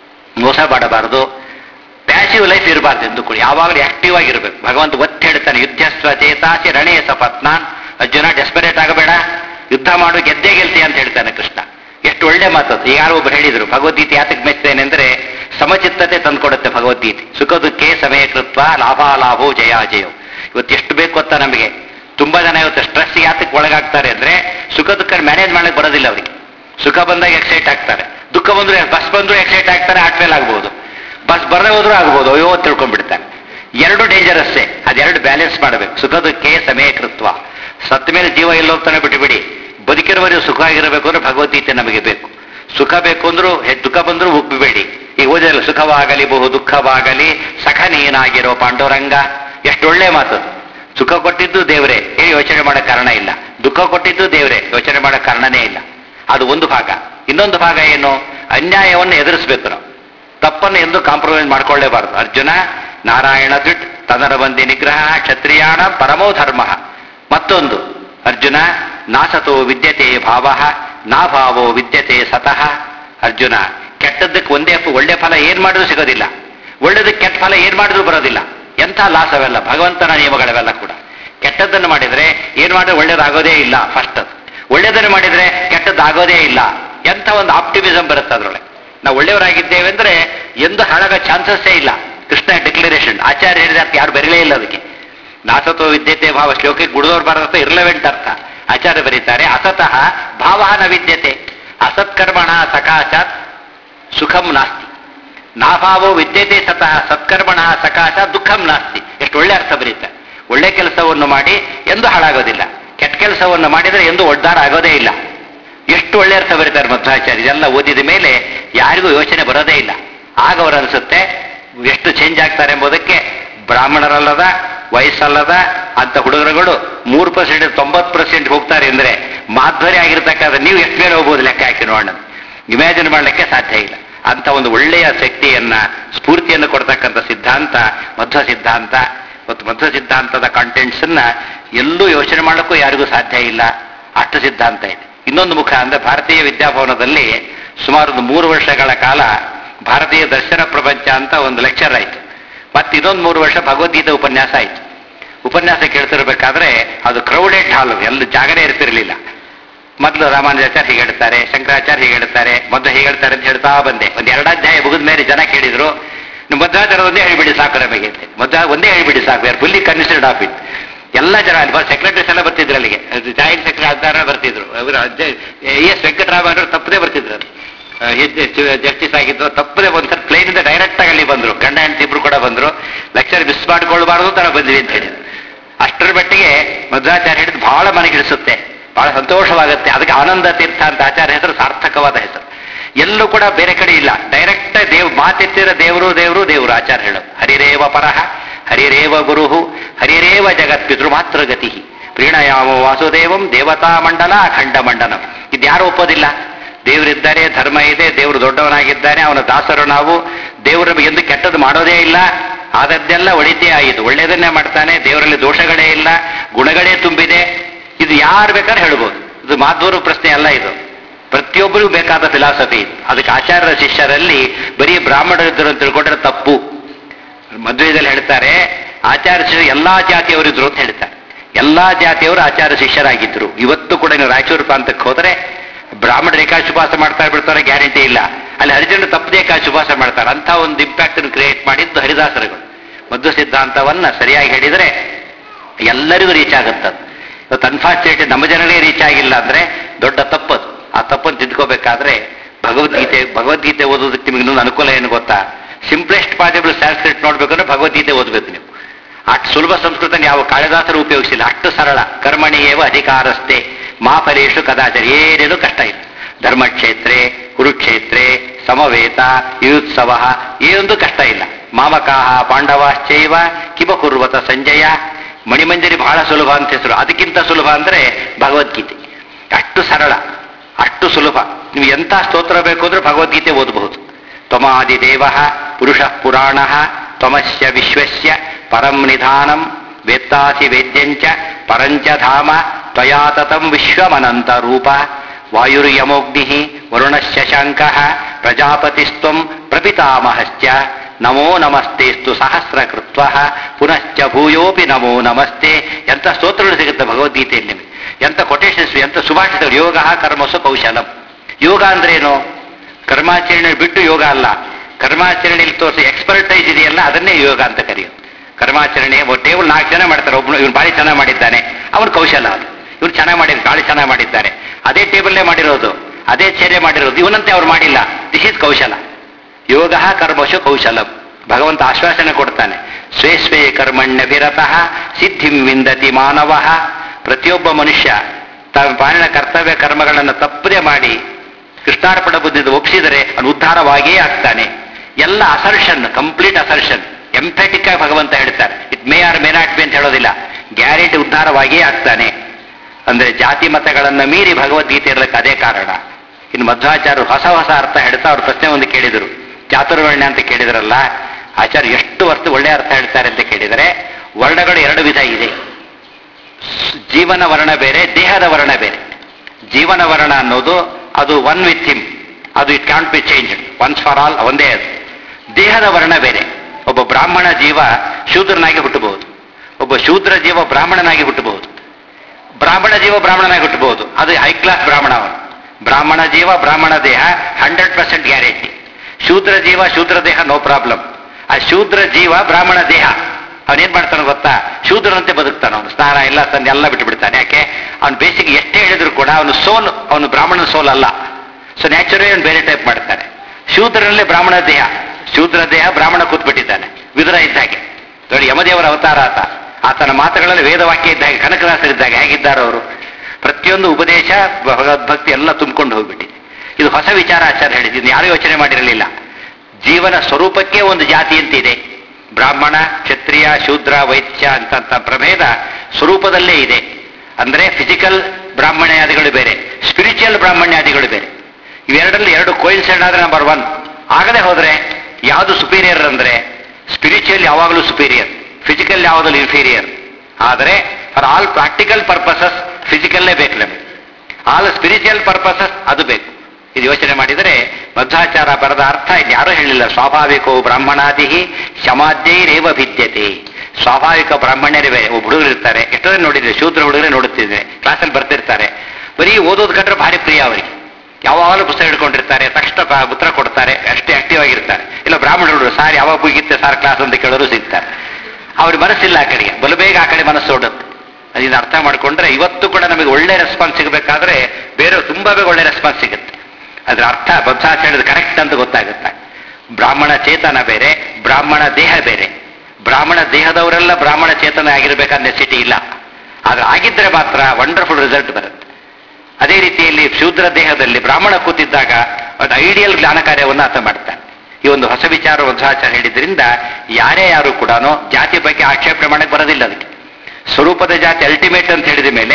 ಮೋಸ ಮಾಡಬಾರದು ಪ್ಯಾಸಿವ್ ಲೈಫ್ ಇರಬಾರ್ದು ಎಂದು ಕೂಡ ಯಾವಾಗಲೂ ಆಕ್ಟಿವ್ ಆಗಿರ್ಬೇಕು ಭಗವಂತ ಒತ್ತಿ ಹೇಳ್ತಾನೆ ಯುದ್ಧಸ್ವ ಚೇತಾಸಿ ರಣೇ ಸಪತ್ನಾನ್ ಅರ್ಜುನ ಡೆಸ್ಪರೇಟ್ ಆಗಬೇಡ ಯುದ್ಧ ಮಾಡು ಗೆದ್ದೇ ಗೆಲ್ತಿ ಅಂತ ಹೇಳ್ತಾನೆ ಕೃಷ್ಣ ಎಷ್ಟು ಒಳ್ಳೆ ಮಾತದು ಈಗ ಯಾರೋ ಒಬ್ರು ಹೇಳಿದ್ರು ಭಗವದ್ಗೀತೆ ಯಾತಕ್ಕೆ ಮೆಚ್ಚುತ್ತೇನೆ ಅಂದ್ರೆ ಸಮಚಿತ್ತತೆ ತಂದ್ಕೊಡುತ್ತೆ ಭಗವದ್ಗೀತೆ ಸುಖ ದುಃಖೇ ಸಮಯ ಕೃತ್ವ ಲಾಭಾಲಾಭೋ ಜಯಾಜಯೋ ಇವತ್ತು ಎಷ್ಟು ಬೇಕು ಅಂತ ನಮಗೆ ತುಂಬಾ ಜನ ಇವತ್ತು ಸ್ಟ್ರೆಸ್ ಯಾತಕ್ಕೆ ಒಳಗಾಗ್ತಾರೆ ಅಂದ್ರೆ ಸುಖ ದುಃಖ ಮ್ಯಾನೇಜ್ ಮಾಡಕ್ ಬರೋದಿಲ್ಲ ಅವರಿಗೆ ಸುಖ ಬಂದಾಗ ಎಕ್ಸೈಟ್ ಆಗ್ತಾರೆ ದುಃಖ ಬಂದ್ರು ಬಸ್ ಬಂದ್ರು ಎಕ್ಸೈಟ್ ಆಗ್ತಾರೆ ಹಾರ್ಟ್ ಫೇಲ್ ಆಗ್ಬೋದು ಬಸ್ ಬರದೇ ಹೋದ್ರೂ ಆಗ್ಬೋದು ಅಯ್ಯೋ ಅಂತ ತಿಳ್ಕೊಂಡ್ಬಿಡ್ತಾರೆ ಎರಡು ಡೇಂಜರಸ್ಸೇ ಅದೆರಡು ಬ್ಯಾಲೆನ್ಸ್ ಮಾಡಬೇಕು ಸುಖದಕ್ಕೆ ಸಮಯ ಕೃತ್ವ ಸತ್ತ ಮೇಲೆ ಜೀವ ಎಲ್ಲೋಗ್ತಾನೆ ಬಿಟ್ಟುಬಿಡಿ ಬದುಕಿರುವವರೆಗೂ ಸುಖ ಆಗಿರಬೇಕು ಅಂದ್ರೆ ಭಗವದ್ಗೀತೆ ನಮಗೆ ಬೇಕು ಸುಖ ಬೇಕು ಅಂದ್ರೂ ಹೆ- ದುಃಖ ಬಂದ್ರೂ ಉಪ್ಪಬೇಡಿ ಈಗ ಓದಿರಲ್ಲ ಸುಖವಾಗಲಿ ಬಹು ದುಃಖವಾಗಲಿ ಸಖ ನೀನಾಗಿರೋ ಪಾಂಡುರಂಗ ಎಷ್ಟು ಒಳ್ಳೆ ಮಾತು ಸುಖ ಕೊಟ್ಟಿದ್ದು ದೇವರೇ ಏನು ಯೋಚನೆ ಮಾಡೋ ಕಾರಣ ಇಲ್ಲ ದುಃಖ ಕೊಟ್ಟಿದ್ದು ದೇವರೇ ಯೋಚನೆ ಮಾಡೋ ಕಾರಣನೇ ಇಲ್ಲ ಅದು ಒಂದು ಭಾಗ ಇನ್ನೊಂದು ಭಾಗ ಏನು ಅನ್ಯಾಯವನ್ನು ಎದುರಿಸಬೇಕು ನಾವು ತಪ್ಪನ್ನು ಎಂದು ಕಾಂಪ್ರಮೈಸ್ ಮಾಡ್ಕೊಳ್ಳೇಬಾರದು ಅರ್ಜುನ ನಾರಾಯಣ ದುಟ್ ತನರ ಬಂದಿ ನಿಗ್ರಹ ಕ್ಷತ್ರಿಯಾಣ ಪರಮೋ ಧರ್ಮ ಮತ್ತೊಂದು ಅರ್ಜುನ ನಾಸತೋ ವಿದ್ಯತೆ ಭಾವ ನಾಭಾವೋ ವಿದ್ಯತೆ ಸತಃ ಅರ್ಜುನ ಕೆಟ್ಟದ್ದಕ್ಕೆ ಒಂದೇ ಪ- ಒಳ್ಳೆ ಫಲ ಏನ್ ಮಾಡಿದ್ರು ಸಿಗೋದಿಲ್ಲ ಒಳ್ಳೇದಕ್ಕೆ ಕೆಟ್ಟ ಫಲ ಏನ್ ಮಾಡಿದ್ರು ಬರೋದಿಲ್ಲ ಎಂಥ ಲಾಸ್ ಅವೆಲ್ಲ ಭಗವಂತನ ನಿಯಮಗಳವೆಲ್ಲ ಕೂಡ ಕೆಟ್ಟದ್ದನ್ನು ಮಾಡಿದ್ರೆ ಏನ್ ಮಾಡಿದ್ರೆ ಒಳ್ಳೇದಾಗೋದೇ ಇಲ್ಲ ಫಸ್ಟ್ ಒಳ್ಳೇದನ್ನು ಮಾಡಿದ್ರೆ ಕೆಟ್ಟದ್ದಾಗೋದೇ ಇಲ್ಲ ಎಂಥ ಒಂದು ಆಪ್ಟಿಮಿಸಮ್ ಬರುತ್ತೆ ಅದರೊಳಗೆ ನಾವು ಒಳ್ಳೆಯವರಾಗಿದ್ದೇವೆ ಅಂದ್ರೆ ಎಂದು ಹಾಳಾಗೋ ಚಾನ್ಸಸ್ಸೇ ಇಲ್ಲ ಕೃಷ್ಣ ಡಿಕ್ಲರೇಷನ್ ಆಚಾರ್ಯ ಹೇಳಿದ ಅರ್ಥ ಯಾರು ಬರೀಲೇ ಇಲ್ಲ ಅದಕ್ಕೆ ನಾಸತ್ವ ವಿದ್ಯತೆ ಭಾವ ಶ್ಲೋಕಕ್ಕೆ ಗುಡಿದವ್ರು ಬರೋರ್ಥ ಇರ್ಲೆವೆಂಟ್ ಅರ್ಥ ಆಚಾರ್ಯ ಬರೀತಾರೆ ಅಸತಃ ಭಾವ ನ ವಿದ್ಯತೆ ಅಸತ್ಕರ್ಮಣ ಸಕಾಶಾತ್ ಸುಖಂ ನಾಸ್ತಿ ನಾಭಾವೋ ವಿದ್ಯತೆ ಸತಃ ಸತ್ಕರ್ಮಣ ಸಕಾಶ ದುಃಖಂ ನಾಸ್ತಿ ಎಷ್ಟು ಒಳ್ಳೆ ಅರ್ಥ ಬರೀತಾರೆ ಒಳ್ಳೆ ಕೆಲಸವನ್ನು ಮಾಡಿ ಎಂದು ಹಾಳಾಗೋದಿಲ್ಲ ಕೆಟ್ಟ ಕೆಲಸವನ್ನು ಮಾಡಿದರೆ ಎಂದು ಒಡ್ಡಾರ ಆಗೋದೇ ಇಲ್ಲ ಎಷ್ಟು ಒಳ್ಳೆ ಅರ್ಥ ಬರೀತಾರೆ ಮಧ್ವಾಚಾರ್ಯ ಇದೆಲ್ಲ ಓದಿದ ಮೇಲೆ ಯಾರಿಗೂ ಯೋಚನೆ ಬರೋದೇ ಇಲ್ಲ ಆಗ ಅವರು ಅನಿಸುತ್ತೆ ಎಷ್ಟು ಚೇಂಜ್ ಆಗ್ತಾರೆ ಎಂಬುದಕ್ಕೆ ಬ್ರಾಹ್ಮಣರಲ್ಲದ ವಯಸ್ಸಲ್ಲದ ಅಂತ ಹುಡುಗರುಗಳು ಮೂರು ಪರ್ಸೆಂಟ್ ತೊಂಬತ್ತು ಪರ್ಸೆಂಟ್ ಹೋಗ್ತಾರೆ ಅಂದ್ರೆ ಮಾಧ್ವರ್ಯ ಆಗಿರ್ತಕ್ಕಂಥ ನೀವು ಎಷ್ಟು ಮೇಲೆ ಹೋಗ್ಬೋದು ಲೆಕ್ಕ ಹಾಕಿ ನೋಡೋಣ ಇಮ್ಯಾಜಿನ್ ಮಾಡಲಿಕ್ಕೆ ಸಾಧ್ಯ ಇಲ್ಲ ಅಂತ ಒಂದು ಒಳ್ಳೆಯ ಶಕ್ತಿಯನ್ನ ಸ್ಫೂರ್ತಿಯನ್ನು ಕೊಡ್ತಕ್ಕಂಥ ಸಿದ್ಧಾಂತ ಮಧ್ವ ಸಿದ್ಧಾಂತ ಮತ್ತು ಮಧ್ವ ಸಿದ್ಧಾಂತದ ಕಾಂಟೆಂಟ್ಸ್ ಅನ್ನ ಎಲ್ಲೂ ಯೋಚನೆ ಮಾಡಕ್ಕೂ ಯಾರಿಗೂ ಸಾಧ್ಯ ಇಲ್ಲ ಅಷ್ಟು ಸಿದ್ಧಾಂತ ಇದೆ ಇನ್ನೊಂದು ಮುಖ ಅಂದ್ರೆ ಭಾರತೀಯ ವಿದ್ಯಾಭವನದಲ್ಲಿ ಸುಮಾರು ಒಂದು ಮೂರು ವರ್ಷಗಳ ಕಾಲ ಭಾರತೀಯ ದರ್ಶನ ಪ್ರಪಂಚ ಅಂತ ಒಂದು ಲೆಕ್ಚರ್ ಆಯಿತು ಮತ್ತೆ ಇನ್ನೊಂದು ಮೂರು ವರ್ಷ ಭಗವದ್ಗೀತೆ ಉಪನ್ಯಾಸ ಆಯಿತು ಉಪನ್ಯಾಸ ಕೇಳ್ತಿರ್ಬೇಕಾದ್ರೆ ಅದು ಕ್ರೌಡೆಡ್ ಹಾಲ್ ಎಲ್ಲ ಜಾಗನೇ ಇರ್ತಿರ್ಲಿಲ್ಲ ಮೊದಲು ರಾಮಾನುಜಾಚಾರ್ಯ ಹೀಗೆ ಹೇಳ್ತಾರೆ ಶಂಕರಾಚಾರ್ಯ ಹೀಗೆ ಹೇಳ್ತಾರೆ ಮೊದಲು ಹೀಗೆ ಹೇಳ್ತಾರೆ ಅಂತ ಹೇಳ್ತಾ ಬಂದೆ ಒಂದು ಎರಡು ಅಧ್ಯಾಯ ಮುಗಿದ ಮೇಲೆ ಜನ ಕೇಳಿದ್ರು ನೀವು ಮಧ್ವಾಚಾರ ಒಂದೇ ಹೇಳಿಬಿಡಿ ಸಾಕು ನಮಗೆ ಅಂತ ಮಧ್ವ ಒಂದೇ ಹೇಳಿಬಿಡಿ ಸಾಕು ಯಾರು ಫುಲ್ಲಿ ಕನ್ಸಿಡರ್ಡ್ ಆಫ್ ಇಟ್ ಎಲ್ಲ ಜನ ಅಲ್ಲಿ ಸೆಕ್ರೆಟರೀಸ್ ಎಲ್ಲ ಬರ್ತಿದ್ರು ಅಲ್ಲಿಗೆ ಜಾಯಿಂಟ್ ಸೆಕ್ರೆಟರಿ ಅದ್ದಾರ ಬರ್ತಿದ್ರು ಅವರು ಎಸ್ ವೆಂಕಟರಾಮಯ್ಯ ತಪ್ಪದೇ ಬರ್ತಿದ್ರು ಅಲ್ಲಿ ಜಸ್ಟಿಸ್ ಆಗಿದ್ದು ತಪ್ಪದೆ ಒಂದ್ಸರಿ ಪ್ಲೇನ್ ಇಂದ ಡೈರೆಕ್ಟ್ ಆಗಿ ಅಲ್ಲಿ ಬಂದ್ರು ಗಂಡ ಹೆಂಡತಿ ಇಬ್ರು ಕೂಡ ಬಂದ್ರು ಲೆಕ್ಚರ್ ಮಿಸ್ ಮಾಡ್ಕೊಳ್ಬಾರ್ದು ತರ ಬಂದ್ವಿ ಅಂತ ಹೇಳಿದ್ರು ಅಷ್ಟರ ಮಟ್ಟಿಗೆ ಮಧ್ವಾಚಾರ್ಯ ಹೇಳಿದ್ ಬಹಳ ಮನೆಗಿಡಿಸುತ್ತೆ ಬಹಳ ಸಂತೋಷವಾಗುತ್ತೆ ಅದಕ್ಕೆ ಆನಂದ ತೀರ್ಥ ಅಂತ ಆಚಾರ್ಯ ಹೆಸರು ಸಾರ್ಥಕವಾದ ಹೆಸರು ಎಲ್ಲೂ ಕೂಡ ಬೇರೆ ಕಡೆ ಇಲ್ಲ ಡೈರೆಕ್ಟ್ ದೇವ್ ಮಾತೆತ್ತಿರ ದೇವರು ದೇವರು ದೇವರು ಆಚಾರ್ಯ ಹೇಳೋದು ಹರಿರೇವ ಪರಹ ಹರಿರೇವ ಗುರುಹು ಹರಿರೇವ ಜಗತ್ ಪಿತೃ ಮಾತ್ರ ಗತಿ ಪ್ರೀಣಯಾಮ ವಾಸುದೇವಂ ದೇವತಾ ಮಂಡಲ ಅಖಂಡ ಮಂಡನಂ ಇದು ಯಾರು ಒಪ್ಪೋದಿಲ್ಲ ದೇವರಿದ್ದಾರೆ ಧರ್ಮ ಇದೆ ದೇವರು ದೊಡ್ಡವನಾಗಿದ್ದಾನೆ ಅವನ ದಾಸರು ನಾವು ದೇವರು ನಮಗೆ ಎಂದು ಕೆಟ್ಟದ್ದು ಮಾಡೋದೇ ಇಲ್ಲ ಆದದ್ದೆಲ್ಲ ಒಳಿತೇ ಆಯಿತು ಒಳ್ಳೆಯದನ್ನೇ ಮಾಡ್ತಾನೆ ದೇವರಲ್ಲಿ ದೋಷಗಳೇ ಇಲ್ಲ ಗುಣಗಳೇ ತುಂಬಿದೆ ಇದು ಯಾರು ಬೇಕಾದ್ರೆ ಹೇಳ್ಬೋದು ಇದು ಮಾಧ್ವರು ಪ್ರಶ್ನೆ ಅಲ್ಲ ಇದು ಪ್ರತಿಯೊಬ್ಬರಿಗೂ ಬೇಕಾದ ಫಿಲಾಸಫಿ ಇದು ಅದಕ್ಕೆ ಆಚಾರ್ಯರ ಶಿಷ್ಯರಲ್ಲಿ ಬರೀ ಬ್ರಾಹ್ಮಣರಿದ್ದರು ಅಂತ ತಿಳ್ಕೊಂಡ್ರೆ ತಪ್ಪು ಮದುವೆದಲ್ಲಿ ಹೇಳ್ತಾರೆ ಆಚಾರ್ಯ ಶಿಷ್ಯರು ಎಲ್ಲಾ ಜಾತಿಯವರು ಇದ್ರು ಅಂತ ಹೇಳ್ತಾರೆ ಎಲ್ಲಾ ಜಾತಿಯವರು ಆಚಾರ್ಯ ಶಿಷ್ಯರಾಗಿದ್ರು ಇವತ್ತು ಕೂಡ ನೀವು ರಾಯಚೂರು ಪ್ರಾಂತಕ್ಕೆ ಹೋದರೆ ಬ್ರಾಹ್ಮಣರು ಏಕಾಶುಪಾಸ ಮಾಡ್ತಾ ಬಿಡ್ತಾರೆ ಗ್ಯಾರಂಟಿ ಇಲ್ಲ ಅಲ್ಲಿ ಹರಿಜನರು ತಪ್ಪದೆ ಏಕಾಶುಪಾಸ ಮಾಡ್ತಾರೆ ಅಂತ ಒಂದು ಇಂಪ್ಯಾಕ್ಟ್ ಕ್ರಿಯೇಟ್ ಮಾಡಿದ್ದು ಹರಿದಾಸರುಗಳು ಮಧ್ವ ಸಿದ್ಧಾಂತವನ್ನ ಸರಿಯಾಗಿ ಹೇಳಿದರೆ ಎಲ್ಲರಿಗೂ ರೀಚ್ ಆಗುತ್ತದು ಇವತ್ತು ಅನ್ಫಾರ್ಚುನೇಟ್ ನಮ್ಮ ಜನರಿಗೆ ರೀಚ್ ಆಗಿಲ್ಲ ಅಂದ್ರೆ ದೊಡ್ಡ ತಪ್ಪದು ಆ ತಪ್ಪನ್ನು ತಿದ್ಕೋಬೇಕಾದ್ರೆ ಭಗವದ್ಗೀತೆ ಭಗವದ್ಗೀತೆ ಓದೋದಕ್ಕೆ ನಿಮಗೆ ಇನ್ನೊಂದು ಅನುಕೂಲ ಏನು ಗೊತ್ತಾ ಸಿಂಪ್ಲೆಸ್ಟ್ ಪಾಸಿಬಲ್ ಸ್ಯಾನ್ಸ್ಕ್ರಿಟ್ ನೋಡ್ಬೇಕಂದ್ರೆ ಭಗವದ್ಗೀತೆ ಓದಬೇಕು ನೀವು ಅಷ್ಟು ಸುಲಭ ಸಂಸ್ಕೃತ ಯಾವ ಕಾಳಿದಾಸರು ಉಪಯೋಗಿಸಿಲ್ಲ ಅಷ್ಟು ಸರಳ ಕರ್ಮಣಿಯೇವ ಅಧಿಕಾರಸ್ಥೆ ಮಾಫಲೇಶು ಕದಾಚಾರ ಏನೇನು ಕಷ್ಟ ಇಲ್ಲ ಧರ್ಮಕ್ಷೇತ್ರೆ ಕುರುಕ್ಷೇತ್ರೆ ಸಮವೇತ ಯುತ್ಸವ ಏನೊಂದು ಕಷ್ಟ ಇಲ್ಲ ಮಾಮಕಾಹ ಪಾಂಡವಾಶ್ಚೈವ ಕಿಮ ಕುರ್ವತ ಸಂಜಯ ಮಣಿಮಂಜರಿ ಬಹಳ ಸುಲಭ ಅಂತ ಹೆಸರು ಅದಕ್ಕಿಂತ ಸುಲಭ ಅಂದ್ರೆ ಭಗವದ್ಗೀತೆ ಅಷ್ಟು ಸರಳ ಅಷ್ಟು ಸುಲಭ ನೀವು ಎಂಥ ಸ್ತೋತ್ರ ಬೇಕು ಅಂದ್ರೆ ಭಗವದ್ಗೀತೆ ಓದಬಹುದು ತ್ವಮಾದಿದೇವ ಪುರುಷ ಪುರಾಣ ತ್ವಮಸ್ಯ ವಿಶ್ವಸ್ಯ ಪರಂ ನಿಧಾನಂ ವೇತ್ತಾಸಿ ವೇದ್ಯಂಚ ಪರಂಚ ಧಾಮ ತ್ವಯಾ ತತಂ ವಿಶ್ವಮನಂತ ರೂಪ ವಾಯುರ್ಯಮೋಗ್ನಿ ವರುಣಶ್ಚ ಶಂಕ ಪ್ರಜಾಪತಿಸ್ತ್ವಂ ಪ್ರಪಿತಾಮಹಶ್ಚ ನಮೋ ನಮಸ್ತೆಸ್ತು ಸಹಸ್ರ ಕೃತ್ವ ಪುನಶ್ಚ ಭೂಯೋಪಿ ನಮೋ ನಮಸ್ತೆ ಎಂಥ ಸ್ತೋತ್ರಗಳು ಸಿಗುತ್ತೆ ಭಗವದ್ಗೀತೆಯಲ್ಲಿ ನಿಮಗೆ ಎಂಥ ಕೊಟೇಶನ್ಸ್ ಎಂಥ ಸುಭಾಷಿತಗಳು ಯೋಗ ಕರ್ಮಸು ಕೌಶಲಂ ಯೋಗ ಅಂದ್ರೇನು ಕರ್ಮಾಚರಣೆ ಬಿಟ್ಟು ಯೋಗ ಅಲ್ಲ ಕರ್ಮಾಚರಣೆಯಲ್ಲಿ ತೋರಿಸಿ ಎಕ್ಸ್ಪರ್ಟೈಸ್ ಇದೆಯಲ್ಲ ಅದನ್ನೇ ಯೋಗ ಅಂತ ಕರೆಯೋದು ಕರ್ಮಾಚರಣೆ ಟೇಬಲ್ ನಾಲ್ಕು ಜನ ಮಾಡ್ತಾರೆ ಒಬ್ಬನು ಇವನು ಭಾರಿ ಚೆನ್ನಾಗಿ ಮಾಡಿದ್ದಾನೆ ಅವನು ಕೌಶಲ ಅದು ಇವನು ಚೆನ್ನಾಗಿ ಮಾಡಿದ ಭಾಳ ಚೆನ್ನಾಗಿ ಮಾಡಿದ್ದಾರೆ ಅದೇ ಟೇಬಲ್ಲೇ ಮಾಡಿರೋದು ಅದೇ ಚೇರೆ ಮಾಡಿರೋದು ಇವನಂತೆ ಅವ್ರು ಮಾಡಿಲ್ಲ ದಿಸ್ ಇಸ್ ಕೌಶಲ ಯೋಗ ಕರ್ಮಶು ಕೌಶಲಂ ಭಗವಂತ ಆಶ್ವಾಸನೆ ಕೊಡ್ತಾನೆ ಸ್ವೇ ಸ್ವೇ ಕರ್ಮಣ್ಯ ವಿರತಃ ಸಿದ್ಧಿಂ ವಿಂದತಿ ಮಾನವ ಪ್ರತಿಯೊಬ್ಬ ಮನುಷ್ಯ ತನ್ನ ಪಾಲಿನ ಕರ್ತವ್ಯ ಕರ್ಮಗಳನ್ನು ತಪ್ಪದೆ ಮಾಡಿ ಕೃಷ್ಣಾರ್ಪಣ ಬುದ್ಧಿದ ಒಪ್ಪಿಸಿದರೆ ಅವನು ಉದ್ಧಾರವಾಗಿಯೇ ಆಗ್ತಾನೆ ಎಲ್ಲ ಅಸರ್ಷನ್ ಕಂಪ್ಲೀಟ್ ಅಸರ್ಷನ್ ಎಂಫೆಟಿಕ್ ಆಗಿ ಭಗವಂತ ಹೇಳ್ತಾರೆ it may or may not be ಅಂತ ಹೇಳೋದಿಲ್ಲ ಗ್ಯಾರಂಟಿ ಉದ್ಧಾರವಾಗಿಯೇ ಆಗ್ತಾನೆ ಅಂದ್ರೆ ಜಾತಿ ಮತಗಳನ್ನು ಮೀರಿ ಭಗವದ್ಗೀತೆ ಇರಲಿಕ್ಕೆ ಅದೇ ಕಾರಣ ಇನ್ನು ಮಧ್ವಾಚಾರ್ಯರು ಹೊಸ ಹೊಸ ಅರ್ಥ ಹೇಳ್ತಾ ಅವ್ರ ಪ್ರಶ್ನೆ ಒಂದು ಕೇಳಿದರು ಚಾತುರ್ವರ್ಣ ಅಂತ ಕೇಳಿದ್ರಲ್ಲ ಆಚಾರ್ಯ ಎಷ್ಟು ವರ್ಷ ಒಳ್ಳೆ ಅರ್ಥ ಹೇಳ್ತಾರೆ ಅಂತ ಕೇಳಿದರೆ ವರ್ಣಗಳು ಎರಡು ವಿಧ ಇದೆ ಜೀವನ ವರ್ಣ ಬೇರೆ ದೇಹದ ವರ್ಣ ಬೇರೆ ಜೀವನ ವರ್ಣ ಅನ್ನೋದು ಅದು ಒನ್ ವಿತ್ ಹಿಮ್ ಅದು it can be change once for all ಒಂದೇ ಅದು ದೇಹದ ವರ್ಣ ಬೇರೆ ಒಬ್ಬ ಬ್ರಾಹ್ಮಣ ಜೀವ ಶೂದ್ರನಾಗಿ ಹುಟ್ಟಬಹುದು ಒಬ್ಬ ಶೂದ್ರ ಜೀವ ಬ್ರಾಹ್ಮಣನಾಗಿ ಹುಟ್ಟಬಹುದು ಬ್ರಾಹ್ಮಣ ಜೀವ ಬ್ರಾಹ್ಮಣನಾಗಿ ಹುಟ್ಟಬಹುದು ಅದು ಹೈ ಕ್ಲಾಸ್ ಬ್ರಾಹ್ಮಣ ಅವನು ಬ್ರಾಹ್ಮಣ ಜೀವ ಬ್ರಾಹ್ಮಣ ದೇಹ ಹಂಡ್ರೆಡ್ ಪರ್ಸೆಂಟ್ ಗ್ಯಾರಂಟಿ ಶೂದ್ರ ಜೀವ ಶೂದ್ರ ದೇಹ ನೋ ಪ್ರಾಬ್ಲಮ್ ಆ ಶೂದ್ರ ಜೀವ ಬ್ರಾಹ್ಮಣ ದೇಹ ಅವನೇನ್ ಮಾಡ್ತಾನೆ ಗೊತ್ತಾ ಶೂದ್ರನಂತೆ ಬದುಕ್ತಾನೆ ಅವನು ಸ್ನಾನ ಎಲ್ಲ ತಂದು ಎಲ್ಲ ಬಿಟ್ಟು ಬಿಡ್ತಾನೆ ಯಾಕೆ ಅವನು ಬೇಸಿಗೆ ಎಷ್ಟೇ ಹೇಳಿದ್ರು ಕೂಡ ಅವನು ಸೋಲ್ ಅವನು ಬ್ರಾಹ್ಮಣನ ಸೋಲ್ ಅಲ್ಲ ಸೊ ನ್ಯಾಚುರಲಿ ಅವನು ಬೇರೆ ಟೈಪ್ ಮಾಡ್ತಾನೆ ಶೂದ್ರನಲ್ಲೇ ಬ್ರಾಹ್ಮಣ ದೇಹ ಶೂದ್ರ ದೇಹ ಬ್ರಾಹ್ಮಣ ಕೂತ್ಬಿಟ್ಟಿದ್ದಾನೆ ವಿದುರ ಇದ್ದಾಗೆ ನೋಡಿ ಯಮದೇವರ ಅವತಾರ ಆತ ಆತನ ಮಾತುಗಳಲ್ಲಿ ವೇದವಾಕ್ಯ ಇದ್ದಾಗ ಕನಕದಾಸರಿದ್ದಾಗ ಹೇಗಿದ್ದಾರೆ ಅವರು ಪ್ರತಿಯೊಂದು ಉಪದೇಶ ಭಗವದ್ಭಕ್ತಿ ಎಲ್ಲ ತುಂಬಿಕೊಂಡು ಹೋಗ್ಬಿಟ್ಟಿದೆ ಇದು ಹೊಸ ವಿಚಾರ ಆಚಾರ ಹೇಳಿದ್ದು ಯಾರು ಯೋಚನೆ ಮಾಡಿರಲಿಲ್ಲ ಜೀವನ ಸ್ವರೂಪಕ್ಕೆ ಒಂದು ಜಾತಿ ಅಂತಿದೆ ಬ್ರಾಹ್ಮಣ ಕ್ಷತ್ರಿಯ ಶೂದ್ರ ವೈಶ್ಯ ಅಂತ ಪ್ರಭೇದ ಸ್ವರೂಪದಲ್ಲೇ ಇದೆ ಅಂದ್ರೆ ಫಿಸಿಕಲ್ ಬ್ರಾಹ್ಮಣ್ಯಾದಿಗಳು ಬೇರೆ ಸ್ಪಿರಿಚುವಲ್ ಬ್ರಾಹ್ಮಣ್ಯಾದಿಗಳು ಬೇರೆ ಇವೆರಡರಲ್ಲಿ ಎರಡು ಕೋಯಿನ್ಸೈಡ್ ಆದ್ರೆ ನಂಬರ್ ಒನ್ ಆಗದೆ ಹೋದ್ರೆ ಯಾವುದು ಸುಪೀರಿಯರ್ ಅಂದ್ರೆ ಸ್ಪಿರಿಚುವಲ್ ಯಾವಾಗಲೂ ಸುಪೀರಿಯರ್ ಫಿಸಿಕಲ್ ಯಾವಾಗಲೂ ಇನ್ಫೀರಿಯರ್ ಆದರೆ ಫಾರ್ ಆಲ್ ಪ್ರಾಕ್ಟಿಕಲ್ ಪರ್ಪಸಸ್ ಫಿಸಿಕಲ್ಲೇ ಬೇಕು ನಮಗೆ ಆಲ್ ಸ್ಪಿರಿಚುವಲ್ ಪರ್ಪಸಸ್ ಅದು ಬೇಕು ಇದು ಯೋಚನೆ ಮಾಡಿದರೆ ಮಧ್ವಾಚಾರ ಬರದ ಅರ್ಥ ಇದು ಯಾರೂ ಹೇಳಿಲ್ಲ ಸ್ವಾಭಾವಿಕೋ ಬ್ರಾಹ್ಮಣಾದಿ ಶಮಾದ್ಯೈರೇವ ಭಿದ್ಯತೆ ಸ್ವಾಭಾವಿಕ ಬ್ರಾಹ್ಮಣ್ಯರೇ ಬೇರೆ ಒಬ್ಬ ಹುಡುಗರು ಇರ್ತಾರೆ ಎಷ್ಟೋ ನೋಡಿದ್ರೆ ಶೂದ್ರ ಹುಡುಗರೇ ನೋಡುತ್ತಿದ್ದೆ ಕ್ಲಾಸಲ್ಲಿ ಬರ್ತಿರ್ತಾರೆ ಬರೀ ಓದೋದು ಕಂಡ್ರೆ ಭಾರಿ ಪ್ರಿಯ ಅವರಿಗೆ ಯಾವಾಗಲೂ ಪುಸ್ತಕ ಹಿಡ್ಕೊಂಡಿರ್ತಾರೆ ತಕ್ಷಣ ಪ- ಉತ್ತರ ಕೊಡ್ತಾರೆ ಅಷ್ಟೇ ಆಕ್ಟಿವ್ ಆಗಿರ್ತಾರೆ ಇಲ್ಲ ಬ್ರಾಹ್ಮಣ ಹುಡುಗರು ಸಾರ್ ಯಾವಾಗ ಮುಗಿಯುತ್ತೆ ಸಾರ್ ಕ್ಲಾಸ್ ಅಂತ ಕೇಳೋರು ಸಿಗ್ತಾರೆ ಅವ್ರ ಮನಸ್ಸಿಲ್ಲ ಆ ಕಡೆಗೆ ಬಲು ಬೇಗ ಆ ಕಡೆ ಮನಸ್ಸು ಓಡುತ್ತೆ ಅದನ್ನ ಅರ್ಥ ಮಾಡ್ಕೊಂಡ್ರೆ ಇವತ್ತು ಕೂಡ ನಮಗೆ ಒಳ್ಳೆ ರೆಸ್ಪಾನ್ಸ್ ಸಿಗಬೇಕಾದ್ರೆ ಬೇರೆ ತುಂಬಾ ಬೇಗ ಒಳ್ಳೆ ರೆಸ್ಪಾನ್ಸ್ ಸಿಗುತ್ತೆ ಅದ್ರ ಅರ್ಥ ಬದ್ಧಾಚ ಹೇಳಿದ ಕರೆಕ್ಟ್ ಅಂತ ಗೊತ್ತಾಗುತ್ತೆ ಬ್ರಾಹ್ಮಣ ಚೇತನ ಬೇರೆ ಬ್ರಾಹ್ಮಣ ದೇಹ ಬೇರೆ ಬ್ರಾಹ್ಮಣ ದೇಹದವರೆಲ್ಲ ಬ್ರಾಹ್ಮಣ ಚೇತನ ಆಗಿರ್ಬೇಕಂತ ನೆಸಿಟಿ ಇಲ್ಲ ಆದ್ರೆ ಆಗಿದ್ರೆ ಮಾತ್ರ ವಂಡರ್ಫುಲ್ ರಿಸಲ್ಟ್ ಬರುತ್ತೆ ಅದೇ ರೀತಿಯಲ್ಲಿ ಶೂದ್ರ ದೇಹದಲ್ಲಿ ಬ್ರಾಹ್ಮಣ ಕೂತಿದ್ದಾಗ ಒಂದು ಐಡಿಯಲ್ ಜ್ಞಾನ ಕಾರ್ಯವನ್ನು ಆತ ಮಾಡ್ತಾನೆ ಈ ಒಂದು ಹೊಸ ವಿಚಾರ ವಧ್ವಾಚಾರ ಹೇಳಿದ್ರಿಂದ ಯಾರೇ ಯಾರು ಕೂಡ ಜಾತಿ ಬಗ್ಗೆ ಆಕ್ಷೇಪಣೆ ಮಾಡಕ್ಕೆ ಬರೋದಿಲ್ಲ ಅದಕ್ಕೆ ಸ್ವರೂಪದ ಜಾತಿ ಅಲ್ಟಿಮೇಟ್ ಅಂತ ಹೇಳಿದ ಮೇಲೆ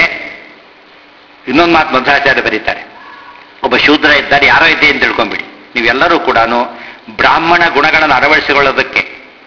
ಇನ್ನೊಂದು ಮಾತು ಮಧ್ವಾಚಾರ್ಯ ಬರೀತಾರೆ ಒಬ್ಬ ಶೂದ್ರ ಇದ್ದಾರೆ ಯಾರೋ ಇದ್ದೆ ಅಂತ ತಿಳ್ಕೊಂಬಿಡಿ ನೀವೆಲ್ಲರೂ ಕೂಡ ಬ್ರಾಹ್ಮಣ ಗುಣಗಳನ್ನು ಅಳವಡಿಸಿಕೊಳ್ಳೋದಕ್ಕೆ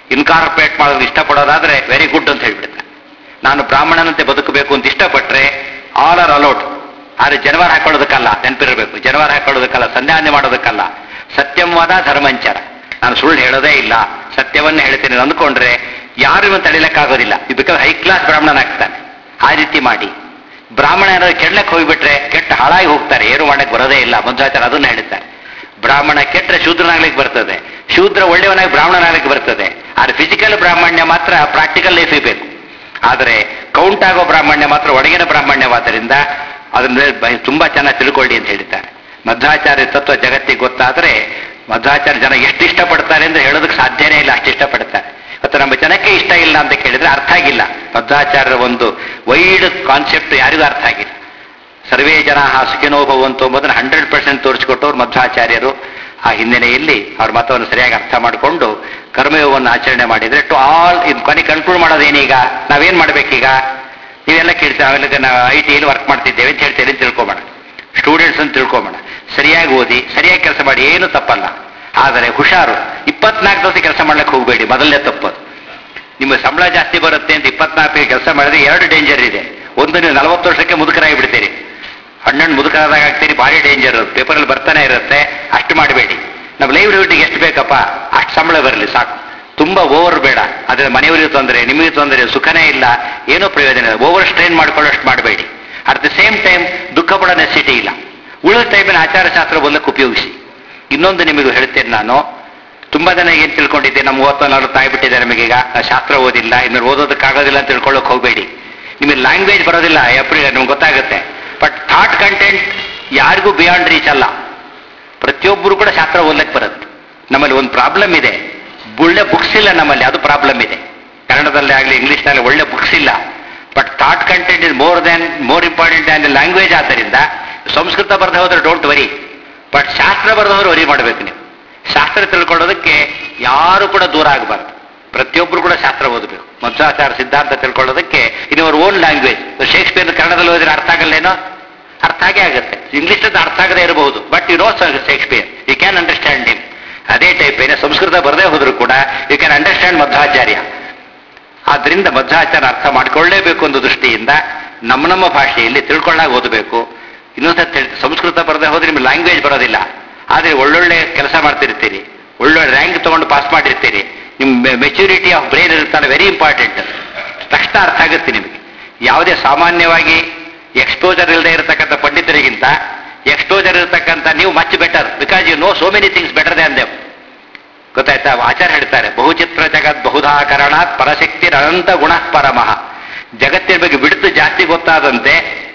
ಇನ್ಕಾರ್ಪೊರೇಟ್ ಮಾಡೋದು ಇಷ್ಟಪಡೋದಾದ್ರೆ ವೆರಿ ಗುಡ್ ಅಂತ ಹೇಳ್ಬಿಡ್ತಾರೆ ನಾನು ಬ್ರಾಹ್ಮಣನಂತೆ ಬದುಕಬೇಕು ಅಂತ ಇಷ್ಟಪಟ್ರೆ ಆಲ್ ಆರ್ ಅಲೌಡ್ ಆದ್ರೆ ಜನವಾರ ಹಾಕೊಳ್ಳೋದಕ್ಕಲ್ಲ ನೆನಪಿರಬೇಕು ಜನವಾರ ಹಾಕೊಳ್ಳೋದಕ್ಕಲ್ಲ ಸಂಧ್ಯಾನೆ ಮಾಡೋದಕ್ಕಲ್ಲ ಸತ್ಯಂವಾದ ಧರ್ಮಂಚರ ನಾನು ಸುಳ್ಳು ಹೇಳೋದೇ ಇಲ್ಲ ಸತ್ಯವನ್ನೇ ಹೇಳ್ತೀನಿ ಅಂತ ಅಂದ್ಕೊಂಡ್ರೆ ಯಾರು ಇವನ್ ತಡಿಲಕ್ಕಾಗೋದಿಲ್ಲ ಬೇಕಾದ್ರೆ ಹೈ ಕ್ಲಾಸ್ ಬ್ರಾಹ್ಮಣನಾಗ್ತಾನೆ ಆ ರೀತಿ ಮಾಡಿ ಬ್ರಾಹ್ಮಣ ಏನಾದ್ರು ಕೆಡ್ಲಕ್ಕೆ ಹೋಗ್ಬಿಟ್ರೆ ಕೆಟ್ಟ ಹಾಳಾಗಿ ಹೋಗ್ತಾರೆ ಏನು ಮಾಡಕ್ಕೆ ಬರೋದೇ ಇಲ್ಲ ಮಧ್ವಾಚಾರ ಅದನ್ನ ಹೇಳ್ತಾರೆ ಬ್ರಾಹ್ಮಣ ಕೆಟ್ಟರೆ ಶೂದ್ರನಾಗ್ಲಿಕ್ಕೆ ಬರ್ತದೆ ಶೂದ್ರ ಒಳ್ಳೆಯವನಾಗಿ ಬ್ರಾಹ್ಮಣನಾಗ್ಲಿಕ್ಕೆ ಬರ್ತದೆ ಆದ್ರೆ ಫಿಸಿಕಲ್ ಬ್ರಾಹ್ಮಣ್ಯ ಮಾತ್ರ ಪ್ರಾಕ್ಟಿಕಲ್ ಲೈಫಿಗೆ ಬೇಕು ಆದರೆ ಕೌಂಟ್ ಆಗೋ ಬ್ರಾಹ್ಮಣ್ಯ ಮಾತ್ರ ಒಳಗಿನ ಬ್ರಾಹ್ಮಣ್ಯವಾದ್ದರಿಂದ ಅದನ್ನ ಬ- ತುಂಬಾ ಚೆನ್ನಾಗಿ ತಿಳ್ಕೊಳ್ಳಿ ಅಂತ ಹೇಳ್ತಾರೆ ಮಧ್ವಾಚಾರ್ಯ ತತ್ವ ಜಗತ್ತಿಗೆ ಗೊತ್ತಾದ್ರೆ ಮಧ್ವಾಚಾರ್ಯ ಜನ ಎಷ್ಟು ಇಷ್ಟಪಡ್ತಾರೆ ಅಂತ ಹೇಳೋದಕ್ಕೆ ಸಾಧ್ಯನೇ ಇಲ್ಲ ಅಷ್ಟು ಇಷ್ಟಪಡ್ತಾರೆ ಮತ್ತು ನಮ್ಮ ಜನಕ್ಕೆ ಇಷ್ಟ ಇಲ್ಲ ಅಂತ ಕೇಳಿದ್ರೆ ಅರ್ಥ ಆಗಿಲ್ಲ ಮಧ್ವಾಚಾರ್ಯರ ಒಂದು ವೈಡ್ ಕಾನ್ಸೆಪ್ಟ್ ಯಾರಿಗೂ ಅರ್ಥ ಆಗಿಲ್ಲ ಸರ್ವೇ ಜನ ಸುಖಿನೋ ಭವಂತು ಎಂಬುದನ್ನು ಹಂಡ್ರೆಡ್ ಪರ್ಸೆಂಟ್ ತೋರಿಸಿಕೊಟ್ಟವ್ರು ಮಧ್ವಾಚಾರ್ಯರು ಆ ಹಿನ್ನೆಲೆಯಲ್ಲಿ ಅವ್ರ ಮತವನ್ನು ಸರಿಯಾಗಿ ಅರ್ಥ ಮಾಡಿಕೊಂಡು ಕರ್ಮಯೋಗವನ್ನು ಆಚರಣೆ ಮಾಡಿದ್ರೆ ಟು ಆಲ್ ಇದು ಕೊನೆ ಕನ್ಕ್ಲೂಡ್ ಮಾಡೋದೇನೀಗ ನಾವೇನ್ ಮಾಡ್ಬೇಕೀಗ ನೀವೆಲ್ಲ ಕೇಳ್ತೀವಿ ನಾವೆಲ್ಲ ನಾವು ಐ ಟಿಯಲ್ಲಿ ವರ್ಕ್ ಮಾಡ್ತಿದ್ದೇವೆ ಅಂತ ಹೇಳ್ತೇವೆ ಅಂತ ತಿಳ್ಕೊಬೇಡ ಸ್ಟೂಡೆಂಟ್ಸ್ ಅಂತ ತಿಳ್ಕೊಬೇಡ ಸರಿಯಾಗಿ ಓದಿ ಸರಿಯಾಗಿ ಕೆಲಸ ಮಾಡಿ ಏನು ತಪ್ಪಲ್ಲ ಆದರೆ ಹುಷಾರು ಇಪ್ಪತ್ನಾಲ್ಕು ದಿವಸ ಕೆಲಸ ಮಾಡ್ಲಿಕ್ಕೆ ಹೋಗಬೇಡಿ ಮೊದಲನೇ ತಪ್ಪದು ನಿಮ್ಮ ಸಂಬಳ ಜಾಸ್ತಿ ಬರುತ್ತೆ ಅಂತ ಇಪ್ಪತ್ನಾಲ್ಕು ಕೆಲಸ ಮಾಡಿದ್ರೆ ಎರಡು ಡೇಂಜರ್ ಇದೆ ಒಂದು ನೀವು ನಲವತ್ತು ವರ್ಷಕ್ಕೆ ಮುದುಕರಾಗಿ ಬಿಡ್ತೀರಿ ಹಣ್ಣು ಮುದುಕರಾದಾಗ ಆಗ್ತೀರಿ ಭಾರಿ ಡೇಂಜರ್ ಪೇಪರಲ್ಲಿ ಬರ್ತಾನೆ ಇರುತ್ತೆ ಅಷ್ಟು ಮಾಡಬೇಡಿ ನಮ್ಮ ಲೈವ್ಲಿಹುಡ್ಗೆ ಎಷ್ಟು ಬೇಕಪ್ಪ ಅಷ್ಟು ಸಂಬಳ ಬರಲಿ ಸಾಕು ತುಂಬಾ ಓವರ್ ಬೇಡ ಆದರೆ ಮನೆಯವರಿಗೂ ತೊಂದರೆ ನಿಮಗೆ ತೊಂದರೆ ಸುಖನೇ ಇಲ್ಲ ಏನೂ ಪ್ರಯೋಜನ ಇಲ್ಲ ಓವರ್ ಸ್ಟ್ರೈನ್ ಮಾಡ್ಕೊಳ್ಳೋಷ್ಟು ಮಾಡಬೇಡಿ ಅಟ್ ದ ಸೇಮ್ ಟೈಮ್ ದುಃಖ ಪಡೋ ನೆಸಿಟಿ ಇಲ್ಲ ಉಳಿದ ಟೈಮಿನ ಆಚಾರಶಾಸ್ತ್ರ ಓದಕ್ಕೆ ಉಪಯೋಗಿಸಿ ಇನ್ನೊಂದು ನಿಮಗೆ ಹೇಳ್ತೇನೆ ನಾನು ತುಂಬಾ ಜನ ಏನ್ ತಿಳ್ಕೊಂಡಿದ್ದೆ ನಮ್ಮ ಮೂವತ್ತು ನಲವತ್ತು ಆಗ್ಬಿಟ್ಟಿದೆ ನಮಗೀಗ ನಾವು ಶಾಸ್ತ್ರ ಓದಿಲ್ಲ ಇನ್ನು ಓದೋದಕ್ಕಾಗೋದಿಲ್ಲ ಅಂತ ತಿಳ್ಕೊಳ್ಳೋಕೆ ಹೋಗಬೇಡಿ ನಿಮಗೆ ಲ್ಯಾಂಗ್ವೇಜ್ ಬರೋದಿಲ್ಲ ಎಪ್ರಿ ನಿಮ್ಗೆ ಗೊತ್ತಾಗುತ್ತೆ ಬಟ್ ಥಾಟ್ ಕಂಟೆಂಟ್ ಯಾರಿಗೂ ಬಿಯಾಂಡ್ ರೀಚ್ ಅಲ್ಲ ಪ್ರತಿಯೊಬ್ಬರು ಕೂಡ ಶಾಸ್ತ್ರ ಓದಲಿಕ್ಕೆ ಬರುತ್ತೆ ನಮ್ಮಲ್ಲಿ ಒಂದು ಪ್ರಾಬ್ಲಮ್ ಇದೆ ಒಳ್ಳೆ ಬುಕ್ಸ್ ಇಲ್ಲ ನಮ್ಮಲ್ಲಿ ಅದು ಪ್ರಾಬ್ಲಮ್ ಇದೆ ಕನ್ನಡದಲ್ಲಿ ಆಗಲಿ ಇಂಗ್ಲೀಷ್ನಲ್ಲಿ ಒಳ್ಳೆ ಬುಕ್ಸ್ ಇಲ್ಲ but thought content is more then more important than the language ಆದ್ದರಿಂದ ಸಂಸ್ಕೃತ ಬರೆದ ಹೋದ್ರೆ ಡೋಂಟ್ ವರಿ ಬಟ್ ಶಾಸ್ತ್ರ ಬರೆದವರು ವರಿ ಮಾಡಬೇಕು ನೀವು ಶಾಸ್ತ್ರ ತಿಳ್ಕೊಳ್ಳೋದಕ್ಕೆ ಯಾರು ಕೂಡ ದೂರ ಆಗಬಾರ್ದು ಪ್ರತಿಯೊಬ್ಬರು ಕೂಡ ಶಾಸ್ತ್ರ ಓದಬೇಕು ಮಧ್ವಾಚಾರ ಸಿದ್ಧಾಂತ ತಿಳ್ಕೊಳ್ಳೋದಕ್ಕೆ in our own language Shakespeare ಕನ್ನಡದಲ್ಲಿ ಓದಿದ್ರೆ ಅರ್ಥ ಆಗಲ್ಲೇನೋ ಅರ್ಥ ಆಗೇ ಆಗುತ್ತೆ ಇಂಗ್ಲಿಷ್ ಅರ್ಥ ಆಗದೆ ಇರಬಹುದು but you know Shakespeare you can understand him ಅದೇ ಟೈಪ್ ಏನೇ ಸಂಸ್ಕೃತ ಬರದೇ ಹೋದ್ರು ಕೂಡ ಯು ಕ್ಯಾನ್ ಅಂಡರ್ಸ್ಟ್ಯಾಂಡ್ ಮಧ್ವಾಚಾರ್ಯ ಆದ್ರಿಂದ ಮಧ್ವಾಚಾರ ಅರ್ಥ ಮಾಡ್ಕೊಳ್ಳೇಬೇಕು ಅನ್ನೋ ದೃಷ್ಟಿಯಿಂದ ನಮ್ಮ ನಮ್ಮ ಭಾಷೆಯಲ್ಲಿ ತಿಳ್ಕೊಳ್ಳಾಗ ಓದಬೇಕು ಇನ್ನೊಂದ್ಸತಿ ಸಂಸ್ಕೃತ ಬರದೆ ಹೋದ್ರೆ ನಿಮ್ಗೆ ಲ್ಯಾಂಗ್ವೇಜ್ ಬರೋದಿಲ್ಲ ಆದರೆ ಒಳ್ಳೊಳ್ಳೆ ಕೆಲಸ ಮಾಡ್ತಿರ್ತೀರಿ ಒಳ್ಳೊಳ್ಳೆ ರ್ಯಾಂಕ್ ತಗೊಂಡು ಪಾಸ್ ಮಾಡಿರ್ತೀರಿ ನಿಮ್ಮ ಮೆಚುರಿಟಿ ಆಫ್ ಬ್ರೈನ್ ಇರುತ್ತಲ್ಲ ವೆರಿ ಇಂಪಾರ್ಟೆಂಟ್ ತಕ್ಷಣ ಅರ್ಥ ಆಗುತ್ತೆ ನಿಮಗೆ ಯಾವುದೇ ಸಾಮಾನ್ಯವಾಗಿ ಎಕ್ಸ್ಪೋಜರ್ ಇಲ್ಲದೆ ಇರತಕ್ಕಂಥ ಪಂಡಿತರಿಗಿಂತ ಎಕ್ಸ್ಪೋಜರ್ ಇರತಕ್ಕಂಥ ನೀವು much better because you know so many things better than ದೇವ್ ಗೊತ್ತಾಯ್ತಾ ಆಚಾರ್ಯ ಹೇಳ್ತಾರೆ ಬಹುಚಿತ್ರ ಜಗತ್ ಬಹುಧಾಕರಣಾತ್ ಪರಶಕ್ತಿ ಅನಂತ ಗುಣ ಪರಮಃ ಜಗತ್ತಿನ ಬಗ್ಗೆ ಬಿಡುತ್ತು ಜಾಸ್ತಿ ಗೊತ್ತಾದಂತೆ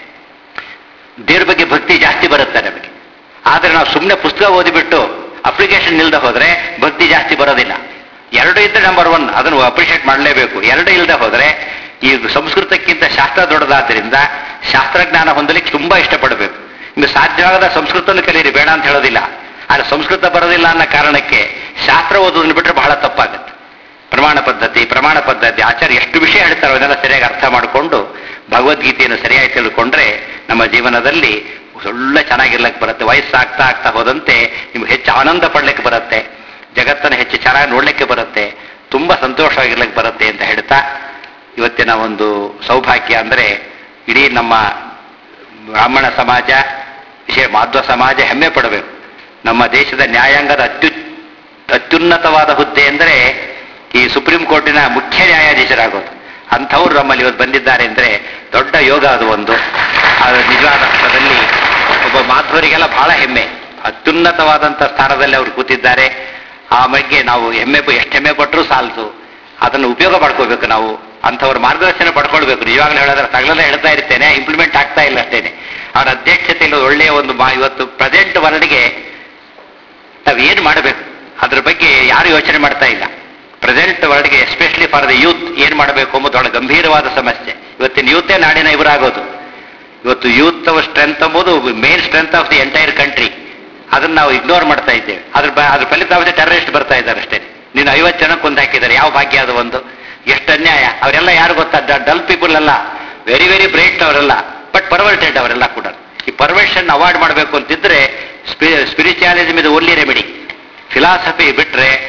ದೇವ್ರ ಬಗ್ಗೆ ಭಕ್ತಿ ಜಾಸ್ತಿ ಬರುತ್ತೆ ನಮಗೆ ಆದರೆ ನಾವು ಸುಮ್ಮನೆ ಪುಸ್ತಕ ಓದಿಬಿಟ್ಟು ಅಪ್ಲಿಕೇಶನ್ ಇಲ್ಲದೆ ಹೋದ್ರೆ ಭಕ್ತಿ ಜಾಸ್ತಿ ಬರೋದಿಲ್ಲ ಎರಡು ಇದ್ರೆ ನಂಬರ್ ಒನ್ ಅದನ್ನು ಅಪ್ರಿಷಿಯೇಟ್ ಮಾಡಲೇಬೇಕು ಎರಡು ಇಲ್ಲದೆ ಹೋದ್ರೆ ಈ ಸಂಸ್ಕೃತಕ್ಕಿಂತ ಶಾಸ್ತ್ರ ದೊಡ್ಡದಾದ್ರಿಂದ ಶಾಸ್ತ್ರಜ್ಞಾನ ಹೊಂದಲಿಕ್ಕೆ ತುಂಬಾ ಇಷ್ಟಪಡಬೇಕು ಇನ್ನು ಸಾಧ್ಯವಾಗದ ಸಂಸ್ಕೃತವನ್ನು ಕಲೀರಿ ಬೇಡ ಅಂತ ಹೇಳೋದಿಲ್ಲ ಆದರೆ ಸಂಸ್ಕೃತ ಬರೋದಿಲ್ಲ ಅನ್ನೋ ಕಾರಣಕ್ಕೆ ಶಾಸ್ತ್ರ ಓದೋದನ್ನು ಬಿಟ್ಟರೆ ಬಹಳ ತಪ್ಪಾಗುತ್ತೆ ಪ್ರಮಾಣ ಪದ್ಧತಿ ಪ್ರಮಾಣ ಪದ್ಧತಿ ಆಚಾರ್ಯ ಎಷ್ಟು ವಿಷಯ ಹೇಳ್ತಾರೆ ಅದನ್ನೆಲ್ಲ ಸರಿಯಾಗಿ ಅರ್ಥ ಮಾಡಿಕೊಂಡು ಭಗವದ್ಗೀತೆಯನ್ನು ಸರಿಯಾಗಿ ತಿಳ್ಕೊಂಡ್ರೆ ನಮ್ಮ ಜೀವನದಲ್ಲಿ ಒಳ್ಳೆ ಚೆನ್ನಾಗಿರ್ಲಿಕ್ಕೆ ಬರುತ್ತೆ ವಯಸ್ಸಾಗ್ತಾ ಆಗ್ತಾ ಹೋದಂತೆ ನಿಮ್ಗೆ ಹೆಚ್ಚು ಆನಂದ ಪಡ್ಲಿಕ್ಕೆ ಬರುತ್ತೆ ಜಗತ್ತನ್ನು ಹೆಚ್ಚು ಚೆನ್ನಾಗಿ ನೋಡ್ಲಿಕ್ಕೆ ಬರುತ್ತೆ ತುಂಬಾ ಸಂತೋಷವಾಗಿರ್ಲಿಕ್ಕೆ ಬರುತ್ತೆ ಅಂತ ಹೇಳ್ತಾ ಇವತ್ತಿನ ಒಂದು ಸೌಭಾಗ್ಯ ಅಂದರೆ ಇಡೀ ನಮ್ಮ ಬ್ರಾಹ್ಮಣ ಸಮಾಜ ವಿಶೇಷ ಮಾಧ್ವ ಸಮಾಜ ಹೆಮ್ಮೆ ಪಡಬೇಕು ನಮ್ಮ ದೇಶದ ನ್ಯಾಯಾಂಗದ ಅತ್ಯು ಅತ್ಯುನ್ನತವಾದ ಹುದ್ದೆ ಅಂದರೆ ಈ ಸುಪ್ರೀಂ ಕೋರ್ಟಿನ ಮುಖ್ಯ ನ್ಯಾಯಾಧೀಶರಾಗೋದು ಅಂಥವ್ರು ನಮ್ಮಲ್ಲಿ ಇವತ್ತು ಬಂದಿದ್ದಾರೆ ಅಂದರೆ ದೊಡ್ಡ ಯೋಗ ಅದು ಒಂದು ಅದು ನಿಜವಾದ ಅರ್ಥದಲ್ಲಿ ಒಬ್ಬ ಮಾಧ್ವರಿಗೆಲ್ಲ ಬಹಳ ಹೆಮ್ಮೆ ಅತ್ಯುನ್ನತವಾದಂಥ ಸ್ಥಾನದಲ್ಲಿ ಅವರು ಕೂತಿದ್ದಾರೆ ಆ ಬಗ್ಗೆ ನಾವು ಹೆಮ್ಮೆ ಎಷ್ಟು ಹೆಮ್ಮೆ ಪಟ್ಟರೂ ಸಾಲದು ಅದನ್ನು ಉಪಯೋಗ ಮಾಡ್ಕೋಬೇಕು ನಾವು ಅಂಥವ್ರ ಮಾರ್ಗದರ್ಶನ ಪಡ್ಕೊಳ್ಬೇಕು ನಿಜವಾಗ್ಲೂ ಹೇಳೋದ್ರೆ ತಗಲೆಲ್ಲ ಹೇಳ್ತಾ ಇರ್ತೇನೆ ಇಂಪ್ಲಿಮೆಂಟ್ ಆಗ್ತಾ ಇಲ್ಲ ಅಷ್ಟೇನೆ ಅವರ ಅಧ್ಯಕ್ಷತೆಯಲ್ಲಿ ಒಳ್ಳೆಯ ಒಂದು ಮಾ ಇವತ್ತು ಪ್ರೆಸೆಂಟ್ ವರ್ಲ್ಡ್ಗೆ ನಾವು ಏನು ಮಾಡಬೇಕು ಅದ್ರ ಬಗ್ಗೆ ಯಾರು ಯೋಚನೆ ಮಾಡ್ತಾ ಇಲ್ಲ ಪ್ರೆಸೆಂಟ್ ವರ್ಲ್ಡ್ಗೆ ಎಸ್ಪೆಷಲಿ ಫಾರ್ ದ ಯೂತ್ ಏನು ಮಾಡಬೇಕು ಎಂಬುದು ಬಹಳ ಗಂಭೀರವಾದ ಸಮಸ್ಯೆ ಇವತ್ತಿನ ಯೂತೇ ನಾಡಿನ ಇವರಾಗೋದು ಇವತ್ತು ಯೂತ್ ಸ್ಟ್ರೆಂತ್ ಎಂಬುದು main strength of the entire country ಅದನ್ನ ನಾವು ಇಗ್ನೋರ್ ಮಾಡ್ತಾ ಇದ್ದೇವೆ ಅದ್ರ ಬ- ಅದ್ರ ಫಲಿತಾಂಶ ಟೆರರಿಸ್ಟ್ ಬರ್ತಾ ಇದ್ದಾರೆ ಅಷ್ಟೇ ನೀನು ಐವತ್ತು ಜನ ಕೊಂದು ಹಾಕಿದ್ದಾರೆ ಯಾವ ಭಾಗ್ಯ ಅದು ಒಂದು ಎಷ್ಟು ಅನ್ಯಾಯ ಅವರೆಲ್ಲ ಯಾರು ಗೊತ್ತಾ ಡಲ್ ಪೀಪಲ್ ಅಲ್ಲ ವೆರಿ ವೆರಿ ಬ್ರೈಟ್ ಅವರೆಲ್ಲ ಬಟ್ ಪರ್ವರ್ಟೆಡ್ ಅವರೆಲ್ಲ ಕೂಡ ಈ ಪರ್ವರ್ಷನ್ ಅವಾಯ್ಡ್ ಮಾಡಬೇಕು ಅಂತಿದ್ರೆ ಸ್ಪಿರಿಚುಯಾಲಿಸಮ್ ಇದು ಓನ್ಲಿ ರೆಮಿಡಿ ಫಿಲಾಸಫಿ ಬಿಟ್ರೆ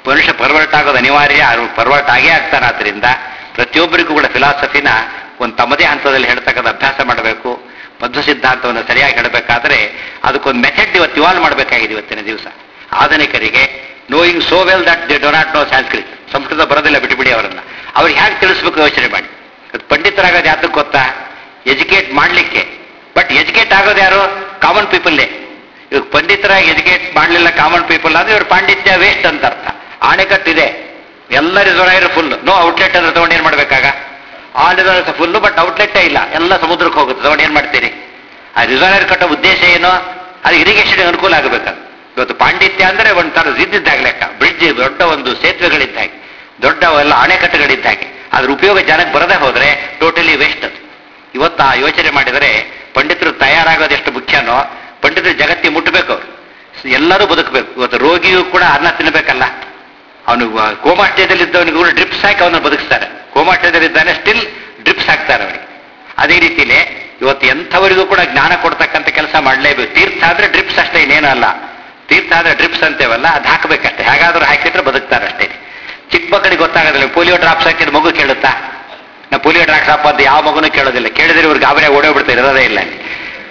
ಮನುಷ್ಯ ಪರ್ವರ್ಟ್ ಆಗೋದು ಅನಿವಾರ್ಯ ಅವ್ರು ಪರ್ವರ್ಟ್ ಆಗೇ ಆಗ್ತಾನೆ ಆದ್ದರಿಂದ ಪ್ರತಿಯೊಬ್ಬರಿಗೂ ಕೂಡ ಫಿಲಾಸಫಿನ ಒಂದು ತಮ್ಮದೇ ಹಂತದಲ್ಲಿ ಹೇಳ್ತಕ್ಕಂಥ ಅಭ್ಯಾಸ ಮಾಡಬೇಕು ಮಧ್ವ ಸಿದ್ಧಾಂತವನ್ನು ಸರಿಯಾಗಿ ಹೇಳಬೇಕಾದ್ರೆ ಅದಕ್ಕೊಂದು ಮೆಥಡ್ ಇವತ್ತು ಇವಾಲ್ವ್ ಮಾಡಬೇಕಾಗಿದೆ ಇವತ್ತಿನ ದಿವಸ ಆಧುನಿಕರಿಗೆ knowing so well that they do not know Sanskrit Sanskrit ಬರೋದಿಲ್ಲ ಬಿಟ್ಟುಬಿಡಿ ಅವರನ್ನ ಅವ್ರಿಗೆ ಹೇಗೆ ತಿಳಿಸ್ಬೇಕು ಯೋಚನೆ ಮಾಡಿ ಅದು ಪಂಡಿತರಾಗೋದು ಯಾತಕ್ಕೆ ಗೊತ್ತಾ ಎಜುಕೇಟ್ ಮಾಡಲಿಕ್ಕೆ ಬಟ್ ಎಜುಕೇಟ್ ಆಗೋದು ಯಾರು ಕಾಮನ್ ಪೀಪಲ್ಲೇ ಇವಾಗ ಪಂಡಿತರಾಗಿ ಎಜುಕೇಟ್ ಮಾಡಲಿಲ್ಲ ಕಾಮನ್ ಪೀಪಲ್ ಅಂದ್ರೆ ಇವ್ರ ಪಾಂಡಿತ್ಯ ವೇಸ್ಟ್ ಅಂತ ಅರ್ಥ ಆಣೆಕಟ್ಟಿದೆ ಎಲ್ಲ ರಿಸರ್ವಾಯರ್ ಫುಲ್ ನೋ ಔಟ್ಲೆಟ್ ಅಂದ್ರೆ ತಗೊಂಡು ಏನ್ ಮಾಡ್ಬೇಕಾಗ ಆ ರಿಸರ್ವಾಯರ್ ಫುಲ್ ಬಟ್ ಔಟ್ಲೆಟ್ಟೇ ಇಲ್ಲ ಎಲ್ಲ ಸಮುದ್ರಕ್ಕೆ ಹೋಗುತ್ತೆ ತಗೊಂಡು ಏನ್ ಮಾಡ್ತೀರಿ ಆ ರಿಸರ್ವಾಯರ್ ಕಟ್ಟೋ ಉದ್ದೇಶ ಏನು ಅದು ಇರಿಗೇಷನ್ ಅನುಕೂಲ ಆಗಬೇಕದು ಇವತ್ತು ಪಾಂಡಿತ್ಯ ಅಂದ್ರೆ ಒಂಥರ ಇದ್ದಿದ್ದಾಗ ಲೆಕ್ಕ ಬ್ರಿಡ್ಜ್ ದೊಡ್ಡ ಒಂದು ಸೇತುವೆಗಳಿದ್ದಾಗೆ ದೊಡ್ಡ ಎಲ್ಲ ಅಣೆಕಟ್ಟುಗಳಿದ್ದಾಗೆ ಅದ್ರ ಉಪಯೋಗ ಜನಕ್ಕೆ ಬರದೇ ಹೋದ್ರೆ ಟೋಟಲಿ ವೇಸ್ಟ್ ಅದು ಇವತ್ತು ಆ ಯೋಚನೆ ಮಾಡಿದರೆ ಪಂಡಿತರು ತಯಾರಾಗೋದು ಎಷ್ಟು ಮುಖ್ಯನೋ ಪಂಡಿತರು ಜಗತ್ತಿಗೆ ಮುಟ್ಟಬೇಕು ಅವರು ಎಲ್ಲರೂ ಬದುಕಬೇಕು ಇವತ್ತು ರೋಗಿಯು ಕೂಡ ಅನ್ನ ತಿನ್ನಬೇಕಲ್ಲ ಅವನು ಕೋಮಾಷ್ಟಯದಲ್ಲಿದ್ದವನಿಗೆ ಕೂಡ ಡ್ರಿಪ್ಸ್ ಹಾಕಿ ಅವನ್ನ ಬದುಕಿಸ್ತಾರೆ ಕೋಮಾಷ್ಟಯದಲ್ಲಿದ್ದಾನೆ ಸ್ಟಿಲ್ ಡ್ರಿಪ್ಸ್ ಹಾಕ್ತಾರೆ ಅವನಿಗೆ ಅದೇ ರೀತಿಯೇ ಇವತ್ತು ಎಂಥವರಿಗೂ ಕೂಡ ಜ್ಞಾನ ಕೊಡ್ತಕ್ಕಂಥ ಕೆಲಸ ಮಾಡಲೇಬೇಕು ತೀರ್ಥ ಆದ್ರೆ ಡ್ರಿಪ್ಸ್ ಅಷ್ಟೇ ಇನ್ನೇನು ಅಲ್ಲ ತೀರ್ಥ ಆದ್ರೆ ಡ್ರಿಪ್ಸ್ ಅಂತೇವಲ್ಲ ಅದು ಹಾಕಬೇಕಷ್ಟೇ ಹೇಗಾದ್ರೂ ಹಾಕಿದ್ರೆ ಬದುಕ್ತಾರೆ ಅಷ್ಟೇ ಚಿಕ್ಕ ಮಕ್ಕಳಿಗೆ ಗೊತ್ತಾಗೋದಿಲ್ಲ ಪೋಲಿಯೋ ಡ್ರಾಪ್ಸ್ ಹಾಕಿದ್ರೆ ಮಗು ಕೇಳುತ್ತಾ ನಾ ಪೋಲಿಯೋ ಡ್ರಾಪ್ಸ್ ಹಾಪ ಅಂತ ಯಾವ ಮಗುನೂ ಕೇಳೋದಿಲ್ಲ ಕೇಳಿದ್ರೆ ಇವ್ರಿಗೆ ಗಾಬರಿ ಓಡೋಗ್ಬಿಡ್ತಾರೆ ಇರೋದೇ ಇಲ್ಲ ಅಲ್ಲಿ.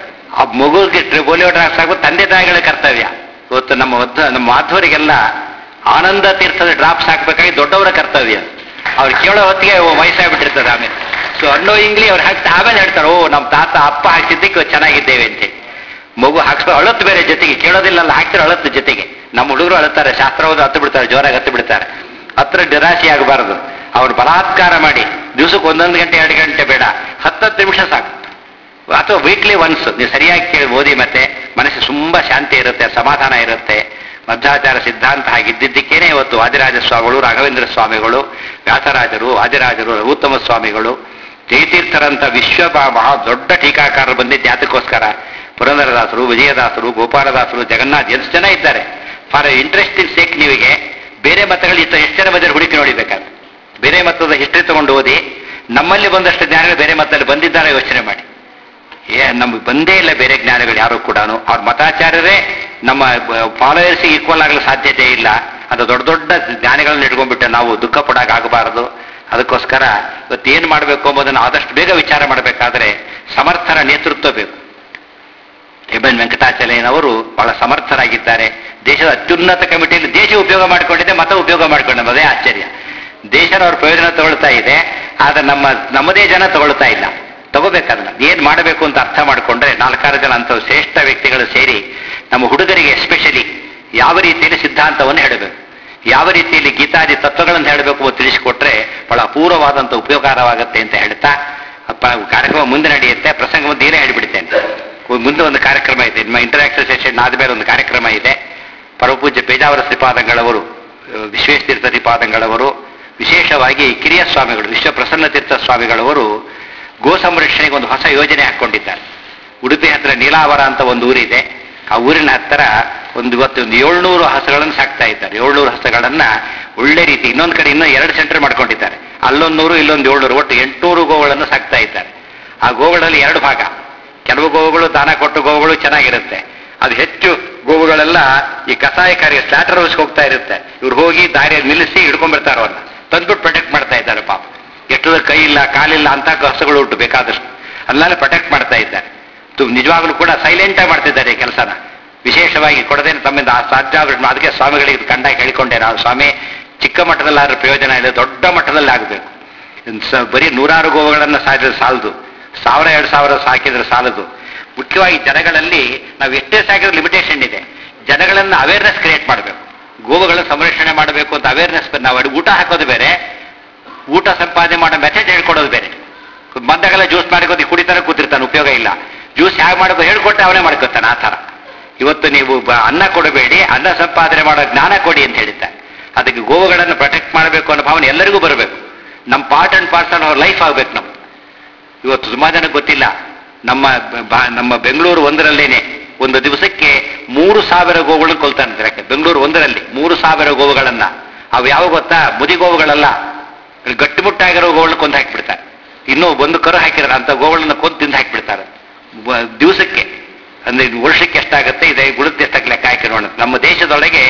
ಆ ಮಗುಗೆ ಪೋಲಿಯೋ ಡ್ರಾಪ್ಸ್ ಹಾಕುವ ತಂದೆ ತಾಯಿಗಳ ಕರ್ತವ್ಯ ಇವತ್ತು ನಮ್ಮ ಒದ್ದ ನಮ್ಮ ಮಾಧವರಿಗೆಲ್ಲ ಆನಂದ ತೀರ್ಥದ ಡ್ರಾಪ್ಸ್ ಹಾಕ್ಬೇಕಾಗಿ ದೊಡ್ಡವರ ಕರ್ತವ್ಯ ಅವ್ರು ಕೇಳೋ ಹೊತ್ತಿಗೆ ವಯಸ್ಸಾಗ್ಬಿಟ್ಟಿರ್ತದೆ ಆಮೇಲೆ ಸೊ ಅನ್ನೋ ಇಂಗ್ಲಿ ಅವ್ರು ಹಾಕ್ತಾ ಆಮೇಲೆ ಹೇಳ್ತಾರೆ ಓ ನಮ್ಮ ತಾತ ಅಪ್ಪ ಹಾಕ್ತಿದ್ದಕ್ಕೆ ಚೆನ್ನಾಗಿದ್ದೇವೆ ಅಂತೇಳಿ ಮಗು ಹಾಕ್ಸ್ಬೇಕು ಅಳತ್ತು ಬೇರೆ ಜೊತೆಗೆ ಕೇಳೋದಿಲ್ಲಲ್ಲ ಹಾಕ್ತಾರೆ ಅಳತ್ತು ಜೊತೆಗೆ ನಮ್ಮ ಹುಡುಗರು ಅಳುತ್ತಾರೆ ಶಾಸ್ತ್ರ ಓದು ಹತ್ತು ಬಿಡ್ತಾರೆ ಜೋರಾಗಿ ಹತ್ತು ಬಿಡ್ತಾರೆ ಹತ್ರ ನಿರಾಶೆ ಆಗಬಾರದು ಅವ್ರು ಬಲಾತ್ಕಾರ ಮಾಡಿ ದಿವಸಕ್ಕೆ ಒಂದೊಂದು ಗಂಟೆ ಎರಡು ಗಂಟೆ ಬೇಡ ಹತ್ತತ್ತು ನಿಮಿಷ ಸಾಕು ಅಥವಾ ವೀಕ್ಲಿ ಒನ್ಸ್ ನೀವು ಸರಿಯಾಗಿ ಕೇಳಿ ಓದಿ ಮತ್ತೆ ಮನಸ್ಸು ತುಂಬಾ ಶಾಂತಿ ಇರುತ್ತೆ ಸಮಾಧಾನ ಇರುತ್ತೆ ಮಧ್ವಾಚಾರ ಸಿದ್ಧಾಂತ ಹಾಗಿದ್ದಿದ್ದಕ್ಕೇನೆ ಇವತ್ತು ವಾದಿರಾಜ ಸ್ವಾಮಿಗಳು ರಾಘವೇಂದ್ರ ಸ್ವಾಮಿಗಳು ವ್ಯಾಸರಾಜರು ವಾದಿರಾಜರು ರಘುತ್ತಮ ಸ್ವಾಮಿಗಳು ಜಯತೀರ್ಥರಂತ ವಿಶ್ವ ಬ- ಮಹಾ ದೊಡ್ಡ ಟೀಕಾಕಾರರು ಬಂದಿದ್ದು ಯಾತಕ್ಕೋಸ್ಕರ ಪುರಂದರದಾಸರು ವಿಜಯದಾಸರು ಗೋಪಾಲದಾಸರು ಜಗನ್ನಾಥ್ ಎಷ್ಟು ಜನ ಇದ್ದಾರೆ ಫಾರ್ ಇಂಟ್ರೆಸ್ಟಿಂಗ್ ಸೇಕ್ ನೀವಿಗೆ ಬೇರೆ ಮತಗಳು ಇತ್ತ ಎಷ್ಟು ಜನ ಬಂದರೆ ಹುಡುಕಿ ನೋಡಿಬೇಕಾದ್ರೆ ಬೇರೆ ಮತದ ಹಿಸ್ಟ್ರಿ ತಗೊಂಡು ಓದಿ ನಮ್ಮಲ್ಲಿ ಬಂದಷ್ಟು ಜ್ಞಾನಗಳು ಬೇರೆ ಮತದಲ್ಲಿ ಬಂದಿದ್ದಾರೆ ಯೋಚನೆ ಮಾಡಿ ಏ ನಮ್ಗೆ ಬಂದೇ ಇಲ್ಲ ಬೇರೆ ಜ್ಞಾನಿಗಳು ಯಾರು ಕೂಡ ಅವ್ರ ಮತಾಚಾರ್ಯರೇ ನಮ್ಮ ಫಾಲೋಯರ್ಸ್ ಈಕ್ವಲ್ ಆಗಲು ಸಾಧ್ಯತೆ ಇಲ್ಲ ಅದು ದೊಡ್ಡ ದೊಡ್ಡ ಜ್ಞಾನಿಗಳನ್ನ ಇಟ್ಕೊಂಡ್ಬಿಟ್ಟು ನಾವು ದುಃಖ ಪಡಾಗಬಾರದು ಅದಕ್ಕೋಸ್ಕರ ಇವತ್ತು ಏನು ಮಾಡಬೇಕು ಎಂಬುದನ್ನು ಆದಷ್ಟು ಬೇಗ ವಿಚಾರ ಮಾಡಬೇಕಾದ್ರೆ ಸಮರ್ಥರ ನೇತೃತ್ವ ಬೇಕು ಎಂ ಎನ್ ವೆಂಕಟಾಚಲಯ್ಯನವರು ಬಹಳ ಸಮರ್ಥರಾಗಿದ್ದಾರೆ ದೇಶದ ಅತ್ಯುನ್ನತ ಕಮಿಟಿಯಲ್ಲಿ ದೇಶ ಉಪಯೋಗ ಮಾಡಿಕೊಂಡಿದೆ ಮತ ಉಪಯೋಗ ಮಾಡಿಕೊಂಡ ಅದೇ ಆಶ್ಚರ್ಯ ದೇಶನ ಅವ್ರ ಪ್ರಯೋಜನ ತಗೊಳ್ತಾ ಇದೆ ಆದ್ರೆ ನಮ್ಮ ನಮ್ಮದೇ ಜನ ತಗೊಳ್ತಾ ಇಲ್ಲ ತಗೋಬೇಕದನ್ನ ಏನ್ ಮಾಡಬೇಕು ಅಂತ ಅರ್ಥ ಮಾಡಿಕೊಂಡ್ರೆ ನಾಲ್ಕಾರು ಜನ ಅಂತ ಶ್ರೇಷ್ಠ ವ್ಯಕ್ತಿಗಳು ಸೇರಿ ನಮ್ಮ ಹುಡುಗರಿಗೆ ಎಸ್ಪೆಷಲಿ ಯಾವ ರೀತಿಯಲ್ಲಿ ಸಿದ್ಧಾಂತವನ್ನು ಹೇಳಬೇಕು ಯಾವ ರೀತಿಯಲ್ಲಿ ಗೀತಾದಿ ತತ್ವಗಳನ್ನು ಹೇಳಬೇಕು ಅಂತ ತಿಳಿಸಿಕೊಟ್ರೆ ಬಹಳ ಅಪೂರ್ವವಾದಂಥ ಉಪಯೋಗವಾಗುತ್ತೆ ಅಂತ ಹೇಳ್ತಾ ಅಪ್ಪ ಕಾರ್ಯಕ್ರಮ ಮುಂದೆ ನಡೆಯುತ್ತೆ ಪ್ರಸಂಗ ಮುಂದೆ ಏನೇ ಹೇಳಿಬಿಡ್ತೇನೆ ಮುಂದೆ ಒಂದು ಕಾರ್ಯಕ್ರಮ ಇದೆ ನಿಮ್ಮ ಇಂಟರಾಕ್ಟಿವ್ ಸೆಷನ್ ಆದಮೇಲೆ ಒಂದು ಕಾರ್ಯಕ್ರಮ ಇದೆ ಪರಮಪೂಜ್ಯ ಪೇಜಾವರ ಶ್ರೀಪಾದಂಗಳವರು ಅಹ್, ವಿಶ್ವೇಶತೀರ್ಥ ಶ್ರೀಪಾದಂಗಳವರು ವಿಶೇಷವಾಗಿ ಕಿರಿಯ ಸ್ವಾಮಿಗಳು ವಿಶ್ವ ಪ್ರಸನ್ನ ತೀರ್ಥ ಸ್ವಾಮಿಗಳವರು ಗೋ ಸಂರಕ್ಷಣೆಗೆ ಒಂದು ಹೊಸ ಯೋಜನೆ ಹಾಕ್ಕೊಂಡಿದ್ದಾರೆ ಉಡುಪಿ ಹತ್ರ ನೀಲಾವರ ಅಂತ ಒಂದು ಊರಿದೆ ಆ ಊರಿನ ಹತ್ತಿರ ಒಂದು ಇವತ್ತು ಒಂದು ಏಳ್ನೂರು ಹಸುಗಳನ್ನು ಸಾಕ್ತಾ ಇದ್ದಾರೆ ಏಳ್ನೂರು ಹಸುಗಳನ್ನ ಒಳ್ಳೆ ರೀತಿ ಇನ್ನೊಂದು ಕಡೆ ಇನ್ನೂ ಎರಡು ಸೆಂಟರ್ ಮಾಡ್ಕೊಂಡಿದ್ದಾರೆ ಅಲ್ಲೊಂದು ನೂರು ಇಲ್ಲೊಂದು ಏಳ್ನೂರು ಒಟ್ಟು ಎಂಟುನೂರು ಗೋಗಳನ್ನು ಸಾಕ್ತಾ ಇದ್ದಾರೆ ಆ ಗೋಗಳಲ್ಲಿ ಎರಡು ಭಾಗ ಕೆಲವು ಗೋವುಗಳು ದಾನ ಕೊಟ್ಟು ಗೋವುಗಳು ಚೆನ್ನಾಗಿರುತ್ತೆ ಅದು ಹೆಚ್ಚು ಗೋವುಗಳೆಲ್ಲ ಈ ಕಸಾಯ ಕಾರ್ಯ ಸ್ಲಾಟರ್ ಹೌಸ್ಗೆ ಹೋಗ್ತಾ ಇರುತ್ತೆ ಇವ್ರು ಹೋಗಿ ದಾರಿಯಲ್ಲಿ ನಿಲ್ಲಿಸಿ ಹಿಡ್ಕೊಂಡ್ಬಿಡ್ತಾರೆ ಅವನ್ನ ತಂದ್ಬಿಟ್ಟು ಪ್ರೊಟೆಕ್ಟ್ ಮಾಡ್ತಾ ಇದ್ದಾರೆ ಪಾಪ ಎಷ್ಟದ ಕೈ ಇಲ್ಲ ಕಾಲಿಲ್ಲ ಅಂತ ಹಸುಗಳು ಉಂಟು ಬೇಕಾದಷ್ಟು ಅಲ್ಲೆಲ್ಲ ಪ್ರೊಟೆಕ್ಟ್ ಮಾಡ್ತಾ ಇದ್ದಾರೆ ತು- ನಿಜವಾಗ್ಲೂ ಕೂಡ ಸೈಲೆಂಟ್ ಆಗಿ ಮಾಡ್ತಿದ್ದಾರೆ ಈ ಕೆಲಸನ ವಿಶೇಷವಾಗಿ ಕೊಡದೇನೆ ತಮ್ಮಿಂದ ಆ ಸಾಧ್ಯ ಆಗ್ಬಿಟ್ಟು ಅದಕ್ಕೆ ಸ್ವಾಮಿಗಳಿಗೆ ಇದು ಕಂಡಾಗಿ ಹೇಳಿಕೊಂಡೆ ನಾವು ಸ್ವಾಮಿ ಚಿಕ್ಕ ಮಟ್ಟದಲ್ಲಾದ್ರೂ ಪ್ರಯೋಜನ ಇದೆ ದೊಡ್ಡ ಮಟ್ಟದಲ್ಲಿ ಆಗಬೇಕು ಬರೀ ನೂರಾರು ಗೋವುಗಳನ್ನು ಸಾಕಿದ್ರೆ ಸಾಲದು ಸಾವಿರ ಎರಡು ಸಾವಿರ ಸಾಕಿದ್ರೆ ಸಾಲದು ಮುಖ್ಯವಾಗಿ ಜನಗಳಲ್ಲಿ ನಾವು ಎಷ್ಟೇ ಸಾಕಿದ್ರೆ ಲಿಮಿಟೇಷನ್ ಇದೆ ಜನಗಳನ್ನು ಅವೇರ್ನೆಸ್ ಕ್ರಿಯೇಟ್ ಮಾಡಬೇಕು ಗೋವುಗಳನ್ನು ಸಂರಕ್ಷಣೆ ಮಾಡಬೇಕು ಅಂತ ಅವೇರ್ನೆಸ್ ನಾವು ಅಡ್- ಊಟ ಹಾಕೋದು ಬೇರೆ ಊಟ ಸಂಪಾದನೆ ಮಾಡೋ ಮೆಥಡ್ ಹೇಳ್ಕೊಡೋದು ಬೇರೆ ಬಂದಾಗೆಲ್ಲ ಜ್ಯೂಸ್ ಮಾಡ್ಕೋದು ಕುಡಿತಾನೆ ಕೂತಿರ್ತಾನೆ ಉಪಯೋಗ ಇಲ್ಲ ಜ್ಯೂಸ್ ಹೇಗೆ ಮಾಡಬೇಕು ಹೇಳ್ಕೊಟ್ಟೆ ಅವನೇ ಮಾಡ್ಕೊತಾನೆ ಆ ಥರ ಇವತ್ತು ನೀವು ಬ- ಅನ್ನ ಕೊಡಬೇಡಿ ಅನ್ನ ಸಂಪಾದನೆ ಮಾಡೋ ಜ್ಞಾನ ಕೊಡಿ ಅಂತ ಹೇಳಿದ್ದಾರೆ ಅದಕ್ಕೆ ಗೋವುಗಳನ್ನು ಪ್ರೊಟೆಕ್ಟ್ ಮಾಡಬೇಕು ಅನ್ನೋ ಭಾವನೆ ಎಲ್ಲರಿಗೂ ಬರಬೇಕು ನಮ್ಮ ಪಾರ್ಟ್ ಅಂಡ್ ಪಾರ್ಸಲ್ ಅವ್ರ ಲೈಫ್ ಆಗ್ಬೇಕು ನಮ್ದು ಇವತ್ತು ಸುಮಾರು ಜನಕ್ಕೆ ಗೊತ್ತಿಲ್ಲ ನಮ್ಮ ಬ- ಬ- ನಮ್ಮ ಬೆಂಗಳೂರು ಒಂದರಲ್ಲೇನೆ ಒಂದು ದಿವಸಕ್ಕೆ ಮೂರು ಸಾವಿರ ಗೋವುಗಳನ್ನು ಕೊಲ್ತಾನೆ ಯಾಕೆ ಬೆಂಗಳೂರು ಒಂದರಲ್ಲಿ ಮೂರು ಸಾವಿರ ಗೋವುಗಳನ್ನ ಅವು ಯಾವ ಗೊತ್ತಾ ಮುದಿ ಗೋವುಗಳಲ್ಲ ಗಟ್ಟಿಮುಟ್ಟಾಗಿರೋ ಗೋವುಗಳನ್ನ ಕೊಂದು ಹಾಕಿಬಿಡ್ತಾರೆ ಇನ್ನೂ ಒಂದು ಕರು ಹಾಕಿದ್ರೆ ಅಂತ ಗೋವುಗಳನ್ನ ಕೊಂದು ತಿಂದು ಹಾಕಿಬಿಡ್ತಾರೆ ಬ- ದಿವಸಕ್ಕೆ ಅಂದ್ರೆ ಇದು ವರ್ಷಕ್ಕೆ ಎಷ್ಟಾಗುತ್ತೆ ಇದೆ ಗುಣದ ಎಷ್ಟಾಗಿ ಲೆಕ್ಕ ಹಾಕಿ ನೋಡೋಣ ನಮ್ಮ ದೇಶದೊಳಗೆ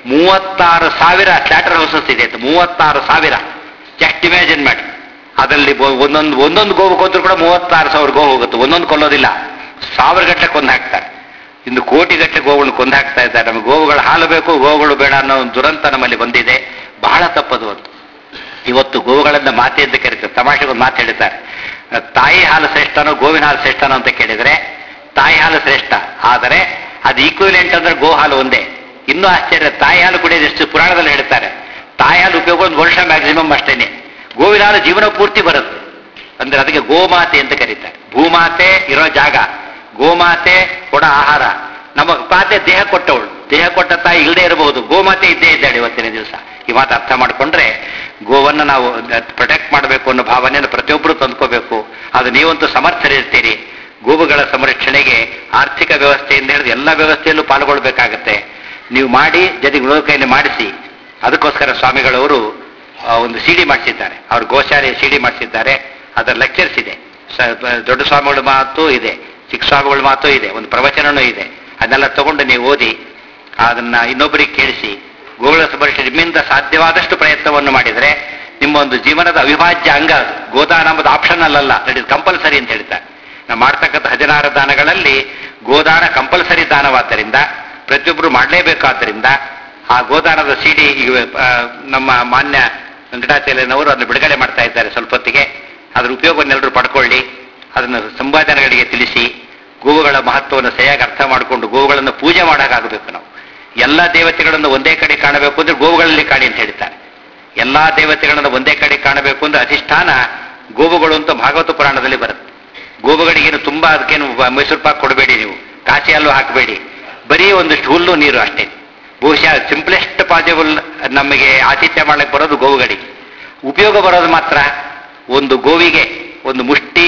ಮೂವತ್ತಾರು ಸಾವಿರ ಸ್ಲಾಟರ್ ಹೌಸಸ್ ಇದೆ ಅಂತ ಮೂವತ್ತಾರು ಸಾವಿರ ಜಸ್ಟ್ ಇಮ್ಯಾಜಿನ್ ಮಾಡಿ ಅದರಲ್ಲಿ ಬೊ- ಒಂದೊಂದು ಒಂದೊಂದು ಗೋವು ಕೊಂದ್ರು ಕೂಡ ಮೂವತ್ತಾರು ಸಾವಿರ ಗೋವು ಹೋಗುತ್ತೆ ಒಂದೊಂದು ಕೊಲ್ಲೋದಿಲ್ಲ ಸಾವಿರ ಗಟ್ಟಲೆ ಕೊಂದು ಹಾಕ್ತಾರೆ ಇನ್ನು ಕೋಟಿ ಗಟ್ಟಲೆ ಗೋವುಗಳನ್ನು ಕೊಂದು ಹಾಕ್ತಾ ಇದ್ದಾರೆ ನಮಗೆ ಗೋವುಗಳ ಹಾಲು ಬೇಕು ಗೋವುಗಳು ಬೇಡ ಅನ್ನೋ ಒಂದು ದುರಂತ ನಮ್ಮಲ್ಲಿ ಬಂದಿದೆ ಬಹಳ ತಪ್ಪದು ಒಂದು ಇವತ್ತು ಗೋವುಗಳನ್ನ ಮಾತೆ ಅಂತ ಕರೀತಾರೆ ತಮಾಷೆಗೆ ಒಂದು ಮಾತು ಹೇಳ್ತಾರೆ ತಾಯಿ ಹಾಲು ಶ್ರೇಷ್ಠನೋ ಗೋವಿನ ಹಾಲು ಶ್ರೇಷ್ಠನೋ ಅಂತ ಕೇಳಿದ್ರೆ ತಾಯಿ ಹಾಲು ಶ್ರೇಷ್ಠ ಆದರೆ ಅದು ಈಕ್ವಿಲೆಂಟ್ ಅಂದ್ರೆ ಗೋ ಹಾಲು ಒಂದೇ ಇನ್ನೂ ಆಶ್ಚರ್ಯ ತಾಯಿ ಹಾಲು ಕುಡಿಯೋದು ಎಷ್ಟು ಪುರಾಣದಲ್ಲಿ ಹೇಳ್ತಾರೆ ತಾಯಿ ಹಾಲು ಉಪಯೋಗ ಒಂದು ವರ್ಷ ಮ್ಯಾಕ್ಸಿಮಮ್ ಅಷ್ಟೇನೆ ಗೋವಿನ ಹಾಲು ಜೀವನ ಪೂರ್ತಿ ಬರುತ್ತೆ ಅಂದ್ರೆ ಅದಕ್ಕೆ ಗೋಮಾತೆ ಅಂತ ಕರೀತಾರೆ ಭೂಮಾತೆ ಇರೋ ಜಾಗ ಗೋಮಾತೆ ಕೊಡ ಆಹಾರ ನಮ್ಮ ಮಾತೆ ದೇಹ ಕೊಟ್ಟವಳು ದೇಹ ಕೊಟ್ಟ ತಾಯಿ ಇಲ್ಲದೆ ಇರಬಹುದು ಗೋಮಾತೆ ಇದ್ದೇ ಇದ್ದಾಳೆ ಇವತ್ತಿನ ದಿವಸ ಈ ಮಾತು ಅರ್ಥ ಮಾಡಿಕೊಂಡ್ರೆ ಗೋವನ್ನು ನಾವು ಪ್ರೊಟೆಕ್ಟ್ ಮಾಡಬೇಕು ಅನ್ನೋ ಭಾವನೆಯನ್ನು ಪ್ರತಿಯೊಬ್ಬರು ತಂದ್ಕೋಬೇಕು ಅದು ನೀವಂತೂ ಸಮರ್ಥರಿರ್ತೀರಿ ಗೋವುಗಳ ಸಂರಕ್ಷಣೆಗೆ ಆರ್ಥಿಕ ವ್ಯವಸ್ಥೆಯಿಂದ ಹಿಡಿದು ಎಲ್ಲ ವ್ಯವಸ್ಥೆಯಲ್ಲೂ ಪಾಲ್ಗೊಳ್ಬೇಕಾಗತ್ತೆ ನೀವು ಮಾಡಿ ಜೊತೆಗೆ ಉಳಿದ ಕೈಯಲ್ಲಿ ಮಾಡಿಸಿ ಅದಕ್ಕೋಸ್ಕರ ಸ್ವಾಮಿಗಳವರು ಆ, ಒಂದು ಸಿಡಿ ಮಾಡಿಸಿದ್ದಾರೆ ಅವ್ರ ಗೋಶಾಲೆ ಸಿಡಿ ಮಾಡಿಸಿದ್ದಾರೆ ಅದರ ಲೆಕ್ಚರ್ಸ್ ಇದೆ ಸ- ಬ- ದೊಡ್ಡ ಸ್ವಾಮಿಗಳ ಮಾತು ಇದೆ ಚಿಕ್ಕ ಸ್ವಾಮಿಗಳ ಮಾತು ಇದೆ ಒಂದು ಪ್ರವಚನನೂ ಇದೆ ಅದನ್ನೆಲ್ಲ ತಗೊಂಡು ನೀವು ಓದಿ ಅದನ್ನ ಇನ್ನೊಬ್ಬರಿಗೆ ಕೇಳಿಸಿ ಗೋಗಳ ಸಂರಕ್ಷಣೆ ನಿಮ್ಮಿಂದ ಸಾಧ್ಯವಾದಷ್ಟು ಪ್ರಯತ್ನವನ್ನು ಮಾಡಿದರೆ ನಿಮ್ಮ ಒಂದು ಜೀವನದ ಅವಿಭಾಜ್ಯ ಅಂಗ ಅದು. ಗೋದಾನ ಎಂಬುದು ಆಪ್ಷನಲ್ ಅಲ್ಲ ದಟ್ ಇಸ್ ಕಂಪಲ್ಸರಿ ಅಂತ ಹೇಳ್ತಾರೆ ನಾವು ಮಾಡ್ತಕ್ಕಂಥ ಹದಿನಾರು ದಾನಗಳಲ್ಲಿ ಗೋದಾನ ಕಂಪಲ್ಸರಿ ದಾನವಾದ್ದರಿಂದ ಪ್ರತಿಯೊಬ್ಬರು ಮಾಡಲೇಬೇಕಾದ್ದರಿಂದ ಆ ಗೋದಾನದ ಸಿಡಿ ಈಗ ಆ, ನಮ್ಮ ಮಾನ್ಯ ವೆಂಕಟಾಚಲನವರು ಅದನ್ನು ಬಿಡುಗಡೆ ಮಾಡ್ತಾ ಇದ್ದಾರೆ ಸ್ವಲ್ಪ ಹೊತ್ತಿಗೆ ಅದರ ಉಪಯೋಗವನ್ನೆಲ್ಲರೂ ಪಡ್ಕೊಳ್ಳಿ ಅದನ್ನು ಸಂವಾದನೆಗಳಿಗೆ ತಿಳಿಸಿ ಗೋವುಗಳ ಮಹತ್ವವನ್ನು ಸರಿಯಾಗಿ ಅರ್ಥ ಮಾಡಿಕೊಂಡು ಗೋವುಗಳನ್ನು ಪೂಜೆ ಮಾಡೋಕ್ಕಾಗಬೇಕು ನಾವು ಎಲ್ಲ ದೇವತೆಗಳನ್ನು ಒಂದೇ ಕಡೆ ಕಾಣಬೇಕು ಅಂದ್ರೆ ಗೋವುಗಳಲ್ಲಿ ಕಾಣಿ ಅಂತ ಹೇಳ್ತಾರೆ ಎಲ್ಲಾ ದೇವತೆಗಳನ್ನು ಒಂದೇ ಕಡೆ ಕಾಣಬೇಕು ಅಂದ್ರೆ ಅಧಿಷ್ಠಾನ ಗೋವುಗಳು ಅಂತ ಭಾಗವತ ಪುರಾಣದಲ್ಲಿ ಬರುತ್ತೆ ಗೋವುಗಳಿಗೇನು ತುಂಬಾ ಅದಕ್ಕೇನು ಬ- ಮೈಸೂರು ಪಾಕ್ ಕೊಡಬೇಡಿ ನೀವು ಕಾಸಿ ಹಲ್ಲು ಹಾಕಬೇಡಿ ಬರೀ ಒಂದಿಷ್ಟು ಹುಲ್ಲು ನೀರು ಅಷ್ಟೇ ಬಹುಶಃ ಸಿಂಪ್ಲೆಸ್ಟ್ ಪಾಸಿಬಲ್ ನಮಗೆ ಆತಿಥ್ಯ ಮಾಡಕ್ಕೆ ಬರೋದು ಗೋವುಗಳಿಗೆ ಉಪಯೋಗ ಬರೋದು ಮಾತ್ರ ಒಂದು ಗೋವಿಗೆ ಒಂದು ಮುಷ್ಟಿ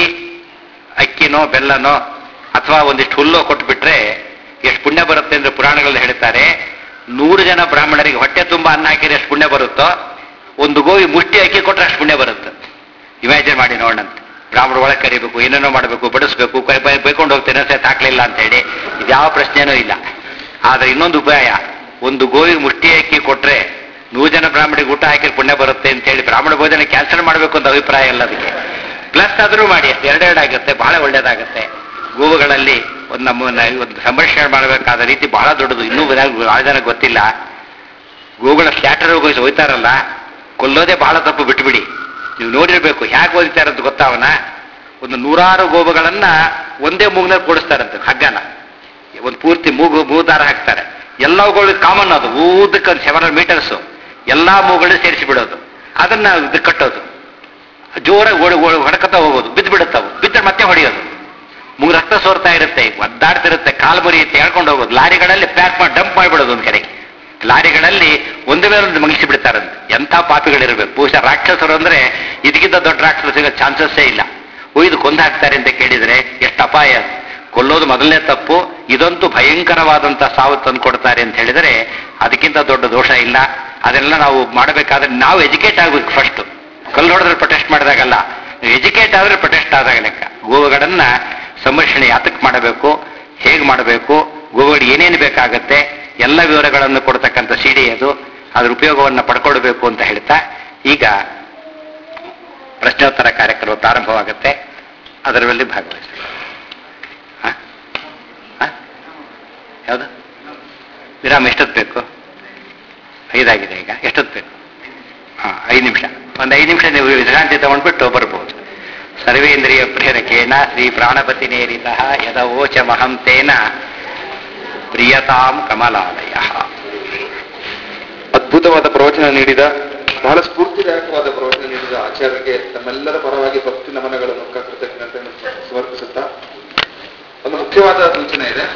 ಅಕ್ಕಿನೋ ಬೆಲ್ಲನೋ ಅಥವಾ ಒಂದಿಷ್ಟು ಹುಲ್ಲೋ ಕೊಟ್ಬಿಟ್ರೆ ಎಷ್ಟು ಪುಣ್ಯ ಬರುತ್ತೆ ಅಂದ್ರೆ ಪುರಾಣಗಳಲ್ಲಿ ಹೇಳ್ತಾರೆ ನೂರು ಜನ ಬ್ರಾಹ್ಮಣರಿಗೆ ಹೊಟ್ಟೆ ತುಂಬ ಅನ್ನ ಹಾಕಿದ್ರೆ ಎಷ್ಟು ಪುಣ್ಯ ಬರುತ್ತೋ ಒಂದು ಗೋವಿ ಮುಷ್ಟಿ ಅಕ್ಕಿ ಕೊಟ್ಟರೆ ಅಷ್ಟು ಪುಣ್ಯ ಬರುತ್ತೆ ಇಮ್ಯಾಜಿನ್ ಮಾಡಿ ನೋಡಂತೆ ಬ್ರಾಹ್ಮಣ ಒಳಗೆ ಕರಿಬೇಕು ಏನೇನೋ ಮಾಡಬೇಕು ಬಡಿಸ್ಬೇಕು ಕೈ ಬೈ- ಬೈಕೊಂಡು ಹೋಗ್ತೇನೆ ಸತ್ ಹಾಕ್ಲಿಲ್ಲ ಅಂತ ಹೇಳಿ ಇದ್ಯಾವ ಪ್ರಶ್ನೆನೂ ಇಲ್ಲ ಆದ್ರೆ ಇನ್ನೊಂದು ಉಪಾಯ ಒಂದು ಗೋವಿಗೆ ಮುಷ್ಟಿ ಅಕ್ಕಿ ಕೊಟ್ರೆ ನೂರು ಜನ ಬ್ರಾಹ್ಮಣಿಗೆ ಊಟ ಹಾಕಿ ಪುಣ್ಯ ಬರುತ್ತೆ ಅಂತ ಹೇಳಿ ಬ್ರಾಹ್ಮಣ ಭೋಜನ ಕ್ಯಾನ್ಸಲ್ ಮಾಡಬೇಕು ಅಂತ ಅಭಿಪ್ರಾಯ ಇಲ್ಲ ಅದಕ್ಕೆ ಪ್ಲಸ್ ಆದರೂ ಮಾಡಿ ಎರಡೆರಡಾಗುತ್ತೆ ಬಹಳ ಒಳ್ಳೇದಾಗುತ್ತೆ ಗೋವುಗಳಲ್ಲಿ ಒಂದು ನಮ್ಮನ್ನ ಒಂದು ಸಂರಕ್ಷಣೆ ಮಾಡಬೇಕಾದ ರೀತಿ ಬಹಳ ದೊಡ್ಡದು ಇನ್ನೂ ಬಹಳ ಜನ ಗೊತ್ತಿಲ್ಲ ಗೋವುಗಳ ಸ್ಕ್ಯಾಟರ್ ಹೋಯ್ತಾರಲ್ಲ ಕೊಲ್ಲೋದೇ ಬಹಳ ತಪ್ಪು ಬಿಟ್ಬಿಡಿ ನೀವು ನೋಡಿರ್ಬೇಕು ಹೇಗೆ ಓದಿತಾರಂತ ಗೊತ್ತಾವನ ಒಂದು ನೂರಾರು ಗೋವುಗಳನ್ನ ಒಂದೇ ಮೂಗ್ನಲ್ಲಿ ಕೂಡಿಸ್ತಾರಂತೆ ಹಗ್ಗನ ಒಂದು ಪೂರ್ತಿ ಮೂಗು ಮೂದಾರ ಹಾಕ್ತಾರೆ ಎಲ್ಲವುಗಳು ಕಾಮನ್ ಅದು ಊದಕ್ಕೆ ಒಂದು ಸೆವೆನ್ ಮೀಟರ್ಸು ಎಲ್ಲಾ ಮೂಗಳು ಸೇರಿಸಿ ಬಿಡೋದು ಅದನ್ನ ಇದು ಕಟ್ಟೋದು ಜೋರಾಗಿ ಓಡಿ ಓಡಿ ಹೊಡ್ಕೊತಾ ಹೋಗೋದು ಬಿದ್ದು ಬಿಡುತ್ತವು ಬಿದ್ದರೆ ಮತ್ತೆ ಹೊಡೆಯೋದು ಮೂಗು ರಕ್ತ ಸೋರ್ತಾ ಇರುತ್ತೆ ಒದ್ದಾಡ್ತಿರುತ್ತೆ ಕಾಲು ಮುರಿಯುತ್ತೆ ಹೇಳ್ಕೊಂಡು ಹೋಗೋದು ಲಾರಿಗಳಲ್ಲಿ ಪ್ಯಾಕ್ ಮಾಡಿ ಡಂಪ್ ಮಾಡಿಬಿಡೋದು ಒಂದು ಕಡೆಗೆ ಲಾರಿಗಳಲ್ಲಿ ಒಂದು ಮೇಲೆ ಒಂದು ಮಗಿಸಿ ಬಿಡ್ತಾರಂತೆ ಎಂಥ ಪಾಪಿಗಳಿರ್ಬೇಕು ಬಹುಶಃ ರಾಕ್ಷಸರು ಅಂದ್ರೆ ಇದಕ್ಕಿಂತ ದೊಡ್ಡ ರಾಕ್ಷಸ ಸಿಗೋ ಚಾನ್ಸಸ್ಸೇ ಇಲ್ಲ ಒಯ್ದು ಕೊಂದು ಹಾಕ್ತಾರೆ ಅಂತ ಕೇಳಿದ್ರೆ ಎಷ್ಟು ಅಪಾಯ ಅದು. ಕೊಲ್ಲೋದು ಮೊದಲನೇ ತಪ್ಪು ಇದಂತೂ ಭಯಂಕರವಾದಂಥ ಸಾವು ತಂದು ಕೊಡ್ತಾರೆ ಅಂತ ಹೇಳಿದರೆ ಅದಕ್ಕಿಂತ ದೊಡ್ಡ ದೋಷ ಇಲ್ಲ ಅದೆಲ್ಲ ನಾವು ಮಾಡಬೇಕಾದ್ರೆ ನಾವು ಎಜುಕೇಟ್ ಆಗ್ಬೇಕು ಫಸ್ಟ್ ಕಲ್ಲು ಹೊಡೆದ್ರೆ ಪ್ರೊಟೆಸ್ಟ್ ಮಾಡಿದಾಗಲ್ಲ ಎಜುಕೇಟ್ ಆದ್ರೆ ಪ್ರೊಟೆಸ್ಟ್ ಆದಾಗ ಲೆಕ್ಕ ಗೋವುಗಳನ್ನ ಸಂರಕ್ಷಣೆ ಯಾತಕ್ಕೆ ಮಾಡಬೇಕು ಹೇಗೆ ಮಾಡಬೇಕು ಗೋವುಗಳಿಗೆ ಏನೇನು ಬೇಕಾಗತ್ತೆ ಎಲ್ಲ ವಿವರಗಳನ್ನು ಕೊಡ್ತಕ್ಕಂಥ ಸಿಡಿ ಅದು ಅದ್ರ ಉಪಯೋಗವನ್ನು ಪಡ್ಕೊಳ್ಬೇಕು ಅಂತ ಹೇಳ್ತಾ ಈಗ ಪ್ರಶ್ನೋತ್ತರ ಕಾರ್ಯಕ್ರಮ ಪ್ರಾರಂಭವಾಗುತ್ತೆ ಅದರಲ್ಲಿ ಭಾಗವಹಿಸಿ ಹ? ಹ? ಯಾವುದು ವಿರಾಮ ಎಷ್ಟೊತ್ತು ಬೇಕು ಐದಾಗಿದೆ ಈಗ ಎಷ್ಟೊತ್ತು ಬೇಕು ಹಾ ಐದು ನಿಮಿಷ ಒಂದು ಐದು ನಿಮಿಷ ನೀವು ವಿಶ್ರಾಂತಿ ತಗೊಂಡ್ಬಿಟ್ಟು ಬರ್ಬೋದು ಸರ್ವೇಂದ್ರಿಯ ಪ್ರೇರಕೇಣ ಶ್ರೀ ಪ್ರಾಣಪತಿ ನೇರಿತ ಯದವೋಚ ಮಹಂತೇನ ಪ್ರಿಯತಾಂ ಕಮಲಾಲಯ ಅದ್ಭುತವಾದ ಪ್ರವಚನ ನೀಡಿದ ಬಹಳ ಸ್ಫೂರ್ತಿದಾಯಕವಾದ ಪ್ರವಚನ ನೀಡಿದ ಆಚಾರ್ಯರಿಗೆ ತಮ್ಮೆಲ್ಲರ ಪರವಾಗಿ ಭಕ್ತಿ ನಮನಗಳನ್ನು ಕೃತಜ್ಞತೆಯನ್ನು ಸಮರ್ಪಿಸುತ್ತಾ ಒಂದು ಮುಖ್ಯವಾದ ಸೂಚನೆ ಇದೆ